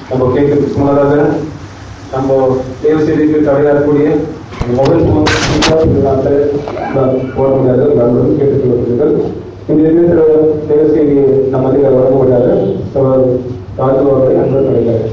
நம்ம கேட்கறதுக்கு முன்னதாக நம்ம தேவ செய்திக்கு தடையாக இருக்கக்கூடிய மொபைல் ஃபோன் போட முடியாது நண்பர்கள் கேட்டுக்கொள்வீர்கள் இந்த இருக்கிற தேவ செய்தி நம்ம அதிக வழங்க முடியாது ராஜு அவர்களை அன்பு கிடைக்கிறார்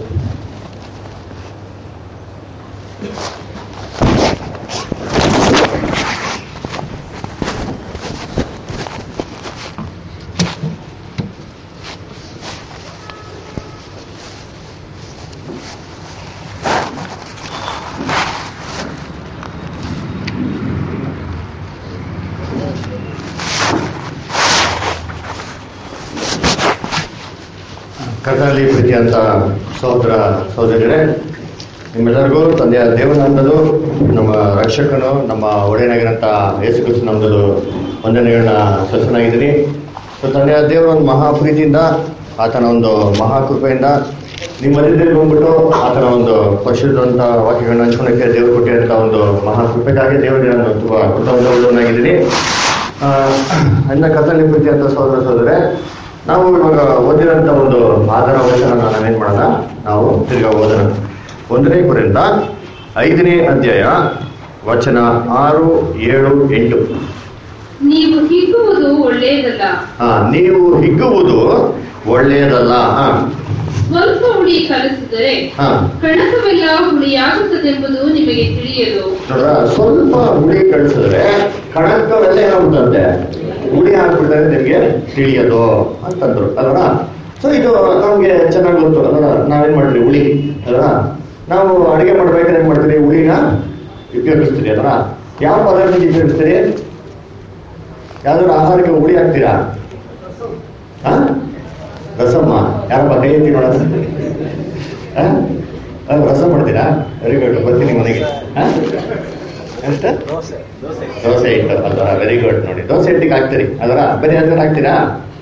ಕರ್ತನಲ್ಲಿ ಪ್ರೀತಿಯಂತ ಸಹೋದರ ಸಹೋದರಿಯರೇ ನಿಮ್ಮೆಲ್ಲರಿಗೂ ತಂದೆಯ ದೇವನಂದಲು ನಮ್ಮ ರಕ್ಷಕನು ನಮ್ಮ ಒಡೆಯನಾಗಿರಂಥ ಯೇಸು ಕ್ರಿಸ್ತು ನಮ್ಮದು ವಂದನೆಗಳನ್ನ ಸಲ್ಲಿಸಲಾಗಿದ್ದೀನಿ ಸೊ ತಂದೆಯ ದೇವರ ಒಂದು ಮಹಾ ಪ್ರೀತಿಯಿಂದ ಆತನ ಒಂದು ಮಹಾಕೃಪೆಯಿಂದ ನಿಮ್ಮ ಮಧ್ಯದಲ್ಲಿ ಬಂದ್ಬಿಟ್ಟು ಆತನ ಒಂದು ಪರಿಶುದ್ಧವಂತ ವಾಕ್ಯಗಳನ್ನ ಹಂಚ್ಕೊಳಕ್ಕೆ ದೇವರು ಕೊಟ್ಟಿರೋಂಥ ಒಂದು ಮಹಾಕೃಪೆಗಾಗಿ ದೇವರಿಗೆ ನಾನು ತುಂಬ ಕೃತಜ್ಞನಾಗಿದ್ದೀನಿ ಆ, ಅನ್ನ ಕರ್ತನಲ್ಲಿ ಪ್ರೀತಿಯಂತ ಸಹೋದರ ಸಹೋದರೇ ನಾವು ಇವಾಗ ಓದಿರೋಂಥ ಒಂದು ಆಧಾರ ವಚನ ನಾವೇನ್ ಮಾಡೋಣ ನಾವು ತಿರ್ಗಾ ಓದೋಣ ಒಂದನೇ ಕುರಿತ ಐದನೇ ಅಧ್ಯಾಯ ವಚನ ಆರು ಏಳು ಎಂಟು ನೀವು ಹಿಗ್ಗುವುದು ಒಳ್ಳೆಯದಲ್ಲ ಹಾ ನೀವು ಹಿಗ್ಗುವುದು ಒಳ್ಳೆಯದಲ್ಲ ಹಾ ಸ್ವಲ್ಪ ಹುಳಿ ಕಲಿಸಿದರೆ ಹಾ ಕಣಕವೆಲ್ಲ ಹುಳಿಯಾಗುತ್ತದೆಂಬುದು ನಿಮಗೆ ತಿಳಿಯದು ನೋಡ್ರ ಸ್ವಲ್ಪ ಹುಳಿ ಕಳಿಸಿದ್ರೆ ಕಣಕವೆಲ್ಲ ಏನಾಗ್ಬಿಡುತ್ತೆ ಹುಳಿ ಹಾಕ್ಬಿಟ್ರೆ ನಿಮಗೆ ತಿಳಿಯೋದು ಅಂತಂದ್ರು ಅಲ್ವಾ ಸೊ ಇದು ನಮ್ಗೆ ಚೆನ್ನಾಗಿ ಗೊತ್ತು ಅಲ್ವಾ ನಾವೇನ್ ಮಾಡ್ತೀವಿ ಹುಳಿ ಅಲ್ವಾ ನಾವು ಅಡಿಗೆ ಮಾಡ್ಬೇಕಾದ್ರೆ ಏನ್ ಮಾಡ್ತೀವಿ ಹುಳಿನ ಉಪಯೋಗಿಸ್ತೀರಿ ಅಲ್ವಾ ಯಾವ ಪದಾರ್ಥಕ್ಕೆ ಉಪಯೋಗಿಸ್ತೀರಿ ಯಾವ್ದಾದ್ರು ಆಹಾರಕ್ಕೆ ಹುಳಿ ಹಾಕ್ತೀರಾ ಹಾ ರಸಮ್ಮ ಯಾರಪ್ಪ ಕೈ ಎತ್ತಿ ನೋಡೋಣ ಹಾ? ಹಾ, ರಸಮ್ ಮಾಡ್ತೀರಾ ವೆರಿ ಗುಡ್ ಬರ್ತೀನಿ ಮನೆಗೆ ಹಾ? ಎಂತ ದೋಸೆ ಹಿಟ್ಟು ಅಲ್ವಾ ವೆರಿ ಗುಡ್ ನೋಡಿ ದೋಸೆ ಹಿಟ್ಟಿಗೆ ಹಾಕ್ತೀರಿ ಅದರ ಬೇರೆ ಯಾವ್ದಾರು ಹಾಕ್ತೀರಾ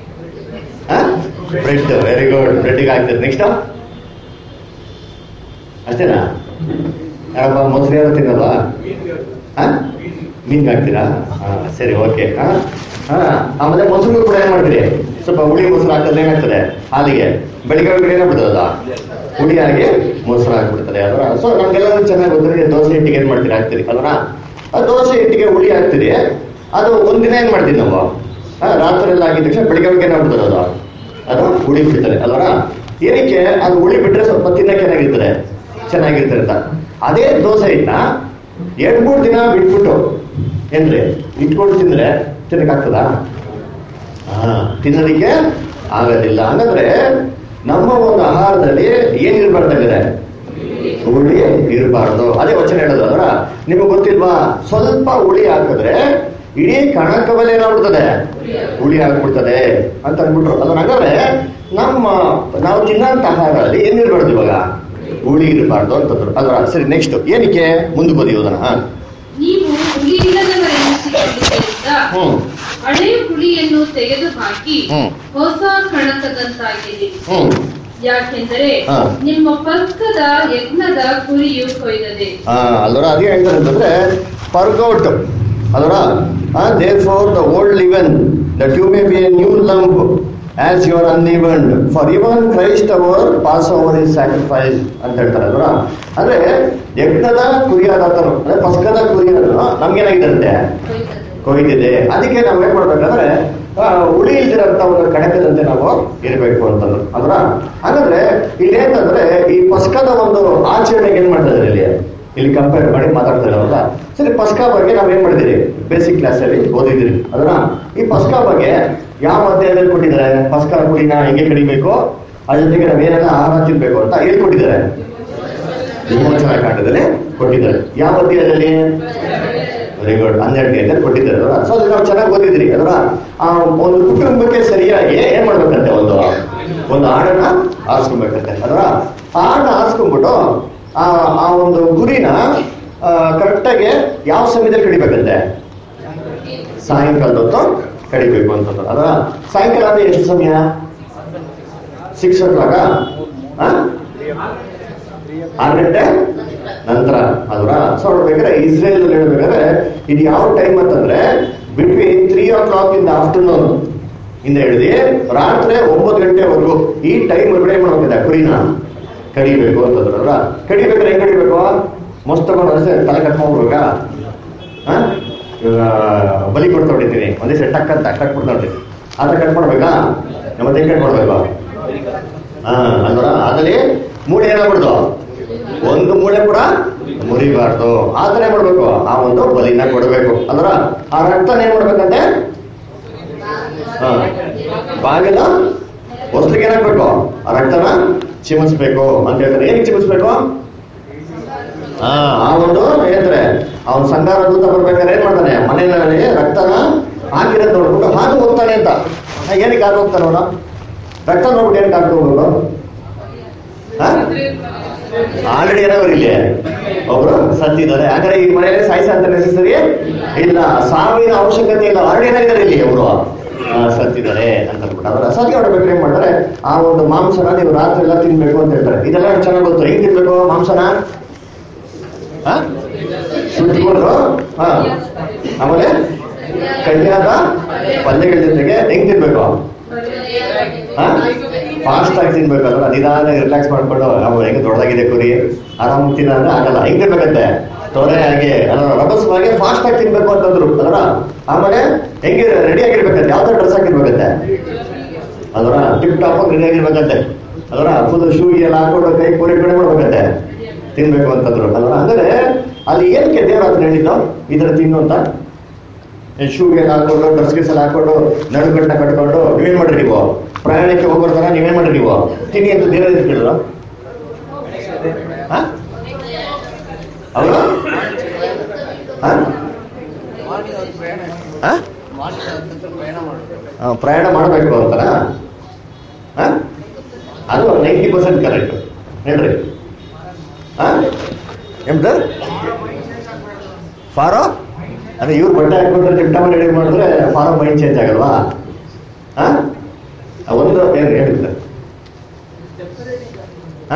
ಬ್ರೆಡ್ ವೆರಿ ಗುಡ್ ಬ್ರೆಡ್ಗೆ ಹಾಕ್ತೀರಿ ನೆಕ್ಸ್ಟ್ ಅಷ್ಟೇನಾ ಯಾರಪ್ಪ ಮೊಸರು ಯಾರು ತಿನ್ನಲ್ವಾ ಹಾ ಮೀನ್ಗೆ ಹಾಕ್ತೀರಾ ಹಾ ಸರಿ ಓಕೆ ಹಾ ಹಾ ಆಮೇಲೆ ಮೊಸರು ಕೂಡ ಏನ್ ಮಾಡ್ತೀರಿ ಸ್ವಲ್ಪ ಹುಳಿ ಮೊಸರು ಹಾಕಿದ್ರೆ ಏನಾಗ್ತದೆ ಹಾಲಿಗೆ ಬೆಳಿಗ್ಗೆ ಬೆಳಿಗ್ಗೆ ಏನಾಗ್ಬಿಡ್ತದಲ್ಲ ಹುಳಿಯಾಗಿ ಮೊಸರು ಹಾಕ್ಬಿಡ್ತದೆ ಅದರ ಸೊ ನಮ್ಗೆಲ್ಲರೂ ಚೆನ್ನಾಗಿ ಗೊತ್ತಿದ್ರೆ ದೋಸೆ ಹಿಟ್ಟಿಗೆ ಏನ್ ಮಾಡ್ತೀರಿ ಹಾಕ್ತೀರಿ ಅದರ ಆ ದೋಸೆ ಹಿಟ್ಟಿಗೆ ಹುಳಿ ಹಾಕ್ತೀರಿ ಅದು ಒಂದಿನ ಏನ್ ಮಾಡ್ತೀವಿ ನಾವು ಹಾ ರಾತ್ರಿ ಎಲ್ಲ ಆಗಿದ ತಕ್ಷಣ ಬೆಳಿಗ್ಗೆ ಬೆಳಿಗ್ಗೆ ಏನಾಗ್ಬಿಡ್ತದೆ ಅದು ಅದು ಹುಳಿ ಬಿಡ್ತದೆ ಅಲ್ವರ ಏನಕ್ಕೆ ಅದು ಹುಳಿ ಬಿಟ್ರೆ ಸ್ವಲ್ಪ ತಿನ್ನಕ್ಕೆ ಏನಾಗಿರ್ತದೆ ಚೆನ್ನಾಗಿರ್ತದೆ ಅಂತ ಅದೇ ದೋಸೆ ಹಿಟ್ಟನ್ನ ಎರಡ್ ಮೂರು ದಿನ ಬಿಟ್ಬಿಟ್ಟು ಏನ್ರಿ ಇಟ್ಕೊಂಡು ತಿಂದ್ರೆ ತಿನ್ನಕ್ಕಾಗ್ತದ ಹಾ ತಿನ್ನೋದಿಕ್ಕೆ ಆಗೋದಿಲ್ಲ ಹಂಗಂದ್ರೆ ನಮ್ಮ ಒಂದು ಆಹಾರದಲ್ಲಿ ಏನಿರ್ಬಾರ್ದಾಗಿದೆ ಹುಳಿ ಇರಬಾರ್ದು ಅದೇ ವಚನ ಹೇಳೋದು ಅದರ ನಿಮಗೆ ಗೊತ್ತಿಲ್ವಾ ಸ್ವಲ್ಪ ಹುಳಿ ಹಾಕಿದ್ರೆ ಇಡೀ ಕಣಕವಲ್ಲಿ ಏನಾಗ್ಬಿಡ್ತದೆ ಹುಳಿ ಹಾಕ್ಬಿಡ್ತದೆ ಅಂತ ಅಂದ್ಬಿಟ್ರು ಅದನ್ನ ಹಂಗಾದ್ರೆ ನಮ್ಮ ನಾವು ತಿನ್ನೋಂಥ ಆಹಾರದಲ್ಲಿ ಏನಿರ್ಬಾರ್ದು ಇವಾಗ ಹುಳಿ ಇರಬಾರ್ದು ಅಂತಂದ್ರು ಅಲ್ವಾ ಸರಿ ನೆಕ್ಸ್ಟ್ ಏನಕ್ಕೆ ಮುಂದೆ ಬದಿ ಹೋದನ ನೀವು ಹುಳಿ ಇಲ್ಲದವರೆನಿಸಿಕೊಳ್ಳುವುದರಿಂದ ಹ್ಮ್ ಹಳೆಯ ಹುಳಿಯನ್ನು ತೆಗೆದು ಹಾಕಿ ಹ್ಮ್. ಹೊಸ ಕಣಕದಂತಾಗಿದೆ ಹ್ಮ್ ಯಾಕೆಂದರೆ ಹಾ. ನಿಮ್ಮ ಪಸ್ಕದ ಯಜ್ಞದ ಕುರಿಯು ಕೊಯ್ದದೆ ಆ, ಅಲ್ವರ ಅದೇ ಹೇಳ್ತಾರೆ ಅಂತಂದ್ರೆ ಪರ್ಗೌಟ್ ಅಲ್ವರ therefore the old leaven that you may be a new lump as your unleavened for even Christ our passover is sacrifice ಅಂತ ಹೇಳ್ತಾರೆ ಅಲ್ವರ ಅಂದ್ರೆ ಯಜ್ಞದ ಕುರಿಯಾದಾತನು ಅಂದ್ರೆ ಪಸ್ಕದ ಕುರಿಯಾದನು ನಮ್ಗೇನಾಗಿದಂತೆ ಕೊಯ್ದದೆ ಕೊಯ್ದಿದೆ ಅದಕ್ಕೆ ನಾವ್ ಏನ್ ಮಾಡ್ಬೇಕಂದ್ರೆ ಆ, ಉಳಿ ಇಲ್ದಿರಂತ ಒಂದು ಕಣಕದಂತೆ ನಾವು ಇರಬೇಕು ಅಂತಂದ್ರು ಅದ್ರ ಹಾಗಾದ್ರೆ ಇಲ್ಲಿ ಏನಂದ್ರೆ ಈ ಪಸ್ಕದ ಒಂದು ಆಚರಣೆಗೆ ಏನ್ ಮಾಡ್ತಾ ಇದ್ದಾರೆ ಇಲ್ಲಿ ಇಲ್ಲಿ ಕಂಪೇರ್ ಮಾಡಿ ಮಾತಾಡ್ತಾ ಇದ್ದಾರಲ್ಲ ಸರಿ ಪಸ್ಕಾ ಬಗ್ಗೆ ನಾವ್ ಏನ್ ಮಾಡಿದಿರಿ ಬೇಸಿಕ್ ಕ್ಲಾಸ್ ಅಲ್ಲಿ ಓದಿದಿರಿ ಅದರ ಈ ಪಸ್ಕಾ ಬಗ್ಗೆ ಯಾವ ಅಧ್ಯಾಯದಲ್ಲಿ ಕೊಟ್ಟಿದ್ದಾರೆ ಪಸ್ಕಾ ಕುಡಿನ ಹೆಂಗೆ ಕಡಿಬೇಕು ಅದ್ರ ಜೊತೆಗೆ ನಾವೇನೆಲ್ಲ ಆಹಾರ ತಿನ್ಬೇಕು ಅಂತ ಹೇಳ್ಕೊಟ್ಟಿದ್ದಾರೆ ವಿಮೋಚನಾ ಕಾಂಡದಲ್ಲಿ ಕೊಟ್ಟಿದ್ದಾರೆ ಯಾವ ಅಧ್ಯಾಯದಲ್ಲಿ ವೆರಿ ಗುಡ್ ಹನ್ನೆರಡು ಗಂಟೆ ಕೊಟ್ಟಿದ್ದಾರೆ ಅಲ್ವಾ ಸೊ ಅದು ನಾವು ಚೆನ್ನಾಗಿ ಓದಿದ್ರಿ ಅಲ್ವಾ ಆ ಒಂದು ಕುಟುಂಬಕ್ಕೆ ಸರಿಯಾಗಿ ಏನ್ ಮಾಡ್ಬೇಕಂತೆ ಒಂದು ಒಂದು ಹಾಡನ್ನ ಆರಿಸ್ಕೊಬೇಕಂತೆ ಅಲ್ವಾ ಆ ಹಾಡನ್ನ ಆರಿಸ್ಕೊಂಡ್ಬಿಟ್ಟು ಆ ಆ ಒಂದು ಗುರಿನ ಕರೆಕ್ಟಾಗಿ ಯಾವ ಸಮಯದಲ್ಲಿ ಕಡಿಬೇಕಂತೆ ಸಾಯಂಕಾಲದ ಹೊತ್ತು ಕಡಿಬೇಕು ಅಂತಂದ್ರೆ ಅಲ್ವಾ ಸಾಯಂಕಾಲ ಅಂದ್ರೆ ಎಷ್ಟು ಸಮಯ ಸಿಕ್ಸ್ ಓ ಕ್ಲಾಕ ಆರು ಗಂಟೆ ನಂತರ ಅಲ್ವಾ ಸೊ ನೋಡ್ಬೇಕಾದ್ರೆ ಇಸ್ರೇಲ್ ಹೇಳ್ಬೇಕಾದ್ರೆ ಇದು ಯಾವ ಟೈಮ್ ಅಂತಂದ್ರೆ between three o'clock in the afternoon ಇಂದ ಹಿಡಿದು ರಾತ್ರಿ ಒಂಬತ್ತು ಗಂಟೆವರೆಗೂ ಈ ಟೈಮ್ ಒಳಗಡೆ ಏನ್ ಮಾಡ್ಬೇಕಿದೆ ಕುರಿನ ಕಡಿಬೇಕು ಅಂತಂದ್ರು ಅಲ್ವಾ ಕಡಿಬೇಕಾದ್ರೆ ಹೆಂಗ್ ಕಡಿಬೇಕು ಮಸ್ತ್ ತಗೊಂಡು ಅಷ್ಟೇ ತಲೆ ಕಟ್ಕೊಂಡ್ಬಿಡ್ಬೇಕಾ ಹಾ ಇವಾಗ ಬಲಿ ಕೊಡ್ತಾ ಹೊಡಿತೀನಿ ಒಂದೇ ಸೆಟ್ ಟಕ್ ಅಂತ ಕಟ್ಬಿಡ್ತಾ ಹೊಡಿತೀನಿ ಆದ್ರೆ ಕಟ್ ಮಾಡ್ಬೇಕಾ ಮತ್ತೆ ಹೆಂಗ್ ಕಟ್ ಮಾಡ್ಬೇಕು ಹಾ ಅಲ್ವರ ಅದ್ರಲ್ಲಿ ಮೂಳೆ ಏನಾಗ್ಬಿಡ್ದು ಒಂದು ಮೂಳೆ ಕೂಡ ಮುರಿಬಾರ್ದು ಆ ಥರ ಏನ್ ಮಾಡ್ಬೇಕು ಆ ಒಂದು ಬಲಿನ ಕೊಡಬೇಕು ಅಂದ್ರ ಆ ರಕ್ತನ ಏನ್ ಮಾಡ್ಬೇಕಂತೆ ಹಾ ಬಾಗಿಲ ವಸ್ತ್ರಿಗೆ ಏನಾಗ್ಬೇಕು ಆ ರಕ್ತನ ಚಿಮಿಸ್ಬೇಕು ಅಂತ ಹೇಳ್ತಾರೆ ಏನಕ್ಕೆ ಚಿಮಿಸ್ಬೇಕು ಹಾ ಆ ಒಂದು ಹೇಳ್ತಾರೆ ಅವ್ನ ಸಂಗಾರ ದೂತ ಬರ್ಬೇಕಾದ್ರೆ ಏನ್ ಮಾಡ್ತಾನೆ ಮನೆಯಲ್ಲಿ ರಕ್ತನ ಹಾಕಿರೋದು ನೋಡ್ಬಿಟ್ಟು ಹಾಗೆ ಹೋಗ್ತಾನೆ ಅಂತ ಹಾ, ಏನಕ್ಕೆ ಹಾಗೆ ಹೋಗ್ತಾನೆ ಅವನು ರಕ್ತ ನೋಡ್ಬಿಟ್ಟು ಏನಕ್ಕೆ ಹಾಕಿ ಹೋಗ್ಬೇಕು ಹಾ ಆಲ್ರೆಡಿ ಏನವರು ಇಲ್ಲಿ ಒಬ್ರು ಸತ್ತಿದ್ದಾರೆ ಹಾಗಾದ್ರೆ ಈ ಮನೆಯಲ್ಲಿ ಸಾಯಿಸಂತ ನೆಸೆಸರಿ ಇಲ್ಲ ಸಾವಿನ ಅವಶ್ಯಕತೆ ಇಲ್ಲ ಆಲ್ರೆಡಿ ಏನಾಗಿದ್ದಾರೆ ಇಲ್ಲಿ ಅವರು ಸತ್ತಿದ್ದಾರೆ ಅಂತ ಅಂದ್ಬಿಟ್ಟು ಅದರ ಸತ್ಯ ಹೊಡಬೇಕು ಏನ್ ಮಾಡ್ತಾರೆ ಆ ಒಂದು ಮಾಂಸನ ನೀವು ರಾತ್ರಿ ಎಲ್ಲ ತಿನ್ಬೇಕು ಅಂತ ಹೇಳ್ತಾರೆ ಇದೆಲ್ಲ ಚೆನ್ನಾಗಿ ಗೊತ್ತು ಹೆಂಗ್ ತಿನ್ಬೇಕು ಮಾಂಸನ ಹಾ? ಸುಟ್ಕೊಂಡು ಹಾ ಆಮೇಲೆ ಕೈಯಾದ ಪಲ್ಯಗಳ ಜೊತೆಗೆ ಹೆಂಗ್ ತಿನ್ಬೇಕು ಫಾಸ್ಟ್ ಆಗಿ ತಿನ್ಬೇಕಲ್ವ ನಿಧಾನ ರಿಲ್ಯಾಕ್ಸ್ ಮಾಡ್ಕೊಂಡು ನಾವು ಹೆಂಗ್ ದೊಡ್ಡದಾಗಿದೆ ಕುರಿ ಆರಾಮ್ ತಿನ್ನ ಅಂದ್ರೆ ಆಗಲ್ಲ ಹೆಂಗ್ ತಿನ್ಬೇಕಂತೆ ತೊರೆ ಆಗಿ ಅಲ್ಲ ರಭಸವಾಗಿ ಫಾಸ್ಟ್ ಆಗಿ ತಿನ್ಬೇಕು ಅಂತಂದ್ರು ಅದರ ಆಮೇಲೆ ಹೆಂಗೆ ರೆಡಿ ಆಗಿರ್ಬೇಕಂತೆ ಯಾವ ತರ ಡ್ರೆಸ್ ಹಾಕಿರ್ಬೇಕಂತೆ ಅದರ ಟಿಪ್ ಟಾಪ್ ರೆಡಿ ಆಗಿರ್ಬೇಕಂತೆ ಅದರ ಫುಲ್ ಶೂ ಎಲ್ಲ ಹಾಕೊಂಡು ಕೈ ಕೋರಿ ಕಡೆ ಮಾಡ್ಬೇಕಂತೆ ತಿನ್ಬೇಕು ಅಂತಂದ್ರು ಅಲ್ವಾ ಅಂದ್ರೆ ಅಲ್ಲಿ ಏನಕ್ಕೆ ದೇವ್ರ ಹತ್ರ ಹೇಳಿದ್ದು ಈ ತರ ತಿನ್ನು ಅಂತ ಶೂಗೆ ಹಾಕೊಂಡು ಡ್ರೆಸ್ ಗಿಸ್ ಎಲ್ಲ ಹಾಕೊಂಡು ನಡುಗಟ್ಟನ್ನ ಕಟ್ಕೊಂಡು ನೀವೇನ್ ಮಾಡ್ರಿ ನೀವು ಪ್ರಯಾಣಕ್ಕೆ ಹೋಗೋರ್ತಾರ ನೀವೇನ್ ಮಾಡ್ರಿ ನೀವು ತಿನ್ನಿ ಅಂತ ದೇವರ ಕೇಳಿದ್ರ ಅವರು ಪ್ರಯಾಣ ಮಾಡಬೇಕು ಅಂತಾರ ಹ? ಅದು ನೈಂಟಿ ಪರ್ಸೆಂಟ್ ಕರೆಕ್ಟ್ ಹೇಳ್ರಿ ಎಂತ ಫಾರೋ ಅದೇ ಇವ್ರು ಬಟ್ಟೆ ಹಾಕೊಂಡ್ರೆ ಟಿಪ್ಟಾಮಲ್ಲಿ ರೆಡಿ ಮಾಡಿದ್ರೆ ಫಾರೋ ಮೈಂಡ್ ಚೇಂಜ್ ಆಗಲ್ವಾ ಹಾ ಒಂದು ಏನು ಹೇಳಿದ್ದ ಹಾ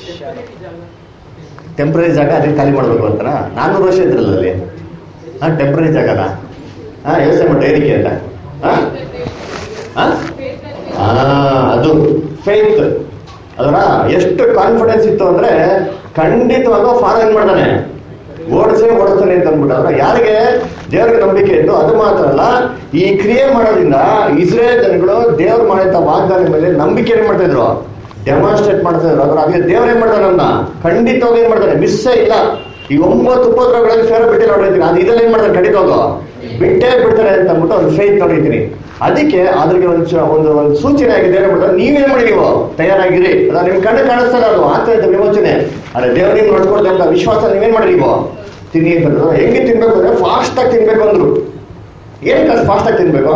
ಟೆಂಪ್ರರಿ ಜಾಗ ಅದೇ ಖಾಲಿ ಮಾಡ್ಬೇಕು ಅಂತನಾ ನಾನ್ನೂರು ವರ್ಷ ಇದ್ರಲ್ಲ ಅಲ್ಲಿ ಹಾ ಟೆಂಪ್ರರಿ ಜಾಗನ ಹಾ ಯೋಚನೆ ಮಾಡಿ ಏನಕ್ಕೆ ಅಂತ ಹಾ ಹಾ ಆ, ಅದು ಫೇತ್ ಅದರ ಎಷ್ಟು ಕಾನ್ಫಿಡೆನ್ಸ್ ಇತ್ತು ಅಂದ್ರೆ ಖಂಡಿತವಾಗೂ ಫಾಲೋ ಏನ್ ಮಾಡ್ತಾನೆ ಓಡಿಸೇ ಓಡಿಸ್ತಾನೆ ಅಂತ ಅಂದ್ಬಿಟ್ಟು ಅದ್ರ ಯಾರಿಗೆ ದೇವರಿಗೆ ನಂಬಿಕೆ ಇತ್ತು ಅದು ಮಾತ್ರ ಅಲ್ಲ ಈ ಕ್ರಿಯೆ ಮಾಡೋದ್ರಿಂದ ಇಸ್ರೇಲ್ ಜನಗಳು ದೇವ್ರು ಮಾಡಿದ ವಾಗ್ದಾನ ಮೇಲೆ ನಂಬಿಕೆ ಏನ್ ಮಾಡ್ತಾ ಇದ್ರು ಡೆಮಾನ್ಸ್ಟ್ರೇಟ್ ಮಾಡ್ತಾ ಇದ್ರು ಅದ್ರ ಅದಕ್ಕೆ ದೇವ್ರು ಏನ್ ಮಾಡ್ತಾನೆ ಅವ್ನ ಖಂಡಿತವಾಗಿ ಏನ್ ಮಾಡ್ತಾನೆ ಮಿಸ್ಸೇ ಇಲ್ಲ ಈ ಒಂಬತ್ತು ಉಪದ್ರವಗಳಲ್ಲಿ ಫೇರ ಬಿಟ್ಟಿಲ್ಲ ನೋಡಿರ್ತೀನಿ ಅದು ಇದೆಲ್ಲ ಏನ್ ಮಾಡ್ತಾರೆ ಖಂಡಿತವಾಗೂ ಬಿಟ್ಟೇ ಬಿಡ್ತಾರೆ ಅಂತ ಅಂದ್ಬಿಟ್ಟು ಅವ್ರು ಫೇತ್ ನೋಡಿರ್ತೀನಿ ಅದಕ್ಕೆ ಅದ್ರಿಗೆ ಒಂದು ಚ- ಒಂದು ಒಂದು ಸೂಚನೆ ಆಗಿದೆ ಏನು ಮಾಡ್ತಾರೆ ನೀವೇನ್ ಮಾಡಿ ನೀವು ತಯಾರಾಗಿರಿ ಅದ ನಿಮ್ ಕಣ್ಣು ಕಾಣಿಸ್ತಲ್ಲ ಅದು ಆಗ್ತಾ ಇದ್ದ ವಿಮೋಚನೆ ಅದೇ ದೇವರಿಗೆ ನೋಡ್ಕೊಳ್ತಾ ಅಂತ ವಿಶ್ವಾಸ ನೀವೇನ್ ಮಾಡಿ ನೀವು ತಿನ್ನಿ ಅಂತ ಅಂದ್ರು. ಹೆಂಗೆ ತಿನ್ಬೇಕು ಅಂದ್ರೆ ಫಾಸ್ಟ್ ಆಗಿ ತಿನ್ಬೇಕು ಅಂದ್ರು ಏನಕ್ಕೆ ಅಷ್ಟು ಫಾಸ್ಟ್ ಆಗಿ ತಿನ್ಬೇಕು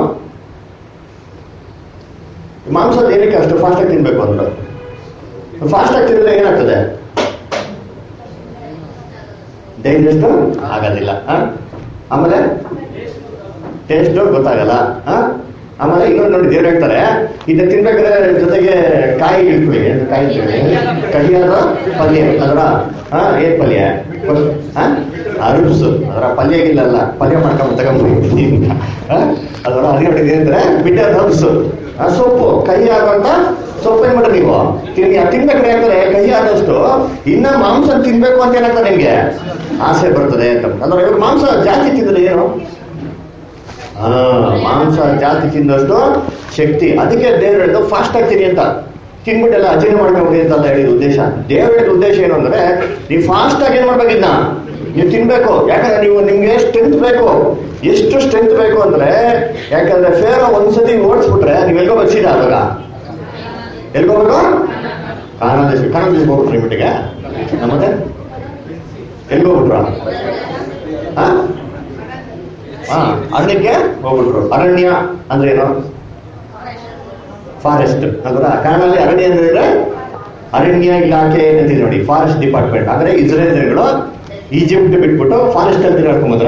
ಮಾಂಸದ ಏನಕ್ಕೆ ಅಷ್ಟು ಫಾಸ್ಟ್ ಆಗಿ ತಿನ್ಬೇಕು ಅಂದ್ರು ಫಾಸ್ಟ್ ಆಗಿ ತಿಂದ್ರೆ ಏನಾಗ್ತದೆ ಡೈಜೆಸ್ಟ್ ಆಗೋದಿಲ್ಲ ಆ? ಆಮೇಲೆ ಟೇಸ್ಟ್ ಗೊತ್ತಾಗಲ್ಲ ಆ? ಆಮೇಲೆ ಇನ್ನೊಂದು ನೋಡಿ ದೇವ್ರು ಹೇಳ್ತಾರೆ ಇದನ್ನ ತಿನ್ಬೇಕಾದ್ರೆ ಜೊತೆಗೆ ಕಾಯಿ ಇಟ್ಕೊಳ್ಳಿ ಏನು ಕಾಯಿ ಇಟ್ಕೊಳ್ಳಿ ಕಹಿಯಾದ ಪಲ್ಯ ಅದರ ಹಾ ಏನ್ ಪಲ್ಯ ಹಾ ಅರುಪ್ಸು ಅದರ ಪಲ್ಯ ಇಲ್ಲಲ್ಲ ಪಲ್ಯ ಮಾಡ್ಕೊಂಡು ತಗೊಂಡ್ಬಿಡಿ ಅದರ ಅದೇ ಹೊಡಿದೆ ಅಂದ್ರೆ ಬಿಟ್ಟರ್ ಹಬ್ಸು ಆ ಸೊಪ್ಪು ಕಹಿ ಆಗುವಂತ ಸೊಪ್ಪು ಏನ್ ಮಾಡ್ರಿ ನೀವು ತಿನ್ನಿ ಅದು ತಿನ್ಬೇಕಾದ್ರೆ ಯಾಕಂದ್ರೆ ಕಹಿ ಆದಷ್ಟು ಇನ್ನ ಮಾಂಸ ತಿನ್ಬೇಕು ಅಂತ ಏನಾಗ್ತದೆ ನಿಮ್ಗೆ ಆಸೆ ಬರ್ತದೆ ಅಂತ ಅಂದ್ರೆ ಇವ್ರು ಮಾಂಸ ಜಾಸ್ತಿ ತಿಂದ್ರೆ ಏನು ಆ, ಮಾಂಸ ಜಾಸ್ತಿ ತಿಂದಷ್ಟು ಶಕ್ತಿ ಅದಕ್ಕೆ ದೇವ್ರು ಹೇಳಿದ್ದು ಫಾಸ್ಟ್ ಆಗ್ತೀನಿ ಅಂತ ತಿನ್ಬಿಟ್ಟೆಲ್ಲ ಅಜೀರ್ಣ ಮಾಡ್ಕೊಂಬಿಡಿ ಅಂತ ಅಲ್ಲ ಹೇಳಿದ ಉದ್ದೇಶ ದೇವ್ರ ಹೇಳಿದ ಉದ್ದೇಶ ಏನು ಅಂದ್ರೆ ನೀವು ಫಾಸ್ಟ್ ಆಗಿ ಏನ್ ಮಾಡ್ಬೇಕಿದ್ನ ನೀವು ತಿನ್ಬೇಕು ಯಾಕಂದ್ರೆ ನೀವು ನಿಮ್ಗೆ ಸ್ಟ್ರೆಂತ್ ಬೇಕು ಎಷ್ಟು ಸ್ಟ್ರೆಂತ್ ಬೇಕು ಅಂದ್ರೆ ಯಾಕಂದ್ರೆ ಫೇರ್ ಒಂದ್ಸತಿ ಓಡಿಸ್ಬಿಟ್ರೆ ನೀವು ಎಲ್ಗೋ ಬರ್ಸಿದ ಅವಾಗ ಎಲ್ಗೋಬೇಕು ಕಾನೂನು ದೇಶ ಕಾನೂನು ದೇಶಕ್ಕೆ ಹೋಗ್ಬಿಟ್ರಿ ಮಟ್ಟಿಗೆ ನಮ್ಮತ್ತೆ ಎಲ್ಗೋಗ್ಬಿಟ್ರ ಹಾ ಹಾ ಅರಣ್ಯಕ್ಕೆ ಹೋಗ್ಬಿಟ್ರು ಅರಣ್ಯ ಅಂದ್ರೆ ಏನು ಫಾರೆಸ್ಟ್ ಅಂದ್ರೆ ಕನ್ನಡದಲ್ಲಿ ಅರಣ್ಯ ಅಂದ್ರೆ ಅರಣ್ಯ ಇಲಾಖೆ ಅಂತಿದೆ ನೋಡಿ ಫಾರೆಸ್ಟ್ ಡಿಪಾರ್ಟ್ಮೆಂಟ್ ಅಂದ್ರೆ ಇಸ್ರೇಲ್ ಜನಗಳು ಈಜಿಪ್ಟ್ ಬಿಟ್ಬಿಟ್ಟು ಫಾರೆಸ್ಟ್ ಅಲ್ಲಿ ತಿರ್ಗಾಡ್ಕೊಂಬಂದ್ರ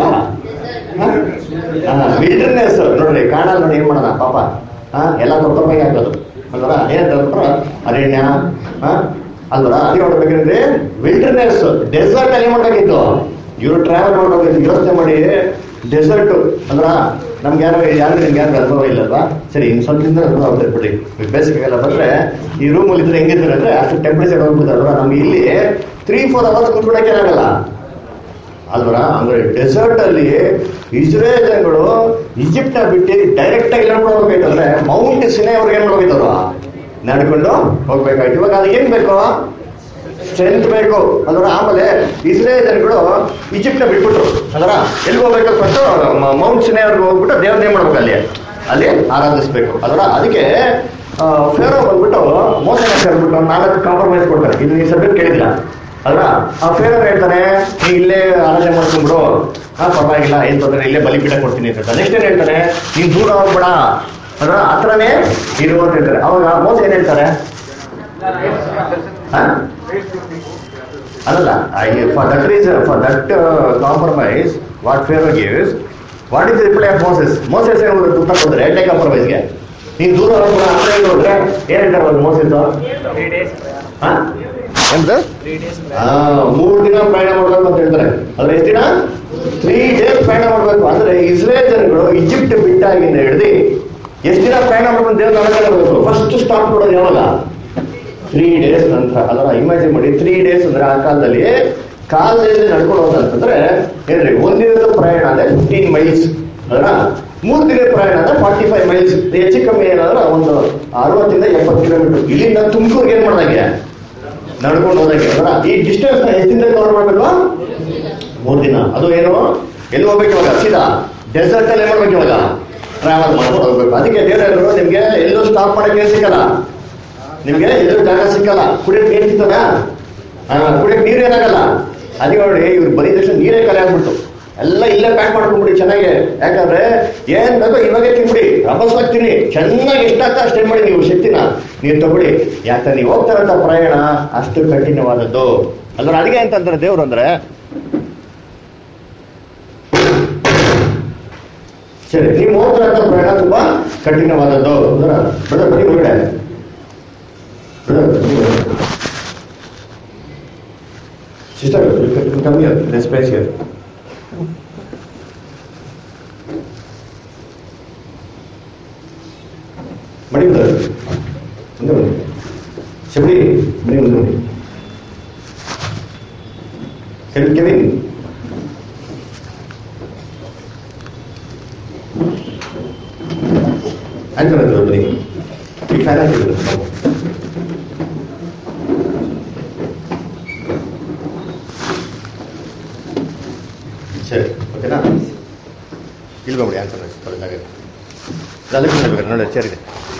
ವಿಲ್ಡರ್ನೆಸ್ ನೋಡ್ರಿ ಕಾಣಲ್ ನೋಡಿ ಏನ್ ಮಾಡೋಣ ಪಾಪ ಹಾ ಎಲ್ಲ ತೊಟ್ಟೊಪ್ಪಾಗಿ ಹಾಕೋದು ಅಲ್ವರ ಏನಂತ ಅರಣ್ಯ ಹಾ ಅಲ್ವರ ಅಲ್ಲಿ ನೋಡ್ಬೇಕಂದ್ರೆ ವಿಲ್ಡರ್ನೆಸ್ ಡೆಸರ್ಟ್ ಅಲ್ಲಿ ಏನ್ ಮಾಡ್ಬೇಕಿತ್ತು ಇವ್ರು ಟ್ರಾವೆಲ್ ಮಾಡ್ಬೇಕು ಯೋಚನೆ ಮಾಡಿ ಡೆಸರ್ಟ್ ಅಂದ್ರ ನಮ್ಗೆ ಯಾರು ಯಾರು ನಿಮ್ಗೆ ಯಾರು ಅನುಭವ ಇಲ್ಲಲ್ವಾ ಸರಿ ಇನ್ನು ಸ್ವಲ್ಪ ದಿನ ಅನುಭವ ಆಗ್ತದೆ ಬಿಡಿ ಬೇಸಿಗೆಲ್ಲ ಬಂದ್ರೆ ಈ ರೂಮಲ್ಲಿ ಇದ್ರೆ ಹೆಂಗಿರ್ತಾರೆ ಅಂದ್ರೆ ಅಷ್ಟು ಟೆಂಪರೇಚರ್ ಹೋಗ್ಬಿಡ್ತಾರಲ್ವಾ ನಮ್ಗೆ ಇಲ್ಲಿ ತ್ರೀ ಫೋರ್ ಅವರ್ಸ್ ಕುತ್ಕೊಳಕ್ಕೆ ಆಗಲ್ಲ ಅಲ್ವರ ಅಂದ್ರೆ ಡೆಸರ್ಟ್ ಅಲ್ಲಿ ಇಸ್ರೇಲ್ ಜನಗಳು ಈಜಿಪ್ಟ್ ನ ಬಿಟ್ಟು ಡೈರೆಕ್ಟ್ ಆಗಿ ನಡ್ಕೊಂಡು ಹೋಗ್ಬೇಕಂದ್ರೆ ಮೌಂಟ್ ಸಿನೆ ಅವ್ರಿಗೆ ಏನ್ ಮಾಡ್ಬೇಕವ್ರು ನಡ್ಕೊಂಡು ಹೋಗ್ಬೇಕಾಯ್ತು ಇವಾಗ ಅದು ಏನ್ ಬೇಕು ಸ್ಟ್ರೆಂತ್ ಬೇಕು ಅದರ ಆಮೇಲೆ ಇಸ್ರೇಲ್ ಜನಗಳು ಈಜಿಪ್ಟ್ ನ ಬಿಟ್ಬಿಟ್ರು ಅದರ ಎಲ್ಲಿ ಹೋಗ್ಬೇಕು ಫಸ್ಟ್ ಮೌಂಟ್ ಸಿನೆ ಅವ್ರಿಗೆ ಹೋಗ್ಬಿಟ್ಟು ದೇವ್ರನ್ನೇ ಮಾಡ್ಬೇಕು ಅಲ್ಲಿ ಅಲ್ಲಿ ಆರಾಧಿಸ್ಬೇಕು ಅದರ ಅದಕ್ಕೆ ಆ, ಫೇರೋ ಬಂದ್ಬಿಟ್ಟು ಮೋಸನ ಸೇರ್ಬಿಟ್ಟು ನಾಲ್ಕು ಕಾಂಪ್ರಮೈಸ್ ಕೊಡ್ತಾರೆ ಇದು ಈ ಸಬ್ಜೆಕ್ಟ್ ಕೇಳಿಲ್ಲ ಅಲ್ವಾ ಆ ಫೇರೋ ಹೇಳ್ತಾನೆ ನೀ ಇಲ್ಲೇ ಆರಾಧನೆ ಮಾಡ್ಕೊಂಡ್ಬಿಡು ಹಾ ಪರವಾಗಿಲ್ಲ ಏನ್ ತೊಂದರೆ ಇಲ್ಲೇ ಬಲಿಪೀಠ ಕೊಡ್ತೀನಿ ಅಂತ ನೆಕ್ಸ್ಟ್ ಏನ್ ಹೇಳ್ತಾನೆ ನೀನ್ ದೂರ ಹೋಗ್ಬೇಡ ಅದ್ರ ಹತ್ರನೇ ಇರು ಅಂತ ಹೇಳ್ತಾರೆ ಅವಾಗ ಮೋಸ ಏನ್ ಹೇಳ್ತಾರೆ ಹಾ ಅಲ್ಲಲ್ಲ for that reason for that compromise what Pharaoh gives what is reply of Moses Moses ಏನು ಉತ್ತರ ಕೊಡ್ತಾರೆ ಎರಡನೇ ಕಾಂಪ್ರಮೈಸ್ಗೆ ನೀನ್ ದೂರ ಹೋಗ್ಬೇಡ ಹತ್ರ ಇರು ಅಂದ್ರೆ ಏನ್ ಹೇಳ್ತಾರೆ ಅವ್ರು ಮೋಸಸ್ ಹಾ ಎಂತ ಆ, ಮೂರು ದಿನ ಪ್ರಯಾಣ ಮಾಡ್ಬೇಕು ಅಂತ ಹೇಳ್ತಾರೆ ಆದ್ರೆ ಎಷ್ಟು ದಿನ ತ್ರೀ ಡೇಸ್ ಪ್ರಯಾಣ ಮಾಡ್ಬೇಕು ಅಂದ್ರೆ ಇಸ್ರೇಲ್ ಜನಗಳು ಈಜಿಪ್ಟ್ ಬಿಟ್ಟಾಗಿಂದ ಹಿಡಿದು ಎಷ್ಟು ದಿನ ಪ್ರಯಾಣ ಮಾಡ್ಬೇಕು ದೇವ್ರ ನಡಬೇಕು ಫಸ್ಟ್ ಸ್ಟಾಪ್ ಕೊಡೋದು ಯಾವಾಗ ತ್ರೀ ಡೇಸ್ ನಂತರ ಅದರ ಇಮ್ಯಾಜಿನ್ ಮಾಡಿ ತ್ರೀ ಡೇಸ್ ಅಂದ್ರೆ ಆ ಕಾಲದಲ್ಲಿ ಕಾಲದಲ್ಲಿ ನಡ್ಕೊಂಡು ಹೋದಂತಂದ್ರೆ ಏನ್ರಿ ಒಂದಿನದ ಪ್ರಯಾಣ ಅಂದ್ರೆ ಫಿಫ್ಟೀನ್ ಮೈಲ್ಸ್ ಅದರ ಮೂರು ದಿನ ಪ್ರಯಾಣ ಅಂದ್ರೆ ಫಾರ್ಟಿ ಫೈವ್ ಮೈಲ್ಸ್ ಹೆಚ್ಚು ಕಮ್ಮಿ ಏನಾದ್ರೆ ಒಂದು ಅರವತ್ತಿಂದ ಎಪ್ಪತ್ತು ಕಿಲೋಮೀಟರ್ ಇಲ್ಲಿಂದ ತುಮಕೂರ್ಗೆ ಏನ್ ಮಾಡ್ದಂಗೆ ನಡ್ಕೊಂಡು ಹೋದಂಗೆ ಅದರ ಈ ಡಿಸ್ಟೆನ್ಸ್ ನ ಎಷ್ಟು ದಿನದಲ್ಲಿ ಕವರ್ ಮಾಡ್ಬೇಕು ಮೂರು ದಿನ ಅದು ಏನು ಎಲ್ಲಿ ಹೋಗ್ಬೇಕು ಇವಾಗ ಸೀದಾ ಡೆಸರ್ಟ್ ಅಲ್ಲಿ ಏನ್ ಮಾಡ್ಬೇಕು ಇವಾಗ ಟ್ರಾವೆಲ್ ಮಾಡ್ಕೊಂಡು ಹೋಗ್ಬೇಕು ಅದಕ್ಕೆ ದೇವರವರು ನಿಮ್ಗೆ ಎಲ್ಲೂ ಸ್ಟಾಪ್ ಮಾಡಕ್ಕೆ ಸಿಕ್ಕಲ್ಲ ನಿಮ್ಗೆ ಎಲ್ಲೂ ಜಾಗ ಸಿಕ್ಕಲ್ಲ ಕುಡಿಯಕ್ ನೀರು ಸಿಗ್ತದ ಕುಡಿಯಕ್ ನೀರು ಏನಾಗಲ್ಲ ಅದಕ್ಕೆ ನೋಡಿ ಇವ್ರು ಬರೀ ತಕ್ಷಣ ನೀರೇ ಖಾಲಿ ಆಗ್ಬಿಡ್ತು ಎಲ್ಲ ಇಲ್ಲೇ ಪ್ಯಾಕ್ ಮಾಡ್ಕೊಂಡ್ಬಿಡಿ ಚೆನ್ನಾಗಿ ಯಾಕಂದ್ರೆ ಏನ್ ಬೇಕೋ ಇವಾಗೆ ತಿನ್ಬಿಡಿ ರಭಸವಾಗಿ ತಿನ್ನಿ ಚೆನ್ನಾಗಿ ಎಷ್ಟಾಗ್ತಾ ಅಷ್ಟೇ ಮಾಡಿ ನೀವು ಶಕ್ತಿನ ನೀವು ತಗೊಳ್ಳಿ ಯಾಕಂದ್ರೆ ನೀವು ಹೋಗ್ತಾರಂತ ಪ್ರಯಾಣ ಅಷ್ಟು ಕಠಿಣವಾದದ್ದು ಅಂದ್ರೆ ಅದಕ್ಕೆ ಅಂತಂದ್ರೆ ದೇವ್ರು ಅಂದ್ರೆ ಸರಿ ನೀವು ಹೋಗ್ತಾರಂತ ಪ್ರಯಾಣ ತುಂಬಾ ಕಠಿಣವಾದದ್ದು ಅಂದ್ರೆ ಬ್ರದರ್ ಬನ್ನಿ ಹೊರಗಡೆ ಬ್ರದರ್ ಬನ್ನಿ ಹೊರಗಡೆ. Sister, you can you come here. There's space here. Mani brother ಮುಂದೆ ಬನ್ನಿ ಶಬರಿ ಬನ್ನಿ ಮುಂದೆ ಬನ್ನಿ ಕೆವಿನ್ ಕೆವಿನ್ ಆಯ್ತು ಬನ್ನಿ ಬನ್ನಿ ಈ ಫ್ಯಾನ್ ಹಾಕಿದ್ರು ಸರಿ ಓಕೆನಾ ಇಲ್ಲಿ ಬಂದ್ಬಿಡಿ ಆನ್ಸರ್ ಜಾಗ ಅದಕ್ಕೆ ನೋಡ್ಬೇಕು ನೋಡಿ ಚೇರಿದೆ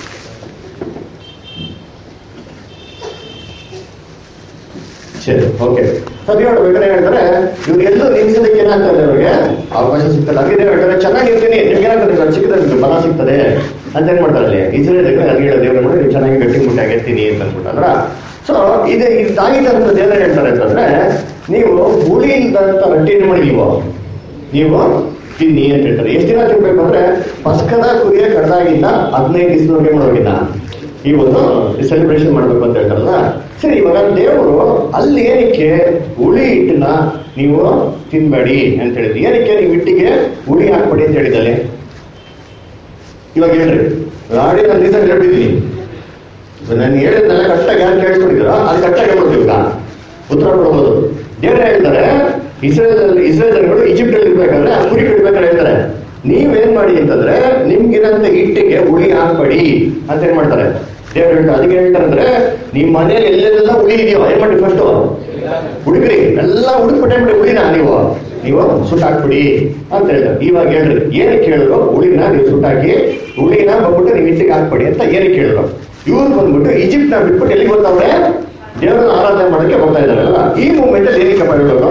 ಸರಿ ಓಕೆ ಸರಿ ಬೇಕಾದ್ರೆ ಹೇಳ್ತಾರೆ ಇವ್ರು ಎಲ್ಲೂ ನಿಲ್ಸೋದಕ್ಕೆ ಏನಾಗ್ತದೆ ಅವ್ರಿಗೆ ಅವಕಾಶ ಸಿಗ್ತಲ್ಲ ಅದಕ್ಕೆ ಹೇಳ್ತಾರೆ ಚೆನ್ನಾಗಿ ಇರ್ತೀನಿ ನಿಮ್ಗೆ ಏನಾಗ್ತದೆ ನಾನು ಸಿಕ್ಕಿದ್ರೆ ನಿಮ್ಗೆ ಬಲ ಸಿಗ್ತದೆ ಅಂತ ಏನ್ ಮಾಡ್ತಾರೆ ಅಲ್ಲಿ ಇಸ್ರೇಲ್ ನನಗೆ ಹೇಳೋ ದೇವ್ರ ಮಾಡಿ ನೀವು ಚೆನ್ನಾಗಿ ಗಟ್ಟಿ ಮುಟ್ಟಾಗಿರ್ತೀನಿ ಅಂತ ಅಂದ್ಬಿಟ್ಟಂದ್ರ ಸೊ ಇದು ಇದಾಗಿದ್ದಂತ ದೇವ್ರ ಹೇಳ್ತಾರೆ ಅಂತಂದ್ರೆ ನೀವು ಹುಳಿ ಇಲ್ದಂತ ರೊಟ್ಟಿನ ಮಾಡಿ ನೀವು ನೀವು ತಿನ್ನಿ ಅಂತ ಹೇಳ್ತಾರೆ ಎಷ್ಟು ದಿನ ತಿನ್ಬೇಕು ಅಂದ್ರೆ ಪಸ್ಕದ ಕುರಿಯ ಕಡ್ದಾಗಿಂದ ಹದಿನೈದು ದಿವಸದವರೆಗೆ ಮಾಡೋಗಿಲ್ಲ ಈ ಒಂದು ಸೆಲೆಬ್ರೇಷನ್ ಮಾಡ್ಬೇಕು ಅಂತ ಹೇಳ್ತಾರಲ್ಲ ಸರಿ ಇವಾಗ ದೇವರು ಅಲ್ಲಿ ಏನಕ್ಕೆ ಹುಳಿ ಹಿಟ್ಟನ್ನ ನೀವು ತಿನ್ಬೇಡಿ ಅಂತ ಹೇಳಿದ್ರಿ ಏನಕ್ಕೆ ನೀವು ಹಿಟ್ಟಿಗೆ ಹುಳಿ ಹಾಕ್ಬೇಡಿ ಅಂತ ಹೇಳಿದಲ್ಲಿ ಇವಾಗ ಹೇಳ್ರಿ ಗಾಡಿ ನಾನು ರೀಸನ್ ಹೇಳ್ಬಿದ್ದೀನಿ ನಾನು ಹೇಳಿದ್ನೆಲ್ಲ ಕರೆಕ್ಟಾಗಿ ಯಾರು ಕೇಳಿಸ್ಕೊಂಡಿದ್ದೀರಾ ಅದು ಕರೆಕ್ಟಾಗಿ ಹೇಳ್ಬೋದು ಇವಾಗ ಉತ್ತರ ಕೊಡ್ಬೋದು ದೇವ್ರು ಹೇಳ್ತಾರೆ ಇಸ್ರೇಲ್ ಇಸ್ರೇಲ್ ಜನಗಳು ಈಜಿಪ್ಟ್ ಅಲ್ಲಿ ಇರ್ಬೇಕಾದ್ರೆ ಆ ಕುರಿ ಕಟ್ಬೇಕಾದ್ರೆ ಹೇಳ್ತಾರೆ ನೀವೇನ್ ಮಾಡಿ ಅಂತಂದ್ರೆ ನಿಮ್ಗಿರಂತ ಹಿಟ್ಟಿಗೆ ಹುಳಿ ಹಾಕ್ಬೇಡಿ ಅಂತ ಏನ್ ಮಾಡ್ತಾರೆ ದೇವ್ರು ಹೇಳ್ತಾರೆ ಅದಕ್ಕೆ ಹೇಳ್ತಾರೆ ಅಂದ್ರೆ ನಿಮ್ ಮನೇಲಿ ಎಲ್ಲೆಲ್ಲ ಹುಳಿ ಇದೆಯೋ ಏನ್ ಮಾಡಿ ಫಸ್ಟ್ ಹುಡುಗ್ರಿ ಎಲ್ಲ ಹುಡುಕ್ಬಿಟ್ಟೆ ಬಿಡಿ ಹುಳಿನ ನೀವು ನೀವು ಸುಟ್ಟು ಹಾಕ್ಬಿಡಿ ಅಂತ ಹೇಳ್ತಾರೆ ಇವಾಗ ಹೇಳ್ರಿ ಏನಕ್ಕೆ ಹೇಳಿದ್ರು ಹುಳಿನ ನೀವು ಸುಟ್ಟಾಕಿ ಹುಳಿನ ಬಂದ್ಬಿಟ್ಟು ನೀವು ಹಿಟ್ಟಿಗೆ ಹಾಕ್ಬೇಡಿ ಅಂತ ಏನಕ್ಕೆ ಹೇಳಿದ್ರು ಇವ್ರು ಬಂದ್ಬಿಟ್ಟು ಈಜಿಪ್ಟ್ ನ ಬಿಟ್ಬಿಟ್ಟು ಎಲ್ಲಿಗೆ ಬರ್ತಾವ್ರೆ ದೇವರನ್ನ ಆರಾಧನೆ ಮಾಡೋಕೆ ಬರ್ತಾ ಇದಾರಲ್ಲ ಈ ಮೂಮೆಂಟ್ ಅಲ್ಲಿ ಏನಕ್ಕೆ ಹೇಳೋದು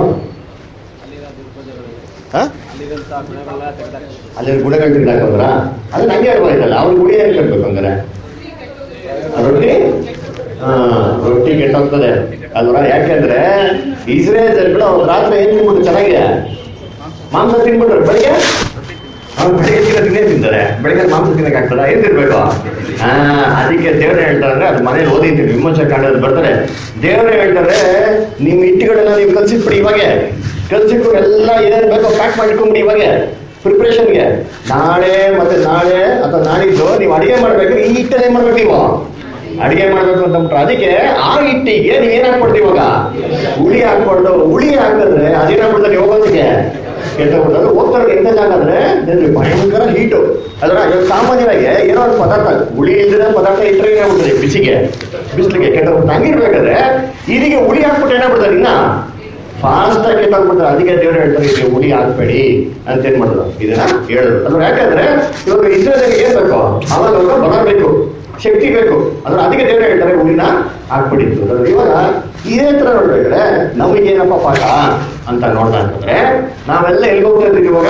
ಅಲ್ಲಿ ಗುಣಗಳು ತಿಂದಾಕಂದ್ರ ಅದು ನಂಗೆ ಹೇಳ್ಬೋದಲ್ಲ ಅವ್ರ ಗುಡಿ ಏನ್ ಕಟ್ಬೇಕು ಹಂಗಾರೆ ಆ ರೊಟ್ಟಿ ಹಾ ರೊಟ್ಟಿ ಕೆಟ್ಟೋಗ್ತದೆ ಅಲ್ವರ ಯಾಕೆಂದ್ರೆ ಇಸ್ರೇಲ್ ಜನಗಳು ಅವ್ರು ರಾತ್ರಿ ಏನ್ ತಿನ್ಬಿಟ್ಟು ಚೆನ್ನಾಗಿ ಮಾಂಸ ತಿನ್ಬಿಟ್ರು ಬೆಳಿಗ್ಗೆ ಅವ್ರು ಬೆಳಿಗ್ಗೆ ತಿನ್ನ ತಿನ್ನೇ ತಿಂತಾರೆ ಬೆಳಿಗ್ಗೆ ಮಾಂಸ ತಿನ್ನಕ್ಕೆ ಆಗ್ತದ ಏನ್ ತಿನ್ಬೇಕು ಹಾ ಅದಕ್ಕೆ ದೇವ್ರ ಹೇಳ್ತಾರೆ ಅದು ಮನೇಲಿ ಓದಿದ್ದೀನಿ ವಿಮೋಚ ಕಾಂಡದಲ್ಲಿ ಬರ್ತಾರೆ ದೇವ್ರ ಹೇಳ್ತಾರೆ ನಿಮ್ ಹಿಟ್ಟಿಗಳೆಲ್ಲ ನೀವು ಕಲ್ಸಿಟ್ಬಿಡಿ ಇವಾಗೆ ಕಲ್ಸಿಟ್ಬಿಟ್ಟು ಎಲ್ಲ ಏನೇನ್ ಬೇಕೋ ಪ್ಯಾಕ್ ಮಾಡಿಟ್ಕೊಂಬಿಡಿ ಇವಾಗೆ ಪ್ರಿಪ್ರೇಷನ್ಗೆ ನಾಳೆ ಮತ್ತೆ ನಾಳೆ ಅಥವಾ ನಾಳಿದ್ದು ನೀವು ಅಡಿಗೆ ಮಾಡ್ಬೇಕು ಈ ಹಿಟ್ಟಲ್ಲಿ ಏನ್ ಮಾಡ್ಬೇಕು ನೀವು ಅಡಿಗೆ ಮಾಡ್ಬೇಕು ಅಂತ ಬಿಟ್ರೆ ಅದಕ್ಕೆ ಆ ಹಿಟ್ಟಿಗೆ ನೀವ್ ಏನ್ ಹಾಕ್ಬಿಡ್ತೀವಿ ಇವಾಗ ಹುಳಿ ಹಾಕ್ಬಾರ್ದು ಹುಳಿ ಹಾಕಿದ್ರೆ ಅದೇನಾಗ್ಬಿಡ್ತಾರೆ ಹೋಗೋದಕ್ಕೆ ಕೆಟ್ಟೋಗ್ಬಿಡ್ತಾರೆ ಹೋಗ್ತಾರೆ ಎಂತ ಜಾಗ ಅಂದ್ರೆ ನೆನ್ರಿ ಭಯಂಕರ ಹೀಟು ಅದ್ರ ಇವಾಗ ಸಾಮಾನ್ಯವಾಗಿ ಏನೋ ಒಂದು ಪದಾರ್ಥ ಹುಳಿ ಇಲ್ದಿರೋ ಪದಾರ್ಥ ಇಟ್ಟರೆ ಏನಾಗ್ಬಿಡ್ತದೆ ಬಿಸಿಗೆ ಬಿಸಿಲಿಗೆ ಕೆಟ್ಟೋಗ್ಬಿಟ್ಟು ಹಂಗಿರ್ಬೇಕಾದ್ರೆ ಇದಕ್ಕೆ ಹುಳಿ ಹಾಕ್ಬಿಟ್ಟು ಏನಾಗ್ಬಿಡ್ತಾರೆ ಇನ್ನ ಫಾಸ್ಟ್ ಆಗಿ ಕೆಟ್ಟೋಗ್ಬಿಡ್ತಾರೆ ಅದಕ್ಕೆ ದೇವ್ರು ಹೇಳ್ತಾರೆ ಇದಕ್ಕೆ ಹುಳಿ ಹಾಕ್ಬೇಡಿ ಅಂತ ಏನ್ ಮಾಡಿದ್ರು ಇದನ್ನ ಹೇಳಿದ್ರು ಅದ್ರ ಯಾಕಂದ್ರೆ ಇವಾಗ ಇಸ್ರೇಲಿಗೆ ಏನ್ ಬೇಕು ಅವಾಗ ಅವಾಗ ಬಲ ಬೇಕು ಶಕ್ತಿ ಬೇಕು ಅಂದ್ರೆ ಅದಕ್ಕೆ ದೇವ್ರು ಹೇಳ್ತಾರೆ ಹುಳಿನ ಹಾಕ್ಬಿಟ್ಟಿತ್ತು ಅಂದ್ರೆ ಇವಾಗ ಇದೇ ತರ ನೋಡ್ಬೇಕಾದ್ರೆ ನಮಗೇನಪ್ಪ ಪಾಠ ಅಂತ ನೋಡ್ದ ಅಂತಂದ್ರೆ ನಾವೆಲ್ಲ ಎಲ್ಲಿ ಹೋಗ್ತಾ ಇದ್ದೀವಿ ಇವಾಗ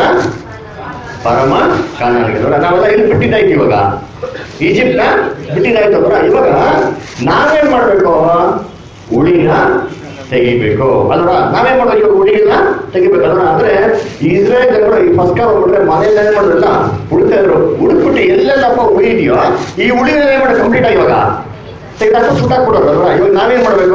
ಪರಮ ಕಾನಾನಿಗೆ ನೋಡ ನಾವೆಲ್ಲ ಎಲ್ಲಿ ಬಿಟ್ಟಿದ್ದಾಯ್ತು ಇವಾಗ ಈಜಿಪ್ಟ್ ನ ಬಿಟ್ಟಿದ್ದಾಯ್ತು ಅಂದ್ರೆ ಇವಾಗ ನಾವೇನ್ ಮಾಡ್ಬೇಕು ಹುಳಿನ ತೆಗಿಬೇಕು ಅಲ್ವಾ ನಾವೇನ್ ಮಾಡ್ಬೇಕು ಇವಾಗ ಹುಳಿನ ತೆಗಿಬೇಕು ಅಲ್ವಾ ಅಂದ್ರೆ ಇಸ್ರೇಲ್ ಜನರು ಈ ಫಸ್ಟ್ ಹೋಗ್ಬಿಟ್ರೆ ಮನೆಯಲ್ಲಿ ಏನ್ ಮಾಡೋದಿಲ್ಲ ಹುಡುಕ್ತಾ ಇದ್ರು ಹುಡುಕ್ಬಿಟ್ಟು ಎಲ್ಲೆಲ್ಲಪ್ಪ ಹುಳಿ ಇದೆಯೋ ಈ ಹುಳಿನ ಏನ್ ಮಾಡಿ ಕಂಪ್ಲೀಟ್ ಆಗಿ ಇವಾಗ ತೆಗೆದಾಕ ಸುಟ್ಟಾಕ್ಬಿಡೋದು ಅಲ್ವಾ ಇವಾಗ ನಾವೇನ್ ಮಾಡ್ಬೇಕು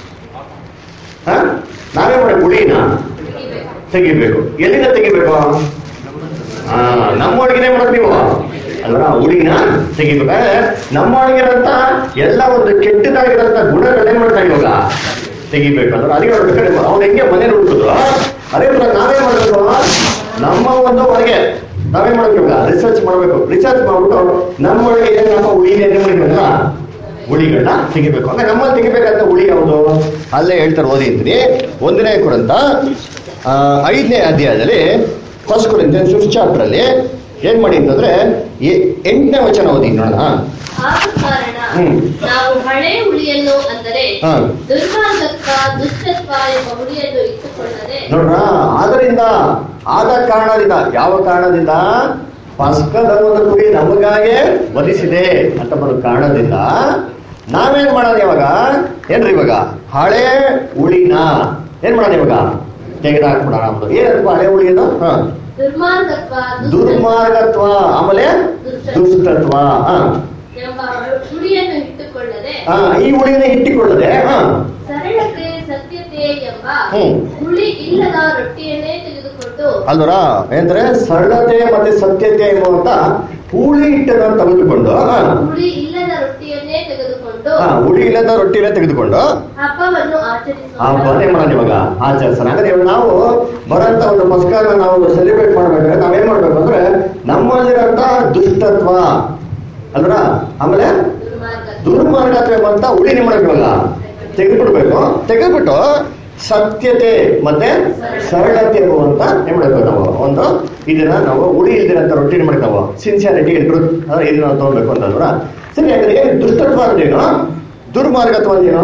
ಹ? ನಾವೇನ್ ಮಾಡ್ಬೇಕು ಹುಳಿನ ತೆಗಿಬೇಕು ಎಲ್ಲಿಂದ ತೆಗಿಬೇಕು ಆ, ನಮ್ಮೊಳಗಿನೇ ಮಾಡೋದು ನೀವು ಅಲ್ವಾ ಹುಳಿನ ತೆಗಿಬೇಕಾದ್ರೆ ನಮ್ಮೊಳಗಿರಂತ ಎಲ್ಲ ಒಂದು ಕೆಟ್ಟದಾಗಿರಂತ ಗುಣಗಳೇ ಮಾಡ್ತಾ ಇವಾಗ ತೆಗಿಬೇಕು ಅಂದ್ರೆ ಅದಕ್ಕೆ ನೋಡ್ಬೇಕಾದ್ರೆ ಅವ್ನು ಹೆಂಗೆ ಮನೆ ಹುಡುಕಿದ್ರು ಅದೇ ತರ ನಾವೇ ಮಾಡಬೇಕು ನಮ್ಮ ಒಂದು ಒಳಗೆ ನಾವೇ ಮಾಡ್ಬೇಕು ಇವಾಗ ರಿಸರ್ಚ್ ಮಾಡ್ಬೇಕು ರಿಸರ್ಚ್ ಮಾಡ್ಬಿಟ್ಟು ನಮ್ಮೊಳಗೆ ಏನಪ್ಪ ಹುಳಿ ಏನೇ ಮಾಡಿದ್ವಲ್ಲ ಹುಳಿಗಳನ್ನ ತೆಗಿಬೇಕು ಅಂದ್ರೆ ನಮ್ಮಲ್ಲಿ ತೆಗಿಬೇಕಂತ ಹುಳಿ ಯಾವುದು ಅಲ್ಲೇ ಹೇಳ್ತಾರೆ ಓದಿ ಅಂತೀನಿ ಒಂದನೇ ಕುರಂತ ಆ, ಐದನೇ ಅಧ್ಯಾಯದಲ್ಲಿ ಫಸ್ಟ್ ಕುರಿತ ಫಿಫ್ತ್ ಚಾಪ್ಟರ್ ಅಲ್ಲಿ ಏನ್ ಮಾಡಿ ಅಂತಂದ್ರೆ ಎ- ಎಂಟನೇ ವಚನ ಓದಿ ನೋಡೋಣ ಆದ ಕಾರಣ ಹ್ಮ್. ನಾವು ಹಳೆ ಹುಳಿಯನ್ನು ಅಂದರೆ ಹಾ. ದುರ್ಮಾರ್ಗತ್ವ ದುಷ್ಟತ್ವ ಎಂಬ ಹುಳಿಯನ್ನು ಇಟ್ಟುಕೊಳ್ಳದೆ ನೋಡ್ರ ಆದರಿಂದ ಆದ ಕಾರಣದಿಂದ ಯಾವ ಕಾರಣದಿಂದ ಪಸ್ಕದ ಒಂದು ಕುರಿ ನಮಗಾಗೆ ವಧಿಸಿದೆ ಅಂತ ಬರೋ ಕಾರಣದಿಂದ ನಾವೇನ್ ಮಾಡೋದು ಇವಾಗ ಏನ್ರಿ ಇವಾಗ ಹಳೆ ಹುಳಿನ ಏನ್ ಮಾಡೋದು ಇವಾಗ ತೆಗೆದಾಕ್ಬಿಡೋಣ ಅಂಬೋದು ಏನಪ್ಪ ಹಳೆ ಹುಳಿನ ಹಾ ದುರ್ಮಾರ್ಗತ್ವ ದುಷ್ಟ ದುರ್ಮಾರ್ಗತ್ವ ಆಮೇಲೆ ದುಷ್ಟತ್ವ ಹಾ ಎಂಬ ಹುಳಿಯನ್ನು ಇಟ್ಟುಕೊಳ್ಳದೆ ಹಾ ಈ ಹುಳಿನ ಇಟ್ಟಿಕೊಳ್ಳದೆ ಹಾ ಸರಳತೆ ಸತ್ಯತೆ ಎಂಬ ಹ್ಮ್. ಹುಳಿ ಇಲ್ಲದ ರೊಟ್ಟಿಯನ್ನೇ ತೆಗೆದುಕೊಂಡು ಅಲ್ವರ ಏನಂದ್ರೆ ಸರಳತೆ ಮತ್ತೆ ಸತ್ಯತೆ ಎಂಬುವಂತ ಹುಳಿ ಹಿಟ್ಟನ್ನು ತೆಗೆದುಕೊಂಡು ಹಾ, ಹುಳಿ ಇಲ್ಲದ ರೊಟ್ಟಿಯನ್ನೇ ತೆಗೆದುಕೊಂಡು ಹಾ, ಹುಳಿ ಇಲ್ಲದ ರೊಟ್ಟಿನ ತೆಗೆದುಕೊಂಡು ಹಬ್ಬವನ್ನು ಆ ಆಚರಿಸುವ ಬನೆ ಮಾಡೋಣ ಇವಾಗ ಆಚರಿಸೋಣ ಹಾಗಾದ್ರೆ ಇವಾಗ ನಾವು ಬರೋಂತ ಒಂದು ಪಸ್ಕಾನ ನಾವು ಸೆಲೆಬ್ರೇಟ್ ಮಾಡ್ಬೇಕಾದ್ರೆ ನಾವೇನ್ ಮಾಡ್ಬೇಕು ಅಂದ್ರೆ ನಮ್ಮಲ್ಲಿರೋಂತ ದುಷ್ಟತ್ವ ಅಲ್ವರ ಆಮೇಲೆ ದುರ್ಮಾರ್ಗತ್ವ ದುರ್ಮಾರ್ಗತ್ವ ಎಂಬಂತ ಹುಳಿ ಏನ್ ಮಾಡ್ಬೇಕು ಇವಾಗ ತೆಗೆದ್ಬಿಡ್ಬೇಕು ತೆಗೆದ್ಬಿಟ್ಟು ಸತ್ಯತೆ ಮತ್ತೆ ಸರಳತೆ ಎಂಬುವಂತ ಏನ್ ಮಾಡ್ಬೇಕು ನಾವು ಒಂದು ಇದನ್ನ ನಾವು ಹುಳಿ ಇಲ್ದಿರಂತ ರೊಟ್ಟಿನ ಮಾಡಿ ನಾವು ಸಿನ್ಸಿಯಾರಿಟಿ ಇದ್ರು ಅಂದ್ರೆ ಇದನ್ನ ನಾವು ತಗೋಬೇಕು ಅಂತಂದ್ರ ಸರಿ ಯಾಕಂದ್ರೆ ದುಷ್ಟತ್ವ ಅಂದೇನು ದುರ್ಮಾರ್ಗತ್ವ ಅಂದೇನು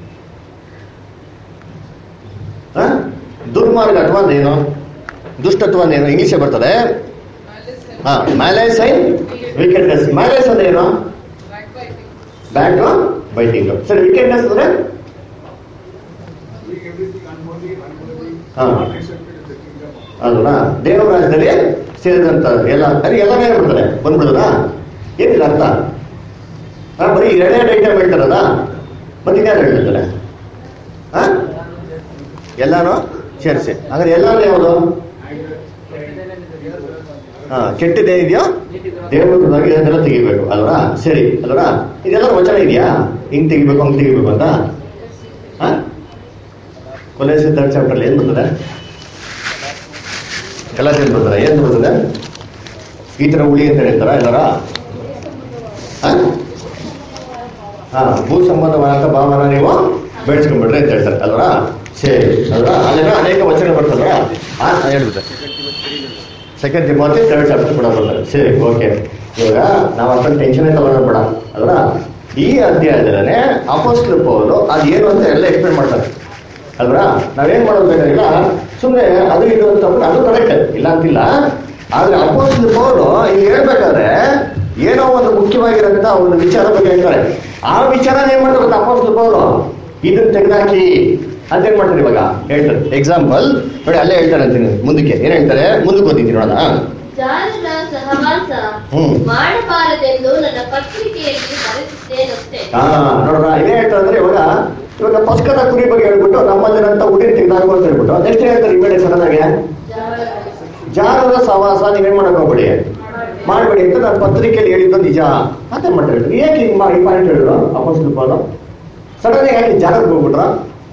ಆ? ದುರ್ಮಾರ್ಗತ್ವ ಅಂದೇನು ದುಷ್ಟತ್ವ ಅಂದೇನು ಇಂಗ್ಲಿಷ್ ಬರ್ತದೆ ಹಾ ಮ್ಯಾಲೇಸ್ ಐ ವಿಕೆಟ್ನೆಸ್ ಮ್ಯಾಲೇಸ್ ಅಂದ್ರೆ ಏನು ಬ್ಯಾಕ್ ಬೈಟಿಂಗ್ ಸರಿ ವಿಕೆಟ್ನೆಸ್ ಅಂದ್ರೆ ಹಾ ಅಲ್ವಾ ದೇವರ ರಾಜ್ಯದಲ್ಲಿ ಸೇರಿದಂತ ಎಲ್ಲ ಅಲ್ಲಿ ಎಲ್ಲನೇ ಹೇಳ್ಬಿಡ್ತಾರೆ ಬಂದ್ಬಿಡೋದಾ ಏನಿಲ್ಲ ಅರ್ಥ ಹಾ ಬರೀ ಎರಡೆರಡು ಐಟಮ್ ಹೇಳ್ತಾರಲ್ಲ ಮತ್ತೆ ಇನ್ಯಾರು ಹೇಳ್ತಾರೆ ಹಾ ಎಲ್ಲಾನು ಸೇರಿಸಿ ಹಾಗಾದ್ರೆ ಎಲ್ಲಾನು ಯಾವುದು ಹಾ ಕೆಟ್ಟದೇ ಇದೆಯೋ ದೇವರದಾಗಿ ಇದನ್ನೆಲ್ಲ ತೆಗಿಬೇಕು ಅಲ್ವಾ ಸರಿ ಅಲ್ವಾ ಇದೆಲ್ಲ ವಚನ ಇದೆಯಾ ಹಿಂಗ್ ತೆಗಿಬೇಕು ಹಂಗ್ ತೆಗಿಬೇಕು ಅಂತ ಹಾ ಕೊಲೆಸಿ ಥರ್ಡ್ ಚಾಪ್ಟರ್ ಏನ್ ಬರ್ತದೆ ಎಲ್ಲ ಏನ್ ಬರ್ತದೆ ಏನ್ ಬರ್ತದೆ ಈ ತರ ಉಳಿ ಅಂತ ಹೇಳ್ತಾರ ಎಲ್ಲರ ಹಾ ಭೂ ಸಂಬಂಧವಾದಂತ ಭಾವನ ನೀವು ಬೆಳೆಸ್ಕೊಂಡ್ಬಿಡ್ರಿ ಅಂತ ಹೇಳ್ತಾರೆ ಅಲ್ವಾ ಸರಿ ಅಲ್ವಾ ಅಲ್ಲೆಲ್ಲ ಅನೇಕ ವಚನ ಬರ್ತದ್ರ ಹಾ ಹೇಳ್ಬಿಟ್ಟೆ ಸೆಕೆಂಡ್ ತಿಮೋತಿ ಥರ್ಡ್ ಚಾಪ್ಟರ್ ಕೂಡ ಬರ್ತಾರೆ ಸರಿ ಓಕೆ ಇವಾಗ ನಾವು ಅಷ್ಟೊಂದು ಟೆನ್ಷನ್ ತಗೊಳ್ಳೋದು ಬೇಡ ಅಲ್ವಾ ಈ ಅಧ್ಯಾಯದಲ್ಲೇ ಅಪೋಸ್ಟ್ಲ್ ಪೌಲು ಅದೇನು ಅಂತ ಎಲ್ಲ ಎಕ್ಸ್ಪ್ಲೇನ್ ಮಾಡ್ತಾರೆ ಅಲ್ವಾ ನಾವೇನ್ ಮಾಡೋದು ಬೇಕಾಗಿಲ್ಲ ಸುಮ್ಮನೆ ಅದು ಇದು ಅಂತ ಅಂದ್ರೆ ಅದು ಕರೆಕ್ಟ್ ಇಲ್ಲ ಅಂತಿಲ್ಲ ಆದ್ರೆ ಅಪೋಸ್ಟ್ಲ್ ಪೌಲು ಈಗ ಹೇಳ್ಬೇಕಾದ್ರೆ ಏನೋ ಒಂದು ಮುಖ್ಯವಾಗಿರೋಂಥ ಒಂದು ವಿಚಾರ ಬಗ್ಗೆ ಹೇಳ್ತಾರೆ ಆ ವಿಚಾರ ಏನ್ ಮಾಡ್ತಾರೆ ಗೊತ್ತಾ ಅಪೋಸ್ಟ್ಲ್ ಪೌಲು ಇದನ್ನ ತೆಗೆದಾಕಿ ಅಂತ ಏನ್ ಮಾಡ್ತಾರೆ ಇವಾಗ ಹೇಳ್ತಾರೆ ಎಕ್ಸಾಂಪಲ್ ನೋಡಿ ಅಲ್ಲೇ ಹೇಳ್ತಾರೆ ಅಂತೀನಿ ಮುಂದಕ್ಕೆ ಏನ್ ಹೇಳ್ತಾರೆ ಮುಂದಕ್ಕೆ ಓದಿದ್ದೀನಿ ನೋಡೋಣ ಜಾರರ ಸಹವಾಸ ಹ್ಮ್. ಮಾಡಬಾರದೆಂದು ನನ್ನ ಪತ್ರಿಕೆಯಲ್ಲಿ ಬರೆದಿದ್ದೇನಷ್ಟೇ ಹಾ ನೋಡ್ರ ಇದೇ ಹೇಳ್ತಾರೆ ಅಂದ್ರೆ ಇವಾಗ ಇವಾಗ ಪಸ್ಕದ ಕುರಿ ಬಗ್ಗೆ ಹೇಳ್ಬಿಟ್ಟು ನಮ್ಮಲ್ಲಿರಂತ ಉಡಿ ತೆಗೆದಾಕು ಅಂತ ಹೇಳ್ಬಿಟ್ಟು ನೆಕ್ಸ್ಟ್ ಹೇಳ್ತಾರೆ ಇಮೇಲೆ ಸಡನ್ ಆಗಿ ಜಾರರ ಸಹವಾಸ ನೀವೇನ್ ಮಾಡಕ್ ಹೋಗ್ಬೇಡಿ ಮಾಡಬೇಡಿ ಅಂತ ನಾನು ಪತ್ರಿಕೆಯಲ್ಲಿ ಹೇಳಿದ್ದು ನಿಜ ಅಂತ ಮಾಡ್ತಾರೆ ಯಾಕೆ ಹಿಂಗ್ ಮಾ- ಈ ಪಾಯಿಂಟ್ ಹೇಳಿದ್ರು ಅಪೋಸಿಟ್ ಪಾಲು ಸಡನ್ ಯಾಕೆ ಜಾರಕ್ಕೆ ಹೋಗ್ಬಿಟ್ರ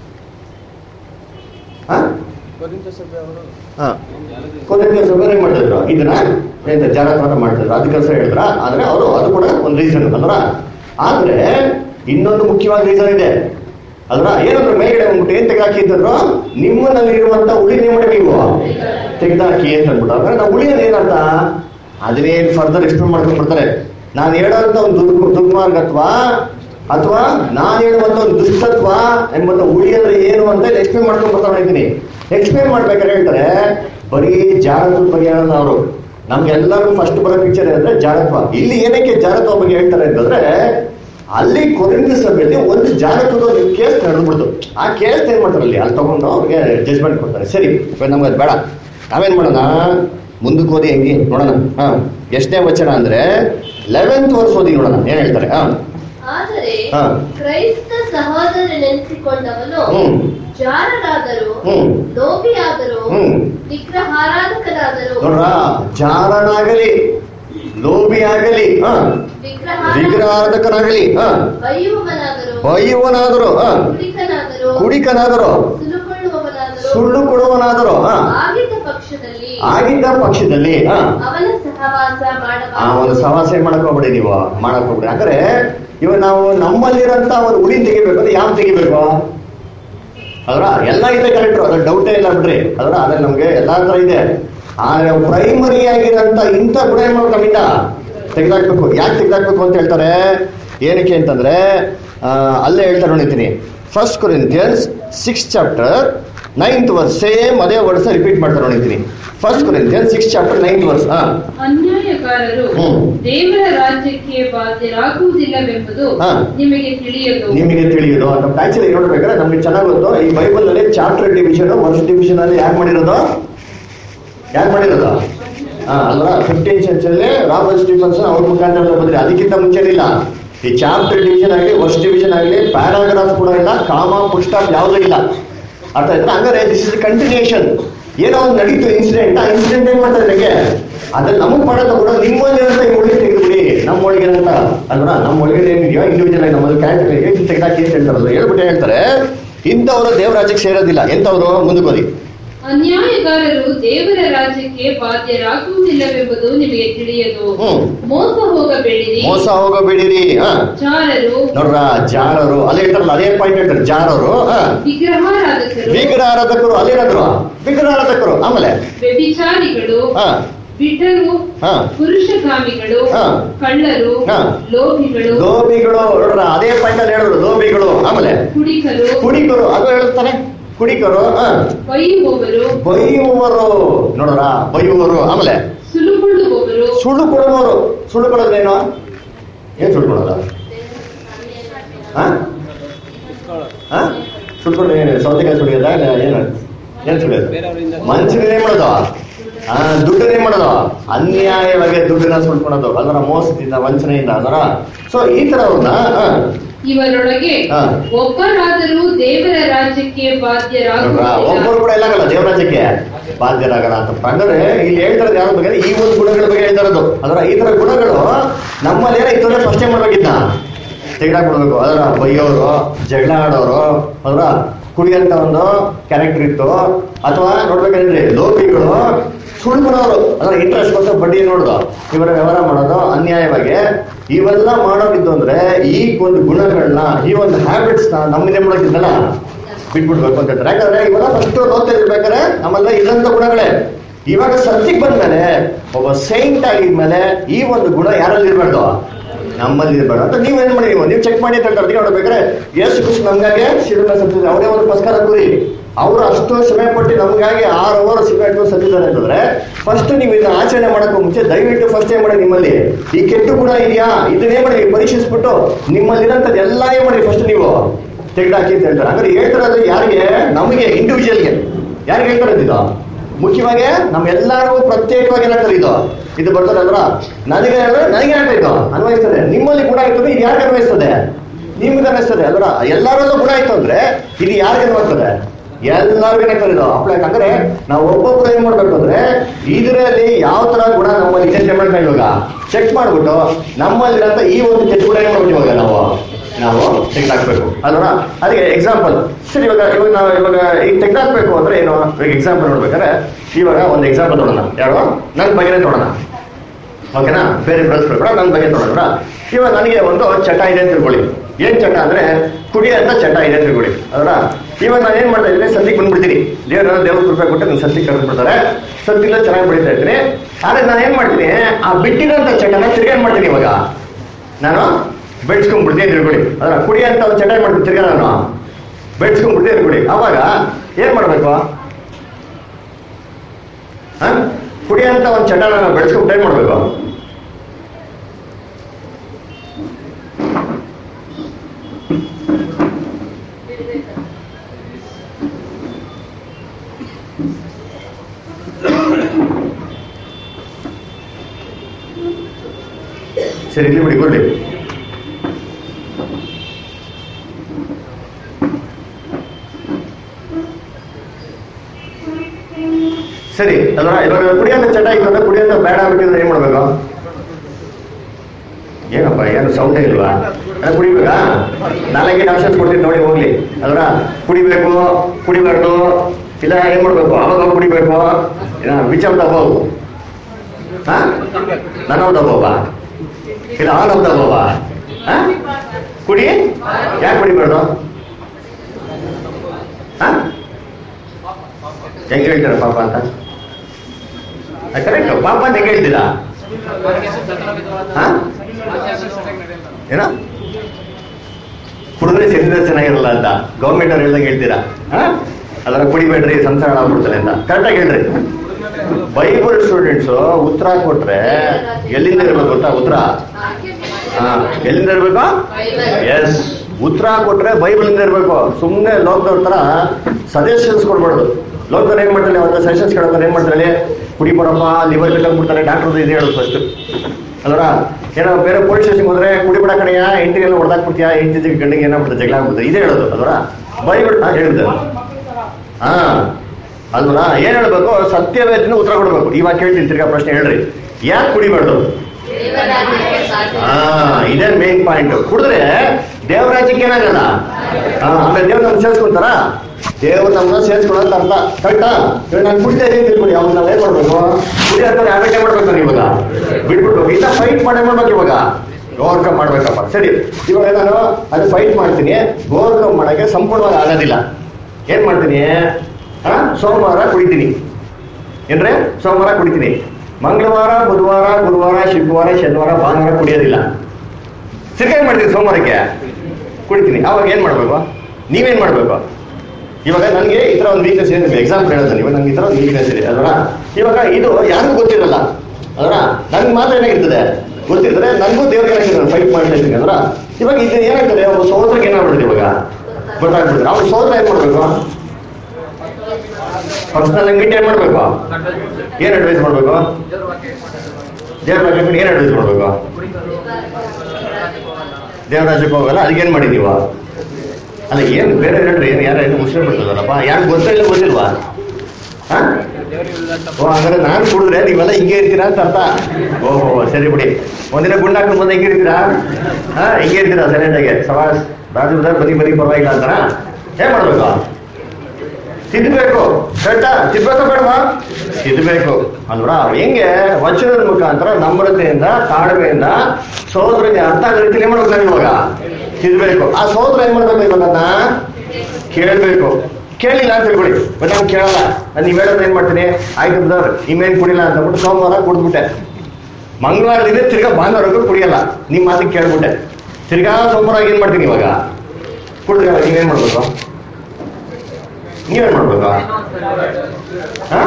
ಹಾ ಹಾ ಕೊನೆಗೆ ಸಭೆ ಏನ್ ಮಾಡ್ತಿದ್ರು ಇದನ್ನ ಎಂತ ಜಾರತ್ವ ಮಾಡ್ತಿದ್ರು ಅದಕ್ಕೋಸ್ಕರ ಹೇಳಿದ್ರ ಆದ್ರೆ ಅವರು ಅದು ಕೂಡ ಒಂದು ರೀಸನ್ ಅಲ್ರ ಆದ್ರೆ ಇನ್ನೊಂದು ಮುಖ್ಯವಾದ ರೀಸನ್ ಇದೆ ಅಲ್ರ ಏನಂದ್ರೆ ಮೇಲ್ಗಡೆ ಬಂದ್ಬಿಟ್ಟು ಏನ್ ತೆಗೆದಾಕಿ ಅಂತಂದ್ರು ನಿಮ್ಮನಲ್ಲಿ ಇರುವಂತ ಉಳಿ ಮಾಡಿ ನೀವು ತೆಗೆದಾಕಿ ಅಂತ ಅಂದ್ಬಿಟ್ಟು ಅಂದ್ರೆ ನಾವು ಉಳಿಯೋದು ಏನಂತ ಅದನ್ನೇ ಫರ್ದರ್ ಎಕ್ಸ್ಪ್ಲೇನ್ ಮಾಡ್ಕೊಂಡು ಬರ್ತಾರೆ ನಾನು ಹೇಳೋಂತ ಒಂದು ದುರ್ಗ ದುರ್ಮಾರ್ಗತ್ವ ಅಥವಾ ನಾನು ಹೇಳುವಂತ ಒಂದು ದುಷ್ಟತ್ವ ಎಂಬಂತ ಉಳಿ ಅಂದ್ರೆ ಏನು ಅಂತ ಎಕ್ಸ್ಪ್ಲೇನ್ ಮಾಡ್ಕೊಂಡು ಬರ್ತಾ ಇದ್ದೀನಿ ಎಕ್ಸ್ಪ್ಲೇನ್ ಮಾಡ್ಬೇಕಾದ್ರೆ ಹೇಳ್ತಾರೆ ಬರೀ ಜಾರತ್ವ ಬಗ್ಗೆ ಹೇಳಲ್ಲ ಅವರು ನಮ್ಗೆಲ್ಲರಿಗೂ ಫಸ್ಟ್ ಬರೋ ಪಿಕ್ಚರ್ ಅಂದ್ರೆ ಜಾರತ್ವ ಇಲ್ಲಿ ಏನಕ್ಕೆ ಜಾರತ್ವ ಬಗ್ಗೆ ಹೇಳ್ತಾರೆ ಅಂತಂದ್ರೆ ಅಲ್ಲಿ ಕೊರಿಂದ ಸಭೆಯಲ್ಲಿ ಒಂದು ಜಾಗತ್ವದ ಒಂದು ಕೇಸ್ ನಡೆದ್ಬಿಡ್ತು ಆ ಕೇಸ್ ಏನ್ ಮಾಡ್ತಾರೆ ಅಲ್ಲಿ ಅಲ್ಲಿ ತಗೊಂಡು ಅವ್ರಿಗೆ ಜಜ್ಮೆಂಟ್ ಕೊಡ್ತಾರೆ ಸರಿ ಇವಾಗ ನಮ್ಗೆ ಅದು ಬೇಡ ನಾವೇನ್ ಮಾಡೋಣ ಮುಂದಕ್ಕೆ ಓದಿ ಹೆಂಗೆ ನೋಡೋಣ ಹಾ ಎಷ್ಟನೇ ವಚನ ಅಂದ್ರೆ ಲೆವೆಂತ್ ವರ್ಷ ಓದಿ ನೋಡೋಣ ಏನ್ ಹೇಳ್ತಾರೆ ಹಾ ಆದರೆ ಹಾ. ಕ್ರೈಸ್ತ ಸಹೋದರನೆನಿಸಿಕೊಂಡವನು ಹ್ಮ್. ಜಾರರಾದರೂ ಹ್ಮ್. ಲೋಭಿಯಾದರೂ ಹ್ಮ್. ವಿಗ್ರಹಾರಾಧಕರಾದರೂ ನೋಡ್ರ ಜಾರನಾಗಲಿ ಲೋಭಿ ಆಗಲಿ ಹಾ ವಿಗ್ರಹಾರ ವಿಗ್ರಹಾರಾಧಕನಾಗಲಿ ಹಾ ಬೈಯುವವನಾದರೂ ಬೈಯುವನಾದರೂ ಹಾ ಕುಡಿಕನಾದರೂ ಕುಡಿಕನಾದರೂ ಸುಲುಕೊಳ್ಳುವವನಾದರೂ ಸುಳ್ಳು ಕೊಡುವನಾದರೂ ಹಾ ಆಗಿದ್ದ ಪಕ್ಷದಲ್ಲಿ ಆಗಿದ್ದ ಪಕ್ಷದಲ್ಲಿ ಹಾ ಅವನ ಸಹವಾಸ ಆ ಒಂದು ಮಾಡಬಾರದು ಸವಾಸ ಏನ್ ಮಾಡಕ್ ಹೋಗ್ಬೇಡಿ ನೀವು ಮಾಡಕ್ ಹೋಗ್ಬೇಡಿ ಅಂದ್ರೆ ಇವಾಗ ನಾವು ನಮ್ಮಲ್ಲಿರಂತ ಒಂದು ಉಳಿ ತೆಗಿಬೇಕು ಅಂದ್ರೆ ಯಾವ ತೆಗಿಬೇಕು ಅದ್ರ ಎಲ್ಲ ಇದೆ ಕರೆಕ್ಟ್ರು ಅದ್ರ ಡೌಟೇ ಇಲ್ಲ ಬಿಡ್ರಿ ಅದ್ರ ಅದ್ರಲ್ಲಿ ನಮ್ಗೆ ಎಲ್ಲಾ ತರ ಇದೆ ಆದ್ರೆ ಪ್ರೈಮರಿ ಆಗಿರೋಂತ ಇಂಥ ಗುಣ ಏನ್ ಮಾಡ್ಬೇಕು ನಮ್ಮಿಂದ ತೆಗೆದಾಕ್ಬೇಕು ಯಾಕೆ ತೆಗೆದಾಕ್ಬೇಕು ಅಂತ ಹೇಳ್ತಾರೆ ಏನಕ್ಕೆ ಅಂತಂದ್ರೆ ಆ, ಅಲ್ಲೇ ಹೇಳ್ತಾರೆ ನೋಡಿದ್ದೀನಿ first Corinthians six chapter ninth verse same ಅದೇ ವರ್ಡ್ಸ್ ರಿಪೀಟ್ ಮಾಡ್ತಾರೆ ನೋಡಿದ್ದೀನಿ first Corinthians six chapter ninth verse ಹಾ ಅನ್ಯಾಯಕಾರರು ಹ್ಮ್. ದೇವರ ರಾಜ್ಯಕ್ಕೆ ಬಾಧ್ಯರಾಗುವುದಿಲ್ಲವೆಂಬುದು ಹಾ. ನಿಮಗೆ ತಿಳಿಯದು ನಿಮಗೆ ತಿಳಿಯೋದು ಅಂತ ಆಕ್ಚುಲಿ ನೋಡ್ಬೇಕಾದ್ರೆ ನಮ್ಗೆ ಚೆನ್ನಾಗಿ ಗೊತ್ತು ಈ ಬೈಬಲ್ ನಲ್ಲಿ ಚಾಪ್ಟರ್ ಡಿವಿಷನ್ ವರ್ಷ ಡಿವಿಷನ್ ಅಲ್ಲಿ ಯಾಕೆ ಮಾಡಿರೋದು ಯಾಕೆ ಮಾಡಿರೋದು ಹಾ ಅಲ್ವಾ ಫಿಫ್ಟೀನ್ ಸೆಂಚುರಿಲಿ ರಾಬರ್ಟ್ ಸ್ಟೀಫನ್ಸ್ ಅವ್ರ ಮುಖಾಂತರ ಬಂದ್ರೆ ಅದಕ್ಕಿಂತ ಮುಂಚೆ ಇಲ್ಲ ಈ ಚಾಪ್ಟರ್ ಡಿವಿಷನ್ ಆಗಲಿ ವರ್ಷ ಡಿವಿಷನ್ ಆಗಲಿ ಪ್ಯಾರಾಗ್ರಾಫ್ ಕೂಡ ಇಲ್ಲ ಕಾಮ ಪುಷ್ಟ ಯಾವುದೂ ಇಲ್ಲ ಅರ್ಥ ಆಯ್ತಾ ಹಂಗಾರೆ ದಿಸ್ ಇಸ್ ಕಂಟಿನ್ಯೂಷನ್ ಏನೋ ಒಂದು ನಡೀತು ಇನ್ಸಿಡೆಂಟ್ ಆ ಇನ್ಸಿಡೆಂಟ್ ಏನ್ ಮಾಡ್ತಾರೆ ನನಗೆ ಅದ್ರಲ್ಲಿ ನಮಗ್ ಮಾಡೋದು ಕೂಡ ನಿಮ್ಮಲ್ಲಿ ಅಂತ ಈ ಒಳಗೆ ತೆಗೆದುಬಿಡಿ ನಮ್ಮ ಒಳಗೆ ಅಂತ ಅಲ್ವಾ ನಮ್ಮ ಒಳಗೆ ಏನಿದೆಯೋ ಇಂಡಿವಿಜುವಲ್ ಆಗಿ ನಮ್ಮಲ್ಲಿ ಕ್ಯಾರೆಕ್ಟರ್ ತೆಗೆದಾಕಿ ಅಂತ ಹೇಳ್ತಾರಲ್ಲ ಹೇಳ್ಬಿಟ್ಟು ಹೇಳ್ತಾರೆ ಇಂಥವರು ದೇವರಾಜ್ಯಕ್ಕೆ ಸೇರೋದಿಲ್ಲ ಎಂಥವ್ರು ಮುಂದಕ್ಕೆ ಹೋದಿ ಅನ್ಯಾಯಗಾರರು ದೇವರ ರಾಜ್ಯಕ್ಕೆ ಬಾಧ್ಯರಾಗುವುದಿಲ್ಲವೆಂಬುದು ನಿಮಗೆ ತಿಳಿಯದು ಹ್ಮ್. ಮೋಸ ಹೋಗಬೇಡಿರಿ ಮೋಸ ಹೋಗಬೇಡಿರಿ ಹಾ ಚಾರರು ನೋಡ್ರ ಜಾರರು ಅಲ್ಲೇ ಹೇಳ್ತಾರಲ್ಲ ಅದೇ ಪಾಯಿಂಟ್ ಹೇಳ್ತಾರೆ ಜಾರರು ಹಾ ವಿಗ್ರಹಾರಾಧಕರು ವಿಗ್ರಹಾರಾಧಕರು ಅಲ್ಲೇನಾದ್ರು ವಿಗ್ರಹಾರಾಧಕರು ಆಮೇಲೆ ವ್ಯಭಿಚಾರಿಗಳು ಹಾ ಬಿಟ್ಟರು ಹಾ ಪುರುಷಗಾಮಿಗಳು ಹಾ. ಕಳ್ಳರು ಹಾ. ಲೋಭಿಗಳು ಲೋಭಿಗಳು ನೋಡ್ರ ಅದೇ ಪಾಯಿಂಟ್ ಅಲ್ಲಿ ಹೇಳಿದ್ರು ಲೋಭಿಗಳು ಆಮೇಲೆ ಕುಡಿಕರು ಕುಡಿಕರು ಅದು ಹೇಳ್ತಾನೆ ಕುಡಿಕರು ಹಾ ಬೈಯುವವರು ಬೈಯುವವರು ನೋಡ್ರ ಬೈಯುವವರು ಆಮೇಲೆ ಸುಲುಕೊಳ್ಳುವವರು ಸುಳ್ಳು ಕೊಡುವವರು ಸುಳ್ಳು ಕೊಡೋದೇನು ಏನ್ ಸುಳ್ಳು ಕೊಡೋದ ಹಾ ಹಾ ಸುಳ್ಳು ಕೊಡೋದು ಏನು ಸೌತೆಕಾಯಿ ಸುಳಿಯೋದ ಇಲ್ಲ ಏನು ಏನ್ ಸುಳಿಯೋದು ಮನುಷ್ಯನ ಏನ್ ಮಾಡೋದು ಆ ದುಡ್ಡನ್ನ ಏನ್ ಮಾಡೋದು ಅನ್ಯಾಯವಾಗಿ ದುಡ್ಡನ್ನ ಸುಳ್ಕೊಳೋದು ಅದರ ಮೋಸದಿಂದ ವಂಚನೆಯಿಂದ ಅದರ ಸೊ ಈ ತರ ಅವ್ರನ್ನ ಇವರೊಳಗೆ ಹಾ. ಒಬ್ಬರಾದರೂ ದೇವರ ರಾಜ್ಯಕ್ಕೆ ಬಾಧ್ಯರಾಗುವುದಿಲ್ಲ ಒಬ್ಬರು ಕೂಡ ಇಲ್ಲಾಗಲ್ಲ ದೇವರಾಜ್ಯಕ್ಕೆ ಬಾಧ್ಯರಾಗಲ್ಲ ಅಂತ ಅಂದ್ರೆ ಇಲ್ಲಿ ಹೇಳ್ತಾರೆ ಯಾರ ಬಗ್ಗೆ ಈ ಒಂದು ಗುಣಗಳ ಬಗ್ಗೆ ಹೇಳ್ತಾ ಇರೋದು ಅದರ ಈ ತರ ಗುಣಗಳು ನಮ್ಮಲ್ಲಿ ಏನೋ ಇತ್ತಂದ್ರೆ ಫಸ್ಟ್ ಟೈಮ್ ಮಾಡ್ಬೇಕಿತ್ತ ತೆಗೆದಾಕ್ಬಿಡ್ಬೇಕು ಅದರ ಬೈಯೋರು ಜಗಳ ಆಡೋರು ಅದರ ಕುಡಿಯಂತ ಒಂದು ಕ್ಯಾರೆಕ್ಟರ್ ಇತ್ತು ಅಥವಾ ನೋಡ್ಬೇಕಂದ್ರೆ ಲೋಭಿಗಳು ಸುಳ್ಳು ಕೊಡೋರು ಅದರ ಇಂಟ್ರೆಸ್ಟ್ ಕೊಟ್ಟು ಬಡ್ಡಿ ನೋಡೋದು ಇವರ ವ್ಯವಹಾರ ಮಾಡೋದು ಅನ್ಯಾಯವಾಗಿ ಇವೆಲ್ಲ ಮಾಡೋದಿತ್ತು ಅಂದ್ರೆ ಈ ಒಂದು ಗುಣಗಳನ್ನ ಈ ಒಂದು ಹ್ಯಾಬಿಟ್ಸ್ ನ ನಮ್ಮನ್ನೇ ಮಾಡೋದಿದ್ದಲ್ಲ ಬಿಟ್ಬಿಡ್ಬೇಕು ಅಂತ ಹೇಳ್ತಾರೆ ಯಾಕಂದ್ರೆ ಇವೆಲ್ಲ ಫಸ್ಟ್ ಓದ್ತಾ ಇರ್ಬೇಕಾದ್ರೆ ನಮ್ಮೆಲ್ಲ ಇಲ್ಲಂತ ಗುಣಗಳೇ ಇವಾಗ ಸತ್ಯಕ್ಕೆ ಬಂದ್ಮೇಲೆ ಒಬ್ಬ ಸೈಂಟ್ ಆಗಿದ್ಮೇಲೆ ಈ ಒಂದು ಗುಣ ಯಾರಲ್ಲಿ ಇರ್ಬಾರ್ದು ನಮ್ಮಲ್ಲಿ ಇರ್ಬಾರ್ದು ಅಂತ ನೀವೇನ್ ಮಾಡಿ ನೀವು ನೀವು ಚೆಕ್ ಮಾಡಿ ಅಂತ ಹೇಳ್ತಾರೆ ಅದಕ್ಕೆ ನೋಡ್ಬೇಕಾದ್ರೆ ಯೇಸು ಕೃಷ್ಣ ನಮ್ಗಾಗಿ ಶಿವನ ಸತ್ತಿದ್ದಾರೆ ಅವರೇ ಒಂದು ಪಸ್ಕಾರ ಕೂರಿ ಅವರು ಅಷ್ಟು ಶ್ರಮೆ ಪಟ್ಟು ನಮಗಾಗಿ ಆರು ಅವರ್ ಶ್ರಮೆ ಇಟ್ಕೊಂಡು ಸತ್ತಿದ್ದಾರೆ ಅಂತಂದ್ರೆ ಫಸ್ಟ್ ನೀವು ಇದನ್ನ ಆಚರಣೆ ಮಾಡೋಕ್ಕೂ ಮುಂಚೆ ದಯವಿಟ್ಟು ಫಸ್ಟ್ ಏನ್ ಮಾಡಿ ನಿಮ್ಮಲ್ಲಿ ಈ ಕೆಟ್ಟು ಗುಣ ಇದೆಯಾ ಇದನ್ನೇ ಮಾಡಿ ಪರೀಕ್ಷಿಸ್ಬಿಟ್ಟು ನಿಮ್ಮಲ್ಲಿರೋಂಥದ್ದು ಎಲ್ಲ ಏನ್ ಮಾಡಿ ಫಸ್ಟ್ ನೀವು ತೆಗೆದಾಕಿ ಅಂತ ಹೇಳ್ತಾರೆ ಅಂದ್ರೆ ಹೇಳ್ತಿರೋದು ಯಾರಿಗೆ ನಮಗೆ ಇಂಡಿವಿಜುವಲ್ಗೆ ಯಾರಿಗೆ ಹೇಳ್ತಾರೆ ಇದು ಮುಖ್ಯವಾಗಿ ನಮ್ಮೆಲ್ಲರಿಗೂ ಪ್ರತ್ಯೇಕವಾಗಿ ಏನಾಗ್ತದೆ ಇದು ಇದು ಬರ್ತದಲ್ರ ನನಗೆ ಹೇಳಿದ್ರೆ ನನಗೆ ಏನಾಗ್ತದೆ ಇದು ಅನ್ವಯಿಸ್ತದೆ ನಿಮ್ಮಲ್ಲಿ ಗುಣ ಇರ್ತದೆ ಇದು ಯಾರಿಗೆ ಅನ್ವಯಿಸ್ತದೆ ನಿಮ್ಗೆ ಅನಿಸ್ತದೆ ಅಲ್ರ ಎಲ್ಲರಲ್ಲೂ ಗುಣ ಇತ್ತು ಅಂದ್ರೆ ಇದು ಯಾರಿಗೆ ಅನ್ವಯಿಸ್ತದೆ ಎಲ್ಲರಿಗೂ ಏನಾಗ್ತದೆ ಇದು ಅಪ್ಲೈ ಯಾಕಂದ್ರೆ ನಾವು ಒಬ್ಬೊಬ್ರು ಏನ್ ಮಾಡ್ಬೇಕು ಅಂದ್ರೆ ಇದರಲ್ಲಿ ಯಾವ ತರ ಗುಣ ನಮ್ಮಲ್ಲಿ ಇದೆ ಅಂತ ಹೇಳ್ಬೇಕು ಇವಾಗ ಚೆಕ್ ಮಾಡ್ಬಿಟ್ಟು ನಮ್ಮಲ್ಲಿರಂತ ಈ ಒಂದು ಚೆಕ್ ಕೂಡ ಏನ್ ಮಾಡ್ಬೇಕು ಇವಾಗ ನಾವು ನಾವು ತೆಗೆದು ಹಾಕ್ಬೇಕು ಅಲ್ವಾ ಅದಕ್ಕೆ ಎಕ್ಸಾಂಪಲ್ ಸರಿ ಇವಾಗ ಇವಾಗ ನಾವು ಇವಾಗ ಈಗ ತೆಗೆದು ಹಾಕ್ಬೇಕು ಅಂದ್ರೆ ಏನು ಇವಾಗ ಎಕ್ಸಾಂಪಲ್ ನೋಡ್ಬೇಕಾದ್ರೆ ಇವಾಗ ಒಂದು ಎಕ್ಸಾಂಪಲ್ ನೋಡೋಣ ಯಾರು ನನ್ನ ಬಗ್ಗೆನೇ ನೋಡೋಣ ಓಕೆನಾ ಬೇರೆ ಬಳಸ್ಬೇಡ ನನ್ನ ಬಗ್ಗೆ ನೋಡೋಣ ಇವಾಗ ನನಗೆ ಒಂದು ಚಟ ಇದೆ ಅಂತ ತಿಳ್ಕೊಳ್ಳಿ ಏನ್ ಚಟ ಅಂದ್ರೆ ಕುಡಿ ಅಂತ ಚಟ ಇದೆ ಅಂತ ತಿಳ್ಕೊಳ್ಳಿ ಅದರ ಇವಾಗ ನಾನು ಏನ್ ಮಾಡ್ತಾ ಇದ್ದೀನಿ ಸದ್ಯಕ್ಕೆ ಬಂದ್ಬಿಡ್ತೀನಿ ದೇವ್ರ ದೇವ್ರ ಕೃಪೆ ಕೊಟ್ಟು ನಾನು ಸದ್ಯಕ್ಕೆ ಕರೆದ್ಬಿಡ್ತಾರೆ ಸದ್ಯಲ್ಲ ಚೆನ್ನಾಗಿ ಬೆಳೀತಾ ಇರ್ತೀನಿ ಆದ್ರೆ ನಾನು ಏನ್ ಮಾಡ್ತೀನಿ ಆ ಬಿಟ್ಟಿರೋಂಥ ಚಟನ ತಿರ್ಗಾ ಏನ್ ಮಾಡ್ತೀನಿ ಇವಾಗ ನಾನು ಬೆಳೆಸ್ಕೊಂಡ್ಬಿಡ್ತೀನಿ ತಿಳ್ಕೊಳ್ಳಿ ಅದರ ಕುಡಿ ಅಂತ ಒಂದು ಚಟ ಏನ್ ಮಾಡ್ತೀನಿ ತಿರ್ಗಾ ನಾನು ಬೆಳೆಸ್ಕೊಂಡ್ಬಿಡ್ತೀನಿ ತಿಳ್ಕೊಳ್ಳಿ ಅವಾಗ ಏನ್ ಮಾಡ್ಬೇಕು ಹ? ಕುಡಿ ಅಂತ ಒಂದು ಚಟ ನಾನು ಬೆಳೆಸ್ಕೊಂಡು ಏನ್ ಮಾಡ್ಬೇಕು ಸರಿ ಇಲ್ಲಿ ಬಿಡಿ ಕೊಡ್ಲಿ ಸರಿ ಅಲ್ವಾ ಇವಾಗ ಕುಡಿಯೋಂತ ಚಟ ಇತ್ತು ಕುಡಿಯೋಂತ ಬೇಡ ಬಿಟ್ಟಿದ್ರೆ ಏನ್ ಮಾಡ್ಬೇಕು ಏನಪ್ಪ ಏನು ಸೌಂಡೇ ಇಲ್ವಾ ಅಲ್ಲ ಕುಡಿಬೇಕಾ ನಾಲ್ಕೈದು ಆಪ್ಷನ್ಸ್ ಕೊಡ್ತೀನಿ ನೋಡಿ ಹೋಗ್ಲಿ ಅಲ್ವಾ ಕುಡಿಬೇಕು ಕುಡಿಬಾರ್ದು ಇಲ್ಲ ಏನ್ ಮಾಡ್ಬೇಕು ಅವಾಗ ಕುಡಿಬೇಕು ಏನ ವಿಚ್ ಆಫ್ ದ ಅಬೌವ್ ಹಾ ನನ್ ಆಫ್ ದ ಅಬೌವ್ ಇಲ್ಲ ಆಲ್ ಆಫ್ ದ ಅಬೌವ್ ಹಾ ಕುಡಿ ಯಾಕೆ ಕುಡಿಬಾರ್ದು ಹಾ ಹೆಂಗ್ ಹೇಳ್ತಾರ ಪಾಪ ಅಂತ ಕರೆಕ್ಟ್ ಪಾಪ ಅಂತ ಹೆಂಗ್ ಹೇಳ್ತೀರಾ ಹಾ ಏನ ಕುಡಿದ್ರೆ ಶರೀರ ಚೆನ್ನಾಗಿರಲ್ಲ ಅಂತ ಗೌರ್ಮೆಂಟ್ ಅವ್ರು ಹೇಳ್ದಂಗೆ ಹೇಳ್ತೀರಾ ಹಾ ಅದರ ಕುಡಿಬೇಡ್ರಿ ಸಂಸಾರ ಆಗ್ಬಿಡ್ತಾರೆ ಅಂತ ಕರೆಕ್ಟಾಗಿ ಹೇಳ್ರಿ ಬೈಬಲ್ ಸ್ಟೂಡೆಂಟ್ಸ್ ಉತ್ತರ ಕೊಟ್ರೆ ಎಲ್ಲಿಂದ ಇರ್ಬೇಕು ಗೊತ್ತಾ ಉತ್ತರ ಹಾ ಎಲ್ಲಿಂದ ಇರ್ಬೇಕು ಎಸ್ ಉತ್ತರ ಕೊಟ್ರೆ ಬೈಬಲ್ ಇಂದ ಇರ್ಬೇಕು ಸುಮ್ಮನೆ ಲೋಕದವ್ರ ತರ ಸಜೆಷನ್ಸ್ ಕೊಡ್ಬಾರ್ದು ಲೋಕದವ್ರು ಏನ್ ಮಾಡ್ತಾರೆ ಅವತ್ತ ಸಜೆಷನ್ಸ್ ಕೇಳ್ತಾರೆ ಏನ್ ಮಾಡ್ತಾರೆ ಕುಡಿ ಬರಪ್ಪ ಲಿವರ್ ಬೇಕಾಗ್ಬಿಡ್ತಾರೆ ಡಾಕ್ಟರ್ ಇದು ಹೇಳೋದು ಫಸ್ಟ್ ಅಲ್ವರ ಏನೋ ಬೇರೆ ಪೊಲೀಸ್ ಸ್ಟೇಷನ್ ಹೋದ್ರೆ ಕುಡಿಬಿಡ ಕಡೆಯ ಹೆಂಡತಿಗೆಲ್ಲ ಹೊಡೆದಾಕ್ಬಿಡ್ತೀಯಾ ಹೆಂಡತಿ ಗಂಡಿಗೆ ಏನಾಗ್ಬಿಡುತ್ತೆ ಜಗಳ ಆಗ್ಬಿಡುತ್ತೆ ಇದೇ ಹೇಳೋದು ಅಲ್ವರ ಬೈಬಲ್ ಹಾ ಹೇಳಿದ್ದೆ ಹಾ ಅಲ್ವರ ಏನ್ ಹೇಳ್ಬೇಕು ಸತ್ಯವೇದನ ಉತ್ತರ ಕೊಡ್ಬೇಕು ಇವಾಗ ಕೇಳ್ತೀನಿ ತಿರ್ಗಾ ಪ್ರಶ್ನೆ ಹೇಳ್ರಿ ಯಾಕೆ ಕುಡಿಬಾರ್ದು ಹಾ ಇದೇ ಮೇನ್ ಪಾಯಿಂಟ್ ಕುಡಿದ್ರೆ ದೇವರಾಜ್ಯಕ್ಕೆ ಏನಾಗಲ್ಲ ಹಾ ಆಮೇಲೆ ದೇವ್ರ ನಮ್ಗೆ ಸೇರ್ಸ್ಕೊಂತಾರ ದೇವ್ರ ನಮ್ಮನ್ನ ಸೇರ್ಸ್ಕೊಳ್ಳೋದು ಅರ್ಥ ಕರೆಕ್ಟಾ ಇವಾಗ ನಾನು ಕುಡಿತಾ ಇದೀನಿ ತಿಳ್ಕೊಳ್ಳಿ ಅವ್ನು ನಾವು ಏನ್ ಮಾಡ್ಬೇಕು ಕುಡಿ ಅಂತ ಆರೋಗ್ಯ ಮಾಡ್ಬೇಕು ನಾನು ಇವಾಗ ಬಿಟ್ಬಿಟ್ಟು ಇಲ್ಲ ಫೈಟ್ ಮಾಡೇ ಮಾಡ್ಬೇಕು ಇವಾಗ ಓವರ್ಕಮ್ ಮಾಡ್ಬೇಕಪ್ಪ ಸರಿ ಇವಾಗ ನಾನು ಅದು ಫೈಟ್ ಮಾಡ್ತೀನಿ ಓವರ್ಕಮ್ ಮಾಡಕ್ಕೆ ಸಂಪೂರ್ಣವಾಗಿ ಆಗೋದಿಲ್ಲ ಏನ್ ಮಾಡ್ತೀನಿ ಹಾ ಸೋಮವಾರ ಕುಡಿತೀನಿ ಏನ್ರೆ ಸೋಮವಾರ ಕುಡಿತೀನಿ ಮಂಗಳವಾರ ಬುಧವಾರ ಗುರುವಾರ ಶುಕ್ರವಾರ ಶನಿವಾರ ಭಾನುವಾರ ಕುಡಿಯೋದಿಲ್ಲ ಸಿರ್ಕಾಯಿ ಮಾಡ್ತೀನಿ ಸೋಮವಾರಕ್ಕೆ ಕುಡಿತೀನಿ ಅವಾಗ ಏನ್ ಮಾಡ್ಬೇಕು ನೀವೇನ್ ಮಾಡ್ಬೇಕು ಇವಾಗ ನನಗೆ ಈ ತರ ಒಂದು ವೀಕ್ನೆಸ್ ಇದೆ ನಿಮ್ಗೆ ಎಕ್ಸಾಂಪಲ್ ಹೇಳೋದು ಇವಾಗ ನಂಗೆ ಈ ತರ ಒಂದು ವೀಕ್ನೆಸ್ ಇದೆ ಅಲ್ವಾ ಇವಾಗ ಇದು ಯಾರಿಗೂ ಗೊತ್ತಿರಲ್ಲ ಅಲ್ವಾ ನನ್ಗೆ ಮಾತ್ರ ಏನಾಗಿರ್ತದೆ ಗೊತ್ತಿದ್ರೆ ನನಗೂ ದೇವ್ರಿಗೆ ಏನಾಗಿರ್ತದೆ ಫೈಟ್ ಮಾಡ್ತಾ ಇರ್ತೀನಿ ಅಲ್ವಾ ಇವಾಗ ಇದು ಏನಾಗ್ತದೆ ಅವ್ರು ಸೋದ್ರಿಗೆ ಏನಾಗ್ಬಿಡುತ್ತೆ ಇವಾಗ ಗೊತ್ತಾಗ್ಬಿಡುತ್ತೆ ಅವ್ರು ಸೋದ್ರ ಏನ್ ಮಾಡ್ಬೇಕು ಪರ್ಸನಲ್ ಅಂಗಡಿ ಏನ್ ಮಾಡ್ಬೇಕು ಏನ್ ಅಡ್ವೈಸ್ ಮಾಡ್ಬೇಕು ದೇವ್ರ ಬಗ್ಗೆ ಏನ್ ಅಡ್ವೈಸ್ ಮಾಡ್ಬೇಕು ದೇವರಾಜಕ್ಕೆ ಹೋಗಲ್ಲ ಅದಕ್ಕೇನ್ ಮಾಡಿ ನೀವು ಅಲ್ಲ ಏನ್ ಬೇರೆ ಹೇಳ್ರಿ ಏನ್ ಯಾರ ಏನು ಮುಸ್ಲಿಂ ಬಿಡ್ತದಲ್ಲಪ್ಪ ಯಾರು ಗೊತ್ತಾ ಇಲ್ಲ ಗೊತ್ತಿಲ್ವಾ ಹಾ? ಓ ಹಾಗಾದ್ರೆ ನಾನು ಕುಡಿದ್ರೆ ನೀವೆಲ್ಲ ಹಿಂಗೆ ಇರ್ತೀರಾ ಅಂತ ಅರ್ಥ ಓಹೋ ಸರಿ ಬಿಡಿ ಒಂದಿನ ಗುಂಡ್ ಹಾಕೊಂಡು ಬಂದು ಹಿಂಗೆ ಇರ್ತೀರಾ ಹಾ ಹಿಂಗೆ ಇರ್ತೀರಾ ಸೈಲೆಂಟ್ ಆಗಿ ಸವಾಸ್ ರಾಜು ಬರೀ ಬರೀ ಪರವಾಗಿಲ್ಲ ಅಂತಾರ ಏನ್ ಮಾಡ್ಬೇಕು ತಿದ್ದಬೇಕು ಕರೆಕ್ಟಾ ತಿದ್ದಬೇಕ ಬೇಡವಾ ತಿದ್ದಬೇಕು ಅಲ್ವಾ ಹೆಂಗೆ ವಚನದ ಮುಖಾಂತರ ನಮ್ರತೆಯಿಂದ ತಾಳ್ಮೆಯಿಂದ ಸೋದರಿಗೆ ಅರ್ಥ ಆಗೋ ರೀತಿಲಿ ಮಾಡ್ಬೇಕು ನಾವು ಇವಾಗ ತಿದ್ದಬೇಕು ಆ ಸೋದರ ಏನ್ ಮಾಡ್ಬೇಕು ಇವಾಗನ್ನ ಕೇಳಬೇಕು ಕೇಳಿಲ್ಲ ಅಂತ ತಿಳ್ಕೊಳ್ಳಿ ಮತ್ತೆ ನಾನು ಕೇಳಲ್ಲ ನಾನು ನೀವು ಹೇಳೋದು ಏನ್ ಮಾಡ್ತೀನಿ ಆಯ್ತು ಬ್ರದರ್ ಇನ್ನೇನ್ ಕುಡಿಲ್ಲ ಅಂತ ಬಿಟ್ಟು ಸೋಮವಾರ ಕುಡ್ದ್ಬಿಟ್ಟೆ ಮಂಗಳವಾರದಿಂದ ತಿರ್ಗಾ ಭಾನುವಾರಕ್ಕೂ ಕುಡಿಯಲ್ಲ ನಿಮ್ಮ ಮಾತಿಗೆ ಕೇಳ್ಬಿಟ್ಟೆ ತಿರ್ಗಾ ಸೋಮವಾರ ಏನ್ ಮಾಡ್ತೀನಿ ಇವಾಗ ಕುಡಿದ್ರೆ ನೀವೇನ್ ಮಾಡ್ಬೇಕು ನೀವೇನ್ ಮಾಡ್ಬೇಕಾ ಹಾ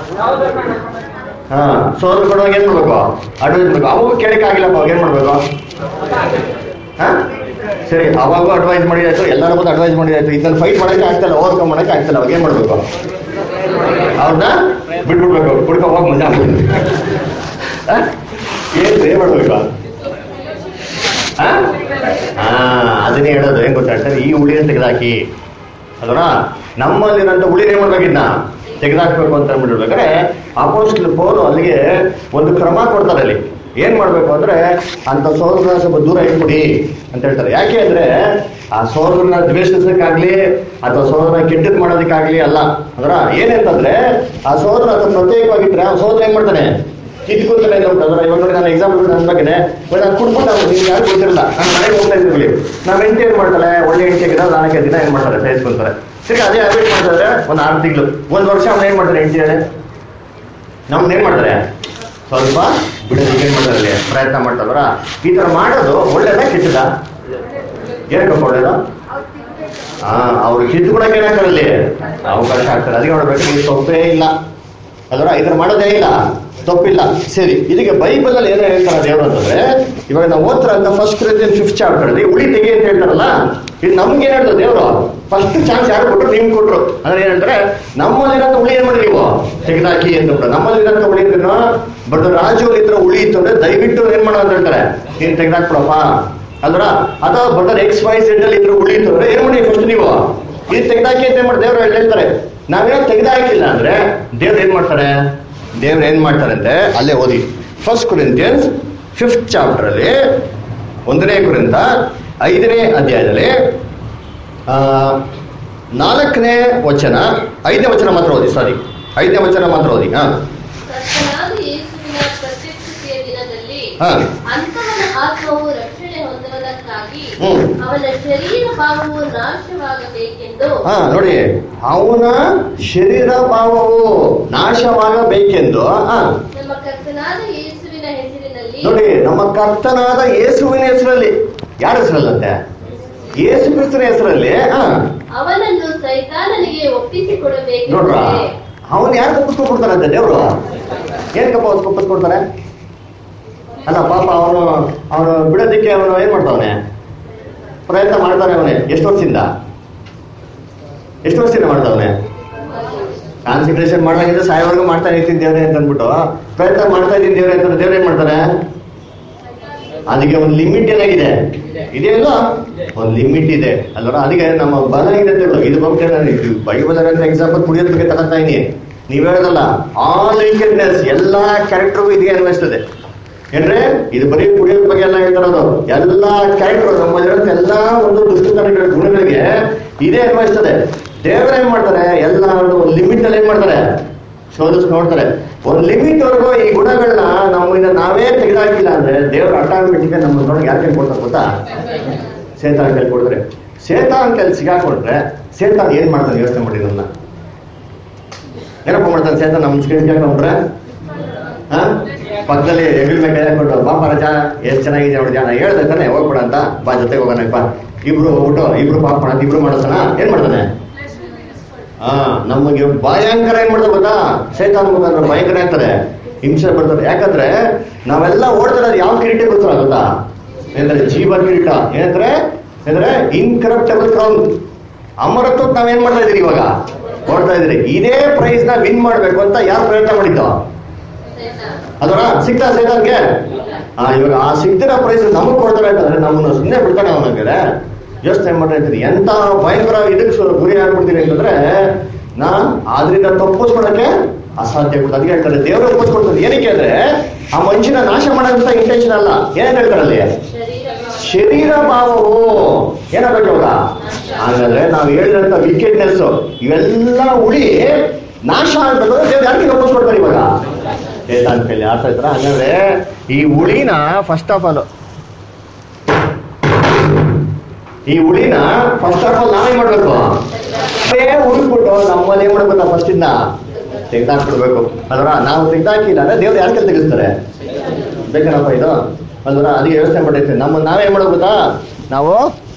ಹಾ ಸೋದ್ರ ಕೊಡುವಾಗ ಏನ್ ಮಾಡ್ಬೇಕು ಅಡ್ವೈಸ್ ಮಾಡ್ಬೇಕು ಅವಾಗ ಕೇಳಕ್ ಆಗಿಲ್ಲಪ್ಪ ಅವಾಗ ಏನ್ ಮಾಡ್ಬೇಕು ಹಾ ಸರಿ ಅವಾಗೂ ಅಡ್ವೈಸ್ ಮಾಡಿದಾಯ್ತು ಎಲ್ಲರ ಬಂದು ಅಡ್ವೈಸ್ ಮಾಡಿದಾಯ್ತು ಇದನ್ನ ಫೈಟ್ ಮಾಡಕ್ಕೆ ಆಗ್ತಲ್ಲ ಓವರ್ಕಮ್ ಮಾಡಕ್ಕೆ ಆಗ್ತಲ್ಲ ಅವಾಗ ಏನ್ ಮಾಡ್ಬೇಕು ಅವ್ರನ್ನ ಬಿಟ್ಬಿಡ್ಬೇಕು ಕುಡ್ಕೊ ಹೋಗಿ ಮಜಾ ಮಾಡ್ಬೇಕು ಹಾ? ಏನ್ ಏನ್ ಮಾಡ್ಬೇಕು ಹಾ ಹಾ ಅದನ್ನೇ ಹೇಳೋದು ಏನ್ ಗೊತ್ತಾ ಸರ್ ಈ ಹುಳಿಯನ್ನು ತೆಗೆದಾಕಿ ಅದರ ನಮ್ಮಲ್ಲಿರೋಂಥ ಉಳಿನ ಏನ್ ಮಾಡ್ಬೇಕಿದ್ನ ತೆಗೆದಾಕ್ಬೇಕು ಅಂತ ಅಂದ್ಬಿಟ್ಟಿರ್ಬೇಕಾದ್ರೆ ಅಪೋಸ್ಟ್ಲ್ ಪೌಲು ಅಲ್ಲಿಗೆ ಒಂದು ಕ್ರಮ ಕೊಡ್ತಾರೆ ಅಲ್ಲಿ ಏನ್ ಮಾಡ್ಬೇಕು ಅಂದ್ರೆ ಅಂತ ಸೋದರನ ಸ್ವಲ್ಪ ದೂರ ಇಟ್ಬಿಡಿ ಅಂತ ಹೇಳ್ತಾರೆ ಯಾಕೆ ಅಂದ್ರೆ ಆ ಸೋದರನ ದ್ವೇಷಿಸಕ್ಕಾಗ್ಲಿ ಅಥವಾ ಸೋದರನ ಕೆಟ್ಟದ್ ಮಾಡೋದಕ್ಕಾಗ್ಲಿ ಅಲ್ಲ ಅದರ ಏನಂತಂದ್ರೆ ಆ ಸೋದರ ಅಥವಾ ಪ್ರತ್ಯೇಕವಾಗಿದ್ರೆ ಆ ಸೋದರ ಏನ್ ಮಾಡ್ತಾನೆ ಕಿತ್ಕೊತಾನೆ ಅಂತ ಉಂಟು. ಅದರ ಇವಾಗ ನೋಡಿ ನಾನು ಎಕ್ಸಾಂಪಲ್ ನನ್ನ ಬಗ್ಗೆ ಇವಾಗ ನಾನು ಕುಡ್ಬಿಟ್ಟು ಅವ್ರು ನೀವು ಯಾರು ಗೊತ್ತಿರಲ್ಲ ನಾನು ಮನೆಗೆ ಹೋಗ್ತಾ ಇದ್ದೀವಿ ನಾವು ಹೆಂಡತಿ ಏನ್ ಮಾಡ್ತಾಳೆ ಒಳ್ಳೆ ಹೆಂಡತಿ ಆಗಿರೋ ನಾಲ್ಕೈದು ದಿನ ಏನ್ ಮಾಡ್ತಾರೆ ಸಹಿಸ್ಕೊಂತಾರೆ ತಿರ್ಗಿ ಅದೇ ಹ್ಯಾಬಿಟ್ ಮಾಡ್ತಾರೆ ಒಂದು ಆರು ತಿಂಗಳು ಒಂದ್ ವರ್ಷ ಅವ್ನು ಏನ್ ಮಾಡ್ತಾರೆ ಹೆಂಡತಿ ನಮ್ನ ಏನ್ ಮಾಡ್ತಾರೆ ಸ್ವಲ್ಪ ಬಿಡೋದಕ್ಕೆ ಏನ್ ಮಾಡ್ತಾರೆ ಅಲ್ಲಿ ಪ್ರಯತ್ನ ಮಾಡ್ತಾರ ಈ ತರ ಮಾಡೋದು ಒಳ್ಳೇದ ಕೆಟ್ಟದ ಏನಕ್ಕಪ್ಪ ಒಳ್ಳೇದು ಹಾ ಅವ್ರು ಕಿತ್ಕೊಳಕ್ಕೆ ಏನಾಗ್ತಾರೆ ಅಲ್ಲಿ ಅವಕಾಶ ಆಗ್ತಾರೆ ಅದಕ್ಕೆ ನೋಡ್ಬೇಕು ನೀವು ತಪ್ಪೇ ಇಲ್ಲ ಅದರ ಈ ತರ ಮಾಡೋದೇ ಇಲ್ಲ ತಪ್ಪಿಲ್ಲ ಸರಿ ಇದಕ್ಕೆ ಬೈಬಲ್ ಅಲ್ಲಿ ಏನೋ ಹೇಳ್ತಾರೆ ದೇವರು ಅಂತಂದ್ರೆ ಇವಾಗ ನಾವು ಓದ್ತಾರ ಅಂತ ಫಸ್ಟ್ ಕ್ರಿಸ್ಟಿಯನ್ ಫಿಫ್ತ್ ಚಾಪ್ಟರ್ ಅಲ್ಲಿ ಉಳಿ ತೆಗಿ ಅಂತ ಹೇಳ್ತಾರಲ್ಲ ಇದು ನಮ್ಗೆ ಏನ್ ಹೇಳ್ತಾರೆ ದೇವರು ಫಸ್ಟ್ ಚಾನ್ಸ್ ಯಾರು ಕೊಟ್ಟರು ನಿಮ್ಗೆ ಕೊಟ್ರು ಅಂದ್ರೆ ಏನ್ ಹೇಳ್ತಾರೆ ನಮ್ಮಲ್ಲಿರೋ ಉಳಿ ಏನ್ ಮಾಡಿ ನೀವು ತೆಗೆದಾಕಿ ಅಂತ ಬಿಟ್ಟು ನಮ್ಮಲ್ಲಿರೋ ಉಳಿ ಇದ್ರು ಬಟ್ ರಾಜು ಇದ್ರ ಉಳಿ ಇತ್ತು ಅಂದ್ರೆ ದಯವಿಟ್ಟು ಏನ್ ಮಾಡೋ ಅಂತ ಹೇಳ್ತಾರೆ ನೀನ್ ತೆಗೆದಾಕ್ಬಿಡಪ್ಪ ಅಲ್ರ ಅಥವಾ ಬಟರ್ ಎಕ್ಸ್ ವೈ ಸೆಡ್ ಅಲ್ಲಿ ಇದ್ರು ಉಳಿ ಇತ್ತು ಅಂದ್ರೆ ಏನ್ ಮಾಡಿ ಫಸ್ಟ್ ನೀವು ಇದು ತೆಗೆದಾಕಿ ಅಂತ ಏನ್ ಮಾಡಿ ದೇವ್ರು ಹೇಳ್ತಾರೆ ನಾವೇನೋ ತೆಗೆದಾಕಿಲ್ಲ ಅಂದ್ರೆ ದೇವ್ರು ಏನ್ ಮಾಡ್ತಾರೆ ದೇವ್ರು ಏನ್ ಮಾಡ್ತಾರೆ ಅಂದ್ರೆ ಅಲ್ಲೇ ಓದಿ ಫಸ್ಟ್ ಕುರಿಂತಿಯನ್ಸ್ ಫಿಫ್ತ್ ಚಾಪ್ಟರ್ ಅಲ್ಲಿ ಒಂದನೇ ಕುರಿತ ಐದನೇ ಅಧ್ಯಾಯದಲ್ಲಿ ಆ, ನಾಲ್ಕನೇ ವಚನ ಐದನೇ ವಚನ ಮಾತ್ರ ಓದಿ ಸಾರಿ ಐದನೇ ವಚನ ಮಾತ್ರ ಓದಿ ಹಾ ಕರ್ತನಾದ ಯೇಸುವಿನ ಪ್ರತ್ಯಕ್ಷತೆಯ ದಿನದಲ್ಲಿ ಹಾ ಅಂತವನ ಆತ್ಮವು ರಕ್ಷಣೆ ಹೊಂದುವುದಕ್ಕಾಗಿ ಹ್ಮ್. ಅವನ ಶರೀರ ಭಾವವು ನಾಶವಾಗಬೇಕೆಂದು ಹಾ ನೋಡಿ ಅವನ ಶರೀರ ಭಾವವು ನಾಶವಾಗಬೇಕೆಂದು ಹಾ ನಮ್ಮ ಕರ್ತನಾದ ಯೇಸುವಿನ ಹೆಸರಿನಲ್ಲಿ ನೋಡಿ ನಮ್ಮ ಕರ್ತನಾದ ಯೇಸುವಿನ ಹೆಸರಲ್ಲಿ ಯಾರ ಹೆಸರಲ್ಲಂತೆ ಯೇಸು ಕ್ರಿಸ್ತನ ಹೆಸರಲ್ಲಿ ಹಾ ಅವನನ್ನು ಸೈತಾನನಿಗೆ ನೋಡ್ರ ಒಪ್ಪಿಸಿಕೊಡಬೇಕೆಂದರೆ ಅವನ್ ಯಾರು ಒಪ್ಪಿಸ್ಕೊಡ್ತಾರಂತೆ ದೇವ್ರು ಏನಕ್ಕಪ್ಪ ಒಪ್ಪಿಸ್ಕೊಡ್ತಾರೆ ಅಲ್ಲ ಪಾಪ ಅವನು ಅವನು ಬಿಡೋದಿಕ್ಕೆ ಅವನು ಏನ್ ಮಾಡ್ತಾವನೆ ಪ್ರಯತ್ನ ಮಾಡ್ತಾನೆ ಅವನೇ ಎಷ್ಟು ವರ್ಷದಿಂದ ಎಷ್ಟು ವರ್ಷದಿಂದ ಮಾಡ್ತಾವನೆ ಕಾನ್ಸಂಟ್ರೇಷನ್ ಮಾಡಲಾಗಿದ್ರೆ ಸಾಯವರೆಗೂ ಮಾಡ್ತಾ ಇರ್ತೀನಿ ದೇವ್ರೆ ಅಂತ ಅಂದ್ಬಿಟ್ಟು ಪ್ರಯತ್ನ ಮಾಡ್ತಾ ಇದ್ದೀನಿ ದೇವ್ರೆ ಅಂತ ದೇವ್ರು ಏನ್ ಮಾಡ್ತಾರೆ ಅದಕ್ಕೆ ಒಂದು ಲಿಮಿಟ್ ಏನಾಗಿದೆ ಇದೆ ಅಲ್ವಾ ಒಂದು ಲಿಮಿಟ್ ಇದೆ ಅಲ್ವಾ ಅದಕ್ಕೆ ನಮ್ಮ ಬಲ ಇದೆ ಅಂತ ಹೇಳೋದು. ಇದು ಬಗ್ಗೆ ನಾನು ಇದು ಬೈಬಲ್ ಅಂತ ಎಕ್ಸಾಂಪಲ್ ಕುಡಿಯೋದ್ ಬಗ್ಗೆ ತಗೊಂತಾ ಇದೀನಿ ನೀವ್ ಹೇಳೋದಲ್ಲ ಆಲ್ ವೀಕೆಡ್ನೆಸ್ ಎಲ್ಲಾ ಕ್ಯಾರೆಕ್ಟರ್ಗೂ ಇದೇ ಅನ್ವಯಿಸ್ತದೆ ಏನ್ರೆ ಇದು ಬರೀ ಕುಡಿಯೋದ್ ಬಗ್ಗೆ ಎಲ್ಲ ಹೇಳ್ತಾರೋದು ಎಲ್ಲಾ ಕ್ಯಾರೆಕ್ಟರ್ ನಮ್ಮಲ್ಲಿರೋ ಎಲ್ಲಾ ಒಂದು ದುಷ್ಟತನಗಳ ಗುಣಗಳಿಗೆ ಇದೇ ಅನ್ವಯಿಸ್ತದೆ ದೇವರ ಏನ್ ಮಾಡ್ತಾರೆ ಎಲ್ಲ ಒಂದು ಲಿಮಿಟ್ ಅಲ್ಲಿ ಏನ್ ಮಾಡ್ತಾರೆ ಶೋಧಿಸ್ ನೋಡ್ತಾರೆ ಒಂದು ಲಿಮಿಟ್ ವರೆಗೂ ಈ ಗುಣಗಳನ್ನ ನಮ್ಮಿಂದ ನಾವೇ ತೆಗೆದಾಕಿಲ್ಲ ಅಂದ್ರೆ ದೇವ್ರ ಆಟೋಮೆಟಿಕ್ ನಮ್ಮ ನೋಡಿ ಯಾರು ಕೈ ಕೊಡ್ತಾರೆ ಗೊತ್ತಾ ಸೇತಾನ್ ಕೈ ಕೊಡ್ತಾರೆ ಸೇತಾನ್ ಕೈ ಸಿಗಾಕೊಂಡ್ರೆ ಸೇತಾನ್ ಏನ್ ಮಾಡ್ತಾನೆ ಯೋಚನೆ ಮಾಡಿ ನನ್ನ ಏನಪ್ಪ ಮಾಡ್ತಾನೆ ಸೇತಾನ್ ನಮ್ಮ ಸ್ಕ್ರೀನ್ ಸಿಗಾಕೊಂಡ್ರೆ ಹಾ ಪಕ್ಕದಲ್ಲಿ ಹೆಗಲ್ ಮೇಲೆ ಕೈ ಹಾಕೊಂಡು ಬಾಪ ರಜ ಎಷ್ಟ್ ಚೆನ್ನಾಗಿದೆ ನೋಡಿ ನಾನು ಹೇಳ್ದೆ ತಾನೆ ಹೋಗ್ಬೇಡ ಅಂತ ಬಾ ಜೊತೆಗೆ ಹೋಗೋಣಪ್ಪ ಇಬ್ರು ಹೋಗ್ಬಿಟ್ಟು ಇಬ್ರು ಪಾಪ ಮಾಡೋದು ಇಬ್ರು ಮಾಡೋದನ್ನ ಏನ್ ಮಾಡ್ತಾನೆ ಹಾ ನಮಗೆ ಭಯಂಕರ ಏನ್ ಮಾಡ್ತಾರೆ ಗೊತ್ತಾ ಸೈತಾನ್ ಮುಖಾಂತರ ಭಯಂಕರ ಆಗ್ತದೆ ಹಿಂಸೆ ಬರ್ತದೆ ಯಾಕಂದ್ರೆ ನಾವೆಲ್ಲ ಓಡ್ತಿರೋದು ಯಾವ ಕಿರೀಟ ಗೊತ್ತಿಲ್ಲ ಗೊತ್ತಾ ಏನಂದ್ರೆ ಜೀವ ಕಿರೀಟ ಏನಂದ್ರೆ ಏನಂದ್ರೆ ಇನ್ಕರಪ್ಟಬಲ್ ಕ್ರೌನ್ ಅಮರತ್ವ ನಾವೇನ್ ಮಾಡ್ತಾ ಇದೀರಿ ಇವಾಗ ಓಡ್ತಾ ಇದೀರಿ ಇದೇ ಪ್ರೈಸ್ ನ ವಿನ್ ಮಾಡ್ಬೇಕು ಅಂತ ಯಾರು ಪ್ರಯತ್ನ ಮಾಡಿದ್ದು ಸೈತಾನ. ಅದರ ಸಿಗ್ತಾ ಸೈತಾನ್ಗೆ ಆ ಇವಾಗ ಆ ಸಿಗ್ತಿರೋ ಪ್ರೈಸ್ ನಮಗ್ ಕೊಡ್ತಾರೆ ಅಂತಂದ್ರೆ ನಮ್ಮನ್ನ ಸುಮ್ಮನೆ ಬಿಡ್ತಾನೆ ಅವನಿಗೆ ಯೋಚನೆ ಮಾಡ್ತಾ ಇದ್ದೀನಿ ಎಂತ ಭಯಂಕರ ಇದಕ್ಕೆ ಸು- ಗುರಿ ಆಗ್ಬಿಡ್ತೀನಿ ಅಂತಂದ್ರೆ ನಾ ಆದ್ರಿಂದ ತಪ್ಪಿಸ್ಕೊಳಕ್ಕೆ ಅಸಾಧ್ಯ ಕೂಡ ಅದಕ್ಕೆ ಹೇಳ್ತಾರೆ ದೇವರು ತಪ್ಪಿಸ್ಕೊಡ್ತಾರೆ ಏನಕ್ಕೆ ಅಂದ್ರೆ ಆ ಮನುಷ್ಯನ ನಾಶ ಮಾಡೋಂತ ಇಂಟೆನ್ಷನ್ ಅಲ್ಲ ಏನ್ ಹೇಳ್ತಾರೆ ಅಲ್ಲಿ ಶರೀರ ಭಾವ. ಶರೀರ ಭಾವವು ಏನಾಗಬೇಕು ಇವಾಗ ಹಾಗಾದ್ರೆ ನಾವು ಹೇಳಿದಂತ ವಿಕೆಟ್ನೆಸ್ ಇವೆಲ್ಲ ಉಳಿ ನಾಶ ಆಗ್ಬೇಕು ದೇವ್ರು ಯಾರಿಗೆ ಒಪ್ಪಿಸ್ಕೊಡ್ತಾರೆ ಇವಾಗ ಚೇತನ್ ಕೈಲಿ ಆಡ್ತಾ ಇದ್ರ ಹಾಗಾದ್ರೆ ಈ ಉಳಿನ ಫಸ್ಟ್ ಆಫ್ ಆಲ್ ಈ ಉಳಿನ ಫಸ್ಟ್ ಆಫ್ ಆಲ್ ನಾವೇನ್ ಮಾಡ್ಬೇಕು ಅದೇ ಹುಡುಕ್ಬಿಟ್ಟು ನಮ್ಮಲ್ಲಿ ಏನ್ ಮಾಡ್ಬೇಕು ಫಸ್ಟ್ ಇಂದ ತೆಗ್ದಾಕ್ಬಿಡ್ಬೇಕು ಅದರ ನಾವು ತೆಗ್ದಾಕಿಲ್ಲ ಅಂದ್ರೆ ದೇವ್ರು ಯಾರ ಕೈ ತೆಗಿಸ್ತಾರೆ ಬೇಕೇನಪ್ಪ ಇದು ಅಲ್ವರ ಅದಕ್ಕೆ ವ್ಯವಸ್ಥೆ ಮಾಡಿರ್ತೀವಿ ನಮ್ಮ ನಾವೇನ್ ಮಾಡೋದು ಗೊತ್ತಾ ನಾವು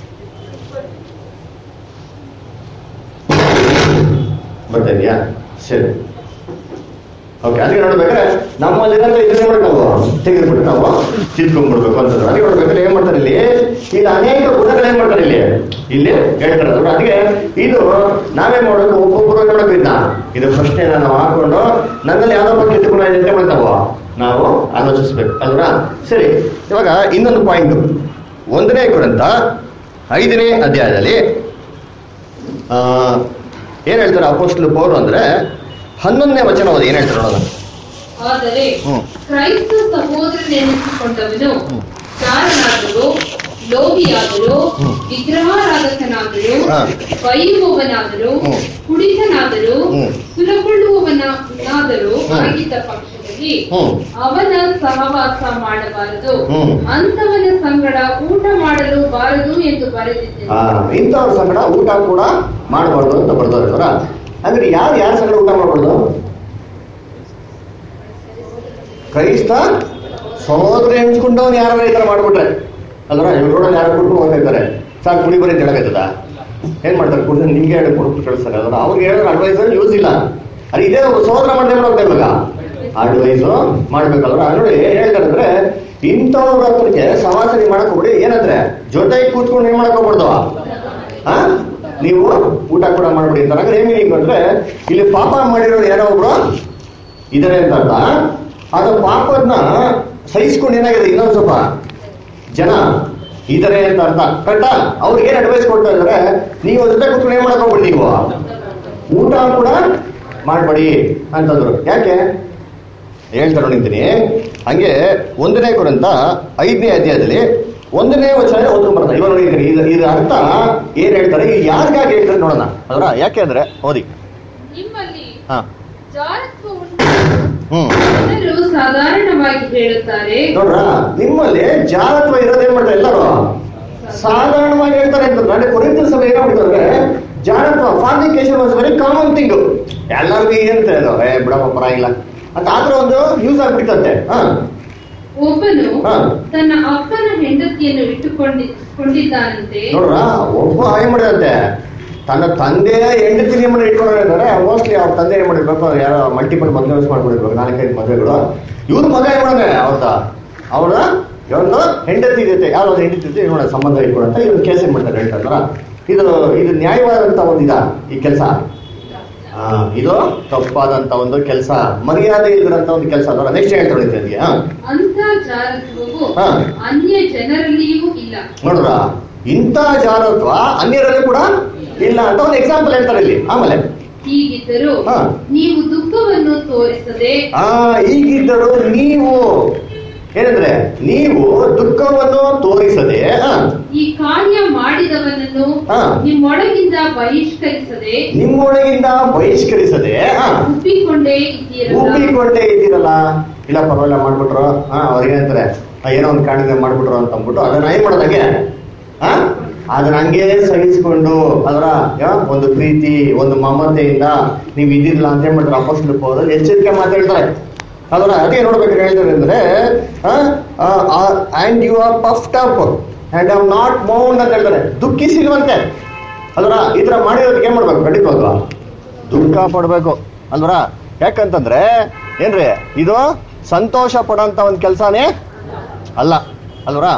ಬರ್ತಾ ಇದೆಯಾ ಸರಿ ಓಕೆ ಅದಕ್ಕೆ ನೋಡ್ಬೇಕಾದ್ರೆ ನಮ್ಮಲ್ಲಿರೋಂಥ ಇದನ್ನ ಮಾಡಿ ನಾವು ತೆಗೆದ್ಬಿಟ್ಟು ನಾವು ತಿಳ್ಕೊಂಡ್ಬಿಡ್ಬೇಕು ಅಂತಂದ್ರೆ ಅದಕ್ಕೆ ನೋಡ್ಬೇಕಾದ್ರೆ ಏನ್ ಮಾಡ್ತಾರೆ ಇಲ್ಲಿ ಇಲ್ಲಿ ಅನೇಕ ಗುಣಗಳು ಏನ್ ಮಾಡ್ತಾರೆ ಇಲ್ಲಿ ಇಲ್ಲಿ ಹೇಳ್ತಾರೆ ಅಲ್ವಾ? ಅದಕ್ಕೆ ಇದು ನಾವೇ ಮಾಡೋದು ಒಬ್ಬೊಬ್ಬರು ಏನ್ ಮಾಡ್ಬೇಕು ಇದನ್ನ ಇದು ಪ್ರಶ್ನೆನ ನಾವು ಹಾಕೊಂಡು ನನ್ನಲ್ಲಿ ಯಾವ್ದೋ ಕೆಟ್ಟ ಗುಣ ಇದೆ ಅಂತ ಮಾಡ್ತಾವ ನಾವು ಆಲೋಚಿಸ್ಬೇಕು ಅಲ್ವಾ ಸರಿ ಇವಾಗ ಇನ್ನೊಂದು ಪಾಯಿಂಟ್ ಒಂದನೇ ಕುರಿತ ಐದನೇ ಅಧ್ಯಾಯದಲ್ಲಿ ಆ, ಏನ್ ಹೇಳ್ತಾರೆ ಅಪೋಸ್ಟ್ಲು ಪೌರು ಅಂದ್ರೆ ಹನ್ನೊಂದನೇ ವಚನ ಓದಿ ಏನ್ ಹೇಳ್ತಾರೆ ನೋಡೋಣ ಆದರೆ ಹ್ಮ್. ಕ್ರೈಸ್ತ ಸಹೋದರನೆನಿಸಿಕೊಂಡವನು ಹ್ಮ್. ಚಾರನಾದರೂ ಲೋಭಿಯಾದರೂ ಹ್ಮ್. ವಿಗ್ರಹಾರಾಧಕನಾದರೂ ಹಾ. ಬೈಯುವವನಾದರೂ ಹ್ಮ್. ಕುಡಿತನಾದರೂ ಹ್ಮ್. ಸುಲಗೊಳ್ಳುವವನಾದರೂ ಹ್ಮ್. ಆಗಿದ್ದ ಪಕ್ಷದಲ್ಲಿ ಹ್ಮ್ ಅವನ ಸಹವಾಸ ಮಾಡಬಾರದು ಹ್ಮ್. ಅಂತವನ ಸಂಗಡ ಊಟ ಮಾಡಲು ಬಾರದು ಎಂದು ಬರೆದಿದ್ದೇನೆ ಆ, ಇಂಥವ್ರ ಸಂಗಡ ಊಟ ಕೂಡ ಮಾಡಬಾರ್ದು ಅಂತ ಬರ್ದವ್ರ ಅಂದ್ರೆ ಯಾರು ಯಾರ ಸಂಗಡ ಊಟ ಮಾಡಬಾರ್ದು ಕ್ರೈಸ್ತ ಸಹೋದರ ಎಣಿಸ್ಕೊಂಡವ್ನು ಯಾರು ಈ ತರ ಮಾಡ್ಬಿಟ್ರೆ ಅಲ್ರ ಇವ್ರು ರೋಡಲ್ಲಿ ಯಾರು ಕುಡ್ಕೊಂಡು ಹೋಗ್ತಿರ್ತಾರೆ ಸಾಕು ಕುಡಿ ಬರೀ ಅಂತ ಹೇಳಕತ್ತದ ಏನ್ ಮಾಡ್ತಾರೆ ಕುಡಿದ್ರೆ ನಿಮ್ಗೆ ಹೇಳಿ ಕುಡ್ದು ಕಳಿಸ್ತಾರೆ ಅದ್ರ ಅವ್ರಿಗೆ ಹೇಳಿದ್ರೆ ಅಡ್ವೈಸ್ ಯೂಸ್ ಇಲ್ಲ ಅರೆ ಇದೇ ಒಬ್ಬ ಸಹೋದರ ಮಾಡದೆ ಮಾಡೋಗ್ತಾ ಇವಾಗ ಅಡ್ವೈಸ್ ಮಾಡ್ಬೇಕಲ್ರ ನೋಡಿ ಹೇಳ್ತಾರೆ ಅಂದ್ರೆ ಇಂಥವ್ರ ಹತ್ರಕ್ಕೆ ಸಮಾಸನೆ ಮಾಡಕ್ ಹೋಗ್ಬಿಡಿ ಏನಂದ್ರೆ ಜೊತೆಗೆ ಕೂತ್ಕೊಂಡು ಏನ್ ಮಾಡಕ್ ಹೋಗ್ಬಾರ್ದು ಆ? ನೀವು ಊಟ ಕೂಡ ಮಾಡ್ಬಿಡಿ ಅಂತ ಅಂದ್ರೆ ಏನ್ meaning ಅಂದ್ರೆ ಇಲ್ಲಿ ಪಾಪ ಮಾಡಿರೋರು ಯಾರೋ ಒಬ್ರು ಇದಾರೆ ಅಂತ ಅರ್ಥ ಅದು ಪಾಪದ್ನ ಸಹಿಸ್ಕೊಂಡು ಏನಾಗಿದೆ ಇನ್ನೊಂದ್ ಸ್ವಲ್ಪ ಜನ ಇದಾರೆ ಅಂತ ಅರ್ಥ ಕರೆಕ್ಟಾ ಅವ್ರಿಗೆ ಏನ್ ಅಡ್ವೈಸ್ ಕೊಡ್ತಾ ಇದಾರೆ ನೀವು ಅದ್ರ ಜೊತೆ ಕೂತ್ಕೊಂಡು ಏನ್ ಮಾಡಕ್ ಹೋಗ್ಬಿಡಿ ನೀವು ಊಟ ಕೂಡ ಮಾಡ್ಬೇಡಿ ಅಂತಂದ್ರು ಯಾಕೆ ಹೇಳ್ತಾರೆ ನೋಡಿದ್ದೀನಿ ಹಂಗೆ ಒಂದನೇ ಕುರಿತ ಐದನೇ ಅಧ್ಯಾಯದಲ್ಲಿ ಒಂದನೇ ವಚನ ಓದ್ಕೊಂಡ್ ಬರ್ತಾರೆ ಇವಾಗ ನೋಡಿದ್ದೀನಿ ಇದು ಇದು ಅರ್ಥ ಏನ್ ಹೇಳ್ತಾರೆ ಇದು ಯಾರಿಗಾಗಿ ಹೇಳ್ತಾರೆ ನೋಡೋಣ ಅದರ ಯಾಕೆ ಅಂದ್ರೆ ಓದಿ ನಿಮ್ಮಲ್ಲಿ ಹಾ ಜಾರತ್ವ ಉಂಟು ಹ್ಮ್ ಜನರು ಸಾಧಾರಣವಾಗಿ ಹೇಳುತ್ತಾರೆ ನೋಡ್ರ ನಿಮ್ಮಲ್ಲಿ ಜಾರತ್ವ ಇರೋದೇನ್ ಮಾಡ್ತಾರೆ ಎಲ್ಲರೂ ಸಾಧಾರಣವಾಗಿ ಹೇಳ್ತಾರೆ ಅಂತ ನಾಳೆ ಕೊರಿಂತ ಸಭೆ ಏನಾಗ್ಬಿಡ್ತಾರೆ ಜಾರತ್ವ fornication was very common thing ಎಲ್ಲರಿಗೂ ಏನಂತ ಅದು ಏ ಬಿಡಪ್ಪ ಪರವಾಗಿಲ್ಲ ಅಂತ ಆತರ ಒಂದು ಯೂಸ್ ಆಗ್ಬಿಡ್ತಂತೆ ಹಾ ಒಬ್ಬನು ಹಾ. ತನ್ನ ಅಪ್ಪನ ಹೆಂಡತಿಯನ್ನು ಇಟ್ಟುಕೊಂಡಿದ್ದಾನಂತೆ ನೋಡ್ರ ಒಬ್ಬ ಏನ್ ಮಾಡಿದಂತೆ ತನ್ನ ತಂದೆಯ ಹೆಂಡತಿನ ಏನ್ ಮಾಡಿ ಇಟ್ಕೊಂಡಿದ್ದಾರೆ ಮೋಸ್ಟ್ಲಿ ಅವ್ರ ತಂದೆ ಏನ್ ಮಾಡಿರ್ಬೇಕು ಯಾರೋ ಮಲ್ಟಿಪಲ್ ಮದುವೆ ಮಾಡ್ಬಿಡಿರ್ಬೇಕು ನಾಲ್ಕೈದು ಮದುವೆಗಳು ಇವ್ರ ಮಗ ಏನ್ ಮಾಡಿದ್ರೆ ಅವ್ರದ ಅವ್ರ ಒಂದು ಹೆಂಡತಿ ಇದೆ ಯಾರೋ ಒಂದು ಹೆಂಡತಿ ಇದೆ ಇವ್ರ ಸಂಬಂಧ ಇಟ್ಕೊಳಂತ ಇವ್ರು ಕೇಸ್ ಏನ್ ಮಾಡ್ತಾರೆ ಹೇಳ್ತಾರ ಇದು ಇದು ನ್ಯಾಯವಾದಂತ ಒಂದು ಇದ ಈ ಕೆಲಸ ಇದು ತಪ್ಪಾದಂತ ಒಂದು ಕೆಲಸ ಮರ್ಯಾದೆ ಇದ್ರಂತ ಒಂದು ಕೆಲಸ ಅಲ್ವಾ ನೆಕ್ಸ್ಟ್ ಹೇಳ್ತಾರೆ ಇದಕ್ಕೆ ಹಾ ಅಂತ ಜಾರತ್ವವು ಹಾ. ಅನ್ಯ ಜನರಲ್ಲಿಯೂ ಇಲ್ಲ ನೋಡ್ರ ಇಂಥ ಜಾರತ್ವ ಅನ್ಯರಲ್ಲಿ ಕೂಡ ಇಲ್ಲ ಅಂತ ಒಂದು ಎಕ್ಸಾಂಪಲ್ ಹೇಳ್ತಾರೆ ಇಲ್ಲಿ ಆಮೇಲೆ ಹೀಗಿದ್ದರೂ ಹಾ. ನೀವು ದುಃಖವನ್ನು ತೋರಿಸದೆ ಆ ಈಗಿದ್ದರು ನೀವು ಏನಂದ್ರೆ ನೀವು ದುಃಖವನ್ನು ತೋರಿಸದೆ ಆ, ಈ ಕಾರ್ಯ ಮಾಡಿದವನನ್ನು ಹಾ. ನಿಮ್ಮೊಳಗಿಂದ ಬಹಿಷ್ಕರಿಸದೆ ನಿಮ್ಮೊಳಗಿಂದ ಬಹಿಷ್ಕರಿಸದೆ ಆ, ಒಪ್ಪಿಕೊಂಡೇ ಇದ್ದೀರಲ್ಲ ಒಪ್ಪಿಕೊಂಡೇ ಇದ್ದೀರಲ್ಲ ಇಲ್ಲ ಪರವಾಗಿಲ್ಲ ಮಾಡ್ಬಿಟ್ರು ಹಾ ಅವ್ರಿಗೆ ಏನಂತಾರೆ ಆ, ಏನೋ ಒಂದು ಕಾರಣದಿಂದ ಮಾಡ್ಬಿಟ್ರು ಅಂತ ಅಂದ್ಬಿಟ್ಟು ಅದನ್ನ ಏನ್ ಮಾಡೋದಂಗೆ ಆ ಅದನ್ನ ಹಂಗೆ ಸಹಿಸ್ಕೊಂಡು ಅದರ ಯಾ, ಒಂದು ಪ್ರೀತಿ ಒಂದು ಮಮತೆಯಿಂದ ನೀವು ಇದಿಲ್ಲ ಅಂತ ಏನ್ ಮಾಡ್ತಾರೆ ಅಪೋಸ್ಟ್ಲಿಕ್ ಹೋದ್ರೆ ಎಚ್ಚರಿಕೆ ಮಾತಾಡ್ತಾರೆ ಅದರ ಅದೇ ನೋಡ್ಬೇಕಾದ್ರೆ ಹೇಳ್ತಾರೆ ಅಂದ್ರೆ and you are puffed up and am not mourned ಅಂತ ಹೇಳ್ತಾರೆ ದುಃಖಿಸಿಲ್ವಂತೆ ಅದರ ಈ ತರ ಮಾಡಿರೋದಕ್ಕೆ ಏನ್ ಮಾಡ್ಬೇಕು ಖಂಡಿತವಾಗ್ಲೂ ದುಃಖ ಪಡ್ಬೇಕು ಅಲ್ವರ ಯಾಕಂತಂದ್ರೆ ಏನ್ರಿ ಇದು ಸಂತೋಷ ಪಡೋಂತ ಒಂದು ಕೆಲಸನೇ ಅಲ್ಲ ಅಲ್ವರ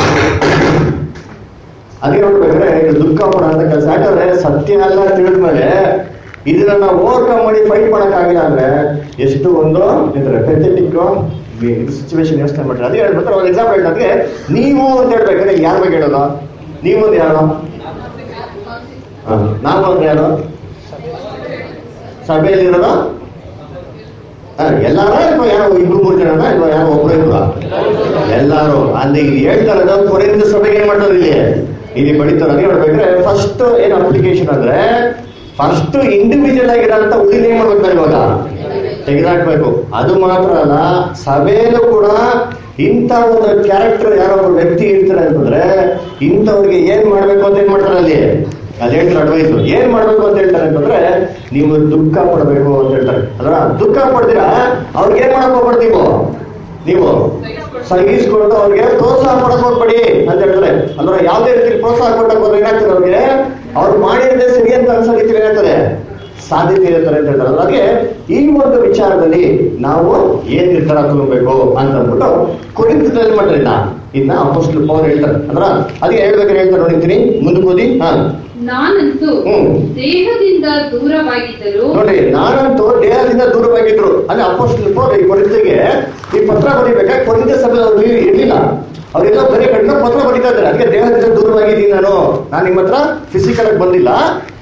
ಅದೇ ನೋಡ್ಬೇಕಾದ್ರೆ ಇದು ದುಃಖ ಪಡೋಂತ ಕೆಲಸ ಯಾಕಂದ್ರೆ ಸತ್ಯ ಎಲ್ಲ ತಿಳಿದ್ಮೇಲೆ ಇದನ್ನ ನಾವು ಓವರ್ಕಮ್ ಮಾಡಿ ಫೈಟ್ ಮಾಡಕ್ಕಾಗಿಲ್ಲ ಅಂದ್ರೆ ಎಷ್ಟು ಒಂದು ಪೆಥೆಟಿಕ್ ಸಿಚುವೇಶನ್ ಯೋಚನೆ ಮಾಡ್ತಾರೆ ಅದೇ ಹೇಳ್ಬೇಕಾದ್ರೆ ಒಂದು ಎಕ್ಸಾಂಪಲ್ ಹೇಳಿದ್ರೆ ನೀವು ಅಂತ ಹೇಳ್ಬೇಕಾದ್ರೆ ಯಾರ ಬಗ್ಗೆ ಹೇಳೋದು ನೀವು ಒಂದು ಯಾರು ಹ, ನಾವು ಅಂದ್ರೆ ಯಾರು ಸಭೆಯಲ್ಲಿರೋದು ಹ, ಎಲ್ಲಾರ ಅಥವಾ ಯಾರೋ ಇಬ್ರು ಮೂರು ಜನ ಅಥವಾ ಯಾರೋ ಒಬ್ರು ಇಬ್ರು ಎಲ್ಲಾರು ಅಂದ್ರೆ ಇಲ್ಲಿ ಹೇಳ್ತಾರದ ಕೊರಿಂದ ಸಭೆಗೆ ಏನ್ ಮಾಡ್ತಾರೆ ಇಲ್ಲಿ ಇಲ್ಲಿ ಬಡಿತಾರೆ ಅದೇ ಹೇಳ್ಬೇಕ್ರೆ ಫಸ್ಟ್ ಏನ್ ಅಪ್ಲಿಕೇಶನ್ ಅಂದ್ರೆ ಫಸ್ಟ್ ಇಂಡಿವಿಜುವಲ್ ಆಗಿರೋಂತ ಉಳಿದ ಏನ್ ಮಾಡ್ಬೇಕು ನಾವು ಇವಾಗ ತೆಗೆದಾಕ್ಬೇಕು ಅದು ಮಾತ್ರ ಅಲ್ಲ ಸಭೆಯಲ್ಲೂ ಕೂಡ ಇಂಥ ಒಂದು ಕ್ಯಾರೆಕ್ಟರ್ ಯಾರೋ ಒಬ್ಬ ವ್ಯಕ್ತಿ ಇರ್ತಾರೆ ಅಂತಂದ್ರೆ ಇಂಥವ್ರಿಗೆ ಏನ್ ಮಾಡ್ಬೇಕು ಅಂತ ಏನ್ ಮಾಡ್ತಾರೆ ಅಲ್ಲಿ ಅಲ್ಲಿ ಹೇಳ್ತಾರೆ ಅಡ್ವೈಸ್ ಏನ್ ಮಾಡ್ಬೇಕು ಅಂತ ಹೇಳ್ತಾರೆ ಅಂತಂದ್ರೆ ನೀವು ದುಃಖ ಪಡಬೇಕು ಅಂತ ಹೇಳ್ತಾರೆ ಅದ್ರ ದುಃಖ ಪಡ್ತೀರಾ ಅವ್ರಿಗೆ ಏನ್ ಮಾಡಕ್ ಹೋಗ್ಬಾರ್ದು ನೀವು ನೀವು ಸಹಿಸ್ಕೊಂಡು ಅವ್ರಿಗೆ ಪ್ರೋತ್ಸಾಹ ಕೊಡಕ್ ಹೋಗ್ಬೇಡಿ ಅಂತ ಹೇಳ್ತಾರೆ ಅಂದ್ರೆ ಯಾವ್ದೇ ರೀತಿ ಪ್ರೋತ್ಸಾಹ ಕೊಡಕ್ ಹೋದ್ರೆ ಏನಾಗ್ತದೆ ಅವ್ರಿಗೆ ಅವ್ರು ಮಾಡಿರೋದೇ ಸರಿ ಅಂತ ಅನ್ಸೋ ರೀತಿ ಏನಾಗ್ತದೆ ಸಾಧ್ಯತೆ ಇರ್ತಾರೆ ಅಂತ ಹೇಳ್ತಾರೆ ಹಾಗೆ ಈ ಒಂದು ವಿಚಾರದಲ್ಲಿ ನಾವು ಏನ್ ನಿರ್ಧಾರ ತಗೊಬೇಕು ಅಂತ ಅಂದ್ಬಿಟ್ಟು ಕೊರಿಂತದಲ್ಲಿ ಮಾಡ್ತಾರೆ ಇದನ್ನ ಇದನ್ನ ಅಪೋಸ್ಟಲ್ ಪೌಲ್ ಹೇಳ್ತಾರೆ ಅಂದ್ರ ಅದಕ್ಕೆ ಹೇಳ್ಬೇಕಾದ್ರೆ ಹೇಳ್ತಾರೆ ನೋಡಿರ್ತೀನಿ ಮುಂದಕ್ಕೆ ಓದಿ ಹಾ ನಾನಂತೂ ಹ್ಮ್. ದೇಹದಿಂದ ದೂರವಾಗಿದ್ದರೂ ನೋಡ್ರಿ ನಾನಂತೂ ದೇಹದಿಂದ ದೂರವಾಗಿದ್ರು ಅಂದ್ರೆ ಅಪೋಸ್ಟಲ್ ಪೌಲ್ ಈ ಕೊರಿಂತಿಗೆ ಈ ಪತ್ರ ಬರೀಬೇಕಾದ್ರೆ ಕೊರಿಂತ ಸಭೆಯಲ್ಲಿ ಇರ್ಲಿಲ್ಲ ಅವರೆಲ್ಲ ಬರೀ ಕಣ್ಣ ಪತ್ರ ಬರೀತಾ ಇದ್ದಾರೆ ಅದಕ್ಕೆ ದೇಹದಿಂದ ದೂರವಾಗಿದ್ದೀನಿ ನಾನು ನಾನು ನಿಮ್ಮ ಹತ್ರ ಫಿಸಿಕಲ್ ಆಗಿ ಬಂದಿಲ್ಲ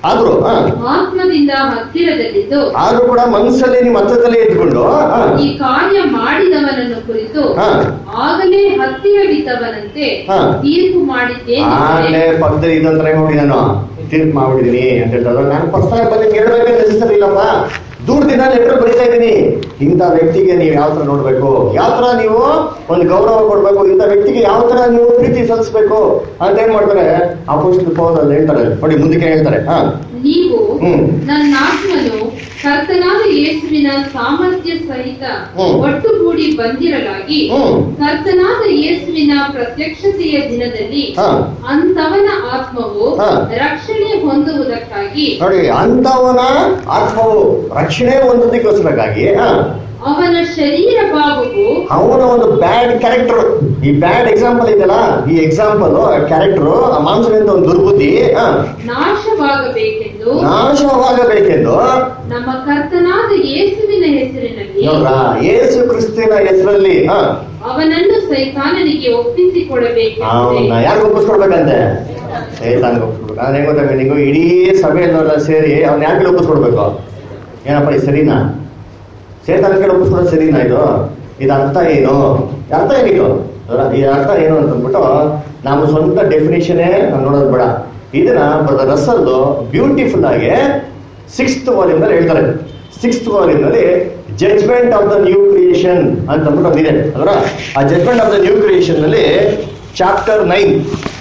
ಆದ್ರೂ ಹಾ ಆತ್ಮದಿಂದ ಹತ್ತಿರದಲ್ಲಿದ್ದು ಆದ್ರೂ ಕೂಡ ಮನಸ್ಸಲ್ಲಿ ನಿಮ್ಮ ಹತ್ತದಲ್ಲೇ ಇದ್ಕೊಂಡು ಹಾ, ಈ ಕಾರ್ಯ ಮಾಡಿದವನನ್ನು ಕುರಿತು ಹಾ. ಆಗಲೇ ಹತ್ತಿರವಿದ್ದವನಂತೆ ಹಾ. ತೀರ್ಪು ಮಾಡಿದ್ದೇನೆ ಆಗ್ಲೇ ಪಕ್ಕದಲ್ಲಿ ಇದಂತರ ನೋಡಿ ನಾನು ತೀರ್ಪು ಮಾಡ್ಬಿಟ್ಟಿದೀನಿ ಅಂತ ಹೇಳ್ತಾರೆ ನಾನು ಪರ್ಸನಲ್ ಬಂದು ಹೇಳ್ಬೇಕು ನೆಸೆಸರಿ ಇಲ್ಲಪ್ಪ ದೂರದಿಂದ ಲೆಟರ್ ಬರೀತಾ ಇದ್ದೀನಿ ಇಂಥ ವ್ಯಕ್ತಿಗೆ ನೀವು ಯಾವ ತರ ನೋಡ್ಬೇಕು ಯಾವ ತರ ನೀವು ಒಂದು ಗೌರವ ಕೊಡ್ಬೇಕು ಇಂಥ ವ್ಯಕ್ತಿಗೆ ಯಾವ ತರ ನೀವು ಪ್ರೀತಿ ಸಲ್ಲಿಸ್ಬೇಕು ಅಂತ ಏನ್ ಮಾಡ್ತಾರೆ ಅಪೋಸಿಟ್ ಪವರ್ ಹೇಳ್ತಾರೆ ನೋಡಿ ಮುಂದಕ್ಕೆ ಹೇಳ್ತಾರೆ ಹಾ ನೀವು ಹ್ಮ್. ನನ್ನ ಆತ್ಮನು ಕರ್ತನಾದ ಯೇಸುವಿನ ಸಾಮರ್ಥ್ಯ ಸಹಿತ ಹ್ಮ್. ಒಟ್ಟುಗೂಡಿ ಬಂದಿರಲಾಗಿ ಹ್ಮ್. ಕರ್ತನಾದ ಯೇಸುವಿನ ಪ್ರತ್ಯಕ್ಷತೆಯ ದಿನದಲ್ಲಿ ಹಾ. ಅಂತವನ ಆತ್ಮವು ಹಾ. ರಕ್ಷಣೆ ಹೊಂದುವುದಕ್ಕಾಗಿ ನೋಡಿ ಅಂತವನ ಆತ್ಮವು ರಕ್ಷಣೆ ಹೊಂದೋದಕ್ಕೋಸ್ಕರಕ್ಕಾಗಿ ಹಾ ಅವನ ಶರೀರ ಭಾಗವು ಅವನ ಒಂದು ಬ್ಯಾಡ್ ಕ್ಯಾರೆಕ್ಟರ್ ಈ ಬ್ಯಾಡ್ ಎಕ್ಸಾಂಪಲ್ ಇದೆಯಲ್ಲ ಈ ಎಕ್ಸಾಂಪಲ್ ಕ್ಯಾರೆಕ್ಟರ್ ಆ ಮಾಂಸದಿಂದ ಒಂದು ದುರ್ಬುದ್ಧಿ ಆ, ನಾಶವಾಗಬೇಕೆಂದು ನಾಶವಾಗಬೇಕೆಂದು ನಮ್ಮ ಕರ್ತನಾದ ಯೇಸುವಿನ ಹೆಸರಿನಲ್ಲಿ ನೋಡ್ರ ಯೇಸು ಕ್ರಿಸ್ತಿನ ಹೆಸರಲ್ಲಿ ಆ, ಅವನನ್ನು ಸೈತಾನನಿಗೆ ಒಪ್ಪಿಸಿಕೊಡಬೇಕೆಂದು ಅವನ್ನ ಯಾರು ಒಪ್ಪಿಸ್ಕೊಡ್ಬೇಕಂತೆ ಸೈತಾನ್ ಒಪ್ಪಿಸ್ಕೊಡ್ಬೇಕು ಅದ್ ಹೆಂಗ್ ಗೊತ್ತಾಗ ನೀವು ಇಡೀ ಸಭೆಯಲ್ಲೆಲ್ಲ ಸೇರಿ ಅವ್ನ ಯಾಕೆ ಒಪ್ಪಿಸ್ಕೊಡ್ಬೇಕು ಏನಪ್ಪ ಇದು ಸರಿನಾ ಸೇತಾನಕ್ಕೆ ಒಪ್ಪಿಸ್ಕೊಡೋದು ಸರಿನಾ ಇದು ಇದು ಅರ್ಥ ಏನು ಅರ್ಥ ಏನಿದು ಅಲ್ಲ, ಈ ಅರ್ಥ ಏನು ಅಂತಂದ್ಬಿಟ್ಟು ನಮ್ಮ ಸ್ವಂತ ಡೆಫಿನೇಷನೇ ನೋಡೋದು ಬೇಡ ಇದನ್ನ ಬ್ರದರ್ ರಸಲ್ ಬ್ಯೂಟಿಫುಲ್ ಆಗಿ ಸಿಕ್ಸ್ತ್ ವಾಲ್ಯೂಮ್ ನಲ್ಲಿ ಹೇಳ್ತಾರೆ ಸಿಕ್ಸ್ತ್ ವಾಲ್ಯೂಮ್ ನಲ್ಲಿ judgement of the new creation ಅಂತ ಅಂದ್ಬಿಟ್ಟು ಒಂದಿದೆ ಅದರ ಆ judgement of the new creation ನಲ್ಲಿ chapter nine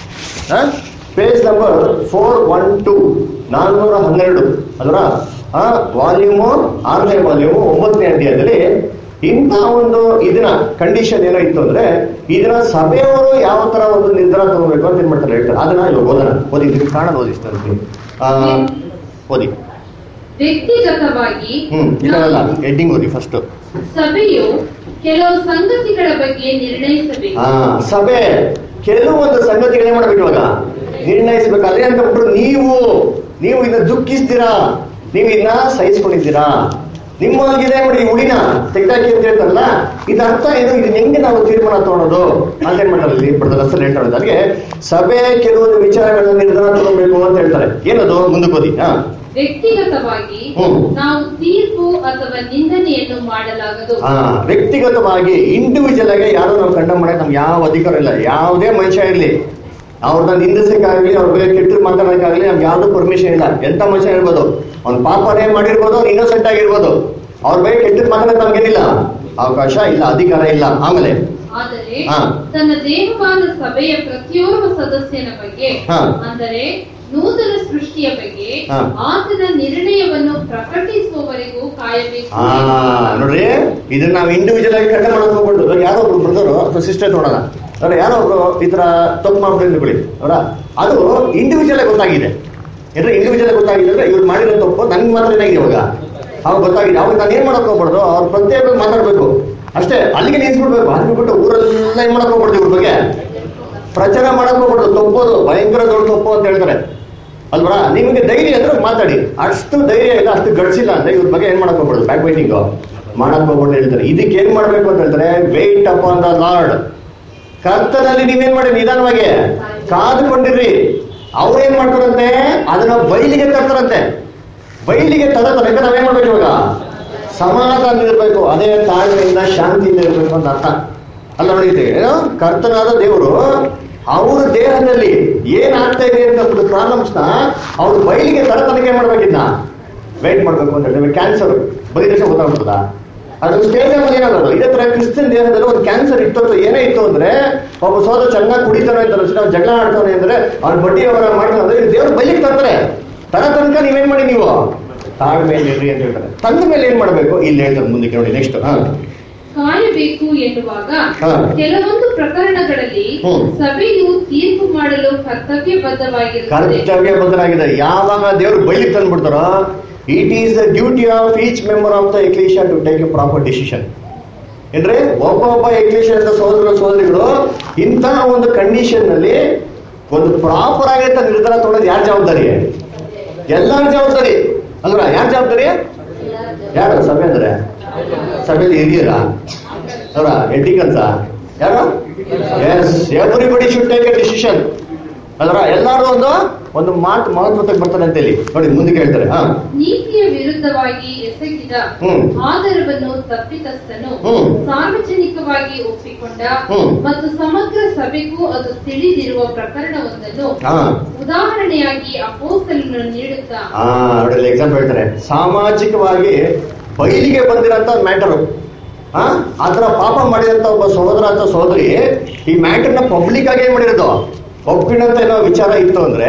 page number four one two ನಾನ್ನೂರ ಹನ್ನೆರಡು ಅದರ ಆ ವಾಲ್ಯೂಮು ಆರನೇ ವಾಲ್ಯೂಮು ಒಂಬತ್ತನೇ ಅಧ್ಯಾಯದಲ್ಲಿ ಇಂಥ ಒಂದು ಇದನ್ನ ಕಂಡೀಷನ್ ಏನೋ ಇತ್ತು ಅಂದ್ರೆ ಇದನ್ನ ಸಭೆಯವರು ಯಾವ ತರ ಒಂದು ನಿರ್ಧಾರ ತಗೋಬೇಕು ಅಂತ ಏನ್ ಮಾಡ್ತಾರೆ ಹೇಳ್ತಾರೆ ಅದನ್ನ ಇವಾಗ ಓದೋಣ ಓದಿ ಇದಕ್ಕೆ ಕಾರಣ ಓದಿಸ್ತಾರೆ ಆ ಓದಿ ವ್ಯಕ್ತಿಗತವಾಗಿ ಹ್ಮ್ ಇಲ್ಲ ಹೆಡ್ಡಿಂಗ್ ಓದಿ ಫಸ್ಟ್ ಸಭೆಯು ಕೆಲವು ಸಂಗತಿಗಳ ಬಗ್ಗೆ ನಿರ್ಣಯಿಸಬೇಕು ಆ ಸಭೆ ಕೆಲವೊಂದು ಸಂಗತಿಗಳು ಏನ್ ಮಾಡ್ಬೇಕು ಇವಾಗ ನಿರ್ಣಯಿಸ್ಬೇಕು ಅದೇ ಅಂತ ಬಿಟ್ರು ನೀವು ನೀವು ಇದನ್ನ ದುಃಖಿಸ್ತೀರಾ ನೀವು ಇದನ್ನ ಸಹಿಸ್ಕೊಂಡಿದ್ದೀರಾ ನಿಮ್ಮೊಳಗಿದೆ ನೋಡಿ ಈ ಹುಡಿನ ತೆಗ್ದಾಕಿ ಅಂತ ಹೇಳ್ತಾರಲ್ಲ ಇದು ಅರ್ಥ ಏನು ಇದನ್ನ ಹೆಂಗೆ ನಾವು ತೀರ್ಮಾನ ತಗೊಳೋದು ಅಂತ ಏನ್ ಮಾಡ್ತಾರೆ ಇಲ್ಲಿ ಬಿಡ್ತಾರೆ ಹೆಸರು ಹೇಳ್ತಾರೆ ಅದಕ್ಕೆ ಸಭೆ ಕೆಲವೊಂದು ವಿಚಾರಗಳನ್ನ ನಿರ್ಧಾರ ತಗೊಳ್ಬೇಕು ಅಂತ ಹೇಳ್ತಾರೆ ಏನದು ಮುಂದಕ್ಕೆ ಓದಿ ಹಾ ವ್ಯಕ್ತಿಗತವಾಗಿ ಹ್ಮ್. ನಾವು ತೀರ್ಪು ಅಥವಾ ನಿಂದನೆಯನ್ನು ಮಾಡಲಾಗದು ಆ, ವ್ಯಕ್ತಿಗತವಾಗಿ ಇಂಡಿವಿಜುವಲ್ ಆಗಿ ಯಾರು ನಾವು ಕಂಡ ಮಾಡಕ್ ನಮ್ಗೆ ಯಾವ ಅಧಿಕಾರ ಇಲ್ಲ ಯಾವುದೇ ಮನುಷ್ಯ ಇರ್ಲಿ ಅವ್ರನ್ನ ನಿಂದಿಸಕ್ಕಾಗ್ಲಿ ಅವ್ರ ಬಗ್ಗೆ ಕೆಟ್ಟ ಮಾತಾಡೋಕ್ಕಾಗ್ಲಿ ನಮ್ಗೆ ಯಾವ್ದು ಪರ್ಮಿಷನ್ ಇಲ್ಲ ಎಂತ ಮನುಷ್ಯ ಇರ್ಬೋದು ಅವ್ನ ಪಾಪನೇ ಮಾಡಿರ್ಬೋದು ಅವ್ನು ಇನ್ನೋಸೆಂಟ್ ಆಗಿರ್ಬೋದು ಅವ್ರ ಬಗ್ಗೆ ಕೆಟ್ಟದ್ ಮಾತಾಡಕ್ ನಮ್ಗೇನಿಲ್ಲ ಅವಕಾಶ ಇಲ್ಲ ಅಧಿಕಾರ ಇಲ್ಲ ಆಮೇಲೆ ಆದರೆ ಹಾ. ತನ್ನ ದೇಹವಾದ ಸಭೆಯ ಪ್ರತಿಯೊಬ್ಬ ಸದಸ್ಯನ ಬಗ್ಗೆ ಹಾ. ಅಂದರೆ ನೂತನ ಸೃಷ್ಟಿಯ ಬಗ್ಗೆ ಹಾ. ಆತನ ನಿರ್ಣಯವನ್ನು ಪ್ರಕಟಿಸುವವರೆಗೂ ಕಾಯಬೇಕು ಆ ನೋಡ್ರಿ ಇದನ್ನ ನಾವು ಇಂಡಿವಿಜುವಲ್ ಆಗಿ ಕಂಡ ಮಾಡಕ್ ಹೋಗ್ಬಾರ್ದು ಇವಾಗ ಯಾರೋ ಒಬ್ರು ಬ್ರದರು ಅಥವಾ ಸಿಸ್ಟರ್ ನೋಡೋಣ ಅವ್ರ ಯಾರೋ ಒಬ್ರು ಈ ತರ ತಪ್ಪು ಮಾಡ್ಬಿಟ್ಟು ಬಿಡಿ ಅವರ ಅದು ಇಂಡಿವಿಜುವಲ್ ಗೊತ್ತಾಗಿದೆ ಅಂದ್ರೆ ಇಂಡಿವಿಜುವಲ್ ಗೊತ್ತಾಗಿದೆ ಅಂದ್ರೆ ಇವ್ರು ಮಾಡಿರೋ ತಪ್ಪು ನನ್ಗೆ ಮಾತ್ರ ಏನಾಗಿದೆ ಇವಾಗ ಅವಾಗ ಗೊತ್ತಾಗಿದೆ ಅವಾಗ ನಾನು ಏನ್ ಮಾಡಕ್ ಹೋಗ್ಬಾರ್ದು ಅವ್ರ ಪ್ರತ್ಯೇಕ ಮಾತಾಡ್ಬೇಕು ಅಷ್ಟೇ ಅಲ್ಲಿಗೆ ನಿಲ್ಸ್ಬಿಡ್ಬೇಕು ಅಲ್ಲಿ ಬಿಟ್ಟು ಊರೆಲ್ಲ ಏನ್ ಮಾಡಕ್ ಹೋಗ್ಬಾರ್ದು ಇವ್ರ ಬಗ್ಗೆ ಪ್ರಚಾರ ಮಾಡಕ್ ಹೋಗ್ಬಾರ್ದು ತಪ್ಪೋದು ಭಯಂಕರ ದೊಡ್ಡ ತಪ್ಪು ಅಂತ ಹೇಳ್ತಾರೆ ಅಲ್ವಾ ನಿಮಗೆ ಧೈರ್ಯ ಅಂದ್ರೆ ಮಾತಾಡಿ ಅಷ್ಟು ಧೈರ್ಯ ಇಲ್ಲ ಅಷ್ಟು ಗಡ್ಸಿಲ್ಲ ಅಂದ್ರೆ ಇವ್ರ ಬಗ್ಗೆ ಏನ್ ಮಾಡಕ್ ಹೋಗ್ಬಾರ್ದು ಬ್ಯಾಕ್ ವೈಟಿಂಗ್ ಮಾಡಕ್ ಹೋಗ್ಬಾರ್ದು ಹೇಳ್ತಾರೆ ಇದಕ್ಕೆ ಏನ್ ಮಾಡ್ಬೇಕು ಅಂತ ಹೇಳ್ತಾರೆ wait upon the Lord ಕರ್ತನಲ್ಲಿ ನೀವೇನ್ ಮಾಡಿ ನಿಧಾನವಾಗಿ ಕಾದುಕೊಂಡಿರ್ರಿ ಅವ್ರು ಏನ್ ಮಾಡ್ತಾರಂತೆ ಅದನ್ನ ಬಯಲಿಗೆ ತರ್ತಾರಂತೆ ಬಯಲಿಗೆ ತರತಾರೆ ಯಾಕಂದ್ರೆ ನಾವೇನ್ ಮಾಡ್ಬೇಕು ಇವಾಗ ಸಮಾಧಾನ ಇರಬೇಕು ಅದೇ ತಾಳ್ಮೆಯಿಂದ ಶಾಂತಿಯಿಂದ ಇರಬೇಕು ಅಂತ ಅರ್ಥ ಅಲ್ಲ ನೋಡಿದ್ರಿ ಏನು ಕರ್ತನಾದ ದೇವರು ಅವ್ರ ದೇಹದಲ್ಲಿ ಏನ್ ಆಗ್ತಾ ಇದೆ ಅಂತ ಒಂದು ಪ್ರಾಬ್ಲಮ್ಸ್ ನ ಅವ್ರ ಬಯಲಿಗೆ ತರ ತನಕ ಏನ್ ಮಾಡ್ಬೇಕಿದ್ನ ವೇಟ್ ಮಾಡ್ಬೇಕು ಅಂತ ಹೇಳಿದ್ರೆ ಕ್ಯಾನ್ಸರ್ ಬರೀ ದೇಶ ಗೊತ್ತಾಗ್ತದ ಅದು ಸ್ಟೇಜ್ ಅಲ್ಲಿ ಏನಾಗೋದು ಇದೇ ತರ ಕ್ರಿಶ್ಚಿಯನ್ ದೇಹದಲ್ಲಿ ಒಂದು ಕ್ಯಾನ್ಸರ್ ಇತ್ತು ಅಥವಾ ಏನೇ ಇತ್ತು ಅಂದ್ರೆ ಒಬ್ಬ ಸೋದ ಚೆನ್ನಾಗಿ ಕುಡಿತಾನೆ ಅಂತ ನಾವು ಜಗಳ ಆಡ್ತಾನೆ ಅಂದ್ರೆ ಅವ್ರ ಬಡ್ಡಿ ಅವರ ಮಾಡ್ತಾನೆ ಅಂದ್ರೆ ದೇವ್ರ ಬೈಲಿಗೆ ತರ್ತಾರೆ ತರ ತನಕ ನೀವೇನ್ ಮಾಡಿ ನೀವು ತಾಳ್ಮೆಯಲ್ಲಿರ್ರಿ ಅಂತ ಹೇಳ್ತಾರೆ ತಂದ ಮೇಲೆ ಏನ್ ಮಾಡ್ಬೇಕು ಇಲ್ಲಿ ಹೇಳ್ತಾರೆ ಮುಂದಕ್ಕೆ ನೋಡಿ ನೆಕ್ಸ್ಟ್ ಹಾ ಕಾಯಬೇಕು ಎನ್ನುವಾಗ ಹಾ. ಕೆಲವೊಂದು ಪ್ರಕರಣಗಳಲ್ಲಿ ಹ್ಮ್. ಸಭೆಯು ತೀರ್ಪು ಮಾಡಲು ಕರ್ತವ್ಯಬದ್ಧವಾಗಿರುತ್ತದೆ ಕರ್ತವ್ಯ ಬದ್ಧರಾಗಿದೆ ಯಾವಾಗ ದೇವ್ರು ಬೈಲಿಗೆ ತಂದ್ಬಿಡ್ತಾರೋ it is the duty of each member of the ecclesia to take a proper decision ಏನ್ರಿ ಒಬ್ಬೊಬ್ಬ ಎಕ್ಲೇಷನ್ ಸಹೋದರ ಸಹೋದರಿಗಳು ಇಂತಹ ಒಂದು ಕಂಡೀಷನ್ ನಲ್ಲಿ ಒಂದು ಪ್ರಾಪರ್ ಆಗಿರ್ತ ನಿರ್ಧಾರ ತಗೊಳ್ಳೋದು ಯಾರ ಜವಾಬ್ದಾರಿ ಎಲ್ಲರ ಜವಾಬ್ದಾರಿ ಅಲ್ವಾ ಯಾರ ಜವಾಬ್ದಾರಿ ಯಾರು ಸಭೆ ಅಂದ್ರೆ ಸಭೆಯಲ್ಲಿ ಹಿರಿಯರ ಅವರ ಎಡ್ಡಿಕನ್ಸ ಯಾರು yes everybody should take a decision ಅದರ ಎಲ್ಲಾರು ಒಂದು ಒಂದು ಮಾತು ಮಹತ್ವಕ್ಕೆ ಬರ್ತಾರೆ ಅಂತ ಹೇಳಿ ನೋಡಿ ಮುಂದಕ್ಕೆ ಹೇಳ್ತಾರೆ ಹಾ ನೀತಿಯ ವಿರುದ್ಧವಾಗಿ ಎಸಗಿದ ಹ್ಮ್. ಆಧಾರವನ್ನು ತಪ್ಪಿತಸ್ಥನು ಹ್ಮ್. ಸಾರ್ವಜನಿಕವಾಗಿ ಒಪ್ಪಿಕೊಂಡ ಹ್ಮ್. ಮತ್ತು ಸಮಗ್ರ ಸಭೆಗೂ ಅದು ತಿಳಿದಿರುವ ಪ್ರಕರಣವೊಂದನ್ನು ಹಾ ಉದಾಹರಣೆಯಾಗಿ ಅಪೋಸ್ತಲನು ನೀಡುತ್ತಾ ಆ ನೋಡಿ ಎಕ್ಸಾಂಪಲ್ ಹೇಳ್ತಾರೆ ಸಾಮಾಜಿಕವಾಗಿ ಬಯಲಿಗೆ ಬಂದಿರೋಂಥ ಮ್ಯಾಟರು ಆ ಆತರ ಪಾಪ ಮಾಡಿದಂತ ಒಬ್ಬ ಸಹೋದರ ಅಥವಾ ಸಹೋದರಿ ಈ ಮ್ಯಾಟರ್ನ ಪಬ್ಲಿಕ್ ಆಗಿ ಏನ್ ಮಾಡಿರೋದು ಒಪ್ಪಿನಂತ ಏನೋ ವಿಚಾರ ಇತ್ತು ಅಂದ್ರೆ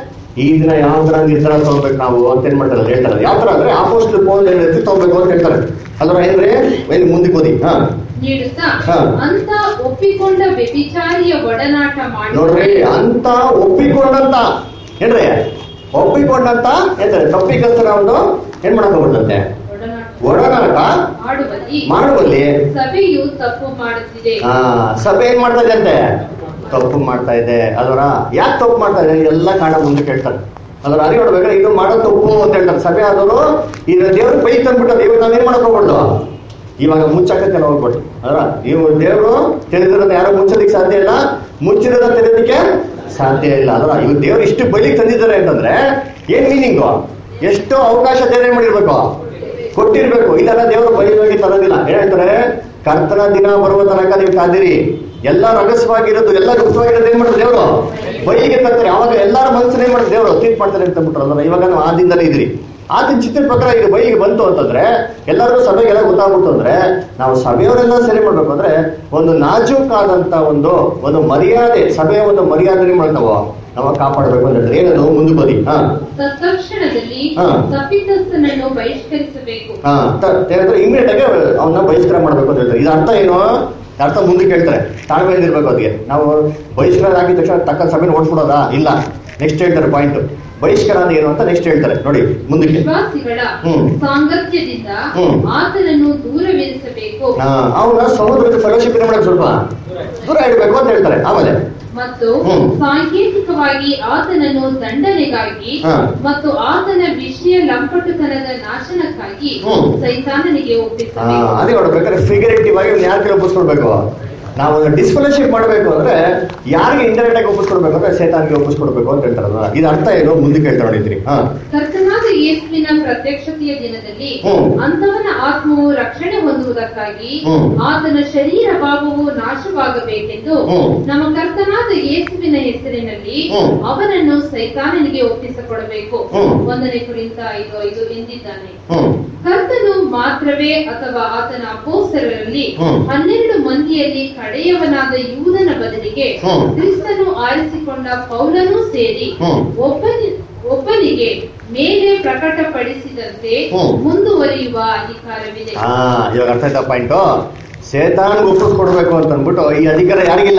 ಈ ದಿನ ಯಾವ ತರ ನಿರ್ಧಾರ ತಗೋಬೇಕು ನಾವು ಅಂತ ಏನ್ ಮಾಡ್ತಾರೆ ಹೇಳ್ತಾರೆ ಯಾವ ತರ ಅಂದ್ರೆ ಆಪೋಸ್ಟ್ ಪೋಲ್ ಏನಿರುತ್ತೆ ತಗೋಬೇಕು ಅಂತ ಹೇಳ್ತಾರೆ ಅದರ ಏನ್ರಿ ಏನು ಮುಂದಕ್ಕೆ ಓದಿ ಹಾ ನೀಡುತ್ತಾ ಹಾ. ಅಂತ ಒಪ್ಪಿಕೊಂಡ ವ್ಯಭಿಚಾರಿಯ ಒಡನಾಟ ನೋಡ್ರಿ ಮಾಡಿ ಅಂತ ಒಪ್ಪಿಕೊಂಡಂತ ಏನ್ರಿ ಒಪ್ಪಿಕೊಂಡಂತ ಏನ್ರಿ ತಪ್ಪಿಕಸ್ತರ ಒಂದು ಏನ್ ಮಾಡಕ್ ಹೋಗ್ಬಿಡ್ತಂತೆ ಒಡನಾಟ ಒಡನಾಟ ಮಾಡುವಲ್ಲಿ ಮಾಡುವಲ್ಲಿ ಸಭೆಯು ತಪ್ಪು ಮಾಡುತ್ತಿದೆ ಆ ಸಭೆ ಏನ್ ಮಾಡ್ತಾ ಇದೆ ಅಂತೆ ತಪ್ಪು ಮಾಡ್ತಾ ಇದೆ ಅದರ ಯಾಕೆ ತಪ್ಪು ಮಾಡ್ತಾ ಇದೆ ಎಲ್ಲ ಕಾರಣ ಮುಂದೆ ಕೇಳ್ತಾರೆ ಅದರ ಅರಿ ನೋಡ್ಬೇಕಾದ್ರೆ ಇದು ಮಾಡೋ ತಪ್ಪು ಅಂತ ಹೇಳ್ತಾರೆ ಸಭೆ ಆದವರು ಈಗ ದೇವ್ರ ಬೈ ತಂದ್ಬಿಟ್ಟರು ಇವಾಗ ನಾವೇನ್ ಮಾಡಕ್ ಹೋಗ್ಬಾರ್ದು ಇವಾಗ ಮುಚ್ಚಾಕತ್ತೆಲ್ಲ ಹೋಗ್ಬಿಟ್ಟು ಅದರ ನೀವು ದೇವರು ತಿಳಿದಿರೋದನ್ನ ಯಾರೋ ಮುಚ್ಚೋದಿಕ್ ಸಾಧ್ಯ ಇಲ್ಲ ಮುಚ್ಚಿರೋದ ತೆರೆಯೋದಕ್ಕೆ ಸಾಧ್ಯ ಇಲ್ಲ ಅದರ ಇವ್ ದೇವ್ರು ಇಷ್ಟು ಬಲಿಗೆ ತಂದಿದ್ದಾರೆ ಅಂತಂದ್ರೆ ಏನ್ ಮೀನಿಂಗು ಎಷ್ಟು ಅವಕಾಶ ದೇವ್ರು ಏನ್ ಮಾಡಿರ್ಬೇಕು ಕೊಟ್ಟಿರ್ಬೇಕು ಇದೆಲ್ಲ ದೇವರು ಬಲಿಯಾಗಿ ತರೋದಿಲ್ಲ ಏನ್ ಹೇಳ್ತಾರೆ ಕರ್ತನ ದಿನ ಬರುವ ತನಕ ನೀವು ಕಾದಿರಿ ಎಲ್ಲ ರಹಸ್ಯವಾಗಿರೋದು ಎಲ್ಲ ಗುಪ್ತವಾಗಿರೋದು ಏನ್ ಮಾಡ್ತಾರೆ ದೇವರು ಬೈಲಿಗೆ ತರ್ತಾರೆ ಅವಾಗ ಎಲ್ಲಾರ ಮನಸ್ಸನ್ನ ಏನ್ ಮಾಡ್ತಾರೆ ದೇವರು ತೀರ್ಪು ಮಾಡ್ತಾರೆ ಅಂತ ಬಿಟ್ರಲ್ಲ ಇವಾಗ ನಾವು ಆದಿಂದಲೇ ಇದ್ರಿ ಆದಿನ ಚಿತ್ರದ ಪ್ರಕಾರ ಇದು ಬೈಲಿಗೆ ಬಂತು ಅಂತಂದ್ರೆ ಎಲ್ಲರಿಗೂ ಸಭೆಗೆಲ್ಲ ಗೊತ್ತಾಗ್ಬಿಟ್ಟು ಅಂದ್ರೆ ನಾವು ಸಭೆಯವರೆಲ್ಲ ಸರಿ ಮಾಡ್ಬೇಕು ಅಂದ್ರೆ ಒಂದು ನಾಜೂಕಾದಂತ ಒಂದು ಒಂದು ಮರ್ಯಾದೆ ಸಭೆಯ ಒಂದು ಮರ್ಯಾದೆ ಮಾಡಿ ನಾವು ನಾವು ಕಾಪಾಡಬೇಕು ಅಂತ ಹೇಳ್ತಾರೆ ಏನದು ಮುಂದೆ ಬದಿ ಹಾ ತತ್ಕ್ಷಣದಲ್ಲಿ ಹಾ. ತಪ್ಪಿತಸ್ಥನನ್ನು ಬಹಿಷ್ಕರಿಸಬೇಕು ಹಾ ಹೇಳಿದ್ರೆ ಇಮಿಡಿಯೇಟ್ ಆಗಿ ಅವನ್ನ ಬಹಿಷ್ಕಾರ ಮಾಡ್ಬೇಕು ಅಂತ ಹೇಳ್ತಾರೆ ಇದು ಅರ್ಥ ಏನು ಅರ್ಥ ಮುಂದಕ್ಕೆ ಹೇಳ್ತಾರೆ ತಾಳ್ಮೆಯಿಂದ ಇರ್ಬೇಕು ಅದಕ್ಕೆ ನಾವು ಬಹಿಷ್ಕಾರ ಆಗಿದ ತಕ್ಷಣ ತಕ್ಕ ಸಭೆನ ಓಡಿಸ್ಬಿಡೋದಾ ಇಲ್ಲ ನೆಕ್ಸ್ಟ್ ಹೇಳ್ತಾರೆ ಪಾಯಿಂಟ್ ಬಹಿಷ್ಕಾರ ಅಂದ್ರೆ ಏನು ಅಂತ ನೆಕ್ಸ್ಟ್ ಹೇಳ್ತಾರೆ ನೋಡಿ ಮುಂದಕ್ಕೆ ವಿಶ್ವಾಸಿಗಳ ಹ್ಮ್. ಸಾಂಗತ್ಯದಿಂದ ಹ್ಮ್. ಆತನನ್ನು ದೂರವಿರಿಸಬೇಕು ಅವನ ಸಹೋದರ ಫೆಲೋಶಿಪ್ ಮಾಡಕ್ಕೆ ಸ್ವಲ್ಪ ದೂರ ಇಡಬೇಕು ಅಂತ ಹೇಳ್ತಾರೆ ಆಮೇಲೆ ಮತ್ತು ಹ್ಮ್. ಸಾಂಕೇತಿಕವಾಗಿ ಆತನನ್ನು ದಂಡನೆಗಾಗಿ ಹಾ. ಮತ್ತು ಆತನ ವಿಷಯ ಲಂಪಟುತನದ ನಾಶನಕ್ಕಾಗಿ ಹ್ಮ್. ಸೈತಾನನಿಗೆ ಆ, ಒಪ್ಪಿಸಬೇಕು ಅದೇ ನೋಡ್ಬೇಕಾದ್ರೆ ಫಿಗರೇಟಿವ್ ಆಗಿ ಯಾರ ಕೈ ಒಪ್ಪಿಸ್ಕೊಡ್ಬೇಕು ನಾವು ಡಿಸ್ಫೆಲೋಶಿಪ್ ಮಾಡಬೇಕು ಅಂದ್ರೆ ಯಾರಿಗೆ ಇಂಟರ್ನೆಟ್ ಆಗಿ ಒಪ್ಪಿಸ್ಕೊಡ್ಬೇಕು ಅಂದ್ರೆ ಸೇತಾನ್ಗೆ ಒಪ್ಪಿಸ್ಕೊಡ್ಬೇಕು ಅಂತ ಹೇಳ್ತಾರಲ್ಲ ಇದು ಅರ್ಥ ಏನು ಮುಂದಕ್ಕೆ ಹೇಳ್ತಾ ನೋಡಿದ್ರಿ ಹಾ ಕರ್ತನಾದ ಯೇಸುವಿನ ಪ್ರತ್ಯಕ್ಷತೆಯ ದಿನದಲ್ಲಿ ಹ್ಮ್. ಅಂತವನ ಆತ್ಮವು ರಕ್ಷಣೆ ಹೊಂದುವುದಕ್ಕಾಗಿ ಹ್ಮ್. ಆತನ ಶರೀರ ಭಾವವು ನಾಶವಾಗಬೇಕೆಂದು ಹ್ಮ್. ನಮ್ಮ ಕರ್ತನಾದ ಯೇಸುವಿನ ಹೆಸರಿನಲ್ಲಿ ಹ್ಮ್. ಅವನನ್ನು ಸೈತಾನನಿಗೆ ಒಪ್ಪಿಸಿಕೊಡಬೇಕು ಹ್ಮ್. ಒಂದನೇ ಕುರಿತ ಐದು ಐದು ಎಂದಿದ್ದಾನೆ ಹ್ಮ್ ಕರ್ತನು ಮಾತ್ರವೇ ಅಥವಾ ಆತನ ಅಪೋಸ್ತರರಲ್ಲಿ ಹ್ಮ್. ಹನ್ನೆರಡು ಮಂದಿಯಲ್ಲಿ ಕಡೆಯವನಾದ ಯೂದನ ಬದಲಿಗೆ ಹ್ಮ್. ಕ್ರಿಸ್ತನು ಆರಿಸಿಕೊಂಡ ಪೌಲನೂ ಸೇರಿ ಹ್ಮ್. ಒಬ್ಬನಿ ಒಬ್ಬನಿಗೆ ಮೇಲೆ ಪ್ರಕಟಪಡಿಸಿದಂತೆ ಹ್ಮ್. ಮುಂದುವರಿಯುವ ಅಧಿಕಾರವಿದೆ ಹಾ ಇವಾಗ ಅರ್ಥ ಆಯ್ತಾ ಪಾಯಿಂಟು ಸೇತಾನ್ ಒಪ್ಪಿಸ್ಕೊಡ್ಬೇಕು ಅಂತ ಅಂದ್ಬಿಟ್ಟು ಈ ಅಧಿಕಾರ ಯಾರಿಗಿಲ್ಲ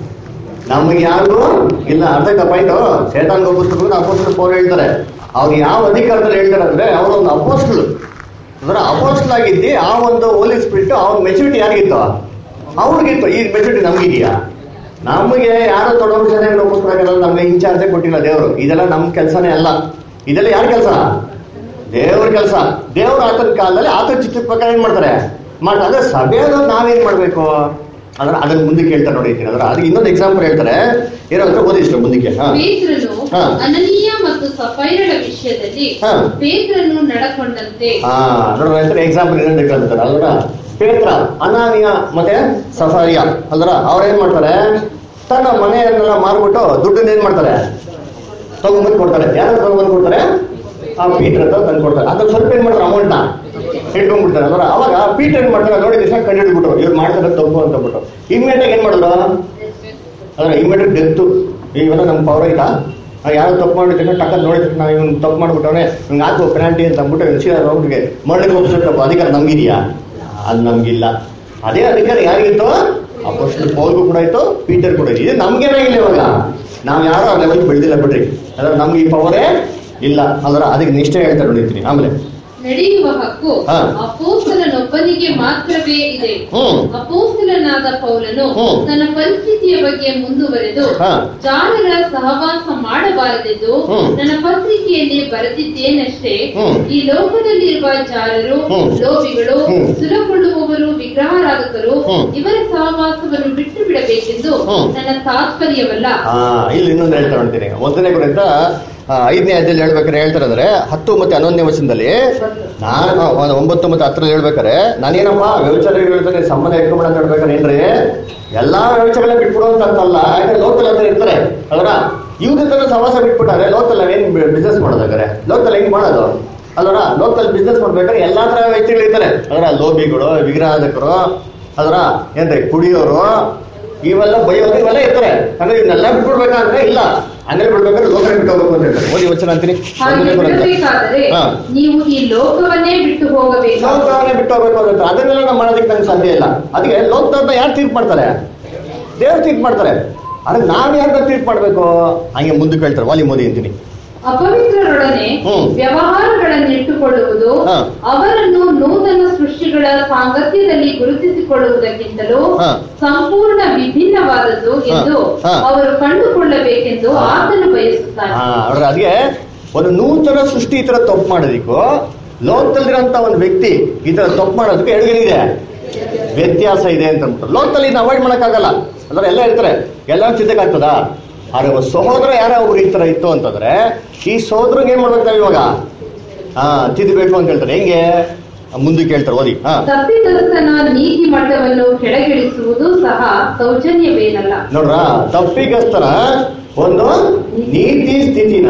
ನಮಗೆ ಯಾರಿಗೂ ಇಲ್ಲ ಅರ್ಥ ಆಯ್ತಾ ಪಾಯಿಂಟು ಸೇತಾನ್ ಒಪ್ಪಿಸ್ಕೊಡ್ಬೇಕು ಅಪೋಸ್ಟಲ್ ಪೌಲ್ ಹೇಳ್ತಾರೆ ಅವ್ರು ಯಾವ ಅಧಿಕಾರದಲ್ಲಿ ಹೇಳ್ತಾರೆ ಅಂದ್ರೆ ಅವರು ಒಂದು ಅಪೋಸ್ಟಲ್ ಅಂದ್ರೆ ಅಪೋಸ್ಟಲ್ ಆಗಿದ್ದಿ ಆ ಒಂದು ಹೋಲಿ ಸ್ಪಿರಿಟ್ ಅವ್ರ ಮೆಚುರಿಟಿ ಯಾರಿಗಿತ್ತು ಅವ್ರಿಗಿತ್ತು ಈ ಮೆಚುರಿಟಿ ನಮಗಿದೆಯಾ ನಮಗೆ ಯಾರೋ ತೊಡಗು ಚೆನ್ನಾಗಿ ಒಪ್ಪಿಸ್ಕೊಡಕ್ಕಾಗಲ್ಲ ನಮ್ಗೆ ಇನ್ಚಾರ್ಜೇ ಕೊಟ್ಟಿಲ್ಲ ದೇವರು ಇದೆಲ್ಲ ನಮ್ಮ ಕೆಲಸನೇ ಅಲ್ಲ ಇದೆಲ್ಲ ಯಾರ ಕೆಲಸ ದೇವ್ರ ಕೆಲಸ ದೇವ್ರ ಆತನ ಕಾಲದಲ್ಲಿ ಆತನ ಚಿತ್ರದ ಪ್ರಕಾರ ಏನ್ ಮಾಡ್ತಾರೆ ಮಾಡ್ತಾರೆ ಅಂದ್ರೆ ಸಭೆಯಲ್ಲ ನಾವೇನ್ ಮಾಡ್ಬೇಕು ಅಂದ್ರೆ ಅದನ್ನ ಮುಂದಕ್ಕೆ ಹೇಳ್ತಾರೆ ನೋಡಿ ಅಂದ್ರೆ ಅದಕ್ಕೆ ಇನ್ನೊಂದು ಎಕ್ಸಾಂಪಲ್ ಹೇಳ್ತಾರೆ ಏನೋ ಅಂತ ಓದಿ ಇಷ್ಟು ಮುಂದಕ್ಕೆ ಹಾ ಪೇತ್ರನು ಹಾ. ಅನನೀಯ ಮತ್ತು ಸಫೈರಳ ವಿಷಯದಲ್ಲಿ ಹಾ. ಪೇತ್ರನು ನಡಕೊಂಡಂತೆ ಹಾ ನೋಡ್ರ ಹೇಳ್ತಾರೆ ಎಕ್ಸಾಂಪಲ್ ಏನಂತ ಹೇಳ್ತಾರೆ ಅಲ್ರ ಪೇತ್ರ ಅನಾನಿಯ ಮತ್ತೆ ಸಫಾರಿಯ ಅಲ್ರ ಅವ್ರೇನ್ ಮಾಡ್ತಾರೆ ತನ್ನ ಮನೆಯನ್ನೆಲ್ಲ ಮಾರ್ಬಿಟ್ಟು ದುಡ್ಡನ್ನ ಏನ್ ಮಾಡ್ತಾರೆ ತಗೊಂಡ್ಬಂದು ಕೊಡ್ತಾರೆ ಯಾರು ತಗೊಂಡ್ಬಂದು ಕೊಡ್ತಾರೆ ಆ ಪೀಟರ್ ಅಂತ ತಂದು ಕೊಡ್ತಾರೆ ಅದ್ರ ಸ್ವಲ್ಪ ಏನ್ ಮಾಡ್ತಾರೆ ಅಮೌಂಟ್ನ ಇಟ್ಕೊಂಡ್ಬಿಡ್ತಾರೆ ಅಲ್ರ ಅವಾಗ ಪೀಟರ್ ಏನ್ ಮಾಡ್ತಾರೆ ನೋಡಿ ದಿವಸ ಕಂಡು ಹಿಡ್ಬಿಟ್ರು ಇವ್ರು ಮಾಡ್ತಾರೆ ತಪ್ಪು ಅಂತ ಬಿಟ್ಟು ಇಮ್ಮಿಡಿಯೇಟ್ ಏನ್ ಮಾಡಿದ್ರು ಅಂದ್ರೆ ಇಮಿಡಿಯೇಟ್ ಡೆತ್ತು ಇವೆಲ್ಲ ನಮ್ಮ ಪವರ್ ಐತಾ ಆ ಯಾರೋ ತಪ್ಪು ಮಾಡಿದ್ರೆ ಟಕ್ಕ ನೋಡಿದ್ರೆ ನಾವು ಇವ್ನು ತಪ್ಪು ಮಾಡ್ಬಿಟ್ಟವನೆ ಇವ್ನಿಗೆ ಹಾಕುವ ಪೆನಾಲ್ಟಿ ಅಂತ ಅಂದ್ಬಿಟ್ಟು ಸೀದಾ ಅವ್ರಿಗೆ ಮರಳಿಗೆ ಹೋಗ್ಸೋ ಅಧಿಕಾರ ನಮ್ಗಿದೆಯಾ ಅದು ನಮ್ಗಿಲ್ಲ ಅದೇ ಅಧಿಕಾರ ಯಾರಿಗಿತ್ತು ಅಪೋಸ್ಟಲ್ ಪೌಲ್ಗೂ ಕೂಡ ಇತ್ತು ಪೀಟರ್ ಕೂಡ ಇದೆ ಇದು ನಮ್ಗೇನಾಗಿಲ್ಲ ಇವಾಗ ನಾವು ಯಾರು ಆ ಲೆವೆಲ್ ಬೆಳೆದಿಲ್ಲ ಬಿಡ್ರಿ ಅದ್ರ ನಮ್ಗೆ ಈ ಪವರೇ ಇಲ್ಲ ಅದರ ಅದಕ್ಕೆ ನಿಷ್ಠೆ ಹೇಳ್ತಾ ನೋಡಿರ್ತೀನಿ ಆಮೇಲೆ ನಡೆಯುವ ಹಕ್ಕು ಹಾ. ಅಪೋಸ್ತಲನೊಬ್ಬನಿಗೆ ಮಾತ್ರವೇ ಇದೆ ಹ್ಮ್ ಅಪೋಸ್ತಲನಾದ ಪೌಲನು ಹ್ಮ್. ತನ್ನ ಪರಿಸ್ಥಿತಿಯ ಬಗ್ಗೆ ಮುಂದುವರೆದು ಹಾ. ಜಾಲರ ಸಹವಾಸ ಮಾಡಬಾರದೆಂದು ಹ್ಮ್. ನನ್ನ ಪತ್ರಿಕೆಯಲ್ಲಿ ಬರೆದಿದ್ದೇನಷ್ಟೇ ಹ್ಮ್. ಈ ಲೋಕದಲ್ಲಿರುವ ಇರುವ ಜಾರರು ಹ್ಮ್. ಲೋಭಿಗಳು ಹ್ಮ್. ಸುಲಕೊಳ್ಳುವವರು ವಿಗ್ರಹಾರಾಧಕರು ಹ್ಮ್. ಇವರ ಸಹವಾಸವನ್ನು ಬಿಟ್ಟು ಬಿಡಬೇಕೆಂದು ಹ್ಮ್. ನನ್ನ ತಾತ್ಪರ್ಯವಲ್ಲ ಆ ಇಲ್ಲಿ ಇನ್ನೊಂದು ಹೇಳ್ತಾ ನೋಡ್ತೀನಿ ಒಂದನೇ ಕುರಿತ ಆ, ಐದನೇ ಅಧ್ಯಾಯದಲ್ಲಿ ಹೇಳ್ಬೇಕಾದ್ರೆ ಹೇಳ್ತಾರೆ ಅಂದ್ರೆ ಹತ್ತು ಮತ್ತೆ ಹನ್ನೊಂದನೇ ವರ್ಷದಲ್ಲಿ ನಾನು ಒಂದು ಒಂಬತ್ತು ಮತ್ತೆ ಹತ್ತರಲ್ಲಿ ಹೇಳ್ಬೇಕಾರೆ ನಾನೇನಪ್ಪ ವ್ಯವಚಾರ ಹೇಳ್ತಾನೆ ಸಂಬಂಧ ಇಟ್ಕೊಂಬಿಡ ಅಂತ ಹೇಳ್ಬೇಕಾರೆ ಏನ್ರಿ ಎಲ್ಲಾ ವ್ಯವಚಾರಗಳನ್ನ ಬಿಟ್ಬಿಡು ಅಂತ ಅಂತಲ್ಲ ಯಾಕಂದ್ರೆ ಲೋಕಲ್ ಅಂತ ಇರ್ತಾರೆ ಅಲ್ರ ಇವ್ರ ಹತ್ರ ಸವಾಸ ಬಿಟ್ಬಿಟ್ಟಾರೆ ಲೋಕಲ್ ಏನ್ ಬಿಸ್ನೆಸ್ ಮಾಡೋದಾಗಾರೆ ಲೋಕಲ್ ಹೆಂಗ್ ಮಾಡೋದು ಅಲ್ವರ ಲೋಕಲ್ ಬಿಸ್ನೆಸ್ ಮಾಡ್ಬೇಕಾದ್ರೆ ಎಲ್ಲಾ ತರ ವ್ಯಕ್ತಿಗಳು ಇರ್ತಾರೆ ಅದರ ಲೋಭಿಗಳು ವಿಗ್ರಹಾಧಕರು ಅದರ ಏನ್ರಿ ಕುಡಿಯೋರು ಇವೆಲ್ಲ ಬೈಯೋರು ಇವೆಲ್ಲ ಇರ್ತಾರೆ ಅಂದ್ರೆ ಇವನ್ನೆಲ್ಲ ಬಿಟ್ಬಿಡ್ಬೇಕಂದ್ರೆ ಇಲ್ಲ ಹಂಗೆ ಬಿಡ್ಬೇಕಾದ್ರೆ ಲೋಕಲ್ ಬಿಟ್ಟು ಹೋಗ್ಬೇಕು ಅಂತ ಹೇಳ್ತಾರೆ ಓದಿ ವಚನ ಅಂತೀನಿ ಹಾಗೆ ಒಂದನೇ ಕೊರಿಂಥ. ಬಿಡಬೇಕಾದರೆ ಹಾ. ನೀವು ಈ ಲೋಕವನ್ನೇ ಬಿಟ್ಟು ಹೋಗಬೇಕು ಲೋಕವನ್ನೇ ಬಿಟ್ಟು ಹೋಗ್ಬೇಕು ಅಂತ ಅದನ್ನೆಲ್ಲ ನಾವು ಮಾಡೋದಕ್ಕೆ ನಂಗೆ ಸಾಧ್ಯ ಇಲ್ಲ ಅದಕ್ಕೆ ಲೋಕದವ್ರನ್ನ ಯಾರು ತೀರ್ಪು ಮಾಡ್ತಾರೆ ದೇವ್ರು ತೀರ್ಪು ಮಾಡ್ತಾರೆ ಆದ್ರೆ ನಾವ್ ಯಾರನ್ನ ತೀರ್ಪು ಮಾಡ್ಬೇಕು ಹಂಗೆ ಮುಂದಕ್ಕೆ ಹೇಳ್ತಾರೆ ವಾಲಿ ಮೋದಿ ಅಂತೀನಿ ಅಪವಿತ್ರರೊಡನೆ ಹ್ಮ್. ವ್ಯವಹಾರಗಳನ್ನಿಟ್ಟುಕೊಳ್ಳುವುದು ಹಾ. ಅವರನ್ನು ನೂತನ ಸೃಷ್ಟಿಗಳ ಸಾಂಗತ್ಯದಲ್ಲಿ ಗುರುತಿಸಿಕೊಳ್ಳುವುದಕ್ಕಿಂತಲೂ ಹಾ. ಸಂಪೂರ್ಣ ವಿಭಿನ್ನವಾದದ್ದು ಹಾ. ಎಂದು ಹಾ. ಅವರು ಕಂಡುಕೊಳ್ಳಬೇಕೆಂದು ಹಾ. ಆತನು ಬಯಸುತ್ತಾನೆ ಹಾ ನೋಡ್ರಿ ಅದಕ್ಕೆ ಒಂದು ನೂತನ ಸೃಷ್ಟಿ ಈ ತರ ತಪ್ಪು ಮಾಡೋದಿಕ್ಕೂ ಲೋಕದಲ್ಲಿರೋಂಥ ಒಂದು ವ್ಯಕ್ತಿ ಈ ತರ ತಪ್ಪು ಮಾಡೋದಕ್ಕೆ ಎಡಗೇನಿದೆ ವ್ಯತ್ಯಾಸ ಇದೆ ಅಂತ ಅಂದ್ಬಿಟ್ಟು ಲೋಕದಲ್ಲಿ ಇದನ್ನ ಅವಾಯ್ಡ್ ಮಾಡೋಕ್ಕಾಗಲ್ಲ ಅಂದ್ರೆ ಎಲ್ಲ ಇರ್ತಾರೆ ಎಲ್ಲ ಚಿಂತೆಗಾಗ್ತದ ಆದ್ರೆ ಒಬ್ಬ ಸಹೋದರ ಯಾರೋ ಒಬ್ರು ಈ ತರ ಇತ್ತು ಅಂತಂದ್ರೆ ಈ ಸಹೋದರಿಗೆ ಏನ್ ಮಾಡ್ಬೇಕು ನಾವು ಇವಾಗ ಹಾ ತಿದ್ದಬೇಕು ಅಂತ ಹೇಳ್ತಾರೆ ಹೆಂಗೆ ಮುಂದಕ್ಕೆ ಹೇಳ್ತಾರೆ ಓದಿ ಹಾ ತಪ್ಪಿತಸ್ಥನ ನೀತಿ ಮಟ್ಟವನ್ನು ಕೆಳಗಿಳಿಸುವುದು ಸಹ ಸೌಜನ್ಯವೇನಲ್ಲ ನೋಡ್ರ ತಪ್ಪಿಗಸ್ತರ ಒಂದು ನೀತಿ ಸ್ಥಿತಿನ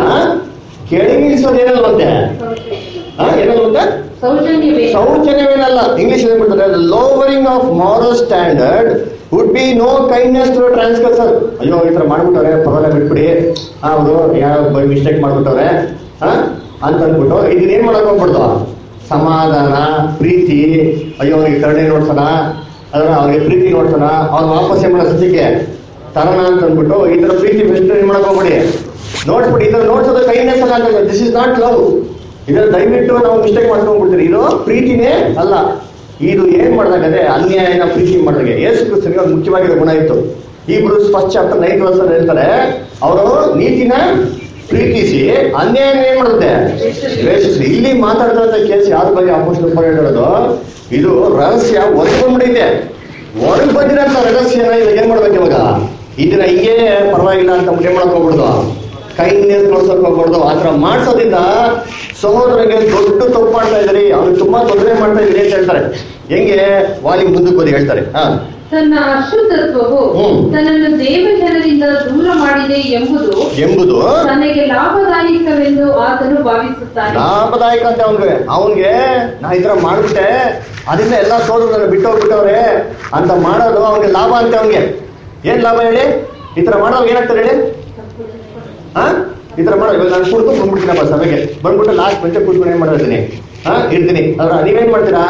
ಕೆಳಗಿಳಿಸೋದೇನಲ್ವಂತೆ ಹಾ ಏನಲ್ವಂತೆ ಸೌಜನ್ಯವೇ ಶೌಚನ್ಯವೇನಲ್ಲ ಇಂಗ್ಲಿಷ್ ಹೇಳ್ಬಿಡ್ತಾರೆ lowering of moral standard would be no kindness to transgressor ಅಯ್ಯೋ ಈ ತರ ಮಾಡ್ಬಿಟ್ಟವ್ರೆ ಪರವಾಗಿಲ್ಲ ಬಿಟ್ಬಿಡಿ ಅವರು ಯಾರೋ ಬೈ ಮಿಸ್ಟೇಕ್ ಮಾಡ್ಬಿಟ್ಟವ್ರೆ ಹಾ ಅಂತ ಅಂದ್ಬಿಟ್ಟು ಇದನ್ನ ಏನ್ ಮಾಡಕ್ ಹೋಗ್ಬಿಡ್ತು ಸಮಾಧಾನ ಪ್ರೀತಿ ಅಯ್ಯೋ ಅವ್ರಿಗೆ ಕರುಣೆ ನೋಡ್ಸೋಣ ಅದರ ಅವ್ರಿಗೆ ಪ್ರೀತಿ ನೋಡ್ಸೋಣ ಅವ್ರು ವಾಪಸ್ ಏನ್ ಮಾಡೋ ಸದ್ಯಕ್ಕೆ ತರೋಣ ಅಂತ ಅಂದ್ಬಿಟ್ಟು ಈ ತರ ಪ್ರೀತಿ ಬೆಸ್ಟ್ ಏನ್ ಮಾಡಕ್ ಹೋಗ್ಬಿಡಿ ನೋಡ್ಬಿಡಿ ಇದನ್ನ ನೋಡ್ಸೋದು ಕೈಂಡ್ನೆಸ್ ಅಲ್ಲ ಅಂತ ದಿಸ್ ಇಸ್ ನಾಟ್ ಲವ್ ಇದನ್ನ ದಯವಿಟ್ಟು ನಾವು ಮಿಸ್ಟೇಕ್ ಮಾಡ್ಕೊಂಡ್ಬಿಡ್ತೀರಿ ಇದು ಪ್ರೀತಿನೇ ಅಲ್ಲ ಇದು ಏನ್ ಮಾಡಿದಾಗದೆ ಅನ್ಯಾಯನ ಪ್ರೀತಿ ಮಾಡಿದಾಗೆ ಯೇಸು ಕ್ರಿಸ್ತನಿಗೆ ಒಂದು ಮುಖ್ಯವಾಗಿರೋ ಗುಣ ಇತ್ತು ಈ ಬ್ರೂಸ್ ಫಸ್ಟ್ ಚಾಪ್ಟರ್ ನೈನ್ ವರ್ಷ ಹೇಳ್ತಾರೆ ಅವರು ನೀತಿನ ಪ್ರೀತಿಸಿ ಅನ್ಯಾಯ ಏನ್ ಮಾಡುತ್ತೆ ದ್ವೇಷಿಸಿ ಇಲ್ಲಿ ಮಾತಾಡ್ತಾ ಕೇಸ್ ಯಾರ ಬಗ್ಗೆ ಅಪೋಸ್ಟ್ ಹೇಳೋದು ಇದು ರಹಸ್ಯ ಹೊರಗೊಂಡ್ಬಿಟ್ಟಿದೆ ಹೊರಗೆ ಬಂದಿರೋಂಥ ರಹಸ್ಯನ ಇವಾಗ ಏನ್ ಮಾಡ್ಬೇಕು ಇವಾಗ ಇದನ್ನ ಹಿಂಗೆ ಪರವಾಗಿಲ್ಲ ಅಂತ ಏನ್ ಮಾಡಕ್ ಹೋಗ್ಬಿಡ್ದು ಕೈಂಡ್ನೆಸ್ ನೋಡ್ಸಕ್ ಹೋಗ್ಬಾರ್ದು ಆ ಥರ ಮಾಡ್ಸೋದ್ರಿಂದ ಸಹೋದರಿಗೆ ದೊಡ್ಡ ತಪ್ಪು ಮಾಡ್ತಾ ಇದ್ರಿ ಅವ್ರಿಗೆ ತುಂಬಾ ತೊಂದರೆ ಮಾಡ್ತಾ ಇದ್ರಿ ಅಂತ ಹೇಳ್ತಾರೆ ಹೆಂಗೆ ವಾಲಿ ಮುಂದಕ್ಕೆ ಓದಿ ಹೇಳ್ತಾರೆ ಹಾ ತನ್ನ ಅಶುದ್ಧತ್ವವು ಹ್ಮ್. ತನ್ನನ್ನು ದೇವಜನರಿಂದ ದೂರ ಮಾಡಿದೆ ಎಂಬುದು ಎಂಬುದು ತನಗೆ ಲಾಭದಾಯಕವೆಂದು ಆತನು ಭಾವಿಸುತ್ತಾನೆ ಲಾಭದಾಯಕ ಅಂತ ಅವನ್ಗೆ ಅವನ್ಗೆ ನಾ ಈ ತರ ಮಾಡ್ಬಿಟ್ಟೆ ಅದರಿಂದ ಎಲ್ಲಾ ಸೋದ್ರು ನನ್ನ ಬಿಟ್ಟು ಹೋಗ್ಬಿಟ್ಟವ್ರೆ ಅಂತ ಮಾಡೋದು ಅವ್ನಿಗೆ ಲಾಭ ಅಂತ ಅವನ್ಗೆ ಏನ್ ಲಾಭ ಹೇಳಿ ಈ ತರ ಮಾಡೋವಾಗ ಏನಾಗ್ತದೆ ಹೇಳಿ ಹಾ ಈ ತರ ಮಾಡೋ ಇವಾಗ ನಾನು ಕುಡ್ದು ಬಂದ್ಬಿಡ್ತೀನಪ್ಪ ಸಭೆಗೆ ಬಂದ್ಬಿಟ್ಟು ಲಾಸ್ಟ್ ಬೆಂಚ ಕೂತ್ಕೊಂಡು ಏನ್ ಮಾಡಿರ್ತೀನಿ ಹಾ ಇರ್ತೀನಿ ಅದ್ರ ನೀವೇನ್ ಮಾಡ್ತೀರಾ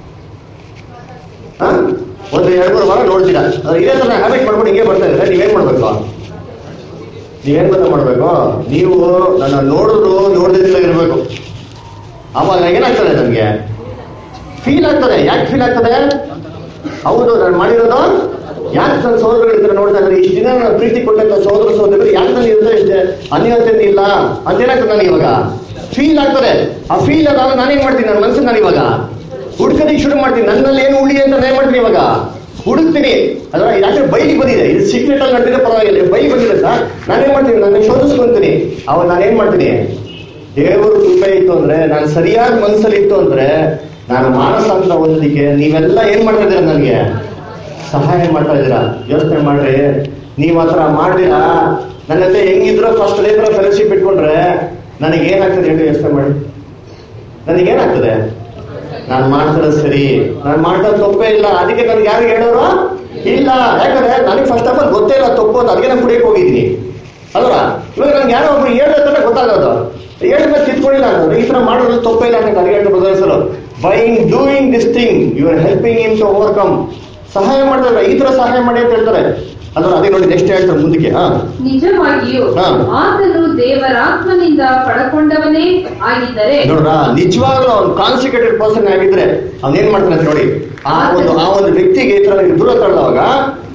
ಹಾ ಒಂದು ಎರಡು ಮೂರು ವಾರ ನೋಡ್ತೀರಾ ಅದ್ರ ಇದೇ ತರ ಹ್ಯಾಬಿಟ್ ಮಾಡ್ಕೊಂಡು ಹಿಂಗೆ ಬರ್ತಾ ಇದ್ರೆ ನೀವೇನ್ ಮಾಡ್ಬೇಕು ನೀವೇನ್ ಗೊತ್ತಾ ಮಾಡ್ಬೇಕು ನೀವು ನನ್ನ ನೋಡಿದ್ರು ನೋಡದಿಲ್ಲ ಇರಬೇಕು ಅವಾಗ ಏನಾಗ್ತದೆ ನಮ್ಗೆ ಫೀಲ್ ಆಗ್ತದೆ ಯಾಕೆ ಫೀಲ್ ಆಗ್ತದೆ ಹೌದು ನಾನು ಮಾಡಿರೋದು ಯಾಕೆ ನನ್ನ ಸೋದರಗಳು ಇದ್ರೆ ನೋಡ್ತಾ ಇದ್ರೆ ಇಷ್ಟು ದಿನ ನಾನು ಪ್ರೀತಿ ಕೊಟ್ಟಂತ ಸೋದರ ಸೋದರರು ಯಾಕೆ ನಾನು ಇರ್ತಾ ಇದ್ದೆ ಅನ್ಯೋನ್ಯತೆ ಇಲ್ಲ ಅಂತೇನಾಗ್ತದೆ ನನಗೆ ಇವಾಗ ಫೀಲ್ ಆಗ್ತದೆ ಆ ಫೀಲ್ ಅದಾಗ ನಾನೇನ್ ಮಾಡ್ತೀನಿ ನನ್ನ ಮನಸ್ಸು ನಾನು ಇವಾಗ ಹುಡ್ಕೋದಿಕ್ ಶುರು ಮಾಡ್ತೀನಿ ನನ್ನಲ್ಲಿ ಏನು ಉಳಿ ಅಂತ ನಾನು ಏನ್ ಮಾಡ್ತೀನಿ ಇವಾಗ ಹುಡುಕ್ತೀನಿ ಅದರ ಯಾಕೆ ಬೈಲಿಗೆ ಬಂದಿದೆ ಇದು ಸೀಕ್ರೆಟ್ ಅಲ್ಲಿ ನಡೆದಿದೆ ಪರವಾಗಿಲ್ಲ ಬೈ ಬಂದಿದೆ ಸರ್ ನಾನೇನ್ ಮಾಡ್ತೀನಿ ನಾನು ಶೋಧಿಸ್ಕೊಂತೀನಿ ಅವಾಗ ನಾನೇನ್ ಮಾಡ್ತೀನಿ ದೇವರು ಕೃಪೆ ಇತ್ತು ಅಂದ್ರೆ ನಾನು ಸರಿಯಾದ ಮನಸ್ಸಲ್ಲಿ ಇತ್ತು ಅಂದ್ರೆ ನಾನು ಮಾನಸ ಅಂತ ಓದಲಿಕ್ಕೆ ನೀವೆಲ್ಲ ಏನ್ ಮಾಡ್ತಾ ಇದ್ದೀರಾ ನನಗೆ ಸಹಾಯ ಮಾಡ್ತಾ ಇದ್ದೀರಾ ಯೋಚನೆ ಮಾಡ್ರಿ ನೀವ್ ಆ ಥರ ಮಾಡ್ದಿರಾ ನನ್ನ ಜೊತೆ ಹೆಂಗಿದ್ರು ಫಸ್ಟ್ ಅದೇ ಥರ ಫೆಲೋಶಿಪ್ ಇಟ್ಕೊಂಡ್ರೆ ನನಗೆ ಏನಾಗ್ತದೆ ಹೇಳಿ ಯೋಚನೆ ಮಾಡಿ ನನಗೇನಾಗ್ತದೆ ನಾನು ಮಾಡ್ತಿರೋದು ಸರಿ ನಾನು ಮಾಡ್ತಾ ತಪ್ಪೇ ಇಲ್ಲ ಅದಕ್ಕೆ ನನ್ಗೆ ಯಾರು ಹೇಳೋರು ಇಲ್ಲ ಯಾಕಂದ್ರೆ ನನಗೆ ಫಸ್ಟ್ ಆಫ್ ಆಲ್ ಗೊತ್ತೇ ಇಲ್ಲ ತಪ್ಪು ಅಂತ ಅದಕ್ಕೆ ನಾನು ಕುಡಿಯಕ್ಕೆ ಹೋಗಿದ್ದೀನಿ ಅಲ್ವಾ ಇವಾಗ ನನ್ಗೆ ಯಾರೋ ಒಬ್ರು ಹೇಳ್ತಾರೆ ಗೊತ್ತಾಗೋದು ಹೇಳಿದ್ಮೇಲೆ ತಿದ್ಕೊಂಡಿಲ್ಲ ಅಂತಂದ್ರೆ ಈ ತರ ಮಾಡೋದು ತಪ್ಪೇ ಇಲ್ಲ ಅಂತ ನನಗೆ ಹೇಳ್ತಾರೆ ಬದಲಿಸಲು by doing this thing you are helping him to overcome ಸಹಾಯ ಮಾಡ್ತಾರೆ ಈ ತರ ಸಹಾಯ ಮಾಡಿ ಅಂತ ಹೇಳ್ತಾರೆ ಅದ್ರ ಅದೇ ನೋಡಿ ನೆಕ್ಸ್ಟ್ ಹೇಳ್ತಾರೆ ಮುಂದಕ್ಕೆ ಹಾ ನಿಜವಾಗಿಯೂ ಹಾ. ಆತನು ದೇವರಾತ್ಮನಿಂದ ಪಡಕೊಂಡವನೇ ಆಗಿದ್ದರೆ ನೋಡ್ರ ನಿಜವಾಗ್ಲೂ ಅವ್ನು ಕಾನ್ಸಿಕ್ರೇಟೆಡ್ ಪರ್ಸನ್ ಆಗಿದ್ರೆ ಅವ್ನ್ ಏನ್ ಮಾಡ್ತಾನೆ ಅಂತ ನೋಡಿ ಆ ಒಂದು ಆ ಒಂದು ವ್ಯಕ್ತಿಗೆ ಈ ತರ ನೀವು ದೂರ ತಳ್ಳುವಾಗ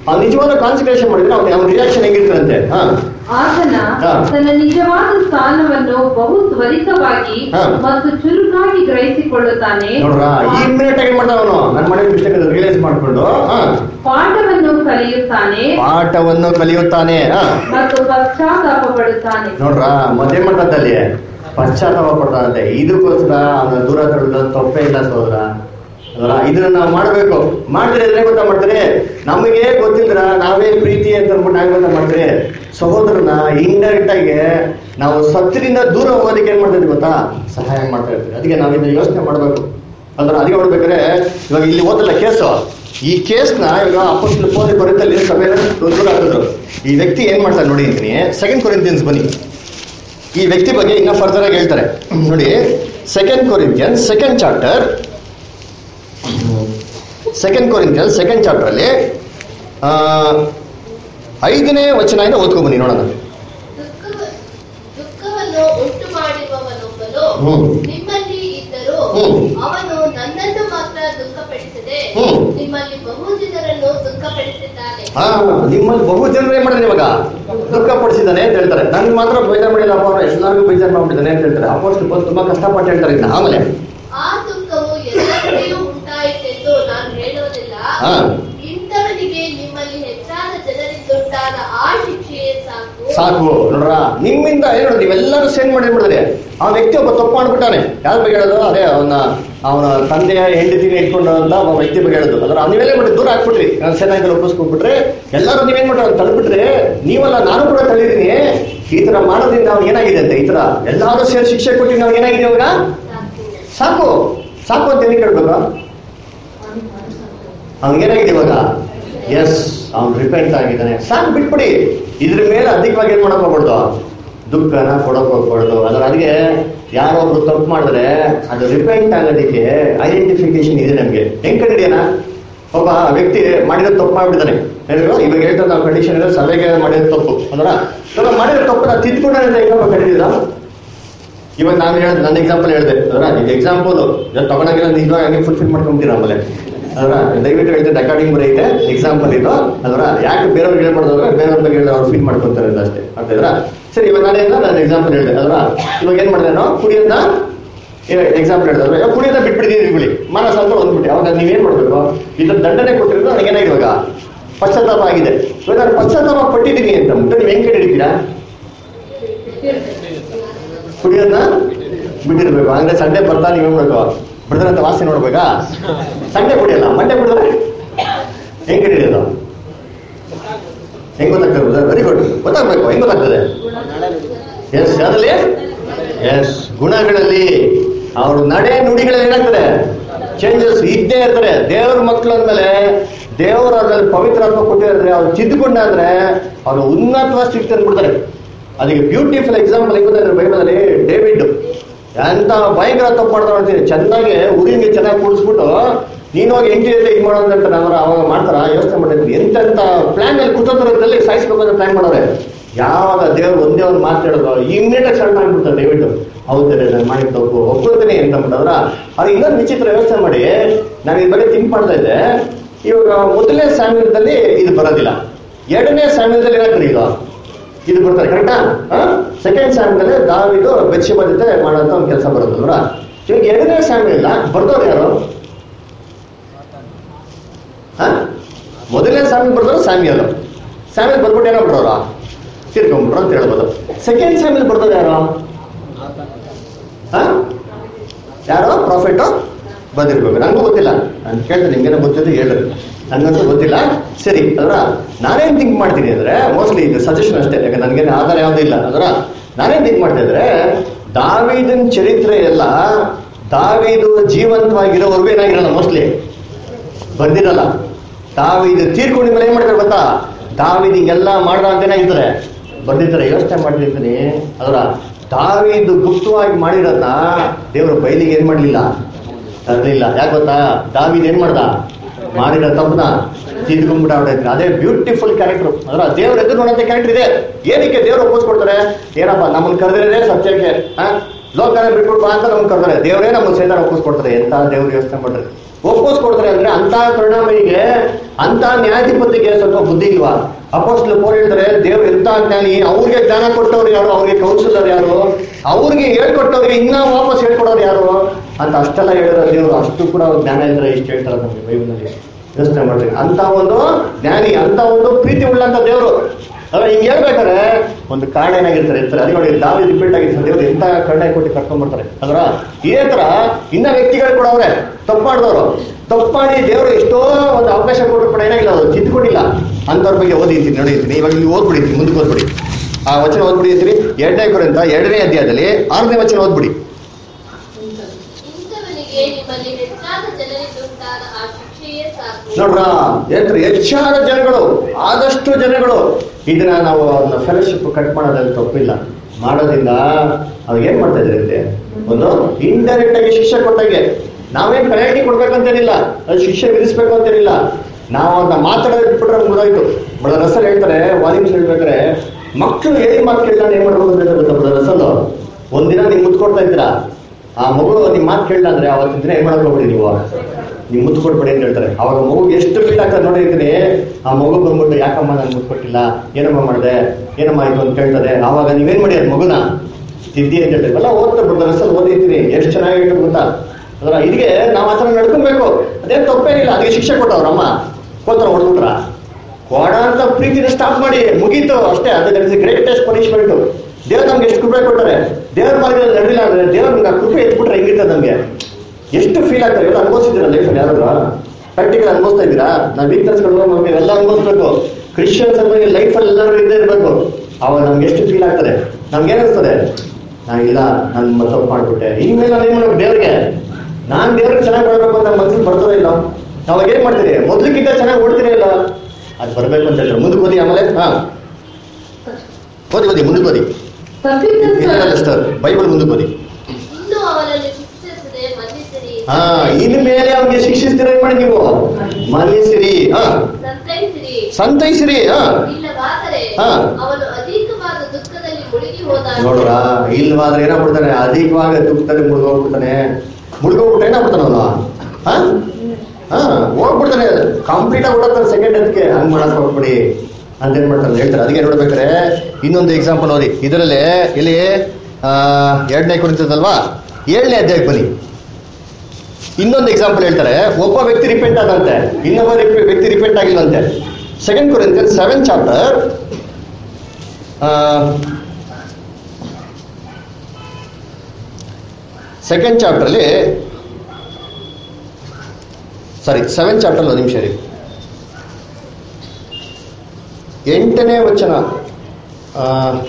ಅವ್ನು ನಿಜವಾದ ಕಾನ್ಸಂಟ್ರೇಷನ್ ಮಾಡಿದ್ರೆ ಅವ್ನ ಅವ್ನ ರಿಯಾಕ್ಷನ್ ಹೆಂಗಿರ್ತದಂತೆ ಹಾ ಆತನ ಹಾ. ತನ್ನ ನಿಜವಾದ ಸ್ಥಾನವನ್ನು ಬಹು ತ್ವರಿತವಾಗಿ ಹಾ. ಮತ್ತು ಚುರುಕಾಗಿ ಗ್ರಹಿಸಿಕೊಳ್ಳುತ್ತಾನೆ ನೋಡ್ರ ಈ ಮಿನಿಟ್ ಆಗಿ ಮಾಡ್ದ ಅವನು ನನ್ನ ಮನೆ ಮಿಸ್ಟೇಕ್ ರಿಯಲೈಸ್ ಮಾಡ್ಕೊಂಡು ಹಾ ಪಾಠವನ್ನು ಕಲಿಯುತ್ತಾನೆ ಪಾಠವನ್ನು ಕಲಿಯುತ್ತಾನೆ ಹಾ ಮತ್ತು ಪಶ್ಚಾತ್ತಾಪ ಪಡುತ್ತಾನೆ ನೋಡ್ರ ಮದ್ವೆ ಮಾಡ್ತಂತೆ ಅಲ್ಲಿ ಪಶ್ಚಾತ್ತಾಪ ಪಡ್ತಾನಂತೆ ಇದಕ್ಕೋಸ್ಕರ ಅವನ ದೂರ ತಡೆದ ತಪ್ಪೇ ಇಲ್ಲ ಸೋದರ ಅದರ ಇದನ್ನ ನಾವು ಮಾಡ್ಬೇಕು ಮಾಡಿದ್ರೆ ಎದ್ರೆ ಗೊತ್ತಾ ಮಾಡ್ತಾರೆ ನಮಗೆ ಗೊತ್ತಿದ್ರ ನಾವೇ ಪ್ರೀತಿ ಅಂತ ಅಂದ್ಬಿಟ್ಟು ನಾವೇ ಗೊತ್ತಾ ಮಾಡ್ತಾರೆ ಸಹೋದರನ ಇಂಡೈರೆಕ್ಟ್ ಆಗಿ ನಾವು ಸತ್ತಿರಿಂದ ದೂರ ಹೋಗೋದಕ್ಕೆ ಏನ್ ಮಾಡ್ತಾ ಇದ್ವಿ ಗೊತ್ತಾ ಸಹಾಯ ಮಾಡ್ತಾ ಇರ್ತೀವಿ ಅದಕ್ಕೆ ನಾವು ಇದನ್ನ ಯೋಚನೆ ಮಾಡ್ಬೇಕು ಅಂದ್ರೆ ಅದಕ್ಕೆ ನೋಡ್ಬೇಕಾದ್ರೆ ಇವಾಗ ಇಲ್ಲಿ ಓದಲ್ಲ ಕೇಸು ಈ ಕೇಸ್ನ ಇವಾಗ ಅಪ್ಪಸ್ಲು ಪೋಲಿ ಕೊರಿತಲ್ಲಿ ಸಭೆಯಲ್ಲಿ ದೂರ ಹಾಕಿದ್ರು ಈ ವ್ಯಕ್ತಿ ಏನ್ ಮಾಡ್ತಾರೆ ನೋಡಿ ಅಂತೀನಿ ಸೆಕೆಂಡ್ ಕೊರಿಂತಿಯನ್ಸ್ ಬನ್ನಿ ಈ ವ್ಯಕ್ತಿ ಬಗ್ಗೆ ಇನ್ನ ಫರ್ದರ್ ಆಗಿ ಹೇಳ್ತಾರೆ ನೋಡಿ second Corinthians second chapter second Corinthians second chapter ಅಲ್ಲಿ ಆ, ಐದನೇ ವಚನದಿಂದ ಓದ್ಕೊಂಬನ್ನಿ ನೋಡೋಣ ದುಃಖವ- ದುಃಖವನ್ನು ಉಂಟು ಮಾಡಿರುವವನೊಬ್ಬನು ಹ್ಮ್. ನಿಮ್ಮಲ್ಲಿ ಇದ್ದರೂ ಹ್ಮ್. ಅವನು ನನ್ನನ್ನು ಮಾತ್ರ ದುಃಖಪಡಿಸದೆ ಹ್ಮ್. ನಿಮ್ಮಲ್ಲಿ ಬಹು ಜನರನ್ನು ದುಃಖಪಡಿಸಿದ್ದಾನೆ ಹಾ ನಿಮ್ಮಲ್ಲಿ ಬಹು ಜನರು ಏನ್ ಮಾಡಿದ್ರೆ ಇವಾಗ ದುಃಖ ಪಡಿಸಿದ್ದಾನೆ ಅಂತ ಹೇಳ್ತಾರೆ ನನ್ಗೆ ಮಾತ್ರ ಬೇಜಾರು ಮಾಡಿಲ್ಲ ಅಪ್ಪ ಅವ್ರು ಎಲ್ಲರಿಗೂ ಬೇಜಾರು ಮಾಡ್ಬಿಟ್ಟಿದ್ದಾನೆ ಅಂತ ಹೇಳ್ತಾರೆ ಅಪ್ಪಷ್ಟು ಬಂದು ತುಂಬಾ ಕಷ್ಟಪಟ್ಟು ಹೇಳ್ತಾರೆ ಇದನ್ನ ಆಮೇಲೆ ಆ ದುಃಖವು ಎಲ್ಲ ಕಡೆಯೂ ಉಂಟಾಯಿತೆಂದು ನಾನು ಹೇಳೋದಿಲ್ಲ ಹಾ. ಇಂಥವನಿಗೆ ನಿಮ್ಮಲ್ಲಿ ಹೆಚ್ಚಾದ ಜನರಿಂದುಂಟಾದ ಆ ಶಿಕ್ಷೆಯೇ ಸಾಕು ಸಾಕು ನೋಡ್ರ ನಿಮ್ಮಿಂದ ಏನು ನೀವೆಲ್ಲರೂ ಸೇನ್ ಮಾಡಿ ಮಾಡಿದ್ರೆ ಆ ವ್ಯಕ್ತಿ ಒಬ್ಬ ತಪ್ಪು ಮಾಡ್ಬಿಟ್ಟಾನೆ ಯಾರ ಬಗ್ಗೆ ಹೇಳೋದು ಅದೇ ಅವನ ಅವನ ತಂದೆಯ ಹೆಂಡತಿನ ಇಟ್ಕೊಂಡು ಅಂತ ಒಬ್ಬ ವ್ಯಕ್ತಿ ಬಗ್ಗೆ ಹೇಳೋದು ಅದ್ರ ನೀವೆಲ್ಲ ಮಾಡಿ ದೂರ ಹಾಕ್ಬಿಟ್ರಿ ಸೇನಾಗಿ ಒಪ್ಪಿಸ್ಕೊಂಡ್ಬಿಟ್ರೆ ಎಲ್ಲರೂ ನೀವೇನ್ ಮಾಡ್ರಿ ಅವ್ನು ತಳ್ಬಿಟ್ರೆ ನೀವಲ್ಲ ನಾನು ಕೂಡ ತಳ್ಳಿದೀನಿ ಈ ತರ ಮಾಡೋದ್ರಿಂದ ಅವ್ನು ಏನಾಗಿದೆ ಅಂತ ಈ ತರ ಎಲ್ಲಾರು ಸೇರಿ ಶಿಕ್ಷೆ ಕೊಟ್ಟು ನಾವು ಏನಾಗಿದೆ ಇವಾಗ ಸಾಕು ಸಾಕು ಸಾಕು ಅಂತ ಏನಕ್ಕೆ ಹೇಳ್ಬೇಕು ಅವ್ನಿಗೇನಾಗಿದೆ ಇವಾಗ ಎಸ್ ಅವ್ನು ರಿಪೆಂಟ್ ಆಗಿದ್ದಾನೆ ಸಾಕು ಬಿಟ್ಬಿಡಿ ಇದ್ರ ಮೇಲೆ ಅಧಿಕವಾಗಿ ಏನ್ ಮಾಡಕ್ ಹೋಗ್ಬಾರ್ದು ದುಃಖನ ಕೊಡಕ್ ಹೋಗ್ಬಾರ್ದು ಅದ್ರ ಅದಕ್ಕೆ ಯಾರೋ ಒಬ್ರು ತಪ್ಪು ಮಾಡಿದ್ರೆ ಅದು ರಿಪೆಂಟ್ ಆಗೋದಕ್ಕೆ ಐಡೆಂಟಿಫಿಕೇಶನ್ ಇದೆ ನಮ್ಗೆ ಹೆಂಗ್ ಕಂಡಿಡಿಯೋಣ ಒಬ್ಬ ವ್ಯಕ್ತಿ ಮಾಡಿರೋ ತಪ್ಪು ಮಾಡ್ಬಿಡ್ತಾನೆ ಹೇಳಿದ್ರು ಇವಾಗ ಹೇಳ್ತಾರೆ ನಾವು ಕಂಡೀಷನ್ ಇದೆ ಸಭೆಗೆ ಮಾಡಿರೋ ತಪ್ಪು ಅಂದ್ರ ಇವಾಗ ಮಾಡಿರೋ ತಪ್ಪನ್ನ ತಿದ್ದುಕೊಂಡ ಹೆಂಗಪ್ಪ ಕಂಡಿದ್ದೀರಾ ಇವಾಗ ನಾನು ಹೇಳಿದೆ ನನ್ನ ಎಕ್ಸಾಂಪಲ್ ಹೇಳಿದೆ ಅದರ ಈಗ ಎಕ್ಸಾಂಪಲ್ ತಗೊಂಡಾಗಿಲ್ಲ ನಿಜವಾಗ ಹಂಗೆ ಫುಲ್ಫಿಲ್ ಮಾಡ್ಕೊಂತೀರ ಆಮೇಲೆ ಅದರ ದಯವಿಟ್ಟು ಹೇಳ್ತೀನಿ ರೆಕಾರ್ಡಿಂಗ್ ಬರೀತೆ ಎಕ್ಸಾಂಪಲ್ ಇದು ಅದರ ಯಾಕೆ ಬೇರೆಯವ್ರಿಗೆ ಹೇಳ್ಬಾರ್ದು ಅಂದ್ರೆ ಬೇರೆಯವ್ರ ಬಗ್ಗೆ ಹೇಳಿದ್ರೆ ಅವ್ರು ಫೀಲ್ ಮಾಡ್ಕೊಂತಾರೆ ಅಂತ ಅಷ್ಟೇ ಅರ್ಥಾಯ್ತಾ ಸರಿ ಇವಾಗ ನಾನೇನ ನಾನು ಎಕ್ಸಾಂಪಲ್ ಹೇಳಿದೆ ಅದರ ಇವಾಗ ಏನ್ ಮಾಡಿದೆ ನಾವು ಕುಡಿಯೋದನ್ನ ಎಕ್ಸಾಂಪಲ್ ಹೇಳಿದ್ರೆ ಇವಾಗ ಕುಡಿಯೋದ ಬಿಟ್ಬಿಟ್ಟಿದ್ದೀವಿ ಬಿಡಿ ಮನಸ್ಸು ಅಂತ ಒಂದ್ಬಿಟ್ಟು ಅವಾಗ ನೀವೇನ್ ಮಾಡ್ಬೇಕು ಇದ್ರ ದಂಡನೆ ಕೊಟ್ಟಿರೋದು ನನಗೆ ಏನಾಗಿದೆ ಇವಾಗ ಪಶ್ಚಾತ್ತಾಪ ಆಗಿದೆ ಇವಾಗ ನಾನು ಪಶ್ಚಾತ್ತಾಪ ಪಟ್ಟಿದ್ದೀನಿ ಅಂತ ಅಂದ್ಬಿಟ್ಟು ನೀವು ಹೆಂಗ್ ಹಿಡಿತೀರಾ ಕುಡಿಯೋದನ್ನ ಬಿಟ್ಟಿರ್ಬೇಕು ಅಂದ್ರೆ ಸಂಡೆ ಬರ್ತಾ ನೀವ್ ಮಾಡ್ಬೇಕು ಬಿಡದಂತ ವಾಸನೆ ನೋಡ್ಬೇಕಾ ಸಂಡೆ ಕುಡಿಯಲ್ಲ ಮಂಡೆ ಕುಡಿದ್ರೆ ಹೆಂಗ್ ಹಿಡಿಯೋದು ಹೆಂಗ್ ಗೊತ್ತಾಗ್ತದೆ ವೆರಿ ಗುಡ್ ಗೊತ್ತಾಗ್ಬೇಕು ಹೆಂಗ್ ಗೊತ್ತಾಗ್ತದೆ ಎಸ್ ಯಾವ್ದಲ್ಲಿ ಎಸ್ ಗುಣಗಳಲ್ಲಿ ಅವ್ರ ನಡೆ ನುಡಿಗಳಲ್ಲಿ ಏನಾಗ್ತದೆ ಚೇಂಜಸ್ ಇದ್ದೇ ಇರ್ತಾರೆ ದೇವ್ರ ಮಕ್ಕಳು ಅಂದ್ಮೇಲೆ ದೇವ್ರ ಅದ್ರಲ್ಲಿ ಪವಿತ್ರಾತ್ಮ ಕೊಟ್ಟಿದ್ರೆ ಅವ್ರು ತಿದ್ದುಕೊಂಡಾದ್ರೆ ಅವ್ರು ಉನ್ನತ ಸ್ಥಿತಿ ಅಂದ್ಬಿಡ್ತಾರೆ ಅದಕ್ಕೆ ಬ್ಯೂಟಿಫುಲ್ ಎಕ್ಸಾಂಪಲ್ ಹೆಂಗ್ ಗೊತ್ತಾದ್ರೆ ಬೈಬಲಲ್ಲಿ ಡೇವಿಡ್ ಎಂತ ಭಯಂಕರ ತಪ್ಪು ಮಾಡ್ತಾ ನೋಡ್ತೀನಿ ಚೆನ್ನಾಗಿ ಉರಿಗೆ ಚೆನ್ನಾಗಿ ಕೂಡಿಸ್ಬಿಟ್ಟು ನೀನು ಹೋಗಿ ಹೆಂಡತಿ ಜೊತೆ ಇದು ಮಾಡೋದು ಅಂತ ನಾವು ಅವಾಗ ಮಾಡ್ತಾರ ಯೋಚನೆ ಮಾಡಿದ್ವಿ ಎಂತೆಂತ ಪ್ಲಾನ್ ಅಲ್ಲಿ ಕುತಂತ್ರದಲ್ಲಿ ಸಾಯಿಸ್ಬೇಕು ಅಂತ ಪ್ಲಾನ್ ಮಾಡೋರೆ ಯಾವಾಗ ದೇವ್ರು ಒಂದೇ ಒಂದು ಮಾತಾಡೋದು ಇಮ್ಮಿಡಿಯೇಟ್ ಶರ್ಟ್ ಆಗ್ಬಿಡ್ತಾರೆ ಡೇವಿಡ್ ಹೌದೇ ನಾನು ಮಾಡಿದ ತಪ್ಪು ಒಪ್ಕೊಳ್ತೀನಿ ಅಂತ ಅಂದ್ಬಿಟ್ಟದ್ರ ಅದು ಇನ್ನೊಂದು ವಿಚಿತ್ರ ಯೋಚನೆ ಮಾಡಿ ನಾನು ಈ ಬಗ್ಗೆ ಥಿಂಕ್ ಮಾಡ್ತಾ ಇದ್ದೆ ಇವಾಗ ಮೊದಲನೇ ಸ್ಯಾಮ್ಯದಲ್ಲಿ ಇದು ಬರೋದಿಲ್ಲ ಎರಡನೇ ಸ್ಯಾಮ್ಯದಲ್ಲಿ ಏನಾಗ್ತದೆ ಇದು ಇದು ಬರ್ತಾರೆ ಕರೆಕ್ಟಾ ಸೆಕೆಂಡ್ ಸ್ಯಾಮ್ದಲ್ಲಿ ದಾವಿದು ಬೆಚ್ಚಿಮ ಜೊತೆ ಮಾಡೋಂಥ ಒಂದು ಕೆಲಸ ಬರುತ್ತಲ್ವ ಇವಾಗ ಎರಡನೇ ಸ್ಯಾಮ್ಯಲ್ಲ ಬರ್ದವ್ರು ಯಾರು ಹಾ ಮೊದಲನೇ ಸ್ಯಾಮ್ಯ ಬರ್ದವ್ರು ಸ್ಯಾಮ್ಯಲ್ ಸ್ಯಾಮ್ಯಲ್ ಬರ್ಬಿಟ್ಟು ಏನೋ ಬಿಡೋರ ತೀರ್ಕೊಂಡ್ಬಿಟ್ರು ಅಂತ ಹೇಳ್ಬೋದು ಸೆಕೆಂಡ್ ಸ್ಯಾಮ್ಯಲ್ ಬರ್ದವ್ರು ಯಾರು ಹಾ ಯಾರೋ ಪ್ರಾಫಿಟ್ ಬಂದಿರ್ಬೇಕು ನನಗೂ ಗೊತ್ತಿಲ್ಲ ನಾನು ಕೇಳ್ತೇನೆ ನಿಮ್ಗೇನೋ ಗೊತ್ತಿದ್ದು ಹೇಳ್ರಿ ನನಗಂತೂ ಗೊತ್ತಿಲ್ಲ ಸರಿ ಅದರ ನಾನೇನ್ ಥಿಂಕ್ ಮಾಡ್ತೀನಿ ಅಂದ್ರೆ ಮೋಸ್ಟ್ಲಿ ಇದು ಸಜೆಷನ್ ಅಷ್ಟೇ ಯಾಕಂದ್ರೆ ನನಗೇನು ಆಧಾರ ಯಾವುದೂ ಇಲ್ಲ ಅದರ ನಾನೇನ್ ಥಿಂಕ್ ಮಾಡ್ತಾ ಇದ್ರೆ ದಾವಿದನ್ ಚರಿತ್ರೆ ಎಲ್ಲ ದಾವಿದು ಜೀವಂತವಾಗಿರೋವರೆಗೂ ಏನಾಗಿರಲ್ಲ ಮೋಸ್ಟ್ಲಿ ಬಂದಿರಲ್ಲ ದಾವಿದು ತೀರ್ಕೊಂಡಿದ ಮೇಲೆ ಏನ್ ಮಾಡ್ತಾರೆ ಗೊತ್ತಾ ದಾವಿದ್ ಹಿಂಗೆಲ್ಲ ಮಾಡ್ರ ಅಂತ ಏನಾಗಿರ್ತಾರೆ ಬಂದಿರ್ತಾರೆ ಯೋಚನೆ ಮಾಡಿರ್ತೀನಿ ಅದರ ದಾವಿದು ಗುಪ್ತವಾಗಿ ಮಾಡಿರೋದನ್ನ ದೇವರು ಬಯಲಿಗೆ ಏನ್ ಮಾಡ್ಲಿಲ್ಲ ತರಲಿಲ್ಲ ಯಾಕೆ ಗೊತ್ತಾ ದಾವಿದ್ ಏನ್ ಮಾಡ್ದ ಮಾಡಿರೋ ತಪ್ಪನ ತಿದ್ಕೊಂಡ್ಬಿಟ್ಟು ಅವ್ರ ಅದೇ ಬ್ಯೂಟಿಫುಲ್ ಕ್ಯಾರೆಕ್ಟರ್ ಅದರ ದೇವ್ರ ಎದುರು ನೋಡೋಂಥ ಕ್ಯಾರೆಕ್ಟರ್ ಇದೆ ಏನಕ್ಕೆ ದೇವ್ರು ಒಪ್ಪಿಸ್ಕೊಡ್ತಾರೆ ಏನಪ್ಪ ನಮ್ಮನ್ನ ಕರೆದಿರೋದೇ ಸತ್ಯಕ್ಕೆ ಆ ಲೋಕನ ಬಿಟ್ಬಿಟ್ಟು ಬಾ ಅಂತ ನಮ್ಗೆ ಕರ್ತಾರೆ ದೇವರೇ ನಮ್ಮ ಸೇತಾರ ಒಪ್ಪಿಸ್ಕೊಡ್ತಾರೆ ಎಂತ ದೇವ್ರ ಯೋಚನೆ ಮಾಡ್ತಾರೆ ಒಪ್ಪಿಸ್ಕೊಡ್ತಾರೆ ಅಂದ್ರೆ ಅಂತ ಕರುಣಾಮಯಿಗೆ ಅಂತ ನ್ಯಾಯಾಧಿಪತಿಗೆ ಸ್ವಲ್ಪ ಬುದ್ಧಿ ಇಲ್ವಾ ಅಪೋಸ್ಟ್ಲು ಪೋರ್ ಹೇಳ್ತಾರೆ ದೇವ್ರು ಎಂತ ಜ್ಞಾನಿ ಅವ್ರಿಗೆ ಜ್ಞಾನ ಕೊಟ್ಟವ್ರು ಯಾರು ಅವ್ರಿಗೆ ಕೌನ್ಸಿಲರ್ ಯಾರು ಅವ್ರಿಗೆ ಹೇಳ್ಕೊಟ್ಟವ್ರಿಗೆ ಇನ್ನ ವಾಪಸ್ ಹೇಳ್ಕೊಡೋರು ಯಾರು ಅಂತ ಅಷ್ಟೆಲ್ಲ ಹೇಳಿರೋ ದೇವರು ಅಷ್ಟು ಕೂಡ ಅವ್ರ ಜ್ಞಾನ ಇದ್ರೆ ಇಷ್ಟು ಹೇಳ್ತಾರೆ ನಮಗೆ ಬೈಬಲ್ನಲ್ಲಿ ಯೋಚನೆ ಮಾಡ್ರಿ ಅಂತ ಒಂದು ಜ್ಞಾನಿ ಅಂತ ಒಂದು ಪ್ರೀತಿ ಉಳ್ಳಂತ ದೇವರು ಅಲ್ಲ ಹಿಂಗ್ ಹೇಳ್ಬೇಕಾದ್ರೆ ಒಂದು ಕಾರಣ ಏನಾಗಿರ್ತಾರೆ ಇರ್ತಾರೆ ಅದೇ ನೋಡಿ ದಾವಿ ರಿಪೀಟ್ ಆಗಿರ್ತಾರೆ ದೇವ್ರು ಎಂತ ಕರುಣೆ ಕೊಟ್ಟು ಕರ್ಕೊಂಡ್ ಬರ್ತಾರೆ ಅದ್ರ ಇದೇ ತರ ಇನ್ನ ವ್ಯಕ್ತಿಗಳು ಕೂಡ ಅವ್ರೆ ತಪ್ಪು ಮಾಡಿದವರು ತಪ್ಪು ಮಾಡಿ ದೇವರು ಎಷ್ಟೋ ಒಂದು ಅವಕಾಶ ಕೊಟ್ಟರು ಕೂಡ ಏನಾಗಿಲ್ಲ ಅದು ತಿದ್ದುಕೊಂಡಿಲ್ಲ ಅಂತವ್ರ ಬಗ್ಗೆ ಓದಿರ್ತೀನಿ ನೋಡಿರ್ತೀನಿ ಇವಾಗ ಇಲ್ಲಿ ಓದ್ಬಿಡಿರ್ತೀನಿ ಮುಂದಕ್ಕೆ ಓದ್ಬಿಡಿ ಆ ವಚನ ಓದ್ಬಿಡಿರ್ತೀನಿ ಎರಡನೇ ಕುರಿತ ಎರಡನೇ ಅಧ್ಯಾಯದಲ್ಲಿ ಆರನೇ ವಚನ ಓದ್ಬಿಡಿ ಇಂಥವನಿಗೆ ನಿಮ್ಮಲ್ಲಿ ಹೆಚ್ಚಾದ ಜನರಿಂದುಂಟಾದ ಆ ಶಿಕ್ಷೆಯೇ ಸಾಕು ನೋಡ್ರ ಹೇಳ್ತಾರೆ ಹೆಚ್ಚಾದ ಜನಗಳು ಆದಷ್ಟು ಜನಗಳು ಇದನ್ನ ನಾವು ಅದನ್ನ ಫೆಲೋಶಿಪ್ ಕಟ್ ಮಾಡೋದ್ರಲ್ಲಿ ತಪ್ಪಿಲ್ಲ ಮಾಡೋದ್ರಿಂದ ಅವ್ರು ಏನ್ ಮಾಡ್ತಾ ಇದ್ದಾರೆ ಅಂದ್ರೆ ಒಂದು ಇಂಡೈರೆಕ್ಟ್ ಆಗಿ ಶಿಕ್ಷೆ ಕೊಟ್ಟಾಗೆ ನಾವೇನ್ ಪೆನಾಲ್ಟಿ ಕೊಡ್ಬೇಕಂತೇನಿಲ್ಲ ಅದು ಶಿಕ್ಷೆ ವಿಧಿಸ್ಬೇಕು ಅಂತೇನಿಲ್ಲ ನಾವು ಅದನ್ನ ಮಾತಾಡೋದು ಬಿಟ್ಬಿಟ್ರೆ ಮುಗಿದೋಯ್ತು ಬಡ ರಸಲ್ ಹೇಳ್ತಾರೆ ವಾಲಿಮ್ಸ್ ಹೇಳ್ಬೇಕಾರೆ ಮಕ್ಕಳು ಹೇಳಿ ಮಾತು ಕೇಳಿದಾಗ ಏನ್ ಮಾಡ್ಬೇಕು ಅಂತ ಹೇಳ್ತಾರೆ ಗೊತ್ತಾ ಬಡ ರಸಲ್ ಒಂದಿನ ನೀವು ಮುತ್ತು ಕೊಡ್ತಾ ಇದ್ದೀರಾ ಆ ಮಗು ನಿಮ್ ಮಾತು ಕೇಳಿಲ್ಲ ಅಂದ್ರೆ ಅವತ್ತಿನ ದಿನ ಏನ್ ಮಾಡಕ್ ಹೋಗ್ಬಿಡಿ ನೀವು ನೀವು ಮುತ್ತು ಕೊಡ್ಬೇಡಿ ಅಂತ ಹೇಳ್ತಾರೆ ಅವಾಗ ಮಗು ಎಷ್ಟು ಫೀಲ್ ಆಗ್ತದೆ ನೋಡಿರ್ತೀನಿ ಆ ಮಗು ಬಂದ್ಬಿಟ್ಟು ಯಾಕಮ್ಮ ನಾನು ಮುತ್ತು ಕೊಟ್ಟಿಲ್ಲ ಏನಮ್ಮ ಮಾಡಿದೆ ಏನಮ್ಮ ಆಯ್ತು ಅಂತ ಕೇಳ್ತದೆ ಆವಾಗ ನೀವೇನ್ ಮಾಡಿ ಅದು ಮಗುನ ತಿದ್ದಿ ಅಂತ ಹೇಳ್ತಾರೆ ಎಲ್ಲ ಓದ್ತಾ ಬಿಡ್ತಾರೆ ಅಸಲ್ ಓದಿರ್ತೀನಿ ಎಷ್ಟು ಚೆನ್ನಾಗಿಟ್ಟು ಗೊತ್ತಾ ಅದರ ಇದಕ್ಕೆ ನಾವು ಆ ಥರ ನಡ್ಕೊಬೇಕು ಅದೇನ್ ತಪ್ಪೇನಿಲ್ಲ ಅದಕ್ಕೆ ಶಿಕ್ಷೆ ಕೊಟ್ಟವ್ರ ಅಮ್ಮ ಕೋತ್ರ ಹೊಡ್ಬಿಟ್ರ ಕೊಡ ಅಂತ ಪ್ರೀತಿನ ಸ್ಟಾಪ್ ಮಾಡಿ ಮುಗೀತು ಅಷ್ಟೇ ಅದು ಇಸ್ ಗ್ರೇಟೆಸ್ಟ್ ಪನಿಷ್ಮೆಂಟ್ ದೇವ್ರು ನಮ್ಗೆ ಎಷ್ಟು ಕೃಪೆ ಕೊಟ್ಟಾರೆ ದೇವ್ರ ಮಾರ್ಗದಲ್ಲಿ ನಡೆದಿಲ್ಲ ಅಂದ್ರೆ ದೇವ್ರು ನಮ್ಗೆ ಆ ಕೃಪೆ ಎತ್ಬಿಟ್ರೆ ಹೆಂಗಿರ್ತದೆ ನಮ್ಗೆ ಎಷ್ಟು ಫೀಲ್ ಆಗ್ತಾರೆ ಎಲ್ಲ ಅನುಭವಿಸಿದ್ದೀರಾ ಲೈಫಲ್ಲಿ ಯಾರಾದ್ರು ಪ್ರಾಕ್ಟಿಕಲ್ ಅನುಭವಿಸ್ತಾ ಇದ್ದೀರಾ ನಾವು ವೀಕ್ನೆಸ್ಗಳು ನಮಗೆ ಎಲ್ಲ ಅನುಭವಿಸ್ಬೇಕು ಕ್ರಿಶ್ಚಿಯನ್ಸ್ ಅಂದ್ರೆ ಲೈಫಲ್ಲಿ ಎಲ್ಲರೂ ಇದ್ದೇ ಇರಬೇಕು ಅವಾಗ ನಮ್ಗೆ ಎಷ್ಟು ಫೀಲ್ ಆಗ್ತದೆ ನಮ್ಗೆ ಏನಿಸ್ತದೆ ನಾನು ಇಲ್ಲ ನಾನು ತಪ್ಪು ಮಾಡ್ಬಿಟ್ಟೆ ಇನ್ಮೇಲೆ ನಾನು ಏನ್ ಮಾಡ್ಬೇಕು ದೇವ್ರಿಗೆ ನಾನ್ ದೇವ್ರಿಗೆ ಚೆನ್ನಾಗಿ ಮಾಡ್ಬೇಕು ಅಂತ ಮನಸ್ಸಲ್ಲಿ ಬರ್ತದೆ ಇಲ್ಲ ನಾವು ಏನ್ ಮಾಡ್ತೀರಿ ಮೊದ್ಲಿಕ್ಕಿಂತ ಚೆನ್ನಾಗಿ ಓಡ್ತೀರಿ ಇಲ್ಲ ಅದು ಬರ್ಬೇಕು ಅಂತ ಹೇಳ್ತಾರೆ ಮುಂದಕ್ಕೆ ಓದಿ ಆಮೇಲೆ ಹಾ ಓದಿ ಓದಿ ಮುಂದಕ್ಕೆ ಓದಿ ತಪ್ಪಿತಸ್ಥ ಬೈಬಲ್ ಮುಂದಕ್ಕೆ ಓದಿ ಇನ್ನು ಅವನನ್ನು ಶಿಕ್ಷಿಸದೆ ಮನ್ನಿಸಿರಿ ಹಾ ಇನ್ಮೇಲೆ ಅವ್ನಿಗೆ ಶಿಕ್ಷಿಸ್ತೀರ ಏನ್ ಮಾಡಿ ನೀವು ಮನ್ನಿಸಿರಿ ಹಾ ಸಂತೈಸಿರಿ ಸಂತೈಸಿರಿ ಹಾ ಇಲ್ಲವಾದರೆ ಹಾ. ಅವನು ಅಧಿಕವಾದ ದುಃಖದಲ್ಲಿ ಮುಳುಗಿ ಹೋದಾಗ ನೋಡ್ರ ಇಲ್ವಾದ್ರೆ ಏನಾಗ್ಬಿಡ್ತಾನೆ ಅಧಿಕವಾಗಿ ದುಃಖದಲ್ಲಿ ಮುಳುಗೋಗ್ಬಿಡ್ತಾನೆ ಮುಳುಗೋಗ್ಬಿಟ್ರೆ ಏನಾಗ್ಬಿಡ್ತಾನೆ ಅವನು ಹಾ ಹಾ ಹೋಗ್ಬಿಡ್ತಾನೆ ಕಂಪ್ಲೀಟ್ ಆಗಿ ಬಿಡತ್ತಾನೆ ಸೆಕೆಂಡ್ ಅದಕ್ಕೆ ಹಂಗ್ ಮಾಡಕ್ ಹೋಗ್ಬಿಡಿ ಅಂತ ಏನ್ ಮಾಡ್ತಾರೆ ಹೇಳ್ತಾರೆ ಅದಕ್ಕೆ ನೋಡ್ಬೇಕಾರೆ ಇನ್ನೊಂದು ಎಕ್ಸಾಂಪಲ್ ಓದಿ ಇದರಲ್ಲಿ ಇಲ್ಲಿ ಆ, ಎರಡನೇ ಕುರಿತದಲ್ವಾ ಏಳನೇ ಅಧ್ಯಾಯಕ್ಕೆ ಬನ್ನಿ ಇನ್ನೊಂದು ಎಕ್ಸಾಂಪಲ್ ಹೇಳ್ತಾರೆ ಒಬ್ಬ ವ್ಯಕ್ತಿ ರಿಪೆಂಟ್ ಆದಂತೆ ಇನ್ನೊಬ್ಬ ರಿಪೆ- ವ್ಯಕ್ತಿ ರಿಪೆಂಟ್ ಆಗಿಲ್ವಂತೆ ಸೆಕೆಂಡ್ ಕುರಿತ ಸೆವೆನ್ ಚಾಪ್ಟರ್ ಸೆಕೆಂಡ್ ಚಾಪ್ಟರ್ಲಿ ಸಾರಿ ಸೆವೆನ್ ಚಾಪ್ಟರ್ ಒಂದು ನಿಮಿಷ ರೀ ಎಂಟನೇ ವಚನ ಆ,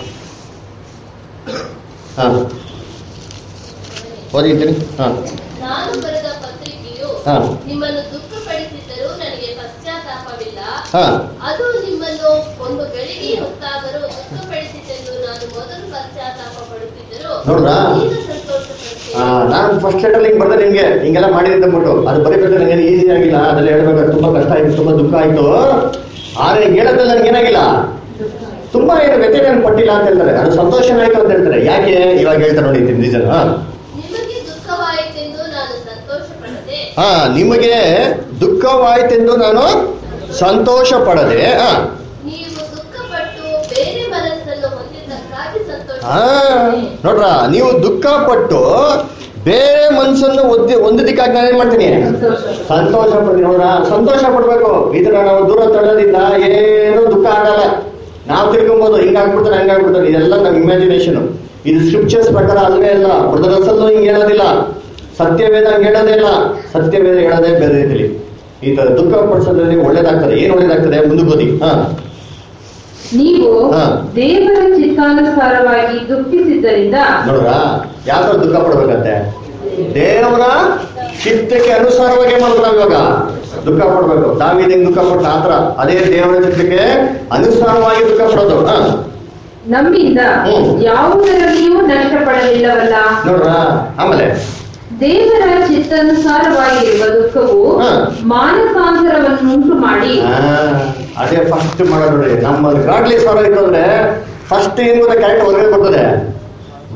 ಹಾ ಓದಿದ್ದೀನಿ ಹಾ ನಾನು ಬರೆದ ಪತ್ರಿಕೆಯು ಹಾ. ನಿಮ್ಮನ್ನು ದುಃಖಪಡಿಸಿದ್ದರೂ ನನಗೆ ಪಶ್ಚಾತ್ತಾಪವಿಲ್ಲ ಹಾ ಅದು ನಿಮ್ಮನ್ನು ಒಂದು ಗಳಿಗೆ ಹೊತ್ತಾದರೂ ದುಃಖಪಡಿಸಿತೆಂದು ನಾನು ಮೊದಲು ಪಶ್ಚಾತ್ತಾಪ ಪಡುತ್ತಿದ್ದರು ನೋಡ್ರಾ? ಈಗ ಸಂತೋಷಪಡುತ್ತೇನೆ ಆ, ನಾನು ಫಸ್ಟ್ ಲೆಟರ್ ಹಿಂಗ್ ಬರ್ದೆ ನಿಮ್ಗೆ ಹಿಂಗೆಲ್ಲ ಮಾಡಿದ್ರೆ ಅಂದ್ಬಿಟ್ಟು ಅದು ಬರೀಬೇಕು ನನಗೆ ಈಸಿ ಆಗಿಲ್ಲ ಅದೆಲ್ಲ ಹೇಳ್ಬೇಕಾದ್ರೆ ತುಂಬಾ ಕಷ್ಟ ಆಯ್ತು ತುಂಬಾ ದುಃಖ ಆಯ್ತು ಆದ್ರೆ ಹೇಳೋದ್ರಲ್ಲಿ ನನಗೆ ಏನಾಗಿಲ್ಲ ತುಂಬಾ ಏನು ವ್ಯತ್ಯಯ ನನ್ಗೆ ಪಟ್ಟಿಲ್ಲ ಅಂತ ಹೇಳ್ತಾರೆ ಅದು ಸಂತೋಷನ ಆಯ್ತು ಅಂತ ಹೇಳ್ತಾರೆ ಯಾಕೆ ಇವಾಗ ಹೇಳ್ತಾರೆ ನೋಡಿ ರೀಸನ್ ನಿಮಗೆ ದುಃಖವಾಯಿತೆಂದು ನಾನು ಸಂತೋಷ ಪಡದೆ ಹಾ ನಿಮಗೆ ದುಃಖವಾಯ್ತೆಂದು ನಾನು ಸಂತೋಷ ಪಡದೆ ಹಾ ನೀವು ದುಃಖಪಟ್ಟು ಬೇರೆ ಮನಸ್ಸನ್ನು ಹೊಂದಿದ್ದಕ್ಕಾಗಿ ಸಂತೋಷ ಹಾ ನೋಡ್ರ ನೀವು ದುಃಖ ಪಟ್ಟು ಬೇರೆ ಮನ್ಸನ್ನು ಒದ್ದಿ ಹೊಂದಿದ್ದಕ್ಕಾಗಿ ನಾನು ಏನ್ ಮಾಡ್ತೀನಿ ಸಂತೋಷ ಪಡ್ತೀನಿ ನೋಡ್ರ ಸಂತೋಷ ಪಡ್ಬೇಕು ಇದನ್ನ ನಾವು ದೂರ ತಳ್ಳೋದ್ರಿಂದ ಏನು ದುಃಖ ಆಗಲ್ಲ ನಾವು ತಿಳ್ಕೊಬೋದು ಹಿಂಗಾಗ್ಬಿಡ್ತಾರೆ ಹಂಗಾಗ್ಬಿಡ್ತಾರೆ ಇದೆಲ್ಲ ನಮ್ಮ ಇಮ್ಯಾಜಿನೇಷನ್ ಇದು ಸ್ಕ್ರಿಪ್ಚರ್ಸ್ ಪ್ರಕಾರ ಅಲ್ವೇ ಅಲ್ಲ ಬ್ರದರ್ಸಲ್ಲೂ ಹಿಂಗ್ ಹೇಳೋದಿಲ್ಲ ಸತ್ಯವೇದ ಹಂಗ್ ಹೇಳೋದೇ ಇಲ್ಲ ಸತ್ಯವೇದ ಹೇಳೋದೇ ಬೇರೆ ರೀತಿಲಿ ಈ ತರ ದುಃಖ ಪಡಿಸೋದ್ರಲ್ಲಿ ಒಳ್ಳೇದಾಗ್ತದೆ ಏನ್ ಒಳ್ಳೇದಾಗ್ತದೆ ಮುಂದಕ್ಕೆ ಓದಿ ಹಾ ನೀವು ಹಾ. ದೇವರ ಚಿತ್ತಾನುಸಾರವಾಗಿ ದುಃಖಿಸಿದ್ದರಿಂದ ನೋಡ್ರ ಯಾವ ತರ ದುಃಖ ಪಡ್ಬೇಕಂತೆ ದೇವರ ಚಿತ್ತಕ್ಕೆ ಅನುಸಾರವಾಗಿ ಮಾಡ್ಬೇಕು ನಾವ್ ಇವಾಗ ದುಃಖ ಪಡ್ಬೇಕು ದಾವಿದ ಹೆಂಗ್ ದುಃಖ ಪಟ್ಟ ಆತರ ಅದೇ ದೇವರ ಚಿತ್ತಕ್ಕೆ ಅನುಸಾರವಾಗಿ ದುಃಖ ಪಡೋದು ಹ ನಮ್ಮಿಂದ ಹ್ಮ್. ಯಾವುದರಲ್ಲಿಯೂ ನಷ್ಟಪಡಲಿಲ್ಲವಲ್ಲ ನೋಡ್ರ ಆಮೇಲೆ ದೇವರ ಚಿತ್ತಾನುಸಾರವಾಗಿರುವ ದುಃಖವು ಹಾ. ಮಾನಸಾಂತರವನ್ನುಂಟು ಮಾಡಿ ಆ, ಅದೇ ಫಸ್ಟ್ ಮಾಡೋದು ನೋಡಿ ನಮ್ಮ ಗಾಡ್ಲಿ ಸ್ವರ ಇತ್ತು ಅಂದ್ರೆ ಫಸ್ಟ್ ಏನ್ ಗೊತ್ತಾ ಕ್ಯಾರೆಕ್ಟರ್ ಹೊರಗಡೆ ಬರ್ತದೆ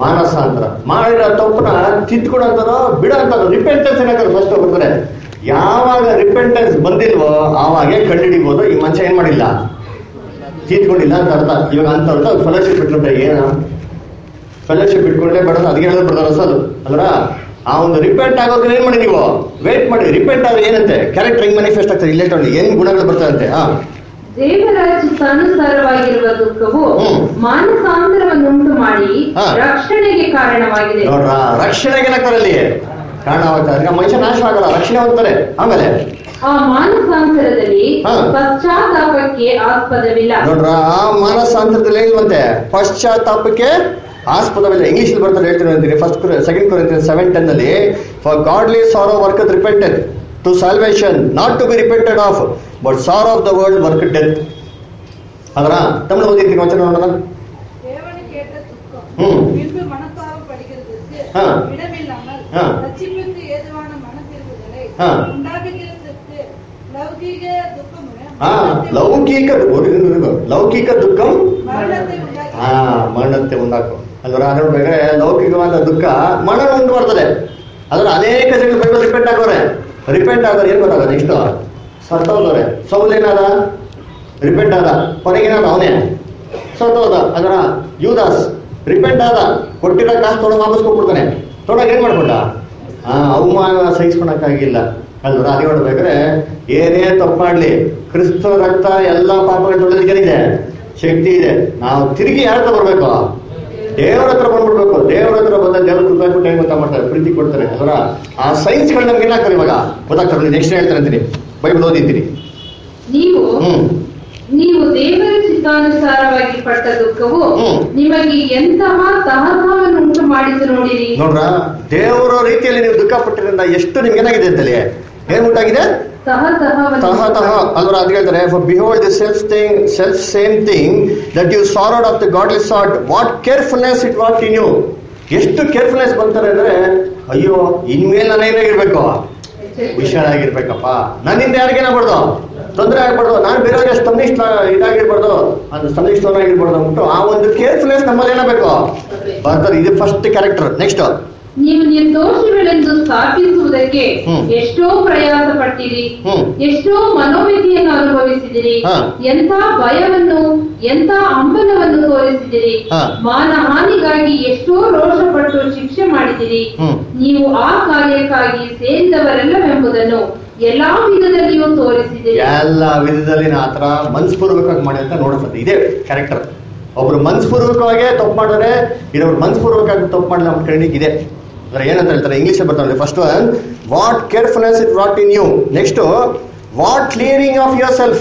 ಮಾನಸಾಂತರ ಮಾಡಿರೋ ತಪ್ಪನ ತಿದ್ಕೊಡಂತಾರೋ ಬಿಡಂತಾರೋ ರಿಪೆಂಟೆನ್ಸ್ ಏನಾದ್ರು ಫಸ್ಟ್ ಬರ್ತಾರೆ ಯಾವಾಗ ರಿಪೆಂಟೆನ್ಸ್ ಬಂದಿಲ್ವೋ ಆವಾಗೆ ಕಂಡುಹಿಡಿಬೋದು ಈ ಮನುಷ್ಯ ಏನ್ ಮಾಡಿಲ್ಲ ತೀತ್ಕೊಂಡಿಲ್ಲ ಅಂತ ಅರ್ಥ ಇವಾಗ ಅಂತ ಅರ್ಥ ಫೆಲೋಶಿಪ್ ಇಟ್ಕೊಂಡ್ರೆ ಏನು ಫೆಲೋಶಿಪ್ ಇಟ್ಕೊಂಡ್ರೆ ಬೇಡ ಅದಕ್ಕೆ ಹೇಳೋದು ಬರ್ತಾರೆ ಅಸಲು ಅಲ್ರ ಆ ಒಂದು ರಿಪೆಂಟ್ ಆಗೋಕೆ ಏನ್ ಮಾಡಿ ನೀವು ವೇಟ್ ಮಾಡಿ ರಿಪೆಂಟ್ ಆದ್ರೆ ಏನಂತೆ ಕ್ಯಾರೆಕ್ಟರ್ ಹೆಂಗ್ ಮ್ಯಾನಿಫೆಸ್ಟ್ ಆಗ್ತದೆ ಇಲ್ಲೇ ತಗೊಂಡು ಏನ್ ಗುಣಗಳು ಬರ್ತಾವಂತೆ ಹಾ ದೇವರ ಚಿತ್ತಾನುಸಾರವಾಗಿರುವ ದುಃಖವು ಹ್ಮ್. ಮಾನಸಾಂತರವನ್ನುಂಟು ಮಾಡಿ ಹಾ. ರಕ್ಷಣೆಗೆ ಕಾರಣವಾಗಿದೆ ನೋಡ್ರ ರಕ್ಷಣೆಗೆ ಏನಾಗ್ತಾರೆ ಅಲ್ಲಿ ಕಾರಣವಾಗ್ತದೆ ಅದಕ್ಕೆ ಮನುಷ್ಯ ನಾಶ ಆಗಲ್ಲ ರಕ್ಷಣೆ ಹೋಗ್ತಾರೆ ಆಮೇಲೆ ಆ ಮಾನಸಾಂತರದಲ್ಲಿ ಹಾ. ಪಶ್ಚಾತ್ತಾಪಕ್ಕೆ ಆಸ್ಪದವಿಲ್ಲ ನೋಡ್ರ ಆ ಮಾನಸಾಂತರದಲ್ಲಿ ಏನಿಲ್ವಂತೆ ಪಶ್ಚಾತ್ತಾಪಕ್ಕೆ ಆಸ್ಪದವಿಲ್ಲ ಇಂಗ್ಲಿಷ್ ಬರ್ತಾರೆ ಹೇಳ್ತೀನಿ ಅಂತೀನಿ first second Corinthian seven ten ಅಲ್ಲಿ for godly sorrow work repented to salvation not to be repented of but sorrow of the world work death ಅದರ ತಮಿಳು ಓದಿರ್ತೀನಿ ವಚನ ನೋಡೋಣ தேவனை கேட்ட துக்கம் ம். பின்பு மனஸ்தாபப்படுகிறதற்கு ஆ. இடமில்லாமல் ஆ. ரட்சிப்புக்கு ஏதுவான மனத்திருப்புதலை ஆ. உண்டாக்குகிறதற்கு லௌகீக துக்கம் ಹಾ ಲೌಕಿಕ ಒಂದು ಲೌಕಿಕ ದುಃಖಂ மரணத்தை உண்டாக்கி ಹಾ ಮರಣತೆ ಉಂಟಾಕು ಅಲ್ವರ ಅದ್ರ ಬೇಕಾದ್ರೆ ಲೌಕಿಕವಾದ ದುಃಖ ಮರಣ ಉಂಟು ಬರ್ತದೆ ಅದ್ರ ಅನೇಕ ಜನ ಬೈಬಲ್ ರಿಪೆಂಟ್ ಆಗೋರೆ ರಿಪೆಂಟ್ ಆದ್ರೆ ಏನ್ ಗೊತ್ತಾಗ ನೆಕ್ಸ್ಟ್ ಸತ್ತೋದವ್ರೆ ಸೌಲ್ ಏನಾದ ರಿಪೆಂಟ್ ಆದ ಕೊನೆಗೇನಾದ ಅವನೇ ಸತ್ತೋದ ಅದರ ಯೂದಾಸ್ ರಿಪೆಂಟ್ ಆದ ಕೊಟ್ಟಿರೋ ಕಾಸು ತೊಗೊಂಡು ವಾಪಸ್ ಕೊಟ್ಬಿಡ್ತಾನೆ ತೊಗೊಂಡಾಗ ಏನ್ ಮಾಡ್ಕೊಂಡ ಆ ಅವಮಾನ ಸಹಿಸ್ಕೊಳಕ್ಕಾಗಿಲ್ಲ ಅಲ್ವರ ಅದೇ ನೋಡ್ಬೇಕಾದ್ರೆ ಏನೇ ತಪ್ಪು ಮಾಡ್ಲಿ ಕ್ರಿಸ್ತ ರಕ್ತ ಎಲ್ಲಾ ಪಾಪಗಳ ತೊಳೆದಿದೆ ಶಕ್ತಿ ಇದೆ ನಾವು ತಿರುಗಿ ಯಾರ ಹತ್ರ ಬರ್ಬೇಕು ದೇವರ ಹತ್ರ ಬಂದ್ಬಿಡ್ಬೇಕು ದೇವರ ಹತ್ರ ಬಂದ ದೇವರ ಕೃಪೆ ಹೆಂಗ್ ಗೊತ್ತಾ ಮಾಡ್ತಾರೆ ಪ್ರೀತಿ ಕೊಡ್ತಾರೆ ಅದರ ಆ ಸೈನ್ಸ್ಗಳು ನಮ್ಗೆ ಏನಾಗ್ತಾರೆ ಇವಾಗ ಗೊತ್ತಾಗ್ತಾರೆ ನೆಕ್ಸ್ಟ್ ಹೇಳ್ತಾರೆ ಅಂತೀನಿ ಬೈಬಲ್ ಓದಿದ್ದೀನಿ ನೀವು ಹ್ಮ್ ನೀವು ದೇವರ ಚಿತ್ತಾನುಸಾರವಾಗಿ ಪಟ್ಟ ದುಃಖವು ಹ್ಮ್. ನಿಮಗೆ ಎಂತಹ ತಹಸವನ್ನುಂಟು ಮಾಡಿತು ನೋಡಿರಿ ನೋಡ್ರ ದೇವರ ರೀತಿಯಲ್ಲಿ ನೀವು ದುಃಖ ಪಟ್ಟಿರಿಂದ ಎಷ್ಟು ನಿಮ್ಗೆ ಏನಾಗಿದೆ ಅಂತಲ್ಲಿ ಏನ್ ಉಂಟಾಗಿದೆ ತಹ ತಹತಹವನ್ನು ತಹ ಅಲ್ವರ ಅದ್ ಹೇಳ್ತಾರೆ for behold the self thing self same thing that you sorrowed of the godly sort what carefulness it what in you ಎಷ್ಟು ಕೇರ್ಫುಲ್ನೆಸ್ ಬಂತಾರೆ ಅಂದ್ರೆ ಅಯ್ಯೋ ಇನ್ಮೇಲೆ ನಾನು ಏನಾಗಿರ್ಬೇಕು ಹುಷಾರಾಗಿರ್ಬೇಕಪ್ಪ ನನ್ನಿಂದ ಯಾರಿಗೇನಾಗ್ಬಾರ್ದು ತೊಂದರೆ ಆಗ್ಬಾರ್ದು ನಾನು ಬೇರೆಯವ್ರಿಗೆ ಸ್ತಂಭಿಷ್ಟ ಇದಾಗಿರ್ಬಾರ್ದು ಅದು ಸ್ತಂಭಿಷ್ಟವನಾಗಿರ್ಬಾರ್ದು ಅಂದ್ಬಿಟ್ಟು ಆ ಒಂದು ಕೇರ್ಫುಲ್ನೆಸ್ ನಮ್ಮಲ್ಲಿ ಏನಾಗಬೇಕು ಬರ್ತಾರೆ ಇದು ಫಸ್ಟ್ ಕ್ಯಾರೆಕ್ಟರ್ ನೆಕ್ಸ್ಟ್ ನೀವು ನಿರ್ದೋಷಿಗಳೆಂದು ಸ್ಥಾಪಿಸುವುದಕ್ಕೆ ಹ್ಮ್. ಎಷ್ಟೋ ಪ್ರಯಾಸ ಪಟ್ಟಿರಿ ಹ್ಮ್. ಎಷ್ಟೋ ಮನೋವಿಧಿಯನ್ನು ಅನುಭವಿಸಿದಿರಿ ಹಾ. ಎಂಥ ಭಯವನ್ನು ಎಂಥ ಅಂಬಲವನ್ನು ತೋರಿಸಿದಿರಿ ಹಾ. ಮಾನಹಾನಿಗಾಗಿ ಎಷ್ಟೋ ರೋಷಪಟ್ಟು ಶಿಕ್ಷೆ ಮಾಡಿದಿರಿ ಹ್ಮ್. ನೀವು ಆ ಕಾರ್ಯಕ್ಕಾಗಿ ಸೇರಿದವರೆಲ್ಲವೆಂಬುದನ್ನು ಎಲ್ಲಾ ವಿಧದಲ್ಲಿಯೂ ತೋರಿಸಿದಿರಿ ಎಲ್ಲ ವಿಧದಲ್ಲಿ ನಾ ಆತರ ಮನ್ಸ್ಪೂರ್ವಕವಾಗಿ ಮಾಡಿ ಅಂತ ನೋಡ್ತದೆ ಇದೇ ಕ್ಯಾರೆಕ್ಟರ್ ಒಬ್ರು ಮನ್ಸ್ಪೂರ್ವಕವಾಗಿ ತಪ್ಪು ಮಾಡಿದ್ರೆ ಇನ್ನೊಬ್ರು ಮನ್ಸ್ಪೂರ್ವಕವಾಗಿ ತಪ್ಪು ಮಾಡಿಲ್ಲ ನಮ್ಮ ಕಣ್ಣಿಗೆ ಇದೆ ಅಂದ್ರೆ ಏನಂತ ಹೇಳ್ತಾರೆ ಇಂಗ್ಲಿಷ್ ಬರ್ತಾರೆ first one what carefulness it what in you next what clearing of your self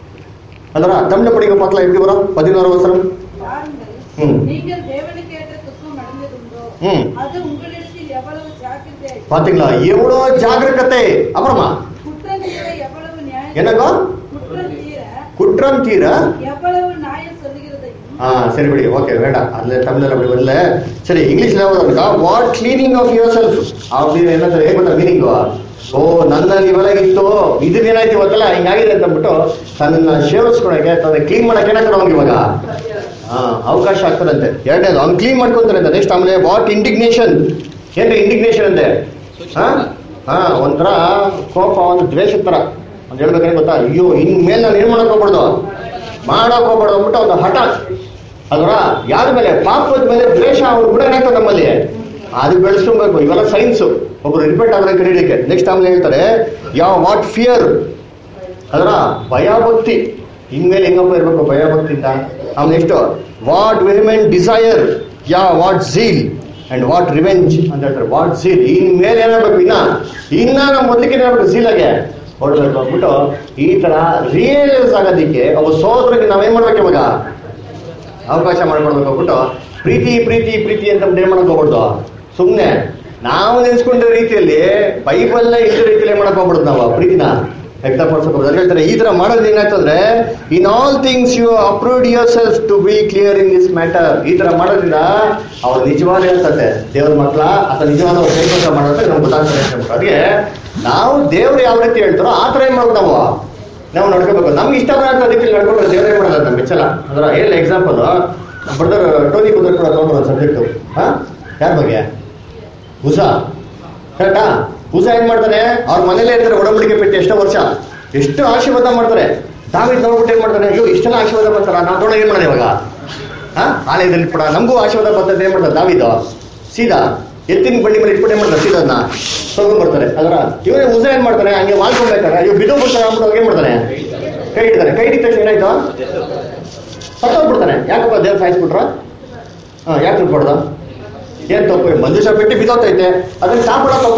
ಅದರ ತಮಿಳು ಪಡಿಗೆ ಪಕ್ಕಲ எப்படி வரும் பதினோரு வசனம் பாருங்கள் ம். நீங்கள் தேவனுக்கு ஏற்ற துக்கம் அடைந்ததுண்டோ ம். அது உங்களிடத்தில் எவ்வளவு ஜாக்கிரதை பாத்தீங்களா எவ்வளோ ஜாகிரகத்தை அப்புறமா குற்றம் தீர எவ்வளவு நியாயம் என்னங்கோ குற்றம் தீர குற்றம் தீர எவ்வளவு நியாயம் சொல்லுகிறதையும் ಹಾ ಸರಿ ಬಿಡಿ ಓಕೆ ಬೇಡ ಅಲ್ಲೇ ತಮಿಳಲ್ಲಿ அப்படி வரல ಸರಿ ಇಂಗ್ಲಿಷ್ ಯಾವ್ದು what cleaning of your self ಅವ್ರಿಗೆ ಏನಂತಾರೆ ಏನ್ ಗೊತ್ತಾ ಮೀನಿಂಗು ಓ ನನ್ನಲ್ಲಿ ಇತ್ತು ಇದನ್ನ ಏನಾಯ್ತು ಇವತ್ತಲ್ಲ ಹಿಂಗಾಗಿದೆ ಅಂತ ಅಂದ್ಬಿಟ್ಟು ತನ್ನನ್ನ ಸೇವಿಸ್ಕೊಳಕ್ಕೆ ತನ್ನ ಕ್ಲೀನ್ ಮಾಡಕ್ಕೆ ಏನಾಗ್ತಾರೆ ಅವ್ನಿಗೆ ಇವಾಗ ಹಾ ಅವಕಾಶ ಆಗ್ತದಂತೆ ಎರಡನೇದು ಅವ್ನು ಕ್ಲೀನ್ ಮಾಡ್ಕೊಂತಾರೆ ಅಂತ ನೆಕ್ಸ್ಟ್ ಆಮೇಲೆ ವಾಟ್ ಇಂಡಿಗ್ನೇಷನ್ ಏನ್ರಿ ಇಂಡಿಗ್ನೇಷನ್ ಅಂತೆ ಹಾ ಹಾ ಒಂಥರ ಕೋಪ ಒಂದು ದ್ವೇಷದ ತರ ಅಂತ ಹೇಳ್ಬೇಕಾದ್ರೆ ಗೊತ್ತಾ ಅಯ್ಯೋ ಇನ್ಮೇಲೆ ನಾನು ಏನ್ ಮಾಡಕ್ ಹೋಗ್ಬಾರ್ದು ಮಾಡಕ್ ಹೋಗ್ಬಾರ್ದು ಅಂದ್ಬಿಟ್ಟು ಒಂದು ಹಠ ಅಲ್ವರ ಯಾರ ಮೇಲೆ ಪಾಪದ ಮೇಲೆ ದ್ವೇಷ ಅವ್ರ ಗುಣ ಏನಾಗ್ತದೆ ನಮ್ಮಲ್ಲಿ ಅದು ಬೆಳೆಸ್ಕೊಬೇಕು ಇವೆಲ್ಲ ಸೈನ್ಸ್ ಒಬ್ರು ರಿಪೀಟ್ ಆದ್ರೆ ಕರೀಲಿಕ್ಕೆ ನೆಕ್ಸ್ಟ್ ಆಮೇಲೆ ಹೇಳ್ತಾರೆ ಯಾವ ವಾಟ್ ಫಿಯರ್ ಅದರ ಭಯಭಕ್ತಿ ಇನ್ಮೇಲೆ ಹೆಂಗಪ್ಪ ಇರ್ಬೇಕು ಭಯಭಕ್ತಿಯಿಂದ ಆಮೇಲೆ next what vehement desire yea what zeal and what revenge ಅಂತ ಹೇಳ್ತಾರೆ ವಾಟ್ ಝೀಲ್ ಇನ್ಮೇಲೆ ಏನಾಗಬೇಕು ಇನ್ನ ಇನ್ನ ನಮ್ಮ ಮೊದಲಿಗೆ ಏನಾಗಬೇಕು ಝೀಲಾಗೆ ಹೊಡ್ಬೇಕು ಅಂದ್ಬಿಟ್ಟು ಈ ತರ ರಿಯಲೈಸ್ ಆಗೋದಕ್ಕೆ ಅವು ಸೋದರಿಗೆ ನಾವೇನ್ ಮಾಡ್ಬೇಕು ಇವಾಗ ಅವಕಾಶ ಮಾಡ್ಕೊಡ್ಬೇಕು ಅಂದ್ಬಿಟ್ಟು ಪ್ರೀತಿ ಪ್ರೀತಿ ಪ್ರೀತಿ ಅಂತ ಏನ್ ಮಾಡಕ್ ಹೋಗ್ಬಾರ್ದು ಸುಮ್ನೆ ನಾವು ನೆನ್ಸ್ಕೊಂಡಿರೋ ರೀತಿಯಲ್ಲಿ ಬೈಬಲ್ ಇದ್ರ ರೀತಿಯಲ್ಲಿ ಏನ್ ಮಾಡಕ್ ಹೋಗ್ಬಿಡುದು ನಾವು ಪ್ರೀತಿನ ವ್ಯಕ್ತಪಡಿಸಕ್ ಹೋಗ್ಬೋದು ಹೇಳ್ತಾರೆ ಈ ತರ ಮಾಡೋದು ಏನಾಗ್ತಂದ್ರೆ in all things you approved your self to be clear in this matter ಈ ತರ ಮಾಡೋದ್ರಿಂದ ಅವ್ರು ನಿಜವಾದ ಹೇಳ್ತದೆ ದೇವ್ರ ಮಕ್ಕಳ ಅಥವಾ ನಿಜವಾದ ಅವ್ರು ಕೈಗೊಂಡ ಮಾಡೋದ್ರೆ ನಮ್ಗೆ ಗೊತ್ತಾಗ್ತದೆ ಅಂತ ಹೇಳ್ಬಿಟ್ಟು. ಅದಕ್ಕೆ ನಾವು ದೇವ್ರು ಯಾವ ರೀತಿ ಹೇಳ್ತಾರೋ ಆ ತರ ಏನ್ ಮಾಡ್ಬೇಕು ನಾವು ನಾವು ನಡ್ಕೋಬೇಕು ನಮ್ಗೆ ಇಷ್ಟ ಬರೋ ರೀತಿಯಲ್ಲಿ ನಡ್ಕೊಂಡು ದೇವ್ರೇ ಮಾಡಲ್ಲ ನಮ್ಗೆ ಮೆಚ್ಚಲ್ಲ ಅಂದ್ರೆ ಏನ್ ಎಕ್ಸಾಂಪಲ್ ಬ್ರದರ್ ಟೋನಿ ಕುದರ್ ಕೂಡ ತಗೊಂಡ್ರು ಒಂದು ಸಬ್ಜೆಕ್ಟ್ ಹಾ ಯಾರ ಬಗ್ಗೆ ಉಸ ಕರೆಕ್ಟಾ ಉಸ ಏನ್ ಮಾಡ್ತಾನೆ ಅವ್ರ ಮನೇಲೇ ಇರ್ತಾರೆ ಒಡಂಬಡಿಕೆ ಪೆಟ್ಟಿ ಎಷ್ಟೋ ವರ್ಷ ಎಷ್ಟು ಆಶೀರ್ವಾದ ಮಾಡ್ತಾರೆ ದಾವಿದ್ ನೋಡ್ಬಿಟ್ಟು ಏನ್ ಮಾಡ್ತಾನೆ ಅಯ್ಯೋ ಇಷ್ಟೆಲ್ಲ ಆಶೀರ್ವಾದ ಮಾಡ್ತಾರ ನಾವು ತೊಗೊಂಡು ಏನ್ ಮಾಡೋದು ಇವಾಗ ಹಾ ಆಲಯದಲ್ಲಿ ಕೂಡ ನಮಗೂ ಆಶೀರ್ವಾದ ಬರ್ತದೆ ಏನ್ ಮಾಡ್ತಾರೆ ದಾವಿದು ಸೀದಾ ಎತ್ತಿನ ಬಂಡಿ ಮೇಲೆ ಇಟ್ಬಿಟ್ಟು ಏನ್ ಮಾಡ್ತಾರೆ ಸೀದಾ ಅದನ್ನ ತಗೊಂಡ್ಬರ್ತಾರೆ ಅದರ ಇವರೇ ಉಸ ಏನ್ ಮಾಡ್ತಾನೆ ಹಂಗೆ ಮಾಡ್ಕೊಬೇಕಾರೆ ಅಯ್ಯೋ ಬಿದ್ದು ಬಿಡ್ತಾರೆ ಅಂದ್ಬಿಟ್ಟು ಅವ್ರು ಏನ್ ಮಾಡ್ತಾನೆ ಕೈ ಹಿಡಿತಾರೆ ಕೈ ಹಿಡಿದ ತಕ್ಷಣ ಏನಾಯ್ತು ಸತ್ತೋಗ್ಬಿಡ್ತಾನೆ ಯಾಕಪ್ಪ ದೇವ್ರು ಸಾಯಿಸ್ಬಿಟ್ರ ಹಾ ಯಾಕೆ ತಿಳ್ಕೊಡ್ದ ಏನ್ ತಪ್ಪು ಮಂಜುಷ ಬಿಟ್ಟು ಬಿದ್ದೋಗ್ತೈತೆ ಅದನ್ನ ಸಾಕ್ಬಿಡತ್ತಪ್ಪ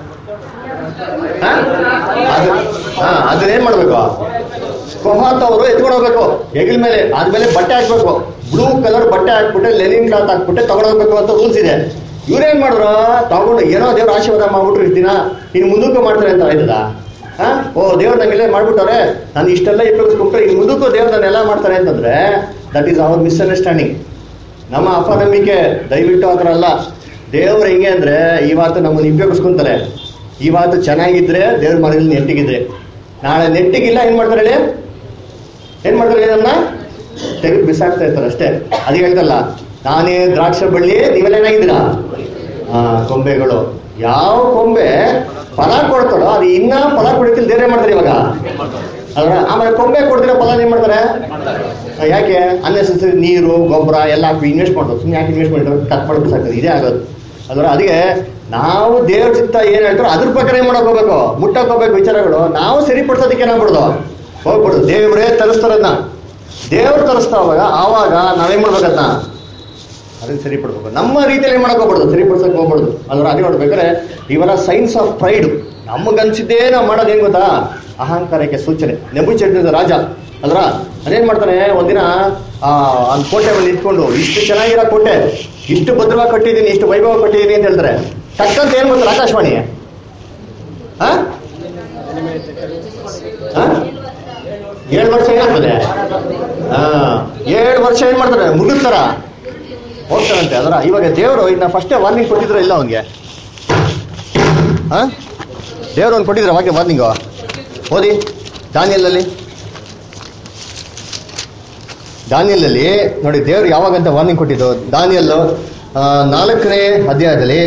ಹಾ ಅದು ಹಾ ಅದನ್ನ ಏನ್ ಮಾಡ್ಬೇಕು ಕೊಹಾತ್ ಅವರು ಎತ್ಕೊಂಡು ಹೋಗ್ಬೇಕು ಹೆಗಲ್ ಮೇಲೆ ಆದ್ಮೇಲೆ ಬಟ್ಟೆ ಹಾಕ್ಬೇಕು ಬ್ಲೂ ಕಲರ್ ಬಟ್ಟೆ ಹಾಕ್ಬಿಟ್ಟು ಲೆನಿನ್ ಕ್ಲಾತ್ ಹಾಕ್ಬಿಟ್ಟು ತಗೊಂಡೋಗ್ಬೇಕು ಅಂತ ರೂಲ್ಸ್ ಇದೆ ಇವ್ರೇನ್ ಮಾಡಿದ್ರು ತಗೊಂಡು ಏನೋ ದೇವ್ರ ಆಶೀರ್ವಾದ ಮಾಡ್ಬಿಟ್ರು ಇರ್ತೀನ ಇನ್ನು ಮುಂದಕ್ಕೂ ಮಾಡ್ತಾರೆ ಅಂತ ಆಯ್ತದ ಹಾ ಓ ದೇವ್ರು ನಂಗೆಲ್ಲ ಮಾಡ್ಬಿಟ್ಟವ್ರೆ ನಾನು ಇಷ್ಟೆಲ್ಲ ಉಪಯೋಗಿಸ್ಬಿಟ್ರೆ ಇನ್ನು ಮುಂದಕ್ಕೂ ದೇವ್ರು ನನ್ನೆಲ್ಲ ಮಾಡ್ತಾರೆ ಅಂತಂದ್ರೆ ದಟ್ ಈಸ್ ಅವರ್ ಮಿಸ್ಅಂಡರ್ಸ್ಟ್ಯಾಂಡಿಂಗ್ ನಮ್ಮ ಅಪನಂಬಿಕೆ ದಯವಿಟ್ಟು ಆ ಥರ ಅಲ್ಲ ದೇವ್ರು ಹೆಂಗೆ ಅಂದ್ರೆ ಇವತ್ತು ನಮ್ಮನ್ನು ಉಪಯೋಗಿಸ್ಕೊಂತಾರೆ ಇವತ್ತು ಚೆನ್ನಾಗಿದ್ರೆ ದೇವ್ರ ಮನೆಯಲ್ಲಿ ನೆಟ್ಟಿಗಿದ್ರೆ ನಾಳೆ ನೆಟ್ಟಿಗಿಲ್ಲ ಏನ್ ಮಾಡ್ತಾರೆ ಹೇಳಿ ಏನ್ ಮಾಡ್ತಾರೆ ಇದನ್ನ ತೆಗೆದು ಬಿಸಾಕ್ತಾ ಇರ್ತಾರೆ ಅಷ್ಟೇ ಅದಕ್ಕೆ ಹೇಳ್ತಲ್ಲ ನಾನೇ ದ್ರಾಕ್ಷ ಬಳ್ಳಿ ನೀವೆಲ್ಲ ಏನಾಗಿದ್ದೀರಾ ಆ ಕೊಂಬೆಗಳು ಯಾವ ಕೊಂಬೆ ಫಲ ಕೊಡ್ತಾಳೋ ಅದು ಇನ್ನ ಫಲ ಕೊಡಕ್ಕಿಲ್ಲ ದೇವ್ರೆ ಮಾಡ್ತಾರೆ ಇವಾಗ ಅದರ ಆಮೇಲೆ ಕೊಂಬೆ ಕೊಡ್ತಿರೋ ಫಲ ಏನ್ ಮಾಡ್ತಾರೆ ಆ, ಯಾಕೆ ಅನ್ನೆಸರಿ ನೀರು ಗೊಬ್ಬರ ಎಲ್ಲ ಹಾಕಿ ಇನ್ವೆಸ್ಟ್ ಮಾಡೋದು ಸುಮ್ಮನೆ ಯಾಕೆ ಇನ್ವೆಸ್ಟ್ ಮಾಡಿದ್ರು ಕಟ್ ಮಾಡಿ ಬಿಸಾಕೋದು ಇದೇ ಆಗೋದು ಅದರ ಅದಕ್ಕೆ ನಾವು ದೇವ್ರ ಚಿತ್ತ ಏನ್ ಹೇಳ್ತಾರೋ ಅದ್ರ ಪ್ರಕಾರ ಏನ್ ಮಾಡಕ್ ಹೋಗ್ಬೇಕು ಮುಟ್ಟಕ್ ಹೋಗ್ಬೇಕು ವಿಚಾರಗಳು ನಾವು ಸರಿಪಡಿಸೋದಕ್ಕೆ ಏನಾಗ್ಬಿಡ್ದು ಹೋಗ್ಬಿಡುದು ದೇವ್ರೇ ತರಿಸ್ತಾರನ್ನ ದೇವ್ರು ತರಿಸ್ತಾವಾಗ ಆವಾಗ ನಾವೇನ್ ಮಾಡ್ಬೇಕದ್ನ ಅದನ್ನ ಸರಿಪಡ್ಬೇಕು ನಮ್ಮ ರೀತಿಯಲ್ಲಿ ಏನ್ ಮಾಡಕ್ ಹೋಗ್ಬಾರ್ದು ಸರಿಪಡ್ಸಕ್ ಹೋಗ್ಬಾರ್ದು ಅದ್ರ ಅದೇ ನೋಡ್ಬೇಕಾದ್ರೆ ಇವೆಲ್ಲ ಸೈನ್ಸ್ ಆಫ್ ಪ್ರೈಡ್ ನಮಗನ್ಸಿದ್ದೇ ನಾವು ಮಾಡೋದು ಏನ್ ಗೊತ್ತಾ ಅಹಂಕಾರಕ್ಕೆ ಸೂಚನೆ ನೆಬು ರಾಜ ಅಲ್ರ ಅದೇನ್ ಮಾಡ್ತಾನೆ ಒಂದಿನ ಆ ಒಂದ್ ಕೋಟೆ ಮೇಲೆ ನಿಂತ್ಕೊಂಡು ಇಷ್ಟು ಚೆನ್ನಾಗಿರೋ ಕೋಟೆ ಇಷ್ಟು ಭದ್ರವಾಗಿ ಕಟ್ಟಿದ್ದೀನಿ ಇಷ್ಟು ವೈಭವ ಕಟ್ಟಿದ್ದೀನಿ ಅಂತ ಹೇಳ್ತಾರೆ ತಕ್ಕಂತ ಏನ್ ಮಾಡ್ತಾರೆ ಆಕಾಶವಾಣಿ ಆ? ಆ? ಏಳು ವರ್ಷ ಏನಾಗ್ತದೆ ಹಾ ಏಳು ವರ್ಷ ಏನ್ ಮಾಡ್ತಾರೆ ಮುಗಿಸ್ತಾರ ಹೋಗ್ತಾರಂತೆ ಅದರ ಇವಾಗ ದೇವರು ಇನ್ನ ಫಸ್ಟೇ ವಾರ್ನಿಂಗ್ ಕೊಟ್ಟಿದ್ರ ಇಲ್ಲ ಅವನಿಗೆ ಹಾ ದೇವ್ರು ಅವ್ನು ಕೊಟ್ಟಿದ್ರ ವಾಕ್ಯ ವಾರ್ನಿಂಗು ಓದಿ ದಾನಿಯಲ್ಲಲ್ಲಿ ದಾನಿಯಲ್ಲಲ್ಲಿ ನೋಡಿ ದೇವ್ರು ಯಾವಾಗಂತ ವಾರ್ನಿಂಗ್ ಕೊಟ್ಟಿದ್ದು ದಾನಿಯಲ್ಲು ಆ, ನಾಲ್ಕನೇ ಅಧ್ಯಾಯದಲ್ಲಿ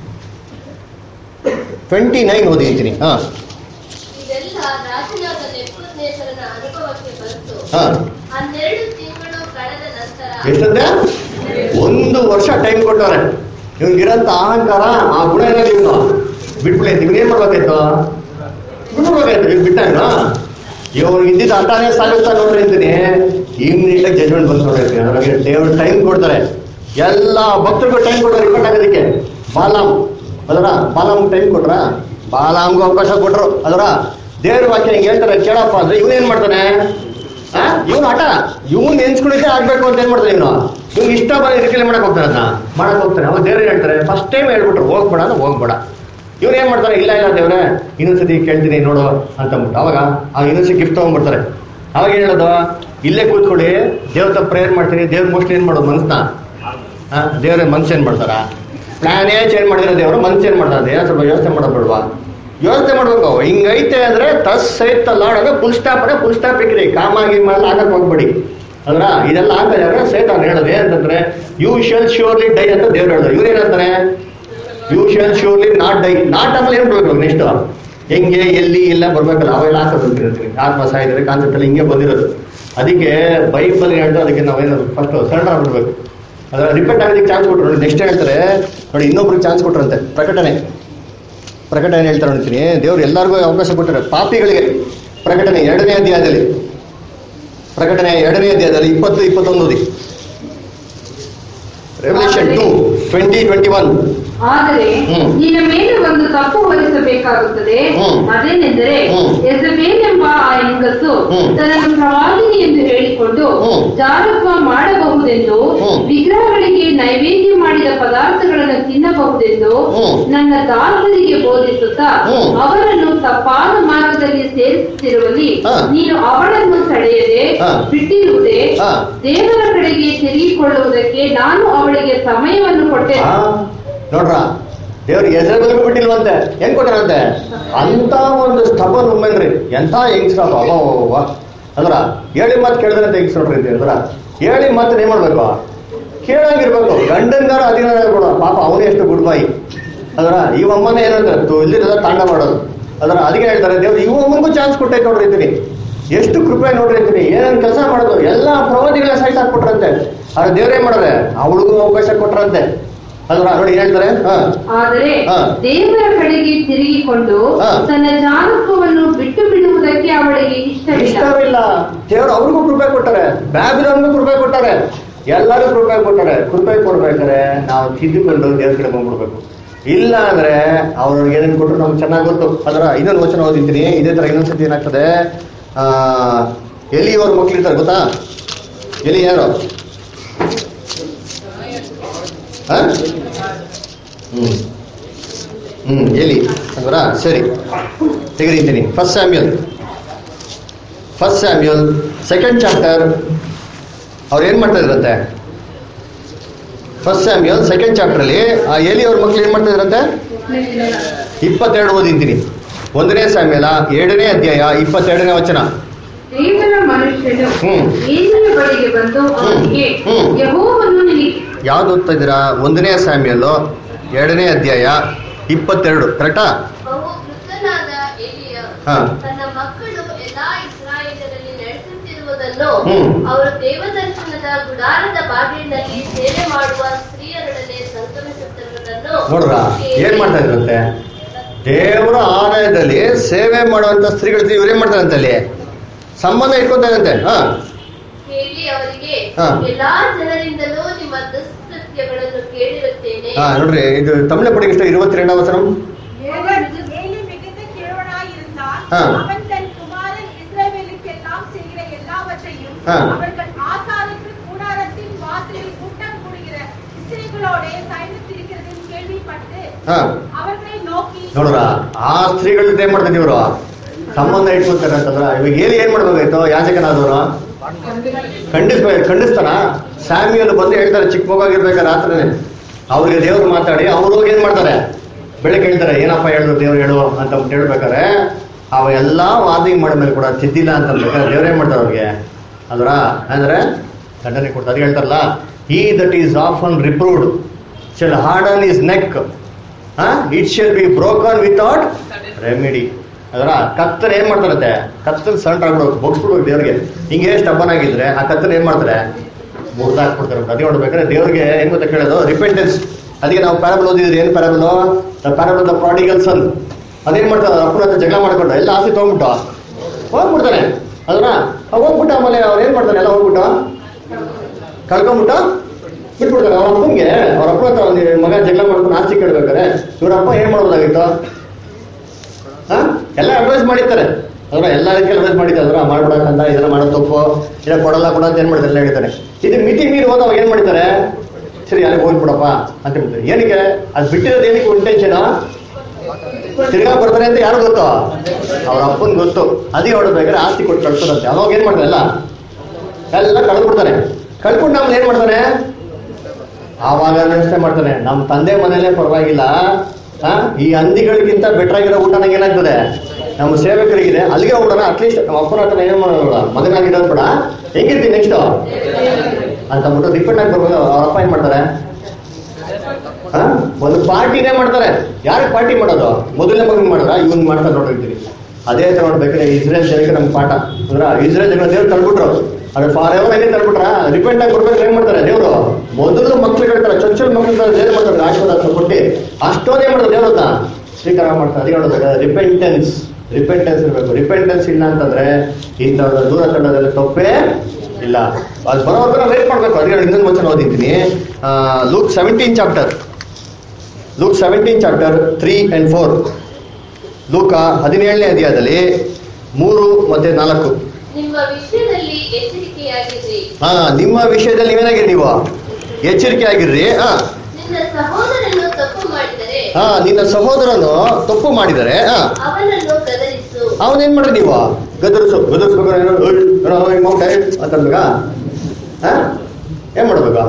ಟ್ವೆಂಟಿ ನೈನ್ ಓದಿದ್ದೀನಿ ಹಾ ಇದೆಲ್ಲ ರಾಜನಾದ ನೆಬೂಕದ್ನೆಚ್ಚರನ ಅನುಭವಕ್ಕೆ ಬಂತು ಹಾ ಹನ್ನೆರಡು ತಿಂಗಳು ಕಳೆದ ನಂತರ ಎಷ್ಟಂತೆ ಒಂದು ವರ್ಷ ಟೈಮ್ ಕೊಟ್ಟವ್ರೆ ಇವ್ನಿಗಿರಂತ ಅಹಂಕಾರ ಆ ಗುಣ ಏನಾದ್ರು ಇವನು ಬಿಟ್ಬಿಡಿ ಇವ್ನು ಏನ್ ಮಾಡ್ಬೇಕಾಯ್ತು ಬಿಟ್ಬಿಡ್ಬೇಕಾಯ್ತು ಇವ್ನು ಬಿಟ್ಟ ಇವ್ನು ಇದ್ದಿದ್ದು ಅಂತಾನೆ ಸಾಗಿಸ್ತಾ ನೋಡ್ರಿ ಅಂತೀನಿ ಇಮ್ಮಿಡಿಯೇಟ್ ಆಗಿ ಜಜ್ಮೆಂಟ್ ಬಂದು ನೋಡಿರ್ತೀನಿ ಅದ್ರಾಗೆ ದೇವ್ರು ಟೈಮ್ ಕೊಡ್ತಾರೆ ಎಲ್ಲ ಭಕ್ತರಿಗೂ ಟೈಮ್ ಕೊಡ್ತಾರೆ ರಿಪೋರ್ಟ್ ಆಗೋದಕ್ಕೆ ಬಾಲಾಮ್ ಅದರ ಬಾಲಾಮ್ ಟೈಮ್ ಕೊಟ್ರ ಬಾಲಾಮ್ಗೂ ಅವಕಾಶ ಕೊಟ್ರು ಅದರ ದೇವ್ರ ವಾಕ್ಯ ಹಿಂಗೆ ಹೇಳ್ತಾರೆ ಕೇಳಪ್ಪ ಅಂದ್ರೆ ಇವನೇನ್ ಮಾಡ್ತಾನೆ ಇವನು ಹಠ ಇವನ್ ನೆನ್ಸ್ಕೊಂಡಿದ್ದೆ ಆಗ್ಬೇಕು ಅಂತ ಏನ್ ಮಾಡ್ತಾನೆ ಇವನು ಇವ್ನು ಇಷ್ಟ ಬಂದ ಇದಕ್ಕೆಲ್ಲ ಮಾಡಕ್ ಹೋಗ್ತಾನೆ ಅದನ್ನ ಮಾಡಕ್ ಹೋಗ್ತಾನೆ ಅವಾಗ ದೇವ್ರು ಏನ್ ಹೇಳ್ತಾರೆ ಫಸ್ಟ್ ಟೈಮ್ ಹೇಳ್ಬಿಟ್ರು ಹೋಗ್ಬೇಡ ಅಂದ್ರೆ ಹೋಗ್ಬೇಡ ಇವ್ರು ಏನ್ ಮಾಡ್ತಾರೆ ಇಲ್ಲ ಇಲ್ಲ ದೇವ್ರೆ ಇನ್ನೊಂದ್ಸತಿ ಕೇಳ್ತೀನಿ ನೋಡು ಅಂತಂದ್ಬಿಟ್ಟು ಅವಾಗ ಆ ಇನ್ನೊಂದ್ಸತಿ ಗಿಫ್ಟ್ ತಗೊಂಡ್ಬಿಡ್ತಾರೆ ಅವಾಗ ಏನ್ ಹೇಳೋದು ಇಲ್ಲೇ ಕೂತ್ಕೊಳ್ಳಿ ದೇವ್ರ ಪ್ರೇಯರ್ ಮಾಡ್ತೀನಿ ದೇವ್ರ ಮೋಸ್ಟ್ ಏನ್ ಮಾಡೋದು ಮನ್ಸ್ನ ಹಾ ದೇವ್ರ ಮನ್ಸು ಏನ್ ಮಾಡ್ತಾರ ಪ್ಲಾನೇ ಚೇಂಜ್ ಮಾಡಿದ್ರೆ ದೇವರು ಮನ್ಸು ಏನ್ ಮಾಡ್ತಾರೆ ಏನೋ ಸ್ವಲ್ಪ ಯೋಚನೆ ಮಾಡೋದು ಬೇಡವಾ ಯೋಚನೆ ಮಾಡ್ಬೇಕು ಹಿಂಗೈತೆ ಅಂದ್ರೆ ತಸ್ ಸಹಿತ ಲಾಡ್ ಅಂದ್ರೆ ಫುಲ್ ಸ್ಟಾಪ್ ಅಂದ್ರೆ ಫುಲ್ ಸ್ಟಾಪ್ ಇಕ್ರಿ ಕಾಮಾಗಿ ಮಾಡಿ ಹಾಕಕ್ ಹೋಗ್ಬೇಡಿ ಅದ್ರ ಇದೆಲ್ಲ ಹಾಕಿದ್ರೆ ಸಹಿತ ಅವ್ನು ಹೇಳೋದು ಏನಂತಂದ್ರೆ ಯು ಶಲ್ ಶ್ಯೂರ್ಲಿ ಡೈ ಅಂತ ದೇವ್ರು ಹೇಳೋದು ಇವ್ರು ಏನಂತಾನೆ you shall surely not die not ಆಮೇಲೆ ಏನ್ ಬರ್ಬೇಕು ನೆಕ್ಸ್ಟ್ ಹೆಂಗೆ ಎಲ್ಲಿ ಎಲ್ಲ ಬರ್ಬೇಕಲ್ಲ ಅವೆಲ್ಲ ಹಾಕೋದು ಆತ್ಮ ಸಾಯಿದ್ರೆ ಕಾನ್ಸೆಪ್ಟ್ ಅಲ್ಲಿ ಹಿಂಗೆ ಬಂದಿರೋದು ಅದಕ್ಕೆ ಬೈಬಲ್ ಹೇಳ್ದು ಅದಕ್ಕೆ ನಾವೇನಾದ್ರು ಫಸ್ಟ್ ಸರಳ ಆಗ್ಬಿಡ್ಬೇಕು ಅದ್ರ ರಿಪೀಟ್ ಆಗೋದಕ್ಕೆ ಚಾನ್ಸ್ ಕೊಟ್ರು ನೋಡಿ ನೆಕ್ಸ್ಟ್ ಹೇಳ್ತಾರೆ ನೋಡಿ ಇನ್ನೊಬ್ರಿಗೆ ಚಾನ್ಸ್ ಕೊಟ್ರಂತೆ ಪ್ರಕಟಣೆ ಪ್ರಕಟಣೆ ಹೇಳ್ತಾರೆ ನೋಡ್ತೀನಿ ದೇವ್ರು ಎಲ್ಲರಿಗೂ ಅವಕಾಶ ಕೊಟ್ಟರೆ ಪಾಪಿಗಳಿಗೆ ಪ್ರಕಟಣೆ ಎರಡನೇ ಅಧ್ಯಾಯದಲ್ಲಿ ಪ್ರಕಟಣೆ ಎರಡನೇ ಅಧ್ಯಾಯದಲ್ಲಿ ಇಪ್ಪತ್ತು ಇಪ್ಪತ್ತೊಂದು ಓದಿ Revelation two twenty twenty one ಆದರೆ ಹ್ಮ್. ನಿನ್ನ ಮೇಲೆ ಒಂದು ತಪ್ಪು ಹೊರಿಸಬೇಕಾಗುತ್ತದೆ ಹ್ಮ್. ಅದೇನೆಂದರೆ ಹ್ಮ್. ಎಸಬೇನೆಂಬ ಆ ಹೆಂಗಸು ಹ್ಮ್. ತನಗೆ ಪ್ರವಾದಿನಿ ಎಂದು ಹೇಳಿಕೊಂಡು ಹ್ಮ್. ಜಾರತ್ವ ಮಾಡಬಹುದೆಂದು ಹ್ಮ್. ವಿಗ್ರಹಗಳಿಗೆ ನೈವೇದ್ಯ ಮಾಡಿದ ಪದಾರ್ಥಗಳನ್ನು ತಿನ್ನಬಹುದೆಂದು ಹ್ಮ್. ನನ್ನ ದಾಸರಿಗೆ ಬೋಧಿಸುತ್ತಾ ಹ್ಮ್. ಅವರನ್ನು ತಪ್ಪಾದ ಮಾರ್ಗದಲ್ಲಿ ಸೇರಿಸುತ್ತಿರುವಲ್ಲಿ ಹಾ. ನೀನು ಅವಳನ್ನು ತಡೆಯದೆ ಹಾ. ಬಿಟ್ಟಿರುವುದೇ ಹಾ. ದೇವರ ಕಡೆಗೆ ತಿರುಗಿಕೊಳ್ಳುವುದಕ್ಕೆ ನಾನು ಅವಳಿಗೆ ಸಮಯವನ್ನು ಕೊಟ್ಟೆ ಆ, ನೋಡ್ರ ದೇವ್ರು ಹೆಸರು ಬಿಟ್ಟಿಲ್ವಂತೆ ಹೆಂಗ್ ಕೊಟ್ಟರಂತೆ ಅಂತ ಒಂದು ಸ್ತಬನ್ ವುಮೆನ್ ರೀ ಎಂತ ಹೆಂಗ್ಸ್ರಪ್ಪ ಅವ ಅಂದ್ರ ಹೇಳಿ ಮಾತು ಕೇಳಿದ್ರೆ ಅಂತ ಹೆಂಗ್ಸ್ ನೋಡ್ರಿ ಇದು ಅಂದ್ರ ಹೇಳಿ ಮಾತು ಏನ್ ಮಾಡ್ಬೇಕು ಕೇಳಾಗಿರ್ಬೇಕು ಗಂಡನ್ಗಾರ ಅಧೀನ ಆಗ್ಬಿಡ ಪಾಪ ಅವನೇ ಎಷ್ಟು ಗುಡ್ ಬಾಯಿ ಅದರ ಈ ಅಮ್ಮನೇ ಏನಂತಾರೆ ತು ಇಲ್ಲಿರೋದ ತಾಂಡ ಮಾಡೋದು ಅದರ ಅದಕ್ಕೆ ಹೇಳ್ತಾರೆ ದೇವ್ರು ಇವ ಅಮ್ಮನಿಗೂ ಚಾನ್ಸ್ ಕೊಟ್ಟೈತೆ ನೋಡ್ರಿ ಇದ್ದೀನಿ ಎಷ್ಟು ಕೃಪೆ ನೋಡ್ರಿ ಇದ್ದೀನಿ ಏನೇನು ಕೆಲಸ ಮಾಡೋದು ಎಲ್ಲ ಪ್ರವಾದಿಗಳ ಸೈಟ್ ಹಾಕ್ಬಿಟ್ರಂತೆ ಆದ್ರೆ ದೇವ್ರೇ ಮಾಡೋರೆ ಅವಳಿಗೂ ಅವಕಾಶ ಕೊಟ್ರಂತೆ ಅದರ ನೋಡಿ ಏನ್ ಹೇಳ್ತಾರೆ ಹಾ ಆದರೆ ಹಾ. ದೇವರ ಕಡೆಗೆ ತಿರುಗಿಕೊಂಡು ಹಾ. ತನ್ನ ಜಾನತ್ವವನ್ನು ಬಿಟ್ಟು ಬಿಡುವುದಕ್ಕೆ ಅವಳಿಗೆ ಇಷ್ಟವಿಲ್ಲ ಇಷ್ಟವಿಲ್ಲ ದೇವ್ರು ಅವ್ರಿಗೂ ಕೃಪೆ ಕೊಟ್ಟಾರೆ ಬ್ಯಾಬಿಲನ್ಗೂ ಕೃಪೆ ಕೊಟ್ಟಾರೆ ಎಲ್ಲರೂ ಕೃಪೆ ಕೊಟ್ಟಾರೆ ಕೃಪೆ ಕೊಡ್ಬೇಕಾರೆ ನಾವು ತಿದ್ದುಕೊಂಡು ದೇವ್ರ ಕಡೆ ಬಂದ್ಬಿಡ್ಬೇಕು ಇಲ್ಲ ಅಂದ್ರೆ ಅವ್ರಿಗೆ ಏನೇನು ಕೊಟ್ಟರು ನಮ್ಗೆ ಚೆನ್ನಾಗಿ ಗೊತ್ತು ಅದರ ಇನ್ನೊಂದು ವಚನ ಓದಿದ್ದೀನಿ ಇದೇ ತರ ಇನ್ನೊಂದ್ಸತಿ ಏನಾಗ್ತದೆ ಆ ಎಲ್ಲಿ ಅವ್ರ ಮಕ್ಳು ಇರ್ತಾರೆ ಗೊತ್ತಾ ಎಲ್ಲಿ ಯಾರು ಆ? ಹ್ಮ್ ಹ್ಮ್ ಎಲ್ಲಿ ಅಂದ್ರ ಸರಿ ತೆಗೆದಿದ್ದೀನಿ first Samuel first Samuel second chapter ಅವ್ರು ಏನ್ ಮಾಡ್ತಾ ಇದ್ರಂತೆ ಫಸ್ಟ್ ಸ್ಯಾಮ್ಯಲ್ ಸೆಕೆಂಡ್ ಚಾಪ್ಟರ್ ಅಲ್ಲಿ ಆ ಎಲಿ ಅವ್ರ ಮಕ್ಳು ಏನ್ ಮಾಡ್ತಾ ಇದ್ರಂತೆ ಇಪ್ಪತ್ತೆರಡು ಓದಿಂತೀನಿ ಒಂದನೇ ಸ್ಯಾಮ್ಯಲ ಎರಡನೇ ಅಧ್ಯಾಯ ಇಪ್ಪತ್ತೆರಡನೇ ವಚನ ದೇವರ ಮನುಷ್ಯನು ಹ್ಮ್. ಏಲಿಯ ಬಳಿಗೆ ಬಂದು ಅವನಿಗೆ ಹ್ಮ್. ಯಹೋವನ್ನು ನಿನಗೆ ಯಾವ್ದು ಓದ್ತಾ ಇದ್ದೀರಾ ಒಂದನೇ ಸ್ಯಾಮ್ಯಲ್ ಎರಡನೇ ಅಧ್ಯಾಯ ಇಪ್ಪತ್ತೆರಡು ಕರೆಕ್ಟಾ ಬಹು ವೃದ್ಧನಾದ ಎಲಿಯ ಹಾ. ತನ್ನ ಮಕ್ಕಳು ಎಲ್ಲಾ ಇಸ್ರಾಯೇಲರಲ್ಲಿ ನಡೆಸುತ್ತಿರುವುದನ್ನು ಹ್ಮ್. ಅವರು ದೇವದರ್ಶನದ ಗುಡಾರದ ಬಾಗಿಲಿನಲ್ಲಿ ಸೇವೆ ಮಾಡುವ ಸ್ತ್ರೀಯರೊಡನೆ ಸಂಗಮಿಸುತ್ತಿರುವುದನ್ನು ನೋಡ್ರ ಏನ್ ಮಾಡ್ತಾ ಇದ್ರಂತೆ ದೇವರ ಆಲಯದಲ್ಲಿ ಸೇವೆ ಮಾಡುವಂತ ಸ್ತ್ರೀಗಳ ಇವ್ರೇನ್ ಮಾಡ್ತಾರಂತೆ ಅಲ್ಲಿ ಸಂಬಂಧ ಇಟ್ಕೊತಾರಂತೆ ಹಾ ಕೇಳಿ ಅವರಿಗೆ ಹಾ. ಎಲ್ಲಾ ಜನರಿಂದಲೂ ನಿಮ್ಮ ದುಷ್ಕೃತ್ಯಗಳನ್ನು ಕೇಳಿರುತ್ತೇನೆ ಹಾ ನೋಡ್ರಿ ಇದು ತಮಿಳ ಪಡಿಗೆ ಇಷ್ಟ இருபத்தி வசனம் அவன் ஏலி மிகுந்த கிழவனாயிருந்தான். ஆ. அவன் தன் குமாரன் இஸ்ரவேலுக்கெல்லாம் செய்கிற எல்லாவற்றையும் ஆ. அவர்கள் ஆசாரிப்பு கூடாரத்தின் வாசலில் கூட்டம் கூடுகிற ஸ்திரீகளோடே சயனித்திருக்கிறதையும் கேள்விப்பட்டு ಹಾ அவர்களை நோக்கி ನೋಡ್ರ ಆ ಸ್ತ್ರೀಗಳ ಜೊತೆ ಏನ್ ಮಾಡ್ತಾರೆ ಇವರು ಸಂಬಂಧ ಇಟ್ಕೊತಾರೆ ಅಂತಂದ್ರ ಇವಾಗ ಏಲಿ ಏನ್ ಮಾಡ್ಬೇಕಾಯ್ತು ಯಾಜಕನಾದವರು ಖಂಡಿಸ್ಬೇಕು ಖಂಡಿಸ್ತಾನ ಸ್ಯಾಮಿಯಲ್ಲಿ ಬಂದು ಹೇಳ್ತಾರೆ ಚಿಕ್ಕ ಮಗುವಾಗಿರ್ಬೇಕಾದ್ರೆ ರಾತ್ರಿನೇ ಅವ್ರಿಗೆ ದೇವ್ರು ಮಾತಾಡಿ ಅವ್ರು ಹೋಗಿ ಏನ್ ಮಾಡ್ತಾರೆ ಬೆಳಗ್ಗೆ ಹೇಳ್ತಾರೆ ಏನಪ್ಪ ಹೇಳಿದ್ರು ದೇವ್ರು ಹೇಳು ಅಂತ ಅಂದ್ಬಿಟ್ಟು ಹೇಳ್ಬೇಕಾರೆ ಅವ ಎಲ್ಲಾ ವಾದಿಂಗ್ ಮಾಡಿದ್ಮೇಲೆ ಕೂಡ ತಿದ್ದಿಲ್ಲ ಅಂತ ಅಂದ್ಬೇಕಾದ್ರೆ ದೇವ್ರು ಏನ್ ಮಾಡ್ತಾರೆ ಅವ್ರಿಗೆ ಅಲ್ರ ಅಂದ್ರೆ ದಂಡನೆ ಕೊಡ್ತಾರೆ ಅದ್ ಹೇಳ್ತಾರಲ್ಲ ಈ that is often reproved shall harden his neck it shall be broken without remedy ಅದರ ಕತ್ತರ್ ಏನ್ ಮಾಡ್ತಾರಂತೆ ಕತ್ತಲ್ ಸಣ್ಣ ಆಗ್ಬಿಡೋದು ಬಗ್ಸ್ಬಿಡ್ಬೇಕು ದೇವ್ರಿಗೆ ಹಿಂಗೆ ಸ್ಟಬ್ಬನ್ ಆಗಿದ್ರೆ ಆ ಕತ್ತಲ್ ಏನ್ ಮಾಡ್ತಾರೆ ಮುರಿದಾಕ್ಬಿಡ್ತಾರೆ ಅದೇ ನೋಡ್ಬೇಕಾದ್ರೆ ದೇವ್ರಿಗೆ ಏನ್ ಗೊತ್ತಾ ಕೇಳೋದು ರಿಪೆಂಟೆನ್ಸ್ ಅದಕ್ಕೆ ನಾವು ಪ್ಯಾರಬಲ್ ಓದಿದ್ರಿ ಏನ್ parable parable the prodigal son ಅದೇನ್ ಮಾಡ್ತಾರೆ ಅಪ್ಪನ ಹತ್ರ ಜಗಳ ಮಾಡ್ಕೊಂಡು ಎಲ್ಲ ಆಸೆ ತಗೊಂಡ್ಬಿಟ್ಟು ಹೋಗ್ಬಿಡ್ತಾನೆ ಅದನ್ನ ಹೋಗ್ಬಿಟ್ಟು ಆಮೇಲೆ ಅವ್ರು ಏನ್ ಮಾಡ್ತಾನೆ ಎಲ್ಲ ಹೋಗ್ಬಿಟ್ಟು ಕಳ್ಕೊಂಬಿಟ್ಟು ಬಿಟ್ಬಿಡ್ತಾರೆ ಅವ್ರ ಅಪ್ಪಂಗೆ ಅವ್ರ ಅಪ್ಪ ಹತ್ರ ಒಂದು ಮಗ ಜಗಳ ಮಾಡ್ಕೊಂಡು ಆಸ್ತಿ ಕೇಳ್ಬೇಕಾರೆ ಇವ್ರ ಅಪ್ಪ ಏನ್ ಮಾಡ್ಬೋದಾಗಿತ್ತು ಹಾ ಎಲ್ಲ ಅಡ್ವೈಸ್ ಮಾಡಿರ್ತಾರೆ ಅದ್ರ ಎಲ್ಲ ರೀತಿಯಲ್ಲಿ ಅಡ್ವೈಸ್ ಮಾಡಿದ್ದಾರೆ ಅದ್ರ ಮಾಡ್ಬಿಡಕ್ಕಂತ ಇದೆಲ್ಲ ಮಾಡೋ ತಪ್ಪು ಇಲ್ಲ ಕೊಡಲ್ಲ ಕೊಡ ಅಂತ ಏನ್ ಮಾಡ್ತಾರೆ ಎಲ್ಲ ಹೇಳ್ತಾರೆ ಇದು ಮಿತಿ ಮೀರಿ ಹೋದವಾಗ ಏನ್ ಮಾಡ್ತಾರೆ ಸರಿ ಅಲ್ಲಿಗೆ ಹೋಗ್ಬಿಡಪ್ಪ ಅಂತ ಹೇಳ್ತಾರೆ ಏನಕ್ಕೆ ಅದು ಬಿಟ್ಟಿರೋದು ಏನಕ್ಕೆ ಇಂಟೆನ್ಷನ್ ತಿರ್ಗಾ ಬರ್ತಾರೆ ಅಂತ ಯಾರು ಗೊತ್ತು ಅವ್ರ ಅಪ್ಪನ್ ಗೊತ್ತು ಅದೇ ಹೊಡಬೇಕಾದ್ರೆ ಆಸ್ತಿ ಕೊಟ್ಟು ಕಳ್ಸೋದಂತೆ ಅವಾಗ ಏನ್ ಮಾಡ್ತಾರೆ ಎಲ್ಲ ಎಲ್ಲ ಕಳ್ದ್ಬಿಡ್ತಾನೆ ಕಳ್ಕೊಂಡು ನಮ್ಗೆ ಏನ್ ಮಾಡ್ತಾನೆ ಆವಾಗ ವ್ಯವಸ್ಥೆ ಮಾಡ್ತಾನೆ ನಮ್ಮ ತಂದೆ ಮನೇಲೆ ಪರವಾಗಿಲ್ಲ ಆ, ಈ ಹಂದಿಗಳಿಗಿಂತ ಬೆಟರ್ ಆಗಿರೋ ಊಟ ನಂಗೆ ಏನಾಗ್ತದೆ ನಮ್ಮ ಸೇವಕರಿಗಿದೆ ಅಲ್ಲಿಗೆ ಹೋಗ್ಬಿಡೋಣ ಅಟ್ಲೀಸ್ಟ್ ನಮ್ಮ ಅಪ್ಪನ ಹತ್ರ ಏನ್ ಮಾಡೋಣ ಮಗನಾಗಿರೋದು ಬೇಡ ಹೆಂಗಿರ್ತೀನಿ ನೆಕ್ಸ್ಟ್ ಅಂತ ಬಿಟ್ಟು ಡಿಪೆಂಡ್ ಆಗಿ ಬರ್ಬೋದು ಅವ್ರ ಅಪ್ಪ ಏನ್ ಮಾಡ್ತಾರೆ ಆ? ಒಂದು ಪಾರ್ಟಿನೇ ಮಾಡ್ತಾರೆ ಯಾರಿಗೆ ಪಾರ್ಟಿ ಮಾಡೋದು ಮೊದಲನೇ ಮಗನ್ ಮಾಡೋದ ಇವನ್ ಮಾಡ್ತಾರೆ ನೋಡಿರ್ತೀವಿ ಅದೇ ತರ ನೋಡ್ಬೇಕಾದ್ರೆ ಇಸ್ರೇಲ್ ಜನಕ್ಕೆ ನಮ್ಗೆ ಪಾಠ ಅಂದ್ರ ಇಸ್ರೇಲ್ ಜನ ದೇವ್ರು ತಳ್ಬಿಟ್ರು ಅದ್ರ ಫಾರ್ ಎವರ್ ಹೆಂಗೆ ತಳ್ಬಿಟ್ರ ರಿಪೆಂಟ್ ಆಗಿ ಬರ್ಬೇಕು ಏನ್ ಮಾಡ್ತಾರೆ ದೇವ್ರು ಮೊದಲು ಮಕ್ಳು ಹೇಳ್ತಾರೆ ಚೊಚ್ಚಲ್ ಮಕ್ಳು ಏನ್ ಮಾಡ್ತಾರೆ ಆಶೀರ್ವಾದ ಕೊಟ್ಟು ಅಷ್ಟೋದೇ ಮಾಡ್ತಾರೆ ದೇವ್ರನ್ನ ಸ್ವೀಕಾರ ಮಾಡ್ತಾರೆ ಅದೇ ನೋಡ್ಬೇಕು ರಿಪೆಂಟೆನ್ಸ್ ರಿಪೆಂಟೆನ್ಸ್ ಇರಬೇಕು ರಿಪೆಂಟೆನ್ಸ್ ಇಲ್ಲ ಅಂತಂದ್ರೆ ಇಂಥವ್ರ ದೂರ ತಂಡದಲ್ಲಿ ತಪ್ಪೇ ಇಲ್ಲ ಅದು ಬರೋವರೆಗೂ ವೇಟ್ ಮಾಡ್ಬೇಕು ಅದೇ ಇನ್ನೊಂದು ವಚನ ಓದಿದ್ದೀನಿ Luke seventeen chapter Luke seventeen chapter three and four ಲೂಕ ಹದಿನೇಳನೇ ಅಧ್ಯಾಯದಲ್ಲಿ ಮೂರು ಮತ್ತೆ ನಾಲ್ಕು ನಿಮ್ಮ ವಿಷಯದಲ್ಲಿ ಎಚ್ಚರಿಕೆಯಾಗಿರಿ ಹಾ ನಿಮ್ಮ ವಿಷಯದಲ್ಲಿ ನೀವೇನಾಗಿರಿ ನೀವು ಎಚ್ಚರಿಕೆ ಆಗಿರ್ರಿ ಹಾ ನಿನ್ನ ಸಹೋದರನು ತಪ್ಪು ಮಾಡಿದರೆ ಹಾ ನಿನ್ನ ಸಹೋದರನು ತಪ್ಪು ಮಾಡಿದರೆ ಹಾ ಅವನನ್ನು ಗದರಿಸು ಅವನೇನ್ ಮಾಡ್ರಿ ನೀವು ಗದರ್ಸು ಗದರ್ಸ್ಬೇಕಾದ್ರೆ ಏನೋ, "ಏಯ್, ಏನೋ ಹಿಂಗ್ ಮಾಡ್ತಾ ಇರು" ಅಂತ ಅನ್ಬೇಕಾ? ಹಾ ಏನ್ ಮಾಡ್ಬೇಕಾ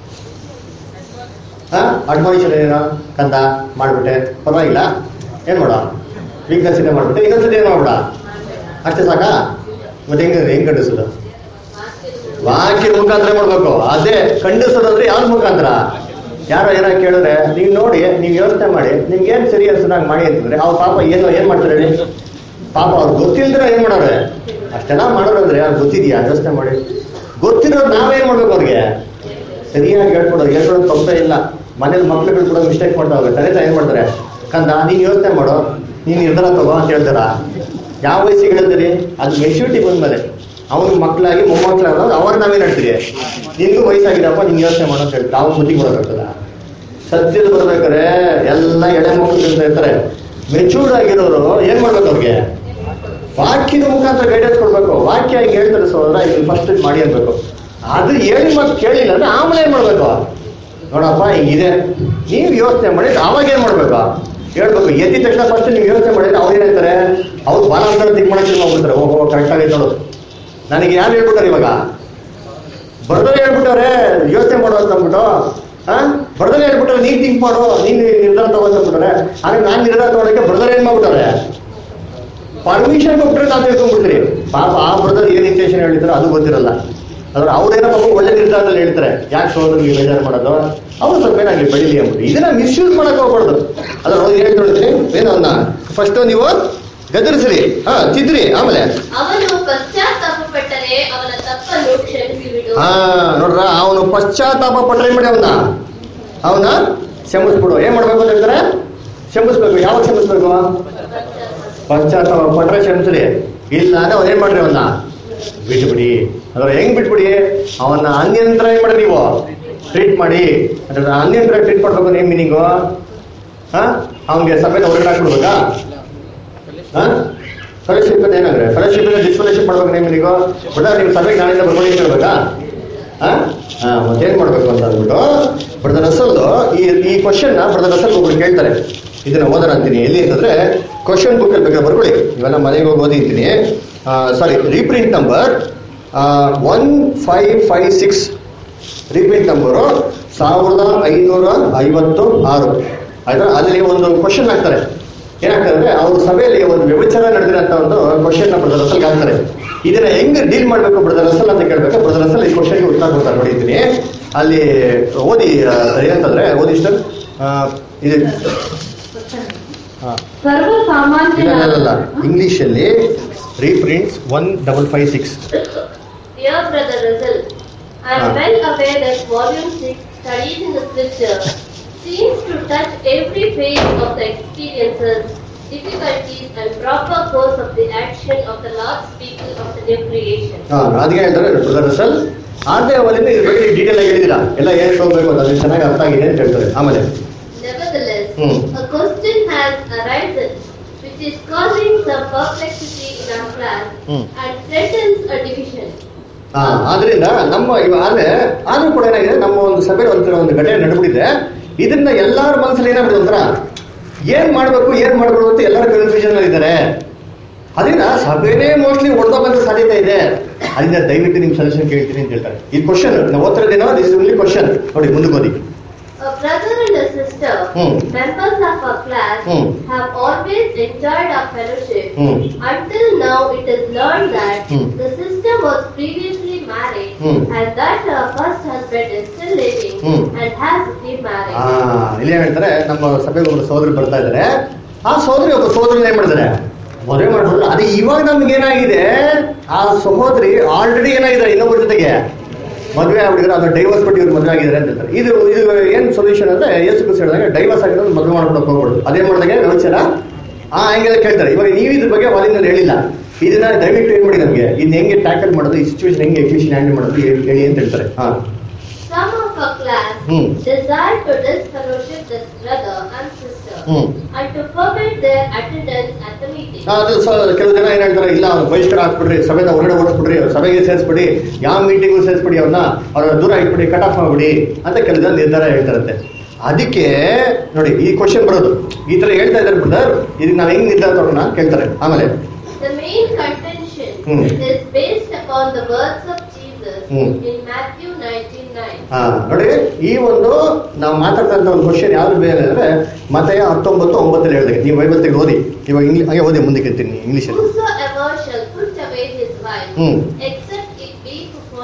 ಹಾ ಅಡ್ಮಾನಿಷನ್ ಏನೋ ಕಂದ ಮಾಡ್ಬಿಟ್ಟೆ ಪರವಾಗಿಲ್ಲ ಏನ್ ಮಾಡ ವೀಕ್ನೆಸ್ ಇದೆ ಮಾಡ್ಬಿಟ್ಟೆ ಇನ್ನೊಂದ್ಸತಿ ಏನ್ ಮಾಡ್ಬಿಡ ಅಷ್ಟೇ ಸಾಕಾ ಮತ್ತೆ ಹೆಂಗ ಹೆಂಗ್ ಗಂಡಿಸೋದು ವಾಕ್ಯ ಮುಖಾಂತರ ಮಾಡ್ಬೇಕು ಅದೇ ಖಂಡಿಸೋದಂದ್ರೆ ಯಾವ್ದ ಮುಖಾಂತರ ಯಾರೋ ಏನೋ ಕೇಳಿದ್ರೆ ನೀವು ನೋಡಿ ನೀವು ಯೋಚನೆ ಮಾಡಿ ನಿಮ್ಗೆ ಏನ್ ಸರಿ ಅನ್ಸೋದಾಗ ಮಾಡಿ ಅಂತಂದ್ರೆ ಅವ್ರ ಪಾಪ ಏನೋ ಏನ್ ಮಾಡ್ತಾರೆ ಹೇಳಿ ಪಾಪ ಅವ್ರು ಗೊತ್ತಿಲ್ದ್ರೆ ಏನ್ ಮಾಡೋರೆ ಅಷ್ಟೆಲ್ಲ ಮಾಡೋರಂದ್ರೆ ಅವ್ರು ಗೊತ್ತಿದ್ಯಾ ಯೋಚನೆ ಮಾಡಿ ಗೊತ್ತಿರೋರು ನಾವೇನ್ ಮಾಡ್ಬೇಕು ಅವ್ರಿಗೆ ಸರಿಯಾಗಿ ಹೇಳ್ಕೊಡೋದು ಹೇಳ್ಕೊಡೋದು ತಪ್ಪೇ ಇಲ್ಲ ಮನೇಲಿ ಮಕ್ಳುಗಳು ಕೂಡ ಮಿಸ್ಟೇಕ್ ಮಾಡ್ತಾವೆ ತಂದೆ ಏನ್ ಮಾಡ್ತಾರೆ ಕಂದ ನೀನ್ ಯೋಚನೆ ಮಾಡೋ ನೀನ್ ನಿರ್ಧಾರ ತಗೋ ಅಂತ ಹೇಳ್ತಾರ ಯಾವ ವಯಸ್ಸಿಗೆ ಹೇಳ್ತೀರಿ ಅದು ಮೆಚುರಿಟಿ ಬಂದ್ಮೇಲೆ ಅವ್ನ ಮಕ್ಕಳಾಗಿ ಮೊಮ್ಮಕ್ಕಳಾಗ ಅವಾಗ ನಾವೇನ್ ಹೇಳ್ತೀರಿ ನಿನ್ಗೂ ವಯಸ್ಸಾಗಿದಪ್ಪ ನೀನ್ ಯೋಚನೆ ಮಾಡೋ ಅಂತ ಹೇಳ್ತಾರೆ ಅವ್ನ ಬುದ್ಧಿ ಕೊಡೋಕ್ಕಾಗ್ತದ ಸದ್ಯದ ಬರ್ಬೇಕಾದ್ರೆ ಎಲ್ಲ ಎಳೆ ಮಕ್ಕಳು ಅಂತ ಇರ್ತಾರೆ ಮೆಚೂರ್ಡ್ ಆಗಿರೋರು ಏನ್ ಮಾಡ್ಬೇಕು ಅವ್ರಿಗೆ ವಾಕ್ಯದ ಮುಖಾಂತರ ಗೈಡೆನ್ಸ್ ಕೊಡ್ಬೇಕು ವಾಕ್ಯ ಹಿಂಗ್ ಹೇಳ್ತಾರೆ ಸೋದರ ಇಲ್ಲಿ ಫಸ್ಟ್ ಮಾಡಿ ಅನ್ಬೇಕು ಅದು ಹೇಳಿ ಮತ್ತೆ ಕೇಳಿಲ್ಲ ಅಂದ್ರೆ ಆಮೇಲೆ ಏನ್ ಮಾಡ್ಬೇಕು ನೋಡಪ್ಪ ಹಿಂಗಿದೆ ನೀವು ಯೋಚನೆ ಮಾಡಿ ಅವಾಗ ಏನ್ ಮಾಡ್ಬೇಕು ಹೇಳ್ಬೇಕು ಎದ್ದಿದ ತಕ್ಷಣ ಫಸ್ಟ್ ನೀವು ಯೋಚನೆ ಮಾಡಿದ್ರೆ ಅವ್ರು ಏನಾಯ್ತಾರೆ ಅವ್ರು ಬಾಲ ಅಂತ ತಿಂಕ್ ಮಾಡಕ್ಕೆ ಶುರು ಮಾಡ್ಬಿಡ್ತಾರೆ ಓಹೋ ಕರೆಕ್ಟ್ ಆಗೈತೆ ನೋಡು ನನಗೆ ಯಾರು ಹೇಳ್ಬಿಟ್ಟಾರೆ ಇವಾಗ ಬರ್ದಲ್ಲೇ ಹೇಳ್ಬಿಟ್ಟವ್ರೆ ಯೋಚನೆ ಮಾಡೋ ಅಂತ ಅಂದ್ಬಿಟ್ಟು ಹಾ ಬರ್ದಲ್ಲೇ ಹೇಳ್ಬಿಟ್ರೆ ನೀನ್ ಥಿಂಕ್ ಮಾಡು ನೀನ್ ನಿರ್ಧಾರ ತಗೋ ಅಂತ ಅಂದ್ಬಿಟ್ಟಾರೆ ಆದ್ರೆ ನಾನ್ ನಿರ್ಧಾರ ತಗೊಳಕ್ಕೆ ಬರ್ದಲ್ಲೇ ಏನ್ ಮಾಡ್ಬಿಟ್ಟವ್ರೆ ಪರ್ಮಿಷನ್ ಕೊಟ್ಟರೆ ನಾವು ತಿಳ್ಕೊಂಡ್ಬಿಡ್ತೀರಿ ಪಾಪ ಆ ಬ್ರದರ್ ಏನ್ ಇಂಟೆನ್ಷನ್ ಹೇಳಿದ್ರು ಅದು ಗೊತ್ತಿರಲ್ಲ ಅದ್ರ ಅವ್ರೇನೋ ಪಾಪ ಒಳ್ಳೆ ನಿರ್ಧಾರದಲ್ಲಿ ಹೇಳ್ತಾರೆ ಯಾಕೆ ಸೋದ್ರು ನೀವು ಬೇಜಾರು ಮಾಡೋದು ಅವ್ರು ಸ್ವಲ್ಪ ಏನಾಗ್ಲಿ ಬೆಳಿಲಿ ಅಂದ್ಬಿಟ್ಟು ಇದನ್ನ ಮಿಸ್ಯೂಸ್ ಮಾಡಕ್ ಹೋಗ್ಬಾರ್ದು ಅದ್ರ ಅವ್ರು ಹೇಳ್ಕೊಳ್ತೀನಿ ಏನು ಅವನ್ನ ಫಸ್ಟ್ ನೀವು ಗದರಿಸ್ರಿ ಹಾ ತಿದ್ರಿ ಆಮೇಲೆ ಅವನು ಪಶ್ಚಾತ್ತಾಪ ಪಟ್ಟರೆ ಅವನ ತಪ್ಪನ್ನು ಕ್ಷಮಿಸಿಬಿಡು ಹಾ ನೋಡ್ರ ಅವನು ಪಶ್ಚಾತ್ತಾಪ ಪಟ್ರೆ ಏನ್ ಮಾಡಿ ಅವನ ಅವನ ಕ್ಷಮಿಸ್ಬಿಡು ಏನ್ ಮಾಡ್ಬೇಕು ಅಂತ ಹೇಳ್ತಾರೆ ಕ್ಷಮಿಸ್ಬೇಕು ಯಾವಾಗ ಕ್ಷಮಿಸ್ಬೇಕು ಪಶ್ಚಾತ್ತಾಪ ಪಟ್ರೆ ಕ್ಷಮಿಸ್ರಿ ಇಲ್ಲ ಅಂದ್ರೆ ಅವ್ನು ಏನ್ ಮಾಡ್ರಿ ಅವನ್ನ ಬಿಟ್ಬಿಡಿ ಅದ್ರ ಹೆಂಗ್ ಬಿಟ್ಬಿಡಿ ಅವನ ಅನ್ಯಂತ್ರ ಏನ್ ಮಾಡಿ ನೀವು ಟ್ರೀಟ್ ಮಾಡಿ ಅಂದ್ರೆ ಅನ್ಯಂತ್ರ ಟ್ರೀಟ್ ಮಾಡ್ಬೇಕು ಏನ್ ಮೀನಿಂಗು ಹಾ ಅವನಿಗೆ ಸಮೇತ ಹೊರಗಡೆ ಹಾಕ್ಬಿಡ್ಬೇಕಾ ಹಾ ಫೆಲೋಶಿಪ್ ಅಂತ ಏನಂದ್ರೆ ಫೆಲೋಶಿಪ್ ಡಿಸ್ಫೆಲೋಶಿಪ್ ಮಾಡ್ಬೇಕು ನೀವು ನೀವು ಬಟ್ ನೀವು ಸಭೆಗೆ ನಾಳೆಯಿಂದ ಬರ್ಕೊಂಡು ಅಂತ ಹೇಳ್ಬೇಕಾ ಹಾ ಹಾ ಮತ್ತೇನ್ ಮಾಡ್ಬೇಕು ಅಂತ ಅಂದ್ಬಿಟ್ಟು ಬ್ರದರ್ ರಸಲ್ ಈ ಈ ಕ್ವಶನ್ ಬ್ರದರ್ ರಸಲ್ ಒಬ್ರು ಕೇಳ್ತಾರೆ ಇದನ್ನ ಓದೋಣ ಅಂತೀನಿ ಎಲ್ಲಿ ಅಂತಂದ್ರೆ ಕ್ವಶನ್ ಬುಕ್ ಅಲ್ಲಿ ಬೇಕಾದ್ರೆ ಬರ್ಕೊಳ್ಳಿ ಇವೆಲ್ಲ ಮನೆಗೆ ಹೋಗಿ ಓದಿದ್ದೀನಿ sorry reprint number one five five six reprint number ಸಾವಿರದ ಐನೂರ ಐವತ್ತು ಆರು ಆಯ್ತಾ ಅಲ್ಲಿ ಒಂದು ಕ್ವಶನ್ ಹಾಕ್ತಾರೆ ಏನಾಗ್ತದೆ ಅಂದ್ರೆ ಅವ್ರ ಸಭೆಯಲ್ಲಿ ಒಂದು ವ್ಯಭಿಚಾರ ನಡೆದಿರಂತ ಒಂದು ಕ್ವಶನ್ ಬ್ರದರ್ ರಸಲ್ ಹಾಕ್ತಾರೆ ಇದನ್ನ ಹೆಂಗ್ ಡೀಲ್ ಮಾಡ್ಬೇಕು ಬ್ರದರ್ ರಸಲ್ ಅಂತ ಕೇಳ್ಬೇಕು ಬ್ರದರ್ ರಸಲ್ ಈ ಕ್ವಶನ್ಗೆ ಉತ್ತರ ಕೊಡ್ತಾರೆ ನೋಡಿದ್ದೀನಿ ಅಲ್ಲಿ ಓದಿ ಆ, ಏನಂತಂದ್ರೆ ಓದಿ ಇಷ್ಟ ಇದು ಹಾ. ಸರ್ವ ಸಾಮಾನ್ಯ ಇಲ್ಲ ಇಲ್ಲ, ಇಲ್ಲ ಇಂಗ್ಲಿಷ್ ಅಲ್ಲಿ reprints one double five six Dear Brother Russell, I am Ah. well aware that Volume 6, Studies in the Scripture, seems to touch every phase of the experiences, difficulties, and proper course of the action of the Lord's people of the new creation. ಹಾ ಅದಕ್ಕೆ ಹೇಳ್ತಾರೆ brother Russell ಆದ್ರೆ ಅವರಿಂದ ಇದ್ರ ಬಗ್ಗೆ detail ಆಗಿ ಹೇಳಿದಿರಾ ಎಲ್ಲ ಏನ್ ಹೋಗ್ಬೇಕು ಅಂತ ಅದು ಚೆನ್ನಾಗಿ ಅರ್ಥ ಆಗಿದೆ ಅಂತ ಹೇಳ್ತಾರೆ ಆಮೇಲೆ Nevertheless, Hmm. a question has arisen which is causing some perplexity in our class Hmm. and threatens a division. ಹಾ ಆದ್ರಿಂದ ನಮ್ಮ ಇವ ಆದ್ರೆ ಆದ್ರೂ ಕೂಡ ಏನಾಗಿದೆ ನಮ್ಮ ಒಂದು ಸಭೆಯಲ್ಲಿ ಒಂಥರ ಒಂದು ಘಟನೆ ನಡ್ಬಿಟ್ಟಿದೆ ಇದನ್ನ ಎಲ್ಲಾರ ಮನಸ್ಸಲ್ಲಿ ಏನಾಗ್ಬಿಡುತ್ತೆ ಒಂಥರ ಏನ್ ಮಾಡ್ಬೇಕು ಏನ್ ಮಾಡ್ಬೇಕು ಅಂತ ಎಲ್ಲರ ಕನ್ಫ್ಯೂಷನ್ ಇದ್ದಾರೆ ಅದರಿಂದ ಸಭೆನೇ ಮೋಸ್ಟ್ಲಿ ಹೊಡೆದೋಗಂತ ಸಾಧ್ಯತೆ ಇದೆ ಅದರಿಂದ ದಯವಿಟ್ಟು ನಿಮ್ ಸಜೆಷನ್ ಕೇಳ್ತೀನಿ ಅಂತ ಹೇಳ್ತಾರೆ ಈ ಕ್ವಶನ್ ನಾವು ಓದ್ತಿರೋದೇನೋ ದಿಸ್ ಓನ್ಲಿ ಕ್ವಶನ್ ನೋಡಿ ಮುಂದಕ್ಕೆ ಓದಿ A brother and a sister, Hmm. members of our class, Hmm. have always enjoyed our fellowship. Hmm. Until now, it is learned that Hmm. the sister was previously married Hmm. and that her first husband is still living Hmm. and has remarried. ಆ ಇಲ್ಲಿ ಏನ್ ಹೇಳ್ತಾರೆ ನಮ್ಮ ಸಭೆಗೆ ಒಬ್ರು ಸೋದರಿ ಬರ್ತಾ ಇದಾರೆ ಆ ಸೋದರಿ ಒಬ್ಬ ಸೋದರನ ಏನ್ ಮಾಡಿದಾರೆ ಮದುವೆ ಮಾಡ್ಬೋದು ಅದೇ ಇವಾಗ ನಮ್ಗೆ ಏನಾಗಿದೆ ಆ ಸಹೋದರಿ ಆಲ್ರೆಡಿ ಏನಾಗಿದೆ ಇನ್ನೊಬ್ಬರ ಜೊತೆಗೆ ಮದುವೆ ಆಗ್ಬಿಟ್ಟಿದ್ರೆ ಅದು ಡೈವರ್ಸ್ ಕೊಟ್ಟು ಇವ್ರು ಮದುವೆ ಆಗಿದ್ದಾರೆ ಅಂತ ಹೇಳ್ತಾರೆ ಇದು ಇದು ಏನ್ ಸೊಲ್ಯೂಷನ್ ಅಂದ್ರೆ ಎಷ್ಟು ಖುಷಿ ಹೇಳಿದಾಗ ಡೈವರ್ಸ್ ಆಗಿರೋದು ಮದುವೆ ಮಾಡ್ಬಿಡಕ್ಕೆ ಹೋಗ್ಬಿಡುದು ಅದೇನ್ ಮಾಡಿದಾಗ ವ್ಯವಚಾರ ಆ ಹಂಗೆಲ್ಲ ಕೇಳ್ತಾರೆ ಇವಾಗ ನೀವು ಇದ್ರ ಬಗ್ಗೆ ವಾಲಿನಲ್ಲಿ ಹೇಳಿಲ್ಲ ಇದನ್ನ ದಯವಿಟ್ಟು ಏನ್ ಮಾಡಿ ನಮ್ಗೆ ಇನ್ನು ಹೆಂಗೆ ಟ್ಯಾಕಲ್ ಮಾಡೋದು ಈ ಸಿಚುವೇಶನ್ ಹೆಂಗೆ ಎಕ್ಸಿಷನ್ ಹ್ಯಾಂಡಲ್ ಮಾಡೋದು ಹೇಳಿ ಹೇಳಿ ಅಂತ ಹೇಳ್ತಾರೆ ಹಾ Some of our class Hmm. desire to disfellowship this brother and sister hmm and to forbid their attendance at the meeting. ಆ, ಅದು ಸ- ಕೆಲವು ಜನ ಏನ್ ಹೇಳ್ತಾರೆ ಇಲ್ಲ ಅವ್ರು ಬಹಿಷ್ಕಾರ ಹಾಕ್ಬಿಡ್ರಿ ಸಭೆದ ಹೊರಗಡೆ ಓಡಿಸ್ಬಿಡ್ರಿ ಸಭೆಗೆ ಸೇರಿಸ್ಬಿಡಿ ಯಾವ ಮೀಟಿಂಗು ಸೇರಿಸ್ಬಿಡಿ ಅವ್ರನ್ನ ಅವ್ರ ದೂರ ಇಟ್ಬಿಡಿ ಕಟ್ ಆಫ್ ಮಾಡ್ಬಿಡಿ ಅಂತ ಕೆಲವು ಜನ ನಿರ್ಧಾರ ಹೇಳ್ತಾರಂತೆ ಅದಕ್ಕೆ ನೋಡಿ ಈ ಕ್ವಶನ್ ಬರೋದು ಈ ತರ ಹೇಳ್ತಾ ಇದಾರೆ ಬ್ರದರ್ ಇದಕ್ಕೆ ನಾವ್ ಹೆಂಗ್ ನಿರ್ಧಾರ ತಗೋಣ ಅಂತ ಕೇಳ್ತಾರೆ ಆಮೇಲೆ The main contention Hmm. is based upon the words of Jesus Hmm. in Matthew 19:9. ಹಾ ನೋಡಿ ಈ ಒಂದು ನಾವು ಮಾತಾಡ್ತಂತ ಒಂದು ಕ್ವಶನ್ ಯಾವ್ದು ಬೇರೆ ಅಂದ್ರೆ ಮತಯ ಹತ್ತೊಂಬತ್ತು ಒಂಬತ್ತಲ್ಲಿ ಹೇಳಿದಾಗ ನೀವು ಬೈಬಲ್ ತೆಗೆದು ಓದಿ ಇವಾಗ ಇಂಗ್ಲಿ ಹಾಗೆ ಓದಿ ಮುಂದಕ್ಕೆ ಇರ್ತೀನಿ ಇಂಗ್ಲೀಷಲ್ಲಿ Whosoever shall put away his wife, hmm except it be for fornication,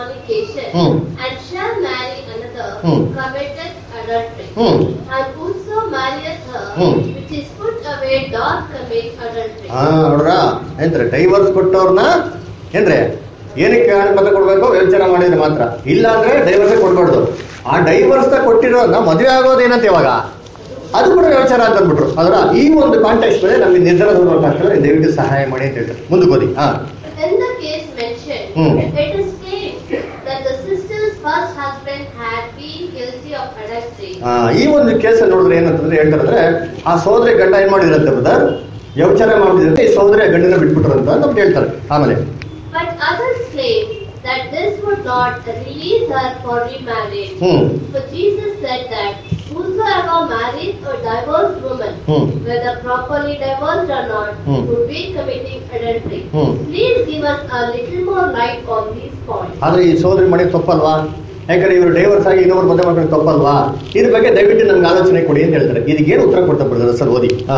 fornication, Hmm. and shall marry another, Hmm. committeth adultery. Hmm And whoso marrieth her, Hmm. which is put away, doth commit adultery. ಹಾ ನೋಡ್ರ ಏನ್ರಿ divorce ಕೊಟ್ಟವ್ರನ್ನ ಏನ್ರಿ ಏನಕ್ಕೆ ಅನುಮತಿ ಕೊಡ್ಬೇಕು ಯೋಚನೆ ಮಾಡಿದ್ರೆ ಮಾತ್ರ ಇಲ್ಲ ಅಂದ್ರೆ ಡೈವರ್ಸ್ ಕೊಡ್ಬಾರ್ದು ಆ ಡೈವರ್ಸ್ ಕೊಟ್ಟಿರೋದನ್ನ ಮದುವೆ ಆಗೋದೇನಂತ ಇವಾಗ ಅದು ಕೂಡ ವ್ಯವಚಾರ ಅಂತ ಅಂದ್ಬಿಟ್ರು ಅದರ ಈ ಒಂದು ಕಾಂಟೆಕ್ಸ್ಟ್ ಮೇಲೆ ನಮಗೆ ನಿರ್ಧಾರ ತಗೊಳ್ಬೇಕಾಗ್ತದೆ ದಯವಿಟ್ಟು ಸಹಾಯ ಮಾಡಿ ಅಂತ ಹೇಳ್ತಾರೆ ಮುಂದಕ್ಕೆ ಓದಿ ಹಾ In the case mentioned, Hmm. it is claimed that the sister's first husband had been guilty of adultery. ಆ, ಈ ಒಂದು ಕೇಸ್ ನೋಡಿದ್ರೆ ಏನಂತಂದ್ರೆ ಹೇಳ್ತಾರೆ ಅಂದ್ರೆ ಆ ಸೋದರಿ ಗಂಡ ಏನ್ ಮಾಡಿದ್ರಂತೆ ಬ್ರದರ್ ವ್ಯವಚಾರ ಮಾಡಿದ್ರಂತೆ ಈ ಸೋದರಿ ಗಂಡನ ಬಿಟ್ಬಿಟ್ರು ಅಂತ ನಮ್ಗೆ ಹೇಳ್ತಾರೆ ಆಮೇಲೆ But others claim that this would not release her for remarriage. Hmm For Jesus said that whosoever marries a divorced woman, hmm whether properly divorced or not, Hmm. would be committing adultery. Hmm. Please give us a little more light on these points. ಆದ್ರೆ ಈ ಸೋದರಿ ಮಾಡಿ ತಪ್ಪಲ್ವಾ ಯಾಕಂದ್ರೆ ಇವರು divorce ಆಗಿ ಇನ್ನೊಬ್ರು ಮದುವೆ ಮಾಡ್ಕೊಂಡು ತಪ್ಪಲ್ವಾ ಇದ್ರ ಬಗ್ಗೆ ದಯವಿಟ್ಟು ನಮ್ಗೆ ಆಲೋಚನೆ ಕೊಡಿ ಅಂತ ಹೇಳ್ತಾರೆ ಇದಕ್ಕೆ ಏನು ಉತ್ತರ ಕೊಡ್ತಾ ಬಿಡ್ತಾರೆ ಸರ್ ಓದಿ ಹಾ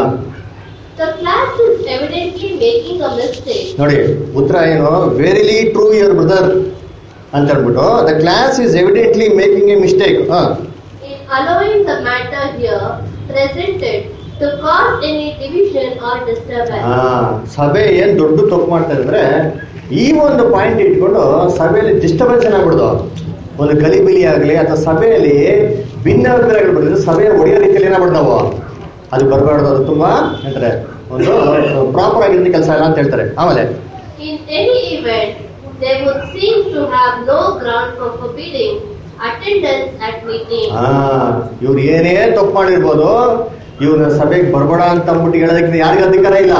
The class is evidently making a mistake. ನೋಡಿ ಉತ್ತರ ಏನು ವೆರಿಲಿ ಟ್ರೂ ಯುವರ್ ಬ್ರದರ್ ಅಂತ ಹೇಳ್ಬಿಟ್ಟು the class is evidently making a mistake ಹಾ In allowing the matter here presented to cause any division or disturbance. ಆ, ಸಭೆ ಏನ್ ದೊಡ್ಡ ತಪ್ಪು ಮಾಡ್ತಾ ಇದೆ ಅಂದ್ರೆ ಈ ಒಂದು ಪಾಯಿಂಟ್ ಇಟ್ಕೊಂಡು ಸಭೆಯಲ್ಲಿ ಡಿಸ್ಟರ್ಬೆನ್ಸ್ ಏನಾಗ್ಬಿಡ್ದು ಒಂದು ಗಲಿಬಿಲಿ ಆಗಲಿ ಅಥವಾ ಸಭೆಯಲ್ಲಿ ಭಿನ್ನಾಭಿಪ್ರಾಯಗಳು ಬರ್ತದೆ ಸಭೆಯ ಒಡೆಯೋ ರೀತಿಯಲ್ಲಿ ಏನಾಗ್ಬಿಡ್ದು ನಾವು ಅದು ಬರಬಾರ್ದು ಅದು ತುಂಬಾ ಹೇಳ್ತಾರೆ ಒಂದು ಪ್ರಾಪರ್ ಆಗಿರೋ ಕೆಲಸ ಇಲ್ಲ ಅಂತ ಹೇಳ್ತಾರೆ ಆಮೇಲೆ In any event, they would seem to have no ground for forbidding attendance at meetings. ಆ ಇವ್ರು ಏನೇ ತಪ್ಪು ಮಾಡಿರ್ಬೋದು ಇವ್ರನ್ನ ಸಭೆಗೆ ಬರ್ಬೇಡ ಅಂತ ಅಂದ್ಬಿಟ್ಟು ಹೇಳೋದಕ್ಕೆ ಯಾರಿಗೂ ಅಧಿಕಾರ ಇಲ್ಲ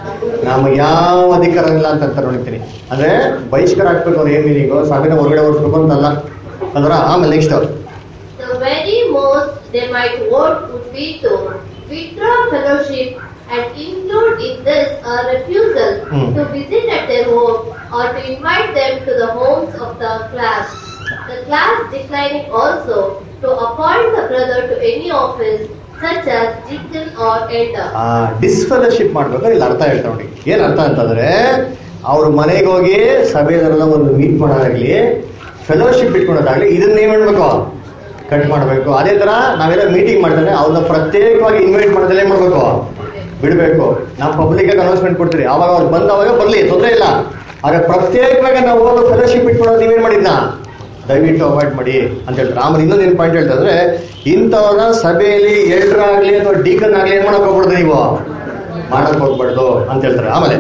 ನಮಗೆ ಯಾವ ಅಧಿಕಾರ ಇಲ್ಲ ಅಂತ ಅಂತಾರೆ ನೋಡ್ತೀನಿ ಅಂದ್ರೆ ಬಹಿಷ್ಕಾರ ಹಾಕ್ಬೇಕು ಅವ್ರು ಏನ್ ಮೀನಿಂಗು ಸಭೆನ ಹೊರಗಡೆ ಓಡಿಸ್ಬೇಕು ಅಂತಲ್ಲ ಅಂದ್ರ ಆಮೇಲೆ next The very most they might vote would be to withdraw fellowship and include in this a refusal Hmm. to visit at their home or to invite them to the homes of the class. The class declining also to appoint the brother to any office such as deacon or elder. ಆ ಡಿಸ್ಫೆಲೋಶಿಪ್ ಮಾಡ್ಬೇಕಾದ್ರೆ ಇಲ್ಲಿ ಅರ್ಥ ಹೇಳ್ತಾ ನೋಡಿ ಏನ್ ಅರ್ಥ ಅಂತಂದ್ರೆ ಅವ್ರ ಮನೆಗೆ ಹೋಗಿ ಸಭೆಯಲ್ಲ ಒಂದು ಮೀಟ್ ಮಾಡೋದಾಗ್ಲಿ ಫೆಲೋಶಿಪ್ ಇಟ್ಕೊಳೋದಾಗ್ಲಿ ಇದನ್ನ ಏನ್ ಮಾಡ್ಬೇಕು ಕಟ್ ಮಾಡ್ಬೇಕು ಅದೇ ತರ ನಾವೆಲ್ಲ ಮೀಟಿಂಗ್ ಮಾಡ್ತಾರೆ ಅವ್ರನ್ನ ಪ್ರತ್ಯೇಕವಾಗಿ ಇನ್ವೈಟ್ ಮಾಡೋದಲ್ಲ ಏನ್ ಮಾಡ್ಬೇಕು ಬಿಡ್ಬೇಕು ನಾವು ಪಬ್ಲಿಕ್ ಆಗಿ ಅನೌನ್ಸ್ಮೆಂಟ್ ಕೊಡ್ತೀರಿ ಅವಾಗ ಅವ್ರು ಬಂದವಾಗ ಬರ್ಲಿ ತೊಂದರೆ ಇಲ್ಲ ಆದ್ರೆ ಪ್ರತ್ಯೇಕವಾಗಿ ನಾವು ಹೋಗೋ ಫೆಲೋಶಿಪ್ ಇಟ್ಕೊಳ್ಳೋದು ನೀವೇನ್ ಮಾಡಿದ್ನ ದಯವಿಟ್ಟು ಅವಾಯ್ಡ್ ಮಾಡಿ ಅಂತ ಹೇಳ್ತಾರೆ ಆಮೇಲೆ ಇನ್ನೊಂದೇನು ಪಾಯಿಂಟ್ ಹೇಳ್ತಾ ಇದ್ರೆ ಇಂಥವ್ರನ್ನ ಸಭೆಯಲ್ಲಿ ಎಲ್ಡರಾಗ್ಲಿ ಅಥವಾ ಡೀಕನ್ ಆಗ್ಲಿ ಏನ್ ಮಾಡಕ್ ಹೋಗ್ಬಾರ್ದು ನೀವು ಮಾಡಕ್ ಹೋಗ್ಬಾರ್ದು ಅಂತ ಹೇಳ್ತಾರೆ ಆಮೇಲೆ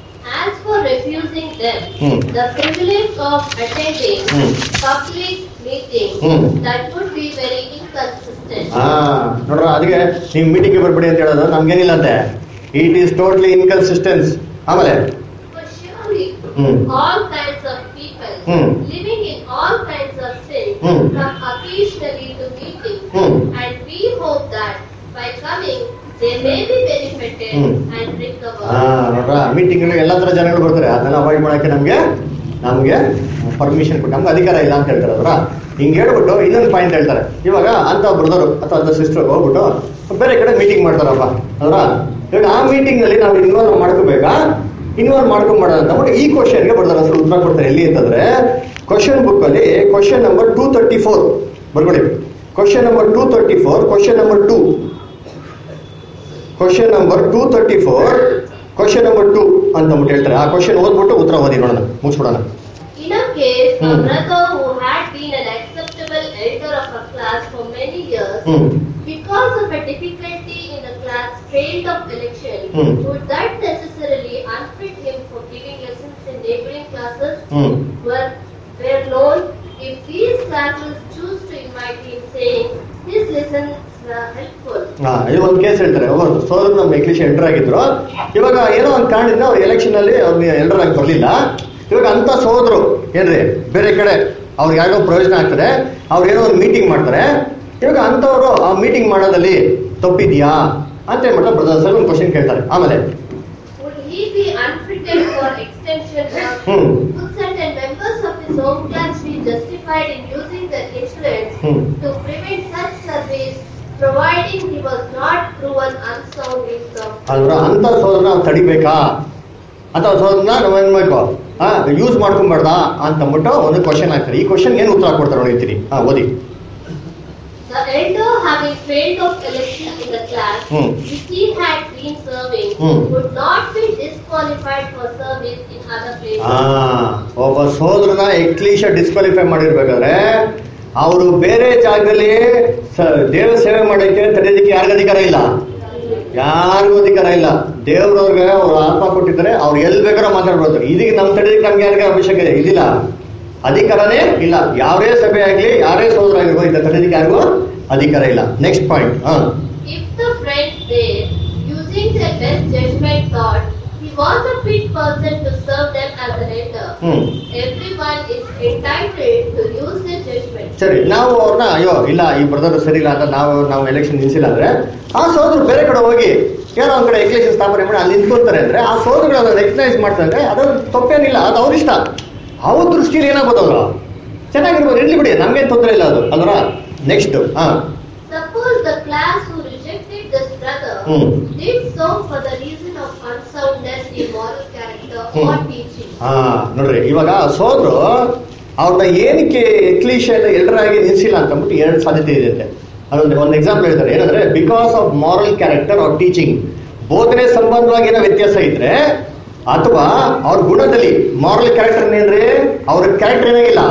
As for refusing them, Hmm. the privilege of attending Hmm. public meetings, Hmm. that would be very inconsistent. ಹಾ ನೋಡ್ರ ಅದಕ್ಕೆ ನೀವು ಮೀಟಿಂಗ್ಗೆ ಬರ್ಬೇಡಿ ಅಂತ ಹೇಳೋದು ನಮ್ಗೇನಿಲ್ಲ ಅಂತೆ ಇಟ್ ಈಸ್ ಟೋಟ್ಲಿ ಇನ್ಕನ್ಸಿಸ್ಟೆನ್ಸ್ ಆಮೇಲೆ For surely, Hmm. all kinds of people Hmm. living in all kinds of sin Hmm. come occasionally to meetings, Hmm. and we hope that by coming they may be benefited Hmm. and recover. ಹಾ ನೋಡ್ರ meeting ಎಲ್ಲ ತರ ಜನಗಳು ಬರ್ತಾರೆ ಅದನ್ನೆಲ್ಲ avoid ಮಾಡಕ್ಕೆ ನಮ್ಗೆ ನಮ್ಗೆ ಪರ್ಮಿಷನ್ ಕೊಟ್ಟು ನಮ್ಗೆ ಅಧಿಕಾರ ಇಲ್ಲ ಅಂತ ಹೇಳ್ತಾರೆ ಅದರ ಹಿಂಗ್ ಹೇಳ್ಬಿಟ್ಟು ಇನ್ನೊಂದು ಪಾಯಿಂಟ್ ಹೇಳ್ತಾರೆ ಇವಾಗ ಅಂತ ಬ್ರದರು ಅಥವಾ ಅಂತ ಸಿಸ್ಟರ್ ಹೋಗ್ಬಿಟ್ಟು ಬೇರೆ ಕಡೆ ಮೀಟಿಂಗ್ ಮಾಡ್ತಾರಪ್ಪ ಅದರ ಇವಾಗ ಆ ಮೀಟಿಂಗ್ ನಲ್ಲಿ ನಾವು ಇನ್ವಾಲ್ವ್ ಮಾಡ್ಕೋಬೇಕಾ ಇನ್ವಾಲ್ವ್ ಮಾಡ್ಕೊಂಬೇಡ ಅಂತ ಅಂದ್ಬಿಟ್ಟು ಈ ಕ್ವಶನ್ಗೆ ಬರ್ತಾರೆ ಅಸಲು ಉತ್ತರ ಕೊಡ್ತಾರೆ ಎಲ್ಲಿ ಅಂತಂದ್ರೆ ಕ್ವಶನ್ ಬುಕ್ ಅಲ್ಲಿ question number two thirty four ಬರ್ಕೊಳ್ಳಿ question number two thirty four question number two question number two thirty four question number two ಅಂತ ಅಂದ್ಬಿಟ್ಟು ಹೇಳ್ತಾರೆ ಆ ಕ್ವಶನ್ ಓದ್ಬಿಟ್ಟು ಉತ್ತರ ಓದಿ ನೋಡೋಣ ಮುಗಿಸ್ಬಿಡೋಣ In a case, a Hmm. brother who had been an acceptable elder of a class for many years, hmm because of a difficulty in the class failed of election, Hmm. would that necessarily unfit him for giving lessons in neighboring classes? Hmm were, were known if these classes choose to invite him saying his lessons were helpful. ಹಾ ಇದು ಒಂದು case ಹೇಳ್ತಾರೆ ಹೌದು ಸೋದರ ನಮ್ಮ English enter ಆಗಿದ್ರು ಇವಾಗ ಏನೋ ಒಂದು ಕಾರಣದಿಂದ ಅವ್ರು ಎಲೆಕ್ಷನ್ ಅಲ್ಲಿ ಅವ್ರು ಎಂಟರ್ ಆಗಿ ಬರ್ಲಿಲ್ಲ ಇವಾಗ ಅಂತ ಸೋದರು ಏನ್ರಿ ಬೇರೆ ಕಡೆ ಅವ್ರಿಗೆ ಯಾರಿಗೋ ಪ್ರಯೋಜನ ಆಗ್ತದೆ ಅವ್ರು ಏನೋ ಒಂದು ಮೀಟಿಂಗ್ ಮಾಡ್ತಾರೆ ಇವಾಗ ಅಂತವ್ರು ಆ ಮೀಟಿಂಗ್ ಮಾಡೋದಲ್ಲಿ ತಪ್ಪಿದ್ಯಾ ಅಂತ ಏನ್ ಮಾಡ್ತಾರೆ ಬ್ರದರ್ಸ್ ಒಂದು ಕ್ವಶನ್ ಕೇಳ್ತಾರೆ ಆಮೇಲೆ Would he be unfitted for extension work? Hmm Would certain members of his home class be justified in using their influence Hmm. to prevent such service, providing he was not proven unsound in some? ಅಲ್ವಾ ಅಂತ ಸೋದರ ನಾವು ತಡಿಬೇಕಾ ಅಥವಾ ಸೋದರನ್ನ ನಾವು ಏನ್ ಮಾಡ್ಕೋ ಹಾ use ಮಾಡ್ಕೊಂಬಾರ್ದಾ ಅಂತಂದ್ಬಿಟ್ಟು ಒಂದು ಕ್ವಶನ್ ಹಾಕ್ತಾರೆ ಈ ಕ್ವಶನ್ ಏನು ಉತ್ತರ ಕೊಡ್ತಾರೆ ನೋಡಿರ್ತೀನಿ ಹಾ ಓದಿ The elder having failed of election in the class, Hmm. which he had been serving, Hmm. would not be disqualified for service in other places. ಆ ಒಬ್ಬ ಸೋದರನ ಎಕ್ಲೀಶ ಡಿಸ್ಕ್ವಾಲಿಫೈ ಮಾಡಿರ್ಬೇಕಾದ್ರೆ ಅವರು ಬೇರೆ ಜಾಗದಲ್ಲಿ ಸ- ದೇವ್ರ ಸೇವೆ ಮಾಡೋಕ್ಕೆ ತಡೆಯೋದಕ್ಕೆ ಯಾರಿಗೂ ಅಧಿಕಾರ ಇಲ್ಲ ಯಾರಿಗೂ ಅಧಿಕಾರ ಇಲ್ಲ ದೇವ್ರವ್ರಿಗೆ ಅವ್ರು ಆತ್ಮ ಕೊಟ್ಟಿದ್ದಾರೆ ಅವ್ರು ಎಲ್ಲಿ ಬೇಕಾದ್ರೂ ಮಾತಾಡ್ಬೋದು ಇದಕ್ಕೆ ನಮ್ಮ ತಡೆಯೋದಕ್ಕೆ ನಮ್ಗೆ ಯಾರಿಗೆ ಅವಶ್ಯಕತೆ ಇದಿಲ್ಲ ಅಧಿಕಾರನೇ ಇಲ್ಲ ಯಾರೇ ಸಭೆ ಆಗ್ಲಿ ಯಾರೇ ಸೋದರ ಆಗಿರ್ಬೋದು ಇದನ್ನ ತಡೆಯೋದಕ್ಕೆ ಯಾರಿಗೂ ಅಧಿಕಾರ ಇಲ್ಲ ನೆಕ್ಸ್ಟ್ ಪಾಯಿಂಟ್ ಹಾ If the friends there, using their best judgment, thought he was a fit person to serve them as an elder, hmm everyone is entitled to use their judgment. ಸರಿ ನಾವು ಅವ್ರನ್ನ ಅಯ್ಯೋ ಇಲ್ಲ ಈ ಬ್ರದರ್ ಸರಿ ಇಲ್ಲ ಅಂತ ನಾವು ನಾವು ಎಲೆಕ್ಷನ್ ನಿಲ್ಸಿಲ್ಲ ಅಂದ್ರೆ ಆ ಸೋದರು ಬೇರೆ ಕಡೆ ಹೋಗಿ ಯಾರೋ ಒಂದ್ ಕಡೆ ಎಲೆಕ್ಷನ್ ಸ್ಥಾಪನೆ ಮಾಡಿ ಅಲ್ಲಿ ನಿಂತ್ಕೊಳ್ತಾರೆ ಅಂದ್ರೆ ಆ ಸೋದರುಗಳನ್ನ ರೆಕಗ್ನೈಸ್ ಮಾಡ್ತಾರೆ ಅದು ತಪ್ಪೇನಿಲ್ಲ ಅದು ಅವ್ರ ಇಷ್ಟ ಅವ್ರ ದೃಷ್ಟಿಯಲ್ಲಿ ಏನಾಗ್ಬೋದು ಅವರು ಚೆನ್ನಾಗಿರ್ಬೋದು ಇರ್ಲಿ ಬಿಡಿ ನಮ್ಗೇನ್ ತೊಂದರೆ ಇಲ್ಲ ಅದು ಅಲ್ವಾ ನೆಕ್ಸ್ಟ್ ಹಾ Suppose the class who rejected this brother Hmm. did so for the reason of unsoundness in moral character Hmm. or teaching. ಹಾ ನೋಡ್ರಿ ಇವಾಗ ಸೋದ್ರು ಅವ್ರನ್ನ ಏನಕ್ಕೆ ಎಕ್ಲೀಶ ಎಲ್ಲರಾಗಿ ನಿಲ್ಸಿಲ್ಲ ಅಂತ ಅಂದ್ಬಿಟ್ಟು ಎರಡು ಸಾಧ್ಯತೆ ಇದೆ ಅಂತೆ ಅದೊಂದು ಒಂದು ಎಕ್ಸಾಂಪಲ್ ಹೇಳ್ತಾರೆ ಏನಂದ್ರೆ because of moral character or teaching ಬೋಧನೆ ಸಂಬಂಧವಾಗಿ ಏನೋ ವ್ಯತ್ಯಾಸ ಇದ್ರೆ ಅಥವಾ ಅವ್ರ ಗುಣದಲ್ಲಿ ಮಾರಲ್ ಕ್ಯಾರೆಕ್ಟರ್ ಏನ್ರಿ ಅವ್ರ ಕ್ಯಾರೆಕ್ಟರ್ ಏನಾಗಿಲ್ಲ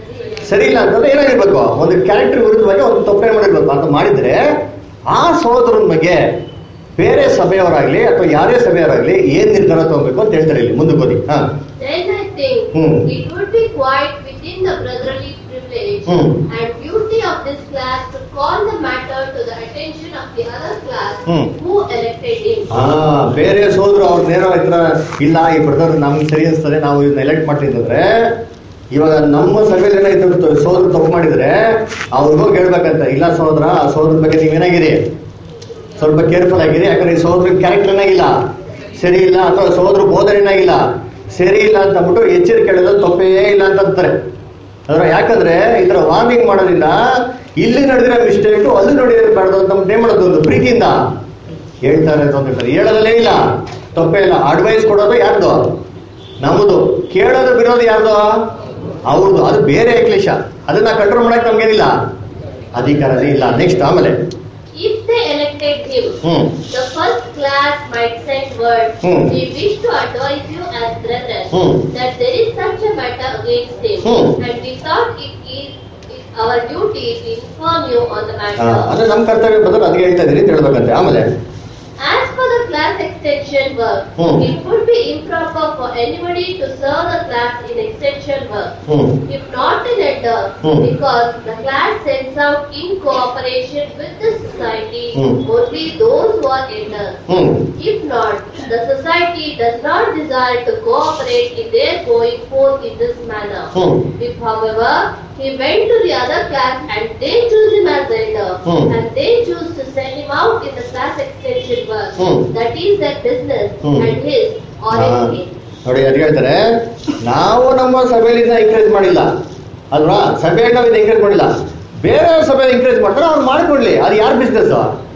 ಸರಿ ಇಲ್ಲ ಅಂತಂದ್ರೆ ಏನಾಗಿರ್ಬೇಕು ಒಂದು ಕ್ಯಾರೆಕ್ಟರ್ ವಿರುದ್ಧವಾಗಿ ಒಂದು ತಪ್ಪೇನ್ ಮಾಡಿರ್ಬೇಕು ಅಂತ ಮಾಡಿದ್ರೆ ಆ ಸಹೋದರನ ಬಗ್ಗೆ ಬೇರೆ ಸಭೆಯವರಾಗ್ಲಿ ಅಥವಾ ಯಾರೇ ಸಭೆಯವರಾಗ್ಲಿ ಏನ್ ನಿರ್ಧಾರ ತಗೋಬೇಕು ಅಂತ ಹೇಳ್ತಾರೆ ಇಲ್ಲಿ ಮುಂದಕ್ಕೆ ಓದಿ ಹಾ Then I think Hmm. it would be quite within the brotherly privilege Hmm. and duty of this class to call the matter to the attention of the other class Hmm. who elected him. ಆ ಬೇರೆ ಸೋದ್ರು ಅವ್ರ ನೇರ ಹತ್ರ ಇಲ್ಲ ಈ brother ನಮ್ಗೆ ಸರಿ ಅನ್ಸ್ತದೆ ನಾವು ಇದನ್ನ ಎಲೆಕ್ಟ್ ಮಾಡ್ತೀವಿ ಅಂತಂದ್ರೆ ಇವಾಗ ನಮ್ಮ ಸಭೆಯಲ್ಲಿ ಏನಾಯ್ತು ಸೋದ್ರ ತಪ್ಪು ಮಾಡಿದ್ರೆ ಅವ್ರಿಗೆ ಹೋಗಿ ಹೇಳ್ಬೇಕಂತ ಇಲ್ಲ ಸೋದ್ರ ಆ ಸೋದ್ರದ ಬಗ್ಗೆ ನೀವೇನಾಗಿರಿ ಸ್ವಲ್ಪ ಕೇರ್ಫುಲ್ ಆಗಿರಿ ಯಾಕಂದ್ರೆ ಈ ಸೋದ್ರ ಕ್ಯಾರೆಕ್ಟರ್ ಏನಾಗಿಲ್ಲ ಸರಿ ಇಲ್ಲ ಅಥವಾ ಸೋದ್ರ ಬೋಧನೆ ಏನಾಗಿಲ್ಲ ಸರಿ ಇಲ್ಲ ಅಂತ ಅಂದ್ಬಿಟ್ಟು ಎಚ್ಚರಿಕೆ ಹೇಳೋದು ತಪ್ಪೇ ಇಲ್ಲ ಅಂತ ಅಂತಾರೆ ಅದ್ರ ಯಾಕಂದ್ರೆ ಇದರ ವಾರ್ನಿಂಗ್ ಮಾಡೋದ್ರಿಂದ ಇಲ್ಲಿ ನಡೆದಿರೋ ಮಿಸ್ಟೇಕ್ ಅಲ್ಲಿ ನೋಡಿರಬಾರ್ದು ಅಂತ ಅಂದ್ಬಿಟ್ಟು ಏನ್ ಮಾಡೋದು ಒಂದು ಪ್ರೀತಿಯಿಂದ ಹೇಳ್ತಾರೆ ಅಂತ ಹೇಳ್ತಾರೆ ಹೇಳೋದಲ್ಲೇ ಇಲ್ಲ ತಪ್ಪೇ ಇಲ್ಲ ಅಡ್ವೈಸ್ ಕೊಡೋದು ಯಾರ್ದು ನಮ್ಮದು ಕೇಳೋದು ಬಿಡೋದು ಯಾರ್ದು ಅವ್ರದ್ದು ಅದು ಬೇರೆ ಕ್ಲೇಶ ಅದನ್ನ ಕಂಟ್ರೋಲ್ ಮಾಡಕ್ ನಮ್ಗೇನಿಲ್ಲ ಅಧಿಕಾರನೇ ಇಲ್ಲ ನೆಕ್ಸ್ಟ್ ಆಮೇಲೆ If they elected him, hmm the first class might send word, Hmm. we wish to advise you as brethren Hmm. that there is such a matter against him, Hmm. and we thought it is it our duty to inform you on the ಆ, matter. ಅದು ನಮ್ಮ ಕರ್ತವ್ಯ ಬದಲು ಅದಕ್ಕೆ ಹೇಳ್ತಾ ಇದೀನಿ ಅಂತ ಹೇಳ್ಬೇಕಂತೆ ಆಮೇಲೆ As for the class extension work, Hmm. it would be improper for anybody to serve the class in extension work. Hmm If not an elder, Hmm. because the class sends out in cooperation with the society Hmm. only those who are elders. Hmm If not, the society does not desire to cooperate in their going forth in this manner. Hmm If, however, he went to the other class and they choose him as elder, Hmm. and they choose to send him out in the class extension work, Hmm. that is their business Hmm. and his or ಹಾ. anything. ನೋಡಿ ಅದು ಹೇಳ್ತಾರೆ ನಾವು ನಮ್ಮ ಸಭೆಯಲ್ಲಿ encourage ಮಾಡಿಲ್ಲ ಅಲ್ವಾ ಸಭೆಯಲ್ಲಿ ನಾವು ಎಂಕರೇಜ್ ಮಾಡಿಲ್ಲ ಬೇರೆ ಸಭೆ ಎಂಕರೇಜ್ ಮಾಡ್ತಾರೆ ಅವ್ರು ಮಾಡ್ಕೊಳ್ಳಿ ಅದು ಯಾರ ಬಿಸ್ನೆಸ್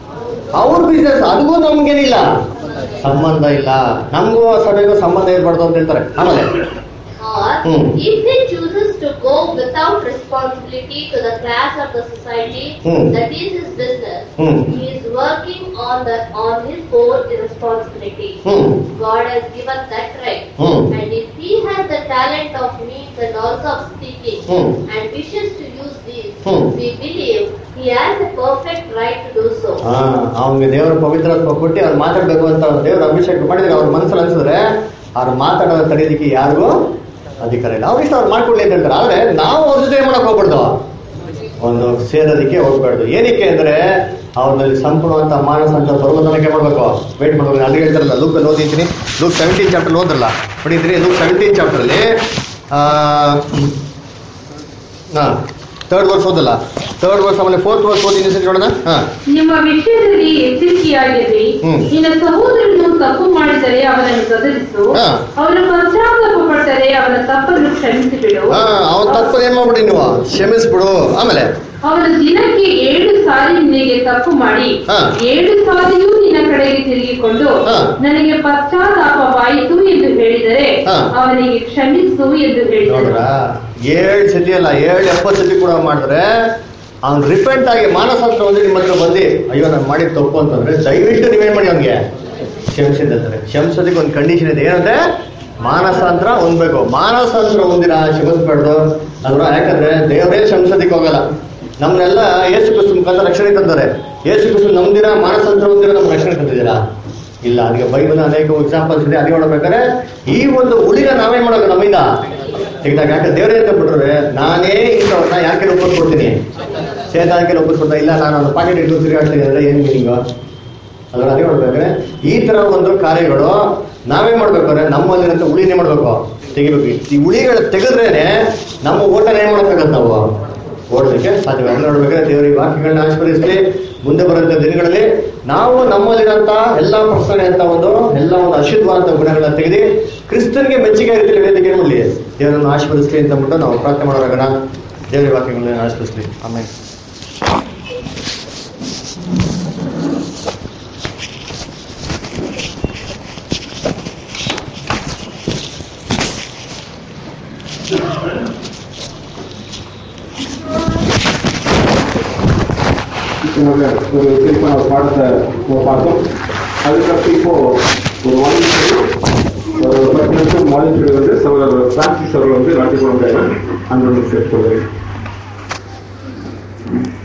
ಅವ್ರ ಬಿಸ್ನೆಸ್ ಅದಕ್ಕೂ ನಮ್ಗೇನಿಲ್ಲ ಸಂಬಂಧ ಇಲ್ಲ ನಮಗೂ ಆ ಸಭೆಗೂ ಸಂಬಂಧ ಇರಬಾರ್ದು ಅಂತ ಹೇಳ್ತಾರೆ ಆಮೇಲೆ Or, Hmm. if he chooses to go without responsibility to the class of the society, Hmm. that is his business. Hmm. He is working on the on his own responsibility. Hmm God has given that right. Hmm And if he has the talent of means and also of speaking Hmm. and wishes to use these, Hmm. we believe he has the perfect right to do so. ಹಾ ಅವ್ನಿಗೆ ದೇವರ ಪವಿತ್ರಾತ್ಮ ಕೊಟ್ಟು ಅವ್ರು ಮಾತಾಡ್ಬೇಕು ಅಂತ ದೇವರ ಅಭಿಷೇಕ ಮಾಡಿದ್ರೆ ಅವ್ರ ಮನಸ್ಸಲ್ಲಿ ಅನ್ಸಿದ್ರೆ ಅವ್ರು ಮಾತಾಡೋದ ತಡೆಯೋದಕ್ಕೆ ಯಾರಿಗೂ ಅಧಿಕಾರ ಇಲ್ಲ ಅವ್ರ ಇಷ್ಟ ಅವ್ರು ಮಾಡ್ಕೊಳ್ಳಿ ಅಂತ ಹೇಳ್ತಾರೆ ಆದ್ರೆ ನಾವು ಅವ್ರ ಜೊತೆ ಏನ್ ಮಾಡಕ್ ಹೋಗ್ಬಾರ್ದು ಒಂದು ಸೇರೋದಕ್ಕೆ ಹೋಗ್ಬಾರ್ದು ಏನಕ್ಕೆ ಅಂದ್ರೆ ಅವ್ರಲ್ಲಿ ಸಂಪೂರ್ಣವಂತ ಮಾನಸ ಅಂತ ಬರುವ ತನಕ ಮಾಡ್ಬೇಕು ವೇಟ್ ಮಾಡ್ಬೇಕು ಅಲ್ಲಿ ಹೇಳ್ತಾರಲ್ಲ ಲೂಕ್ ಓದಿದ್ದೀನಿ ಲೂಕ್ ಸೆವೆಂಟೀನ್ ಚಾಪ್ಟರ್ ಓದ್ರಲ್ಲ ಹೊಡಿದ್ರಿ ಲೂಕ್ ಸೆವೆಂಟೀನ್ ಚಾಪ್ಟರ್ಲಿ ಹಾ ಥರ್ಡ್ ವರ್ಸ್ ಓದಲ್ಲ ಥರ್ಡ್ ವರ್ಸ್ ಆಮೇಲೆ ಫೋರ್ತ್ ವರ್ಸ್ ಓದಿ ಸರಿ ನೋಡೋಣ ಹಾ ನಿಮ್ಮ ವಿಷಯದಲ್ಲಿ ಎಚ್ಚರಿಕೆಯಾಗಿರಿ ಹ್ಮ್. ನಿನ್ನ ಸಹೋದರನು ತಪ್ಪು ಮಾಡಿದರೆ ಅವನನ್ನು ಗದರಿಸು ಹಾ. ಅವನು ಪಶ್ಚಾತ್ತಾಪ ಪಟ್ಟರೆ ಅವನ ತಪ್ಪನ್ನು ಕ್ಷಮಿಸಿ ಬಿಡು ಹಾ ಅವನ್ ತಪ್ಪು ಏನ್ ಮಾಡ್ಬಿಡಿ ನೀವು ಕ್ಷಮಿಸ್ಬಿಡು ಆಮೇಲೆ ಅವನು ದಿನಕ್ಕೆ ಏಳು ಸಾರಿ ನಿನಗೆ ತಪ್ಪು ಮಾಡಿ ಹಾ. ಏಳು ಸಾರಿಯೂ ನಿನ್ನ ಕಡೆಗೆ ತಿರುಗಿಕೊಂಡು ಹಾ. ನನಗೆ ಪಶ್ಚಾತ್ತಾಪವಾಯಿತು ಎಂದು ಹೇಳಿದರೆ ಹಾ. ಅವನಿಗೆ ಕ್ಷಮಿಸು ಎಂದು ಹೇಳಿದನು ನೋಡ್ರ ಏಳು ಸತಿ ಅಲ್ಲ ಏಳು ಎಪ್ಪತ್ತು ಸತಿ ಕೂಡ ಮಾಡಿದ್ರೆ ಅವ್ನು ರಿಪೆಂಟ್ ಆಗಿ ಮಾನಸಾಂತರ ಒಂದು ನಿಮ್ಮ ಹತ್ರ ಬಂದು ಅಯ್ಯೋ ನಾನು ಮಾಡಿದ ತಪ್ಪು ಅಂತಂದ್ರೆ ದಯವಿಟ್ಟು ನೀವೇನ್ ಮಾಡಿ ಅವ್ನಿಗೆ ಕ್ಷಮಿಸಿದ್ದಾರೆ ಕ್ಷಮಿಸೋದಕ್ಕೆ ಒಂದು ಕಂಡೀಷನ್ ಇದೆ ಏನಂದ್ರೆ ಮಾನಸಾಂತರ ಹೊಂದ್ಬೇಕು ಮಾನಸಾಂತರ ಹೊಂದಿರ ಕ್ಷಮಿಸ್ಬಾರ್ದು ಅಲ್ವ ಯಾಕಂದ್ರೆ ದೇವರೇ ಕ್ಷಮಿಸೋದಕ್ಕೆ ಹೋಗಲ್ಲ ನಮ್ಮನ್ನೆಲ್ಲ ಏಸು ಕ್ರಿಸ್ತು ಮುಖಾಂತರ ರಕ್ಷಣೆ ತಂದರೆ ಏಸು ಕ್ರಿಸ್ತು ನಮ್ದಿರ ಮಾನಸಾಂತರ ಹೊಂದಿರ ನಮ್ಗೆ ರಕ್ಷಣೆ ತಂದಿದ್ದೀರಾ ಇಲ್ಲ ಅದಕ್ಕೆ ಬೈಬಲ್ ಅನೇಕ ಎಕ್ಸಾಂಪಲ್ಸ್ ಇದೆ ಅದೇ ನೋಡ್ಬೇಕಾದ್ರೆ ಈ ಒಂದು ಉಳಿನ ನಾವೇ ಮಾಡೋದು ನಮ್ಮಿಂದ ತೆಗೆದಾಗ ಯಾಕೆ ದೇವರೇ ಅಂತ ಬಿಟ್ರೆ ನಾನೇ ಇಂಥವ್ರನ್ನ ಯಾಕೆ ಒಪ್ಪಿಸ್ಕೊಡ್ತೀನಿ ಸೇತಾನಕ್ಕೆ ಒಪ್ಪಿಸ್ಕೊಡ್ತಾ ಇಲ್ಲ ನಾನು ಒಂದು ಪಾಕೆಟ್ ಇಟ್ಟು ತಿರುಗಾಡ್ತೀನಿ ಅಂದ್ರೆ ಏನ್ ಮೀನಿಂಗ್ ಅದ್ರ ಅದೇ ಮಾಡ್ಬೇಕಾದ್ರೆ ಈ ತರ ಒಂದು ಕಾರ್ಯಗಳು ನಾವೇ ಮಾಡ್ಬೇಕಾದ್ರೆ ನಮ್ಮಲ್ಲಿರಂತ ಉಳಿನೇ ಮಾಡ್ಬೇಕು ತೆಗಿಬೇಕು ಈ ಉಳಿಗಳು ತೆಗೆದ್ರೇನೆ ನಮ್ಮ ಓಟನ ಏನ್ ಮಾಡಕ್ಕಾಗತ್ತೆ ನಾವು ಓಡಲಿಕ್ಕೆ ಸಾಧ್ಯ ಅದನ್ನ ನೋಡ್ಬೇಕಾದ್ರೆ ದೇವರಿಗೆ ವಾಕ್ಯಗಳನ್ನ ಆಸ್ಪದಿಸಲಿ ಮುಂದೆ ಬರುವಂತ ದಿನಗಳಲ್ಲಿ ನಾವು ನಮ್ಮಲ್ಲಿರಂತ ಎಲ್ಲಾ ಪ್ರಶ್ನೆ ಅಂತ ಒಂದು ಎಲ್ಲ ಒಂದು ಅಶುದ್ಧವಾದಂತ ಗುಣಗಳನ್ನ ತೆಗೆದು ಕ್ರಿಸ್ತನ್ಗೆ ಮೆಚ್ಚುಗೆ ರೀತಿಯಲ್ಲಿ ವೇದಿಕೆ ಏನ್ ಮಾಡಲಿ ದೇವರನ್ನು ಆಶೀರ್ವದಿಸಲಿ ಅಂತ ಅಂದ್ಬಿಟ್ಟು ನಾವು ಪ್ರಾರ್ಥನೆ ಮಾಡೋರಾಗಣ ದೇವರ ವಾಕ್ಯಗಳನ್ನ ಆಶೀರ್ವದಿಸಲಿ ಆಮೇಲೆ இவங்க ஒரு திருப்பி ஒரு பாடத்தை நம்ம பார்த்தோம் அதுக்கப்புறம் இப்போ ஒரு வாலிபர் ஒரு பத்து நிமிஷம் வாலிபர் வந்து சகோதரர் பிரான்சிஸ் அவர்கள் வந்து நாட்டிக் கொண்டு அன்புடன் சேர்த்துள்ளது